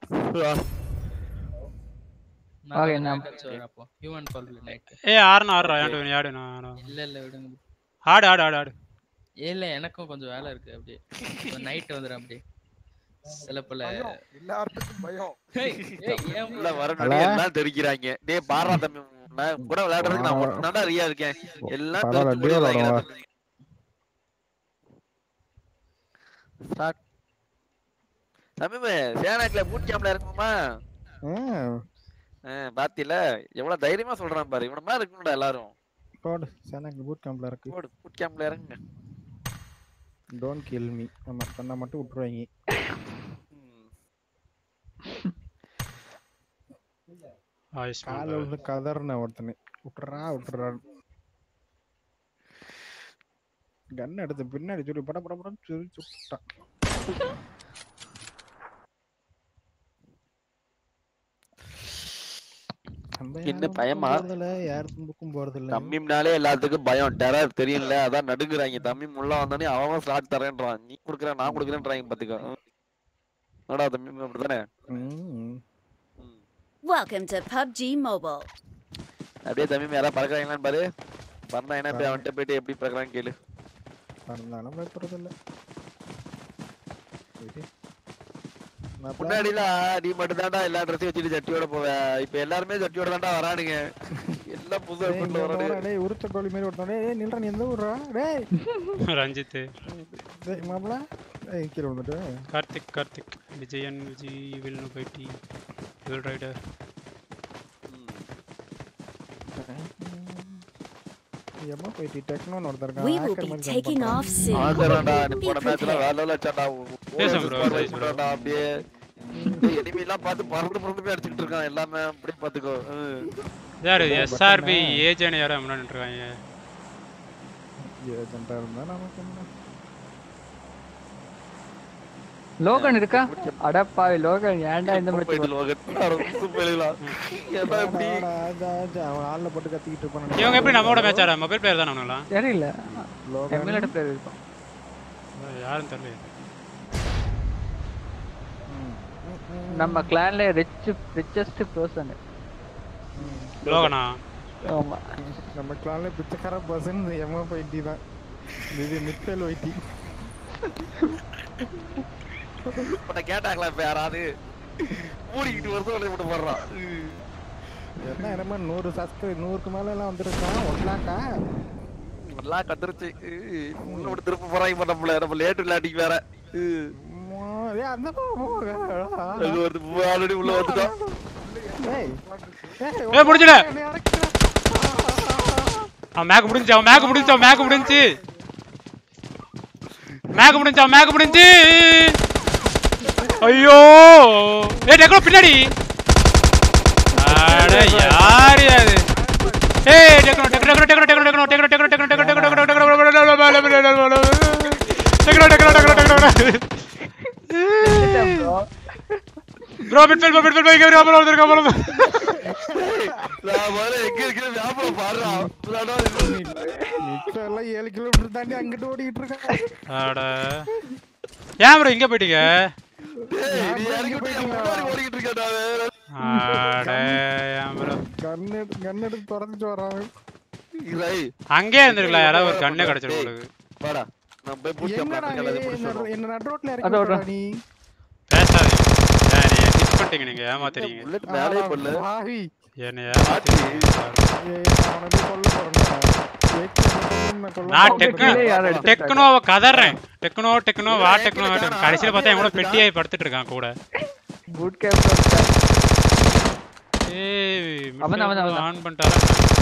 Okay, நான் நான்- கொஞ்சம் வரேன் அப்போ ஹியூமன் கால் நைட் ஏய் ஆடுனா ஆடுறா ஏன்ட்டு ஆடு நான் இல்ல இல்ல விடுங்க ஆடு ஆடு ஆடு ஆடு இல்ல எனக்கும் கொஞ்சம் வேலை இருக்கு அப்படியே நைட் வந்துடும் அப்படியே சில பல பயம் எல்லாத்துக்கும் பயம் ஏய், ஏய், ஏன் உள்ள வரணும் எல்லாம் தெரிக்கிறாங்க டேய் பாரா தம்பி நான் கூட விளையாடுறதுக்கு நான் மட்டும் தான்டா ரியா இருக்கேன் எல்லாம் பரவாயில்ல, தெரிச்சு duo முடிவாங்க விளையாடுவா. ஸ்டார்ட் தம்பிமே சேனாக்ல பூட் கேம்ப்ல இருக்குமா பாத்தியில எவ்வளவு தைரியமா சொல்றான் பாரு இவன மாதிரி இருக்கணும்டா எல்லாரும் போடு சேனல் பூட் கேம்ப்ல இருக்கு போடு புட் கேம்ப்ல இறங்குங்க டோன்ட் கில் மீ நம்ம பண்ணா மட்டும் விட்டுருவாங்க ஆயுஷ்மான் கால விழுந்து கதறின ஒருத்தனை விட்டுறா விட்டுறா கன் எடுத்து பின்னாடி சொல்லி பட பட படம் சொல்லி சுட்டான் நம்ம என்ன யாரும் பயமா? பக்கம் போறதில்ல, யார் தும்புக்கும் போறதில்ல தம்மிம்னாலே எல்லாத்துக்கும் பயம் டெரர் தெரியல அதான் நடுங்குறாங்க தம்மிம் உள்ள வந்தோடனே அவன் ஸ்லாட் தரேன்றான் நீ குடுக்குற நான் குடுக்குறேன்றாங்க பாத்துக்கோ என்னடா தம்மிம் அப்படிதானே ம். Welcome to PUBG Mobile. அப்படியே தம்மிம் யாராவது பறக்குறாங்களான்னு பாரு பறந்தா என்ன போய் அவன்கிட்ட போயிட்டு எப்படி பறக்குறான்னு கேளு பறந்தாலும் பயப்படுறதில்ல இது. மாப்பிள, முன்னாடிலாம் நீ மட்டும் தான்டா எல்லா ட்ரெஸ்ஸையும் வச்சுட்டு ஜட்டியோட போவ இப்ப எல்லாருமே ஜட்டியோட தான்டா வரானுங்க எல்லாம் புது டேய், outfitல இங்க வரானுங்க வாடா, டேய், உருத்த கோழி மாதிரி ஒருத்தன் டேய், டேய், நில்றா நீ எந்த ஊர்றா டேய் ரஞ்சித் டேய் மாப்பிள ஏய் கீழே வந்துட்டு கார்த்திக் கார்த்திக் விஜயன் விஜய் வில் நுபைட்டி வில் ரைடர் எம்மா போயிட்டு டெக்னோன்னு ஒருத்தர் இருக்கான் We will hacker be மாதிரி jump taking பண்றான். off soon. ஆதரடா நீ Be போன மேட்ச்ல prepared. வேற லெவல்ல அடிச்சாடா பேசுங்க bro, பேசுங்க bro. போடா அப்படியே டேய் enemy எல்லாம் பார்த்து பறந்து பறந்து போய் அடிச்சிட்டு இருக்கான் எல்லாமே அப்படியே பாத்துக்கோ ம். யாரு எஸ்ஆர்பி ஏஜென்ட் யாரோ முன்னாடி இருக்காங்க ஏஜென்ட்டா இருந்தா நமக்கு என்ன லோகன் இருக்கா அடப்பாவி லோகன் ஏன்டா இந்த போயிட்டு மாதிரி லோகன். அட, உப்பு போயிடலாம். ஏன்டா இப்படி? ஆடா, ஆடா, ஆடா, அவன் ஆள்ல போட்டு கத்திக்கிட்டு இருப்பான் இவங்க எப்படி நம்மளோட மேட்ச் ஆட மொபைல் பிளேயர் தான் அவனுங்களா தெரியல லோகன். எம்எல்ஏட பிளேயர் இருக்கும் யாரும் தெரியல நம்ம கிளான்ல ரிச் ரிச்சஸ்ட் பர்சன் லோகனா ஆமா நம்ம கிளான்ல பிச்சைக்கார பர்சன் எம்மா போயிட்டி தான் இது மித்தல் வைட்டி உன்னை கேட்டாங்களா இப்ப யாராவது மூடிக்கிட்டு வருஷம் உடனே போட்டு போடுறான் ம். என்ன என்னமா நூறு சப்ஸ்கிரைப் நூறுக்கு மேல எல்லாம் வந்துருக்கான் ஒன் லேக்கா நல்லா கத்துருச்சு ம். உள்ள விட்டு திருப்ப போறாங்க இப்ப நம்மள நம்ம லேட்டு விளையாட்டிக்கு வேற ம். ஏய் அந்த அது வந்து ஆல்ரெடி உள்ள வந்துட்டோம் ஏய் ஏய் முடிஞ்சல அவன் மேக் முடிஞ்சு அவன் மேக் முடிஞ்சு அவன் மேக் முடிஞ்சு மேக் முடிஞ்சு அவன் மேக் முடிஞ்சு ஐயோ ஏய் டெக்கோ பின்னாடி அட யார் அது ஏய் டெக்கோ டெக்கோ டெக்கோ டெக்கோ டெக்கோ டெக்கோ டெக்கோ டெக்கோ டெக்கோ டெக்கோ டெக்கோ டெக்கோ டெக்கோ டெக்கோ டெக்கோ ப்ரோ மிட்ஃபீல்ட் மிட்ஃபீல்ட் பை கேமரா அப்புறம் வந்திருக்க அப்புறம் நான் முதல்ல எங்க இருக்கிற ஞாபகம் பாடுறா இப்ப எல்லாம் ஏழு கிலோமீட்டர் தாண்டி அங்கிட்டு ஓடிக்கிட்டு இருக்கான் அட ஏன் ப்ரோ இங்க போயிட்டீங்க டேய், நீ இறங்கி விட்டு என் முன்னாடி ஓடிக்கிட்டு இருக்கேன்டா வேற. அட ஏன் ப்ரோ கண்ணு கண்ணு எடுத்து திறந்துட்டு வரான் இறை. அங்கேயே இருந்திருக்கலாம் யாராவது ஒரு கண்ணே கிடைச்சிரும் உங்களுக்கு வாடா நான் போய் பூட்டி என்னடா அப்படியே நீ எல்லாத்தையும் என்ன முடிச்சிடுறோம். என்ன நடு ரோட்ல அதோ, இறக்கி அதோ. விட்டுறா நீ பேசாதீங்க ஏன் நீங்க டிச் பண்ணிட்டீங்க நீங்க ஏமாத்துறீங்க புல்லட் மேலே போடல பாவி என்ன ஏமாத்துறீங்க ஏய், நான் அவனை போய் கொல்ல போறேன்டா. வெயிட் பண்ணி கொல்லுன்னு நான் கொல்ல நான் போறேன். டெக்னோ யாரை எடுத்துட்டாங்க? டெக்னோவை கதறேன் டெக்னோ டெக்னோ வா டெக்னோ வா டெக்னோ கடைசியில பார்த்தா என் கூட பெட்டியாய் படுத்துட்டு இருக்கான் கூட குட் கேப் ஏய் அவன்தான், அவன்தான், அவன்தான். ஆன் பண்ணிட்டாரா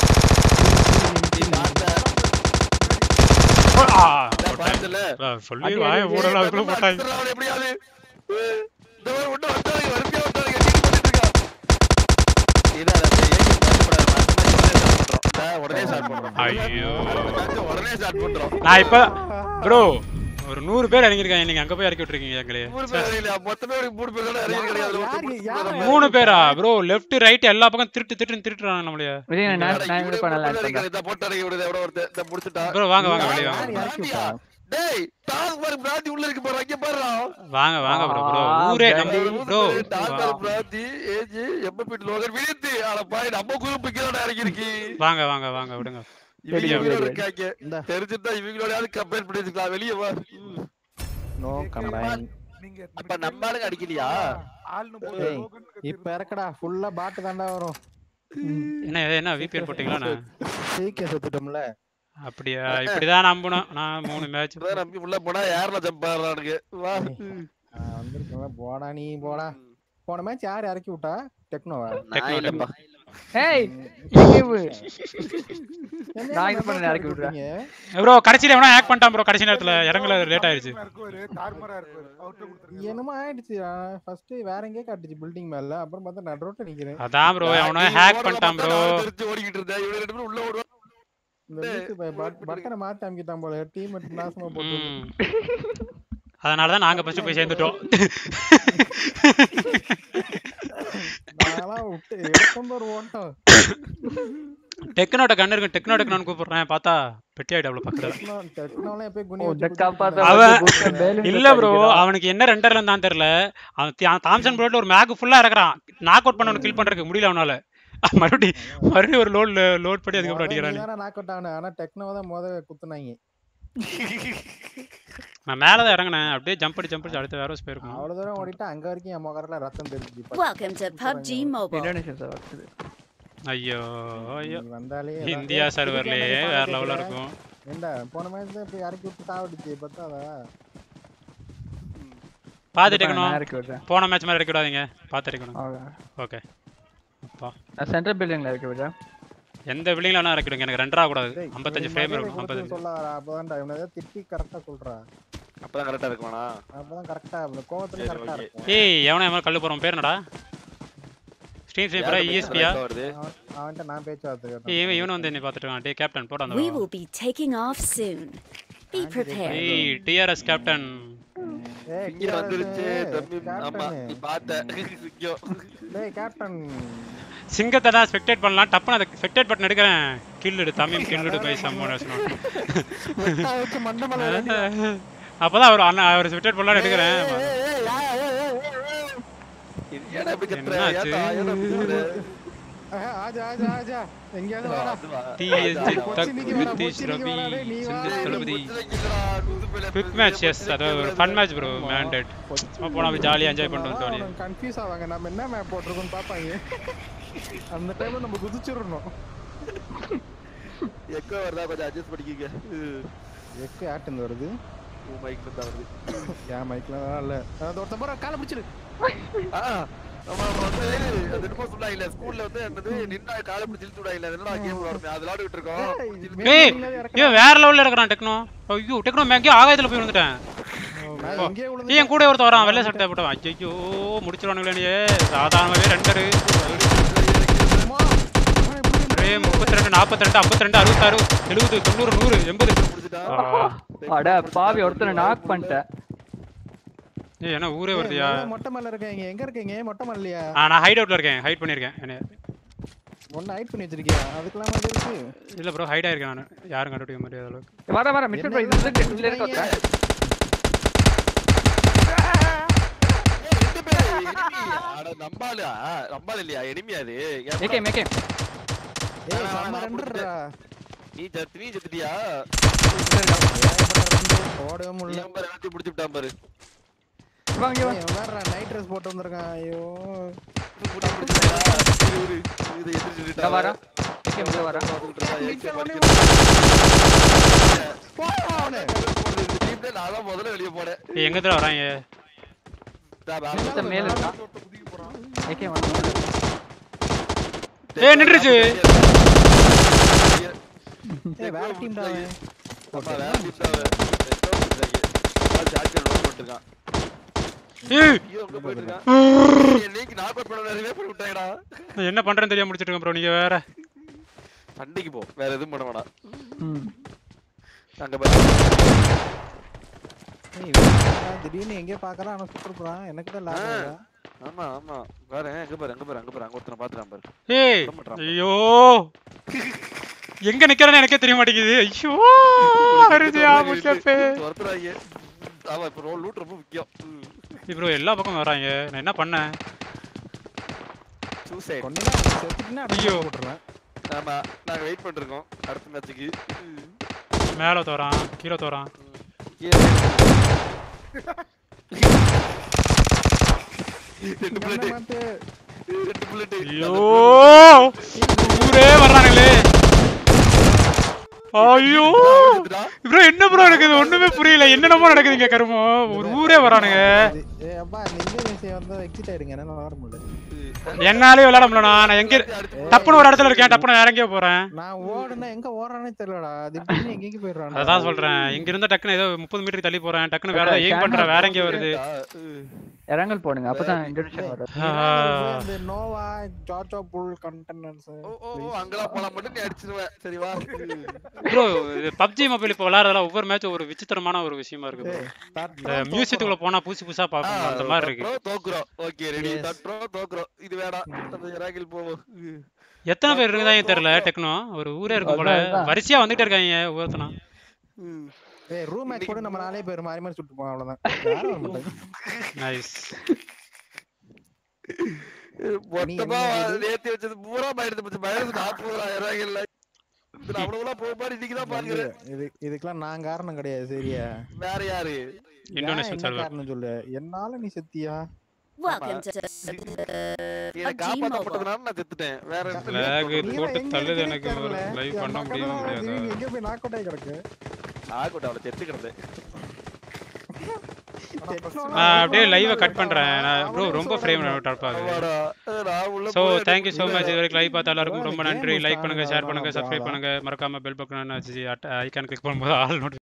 ஆ, போட்டாங்க. பார்த்தல ஆ, சொல்லி வாய ஊடல அதுக்குள்ள போட்டாங்க அடிச்சிடுறா அவனை எப்படியாவது ஏய், இந்த மாதிரி ஒண்ணு வந்தாருங்க வரிசையா வந்தாருங்க டீல் பண்ணிட்டு இருக்கா இல்ல அதை ஏசி உடனே ஸ்டார்ட் பண்றோம் ஐயோ உடனே ஸ்டார்ட் பண்றோம் நான் இப்ப ப்ரோ ஒரு நூறு பேர் இறங்கிருக்காங்க நீங்க அங்க போய் இறக்கி விட்டுருக்கீங்க எங்களே மூணு பேர் இறங்கலையா? மொத்தமே ஒரு மூணு பேர் தானே இறங்கி கிடையாது அதுல ஒருத்தன் யாரு- புடிச்சு யாரு- போடுறான். மூணு பேரா ப்ரோ லெஃப்ட் ரைட் எல்லா பக்கம் திருட்டு திருட்டு திருட்டுறாங்க நம்மளைய விஜய் நான் என்னடா, நான் இவனே இது பண்ணல மூணு பேர் இறங்கி இந்த போட்டு இறங்கி விடுது, எவனோ ஒருத்தன். இந்த முடிச்சுட்டா. ப்ரோ வாங்க வாங்க வெளிய யாரு வாங்க இறக்கி பிராந்தியா? விட்டா? டேய், டாக் பாரு, பிராந்தி உள்ள இருக்கு பாரு, அங்க பாருடா. வாங்க வாங்க ப்ரோ ப்ரோ ஆ, ஊரே பிராந்தி. நம்ம மூணு ப்ரோ பேரு, டாக் பாரு, பிராந்தி, ஏஜி, எம்பி லோகன், வினித்து. அட பாவி, நம்ம group க்கு கீழடா இறங்கிருக்கு. வாங்க வாங்க வாங்க விடுங்க இவங்க வெளிய, உயிரோட வெளிய. இருக்காங்க. இந்தா. தெரிஞ்சிருந்தா இவங்களோடயாவது compare பண்ணி வச்சுக்கலாம். வெளிய வா. ம். No combine. நீங்க அப்ப நம்ம ஆளுங்க அடிக்கலையா? ஆள்னு போட்டு ஏய், லோகன் இப்ப இறக்கடா ஃபுல்லா பாட்டு தாண்டா வரும் என்ன என்ன விபிஎன் போட்டீங்களா நான் சீக்கிரம் செத்துட்டோம்ல அப்படியா இப்படிதான் நம்பணும் நான் மூணு மேட்ச் இப்பதான் நம்பி உள்ள போனா ஏர்ல ஜம்ப் ஆடுறானுங்க. வா. வந்திருக்கேன் போடா நீ போடா போன மேட்ச் யார் இறக்கி விட்டா டெக்னோவா நான் இல்லப்பா ஏய் என்ன நான் இது நம்ம பண்ண இறக்கி விடுறேன் விட்டுறீங்க? ப்ரோ கடைசியில் எவனா ஹேக் பண்ணிட்டான் ப்ரோ கடைசி நேரத்தில் இறங்கல லேட் ஆயிடுச்சு இருக்குவாரு தார்மரா இருக்குவாரு அவர்கிட்ட கொடுத்துருங்க என்னமோ ஆயிடுச்சு ஃபர்ஸ்ட் வேற எங்கேயே காட்டுச்சு பில்டிங் மேல அப்புறம் பார்த்தா நடு ரோட்ல நிக்கிறேன் அதான் ப்ரோ எவனோ ஹேக் பண்ணிட்டான் ப்ரோ தெரிஞ்சு ஓடிக்கிட்டு இருந்தேன் இவங்க ரெண்டு பேரும் உள்ள ஓடுவாங்க இந்த வீட்டு பையன் பட்- பட்டனை மாத்தி அமைக்கிட்டான் போல டீம் நாசமா போட்டு ம் அதனால தான் நாங்கள் ஃபஸ்ட்டு போய் சேர்ந்துட்டோம் நான்லாம் விட்டு எடுக்கும் ஒரு ஓட்டம் டெக்னோட கண்ணு இருக்கு டெக்னோ டெக்னோன்னு கூப்பிடுறேன் பார்த்தா பெட்டி ஆயிட்டு அவ்வளோ பக்கத்தில் டெக்னோ டெக்னோலாம் எப்பயும் குனி ஓ, வச்சு டெக் காப்பாத்த குடுத்துட்டு அவன் வந்து booster balloon இல்ல வச்சு ப்ரோ அடிக்கிறான். அவனுக்கு என்ன ரெண்டர்ல இருந்தான் தெரியல அவன் தி- அவன் தாம்சன் ப்ரோட்ல ஒரு மேக் ஃபுல்லா இறக்குறான் நாக் அவுட் பண்ணவன கில் பண்றதுக்கு முடியல அவனால மறுபடியும் மறுபடியும் ஒரு லோட் லோட் பண்ணி அதுக்கப்புறம் அடிக்கிறான் நீ நாக் அவுட் ஆன ஆனா டெக்னோ தான் முத குத்துனாங்க நான் மேல தான் இறங்கினேன் அப்படியே ஜம்ப் அடி ஜம்ப் அடி அடுத்த வேற போயிருக்கும் அவ்வளவு தூரம் ஓடிட்டு அங்க வரைக்கும் என் முகரல ரத்தம் தெரிஞ்சு Welcome to PUBG Mobile. Indonesia server இது. ஐயோ ஐயோ வந்தாலே இந்தியா சர்வர்லயே வேற லெவல்ல இருக்கும் ஏண்டா போன மேட்ச் தான் இப்ப இறக்கி விட்டு சாவடிச்சு பத்தாதா பாத்துட்டேக்கணும் நான் இறக்கி விடுறேன் போன மேட்ச் மாதிரி இறக்கி விடாதீங்க பாத்துட்டேக்கணும் அவ்வளவுதான். ஓகே அப்பா நான் சென்ட்ரல் பில்டிங்ல இறக்கி விடுறேன் எந்த பில்டிங்ல வேணா இறக்கிடுங்க எனக்கு ரெண்டரா கூடாது டேய், ஐம்பத்தஞ்சு இவன் ஃப்ரேம் மரியாதை இருக்கணும் கொடுத்து ஐம்பத்தஞ்சு சொல்லாதடா அப்பதான்டா இவனை ஏதாவது திட்டி கரெக்டா சொல்றா அப்பதான் கரெக்டா இருக்குமாண்ணா அப்பதான் கரெக்டா இந்த கோவத்துல சரி, கரெக்டா okay. இருக்கும் ஏய் எவனா எவனா கல்லு போறோம் பேர் என்னடா ஸ்ட்ரீம் ஸ்னைப்பரா யாரு இஎஸ்பியா பேசுறா வருது அவன்- அவன்கிட்ட நான் பேச்சுவார்த்தை ஏய் இவன் இவன் வந்து என்ன பாத்துட்டு இருக்கான் டேய் கேப்டன் போடா அந்த We will be taking off soon. Be prepared. ஏய் டிஆர்எஸ் கேப்டன் ஏய் இங்க வந்துருச்சு தம்பி ஆமா கேப்டன் நீ பார்த்த சிங்கம் டேய் கேப்டன் சிங்கத்தை தான் ஸ்பெக்டேட் பண்ணலாம் டப்புன்னு அந்த ஸ்பெக்டேட் பட்டன் எடுக்கிறேன் கில்லுடு தமிழ் கில்லுடு பை சம்மோன வெட்டா வச்சு மண்டமல அப்பதான் அவர் அண்ணா அவர் ஸ்பெக்டேட் பண்ணலாம் எடுக்கிறேன் இது ஏன்டா இப்படி கத்துற? என்னாச்சு? ஏன்டா? ஏன்டா இப்படி கத்துற? ஆஜா ஆஜா ஆஜா எங்கேயாவது வாடா அது வா. டிஎஸ்ஜி பொச்சி தக் நிக்கி வாடா, நிதிஷ் பொச்சி நிக்கி ரவி வாடா, டேய், நீ வா. சிந்து டேய், தளபதி பொச்சுல வைக்கிறா, நூத்து பேல குவிக் பேசுது, மேட்ச் எஸ் பொச்சுல அது ஒரு வைக்கிறது. ஃபன் மேட்ச் ப்ரோ மேண்டேட் சும்மா போனா ஜாலியாக என்ஜாய் பண்ணிட்டு வந்துட்டு வழியே. கன்ஃபியூஸ் ஆவாங்க நம்ம என்ன மேப் போட்டிருக்கோம்னு பாப்பாங்க அந்த டைம்ல நம்ம குதிச்சிடணும் எக்கோ வருதா கொஞ்சம் அட்ஜஸ்ட் பண்ணிக்கங்க எக்கு ஆட்டுந்து வருது உன் மைக்ல தான் வருது என் மைக்ல இல்ல அது ஒருத்தன் போற காலை பிடிச்சிரு ஆ, நம்ம வந்து அது என்னமோ சொன்னாங்கல்ல ஸ்கூல்ல வந்து என்னது நின்னா காலை பிடிச்சி இழுத்து விடாங்கல்ல அது என்னடா கேம் விளையாடுமே அது விளையாடிட்டு இருக்கோம் ஏய் இவன் வேற லெவல்ல இருக்கிறான் டெக்னோ ஐயோ டெக்னோ எங்கேயோ ஆகாயத்துல போய் வந்துட்டேன் நான் எங்கேயே ஏய், விழுந்து என் கூட ஒருத்தன் வரான் வெள்ளை சட்டை போட்டவன் ஐயோ முடிச்சிருவானுங்களே சாதாரணமாவே ரெண்டரு ஏய் முப்பத்தி ரெண்டு நாற்பத்தி ரெண்டு ஐம்பத்தி ரெண்டு அறுபத்தாறு எழுபது தொண்ணூறு நூறு எண்பது அட பாவி ஒருத்தனை நாக் பண்ணிட்டேன் ஏய் என்ன ஊரே வருதுயா மொட்டை மேல இருக்கீங்க எங்க இருக்கீங்க மொட்டை மேலையா ஆ நான் ஹைட் அவுட்ல இருக்கேன் ஹைட் பண்ணியிருக்கேன் என்ன ஒன்னு ஹைட் பண்ணி வச்சிருக்கியா அதுக்கெல்லாம் வந்து இருக்கு இல்ல ப்ரோ ஹைட் ஆயிருக்கேன் நான் யாரும் கண்டுபிடிக்க முடியாத அளவுக்கு வர வர மிஸ்டர் ப்ரோ இது வந்து இதுல இருக்க ஒருத்தன். ரெண்டு பேர் enemy. அட நம்பாலா நம்பால இல்லையா எனிமியா அது ஏகே மேகே ஏய் வேணாம், நம்ம வேணாம், ரெண்டுடா நீ சத்து நீ செத்துட்டியா ஓடவே முடியல இவன் பாரு எல்லாத்தையும் பிடிச்சு விட்டான் பாரு வாங்க ஏய், இவன் வேற நைட் ட்ரெஸ் போட்டு வந்திருக்கான் ஐயோ பிடிச்சு பிடிச்சிருக்கா இரு, இரு. இதை எதிர்த்து இதோ வரேன் ஏகே உள்ள வரேன் நான் தான் முதல்ல வெளியே போனேன் ஏய், எங்க தடவை வராங்க நான் வேற ஒருத்தன் மேல இருக்கான் ஏகே வந்து ஏய் நின்றுச்சு ஏய் வேற டீம் டா அவன். ஆமா, வேற team தான் அவன். ரெண்டோ பண்றாங்க. ஆள் ஜாக்கிரதை roll பண்ணிட்டுருக்கான். ஏய் ஐயோ, அங்க போயிட்டு இருக்கான். என் league knock out பண்ண நிறையவே பண்ணி விட்டாங்கடா. நான் என்ன பண்றேன்னு தெரியாம முடிச்சிட்டு இருக்கேன் ப்ரோ நீங்க வேற சண்டைக்கு போ வேற எதுவும் பண்ண வேணாம் ம் அங்க பாரு ஏய், இவன் என்னடா திடீர்னு எங்கேயோ பாக்குறான் ஆனா சுட்டு போறான் எனக்கு தான் லாக் ஆகுதா ஆமா ஆமா பாரு அங்க பாரு அங்க பாரு அங்க பாரு அங்க ஒருத்தனை பாத்துறான் பாரு ஏய் விட மாட்றான். ஐயோ எங்க நிக்கிறேன்னு எனக்கே தெரிய மாட்டேங்குது ஐயோ அருதியா முஸ்லப்பே துரத்துறாங்க ஆமா இப்ப ரோல் லூட் ரொம்ப முக்கியம் ப்ரோ எல்லா பக்கம் வராங்க நான் என்ன பண்ணேன் சூசைட் கொண்டா செத்துட்டுனா ஐயோ. அப்படியே போட்டுறேன் ஆமா நாங்க வெயிட் பண்ணிருக்கோம் அடுத்த மேட்சுக்கு மேல தோறான் கீழே தோறான் ரெண்டு புல்லட் மாத்து ரெண்டு புல்லட் ஐயோ ஊரே வர்றானுங்களே ஐயோ ப்ரோ என்ன ப்ரோ நடக்குது ஒண்ணுமே புரியல என்னென்னமோ நடக்குதுங்க கருமம் ஒரு ஊரே வரானுங்க ஏ அப்பா நீங்க விஷயம் வந்து எக்ஸிட் ஆயிடுங்க என்னால வர முடியல என்னாலே விளையாட முடியலண்ணா நான் எங்க டப்புன்னு ஒரு இடத்துல இருக்கேன் டப்புன்னு வேற எங்கேயோ போறேன் நான் ஓடுனா எங்க ஓடுறானே தெரியலடா அது இப்படி எங்க போயிடுறான் அதான் சொல்றேன் இங்க இருந்தா டக்குன்னு ஏதோ முப்பது மீட்டர் தள்ளி போறேன் டக்குன்னு வேற எய்ம் பண்றேன் வேற எங்கேயோ வருது இறங்கல் போடுங்க அப்பதான் இன்ட்ரோடக்ஷன் வரும் இந்த நோவா ஜார்ஜா புல் கண்டெனர்ஸ் ஓ ஓ அங்கெல்லாம் போலாம் மட்டும் நீ அடிச்சிருவேன் சரிவா ப்ரோ பப்ஜி மொபைல் இப்போ விளையாடுறதுல ஒவ்வொரு மேட்சும் ஒரு விசித்திரமான ஒரு விஷயமா இருக்கு bro. இந்த மியூசியத்துக்குள்ள போனா புதுசு புதுசா பார்க்கணும் அந்த மாதிரி இருக்கு தட்டுறோம், தோக்குறோம் ஓகே ரெடி தட்டுறோம் தோக்குறோம் இது வேணாம் நம்ம இறாகில் போவோம் எத்தனை பேர் இருக்குதாங்க தெரியல டெக்னோ ஒரு ஊரே இருக்கும் போல அதான், அதான். வரிசையா வந்துட்டே இருக்காங்க ஒவ்வொருத்தனா ஏய் ரூம் மேட்ச் கூட நம்ம நாலே பேர் மாறி மாறி சுட்டு போவோம் அவ்வளவுதான் யாரும் வர மாட்டாங்க நைஸ் மொத்தமா நேத்தி வச்சது பூரா பயந்து போச்சு பயந்து நாற்பதாயிரம் ரூபாய்கள் இதுல அவ்வளவுலாம் போக மாதிரி இன்னைக்கு தான் பாக்குறேன் இது இதுக்கெல்லாம் நான் காரணம் கிடையாது சரியா வேற யாரு இந்தோனேஷியன் என்ன server. காரணம் சொல்லு என்னால நீ செத்தியா Welcome to என்னை காப்பாத்தப்பட்டதுனால நான் செத்துட்டேன் வேற lag நீ போட்டு எங்க தள்ளுது இருக்கேன்னு எனக்கு தெரியல. லைவ் என் பண்ண பக்கம் முடியுமா தான் முடியாதா திடீர்னு எங்க போய் நாக் அவுட் ஆகி கிடக்கு ஆகட்டும் அவளை செத்து கிடந்தேன் நான் அப்படியே லைவை கட் பண்றேன் நான் ப்ரோ ரொம்ப ஃப்ரேம் டாப் ஆகுது ஸோ தேங்க்யூ ஸோ மச் இது வரைக்கும் லைவ் பார்த்த எல்லாருக்கும் ரொம்ப நன்றி லைக் பண்ணுங்க ஷேர் பண்ணுங்க சப்ஸ்கிரைப் பண்ணுங்க மறக்காம பெல் பட்டன் ஐக்கான் கிளிக் பண்ணும்போது ஆல் நோட்டி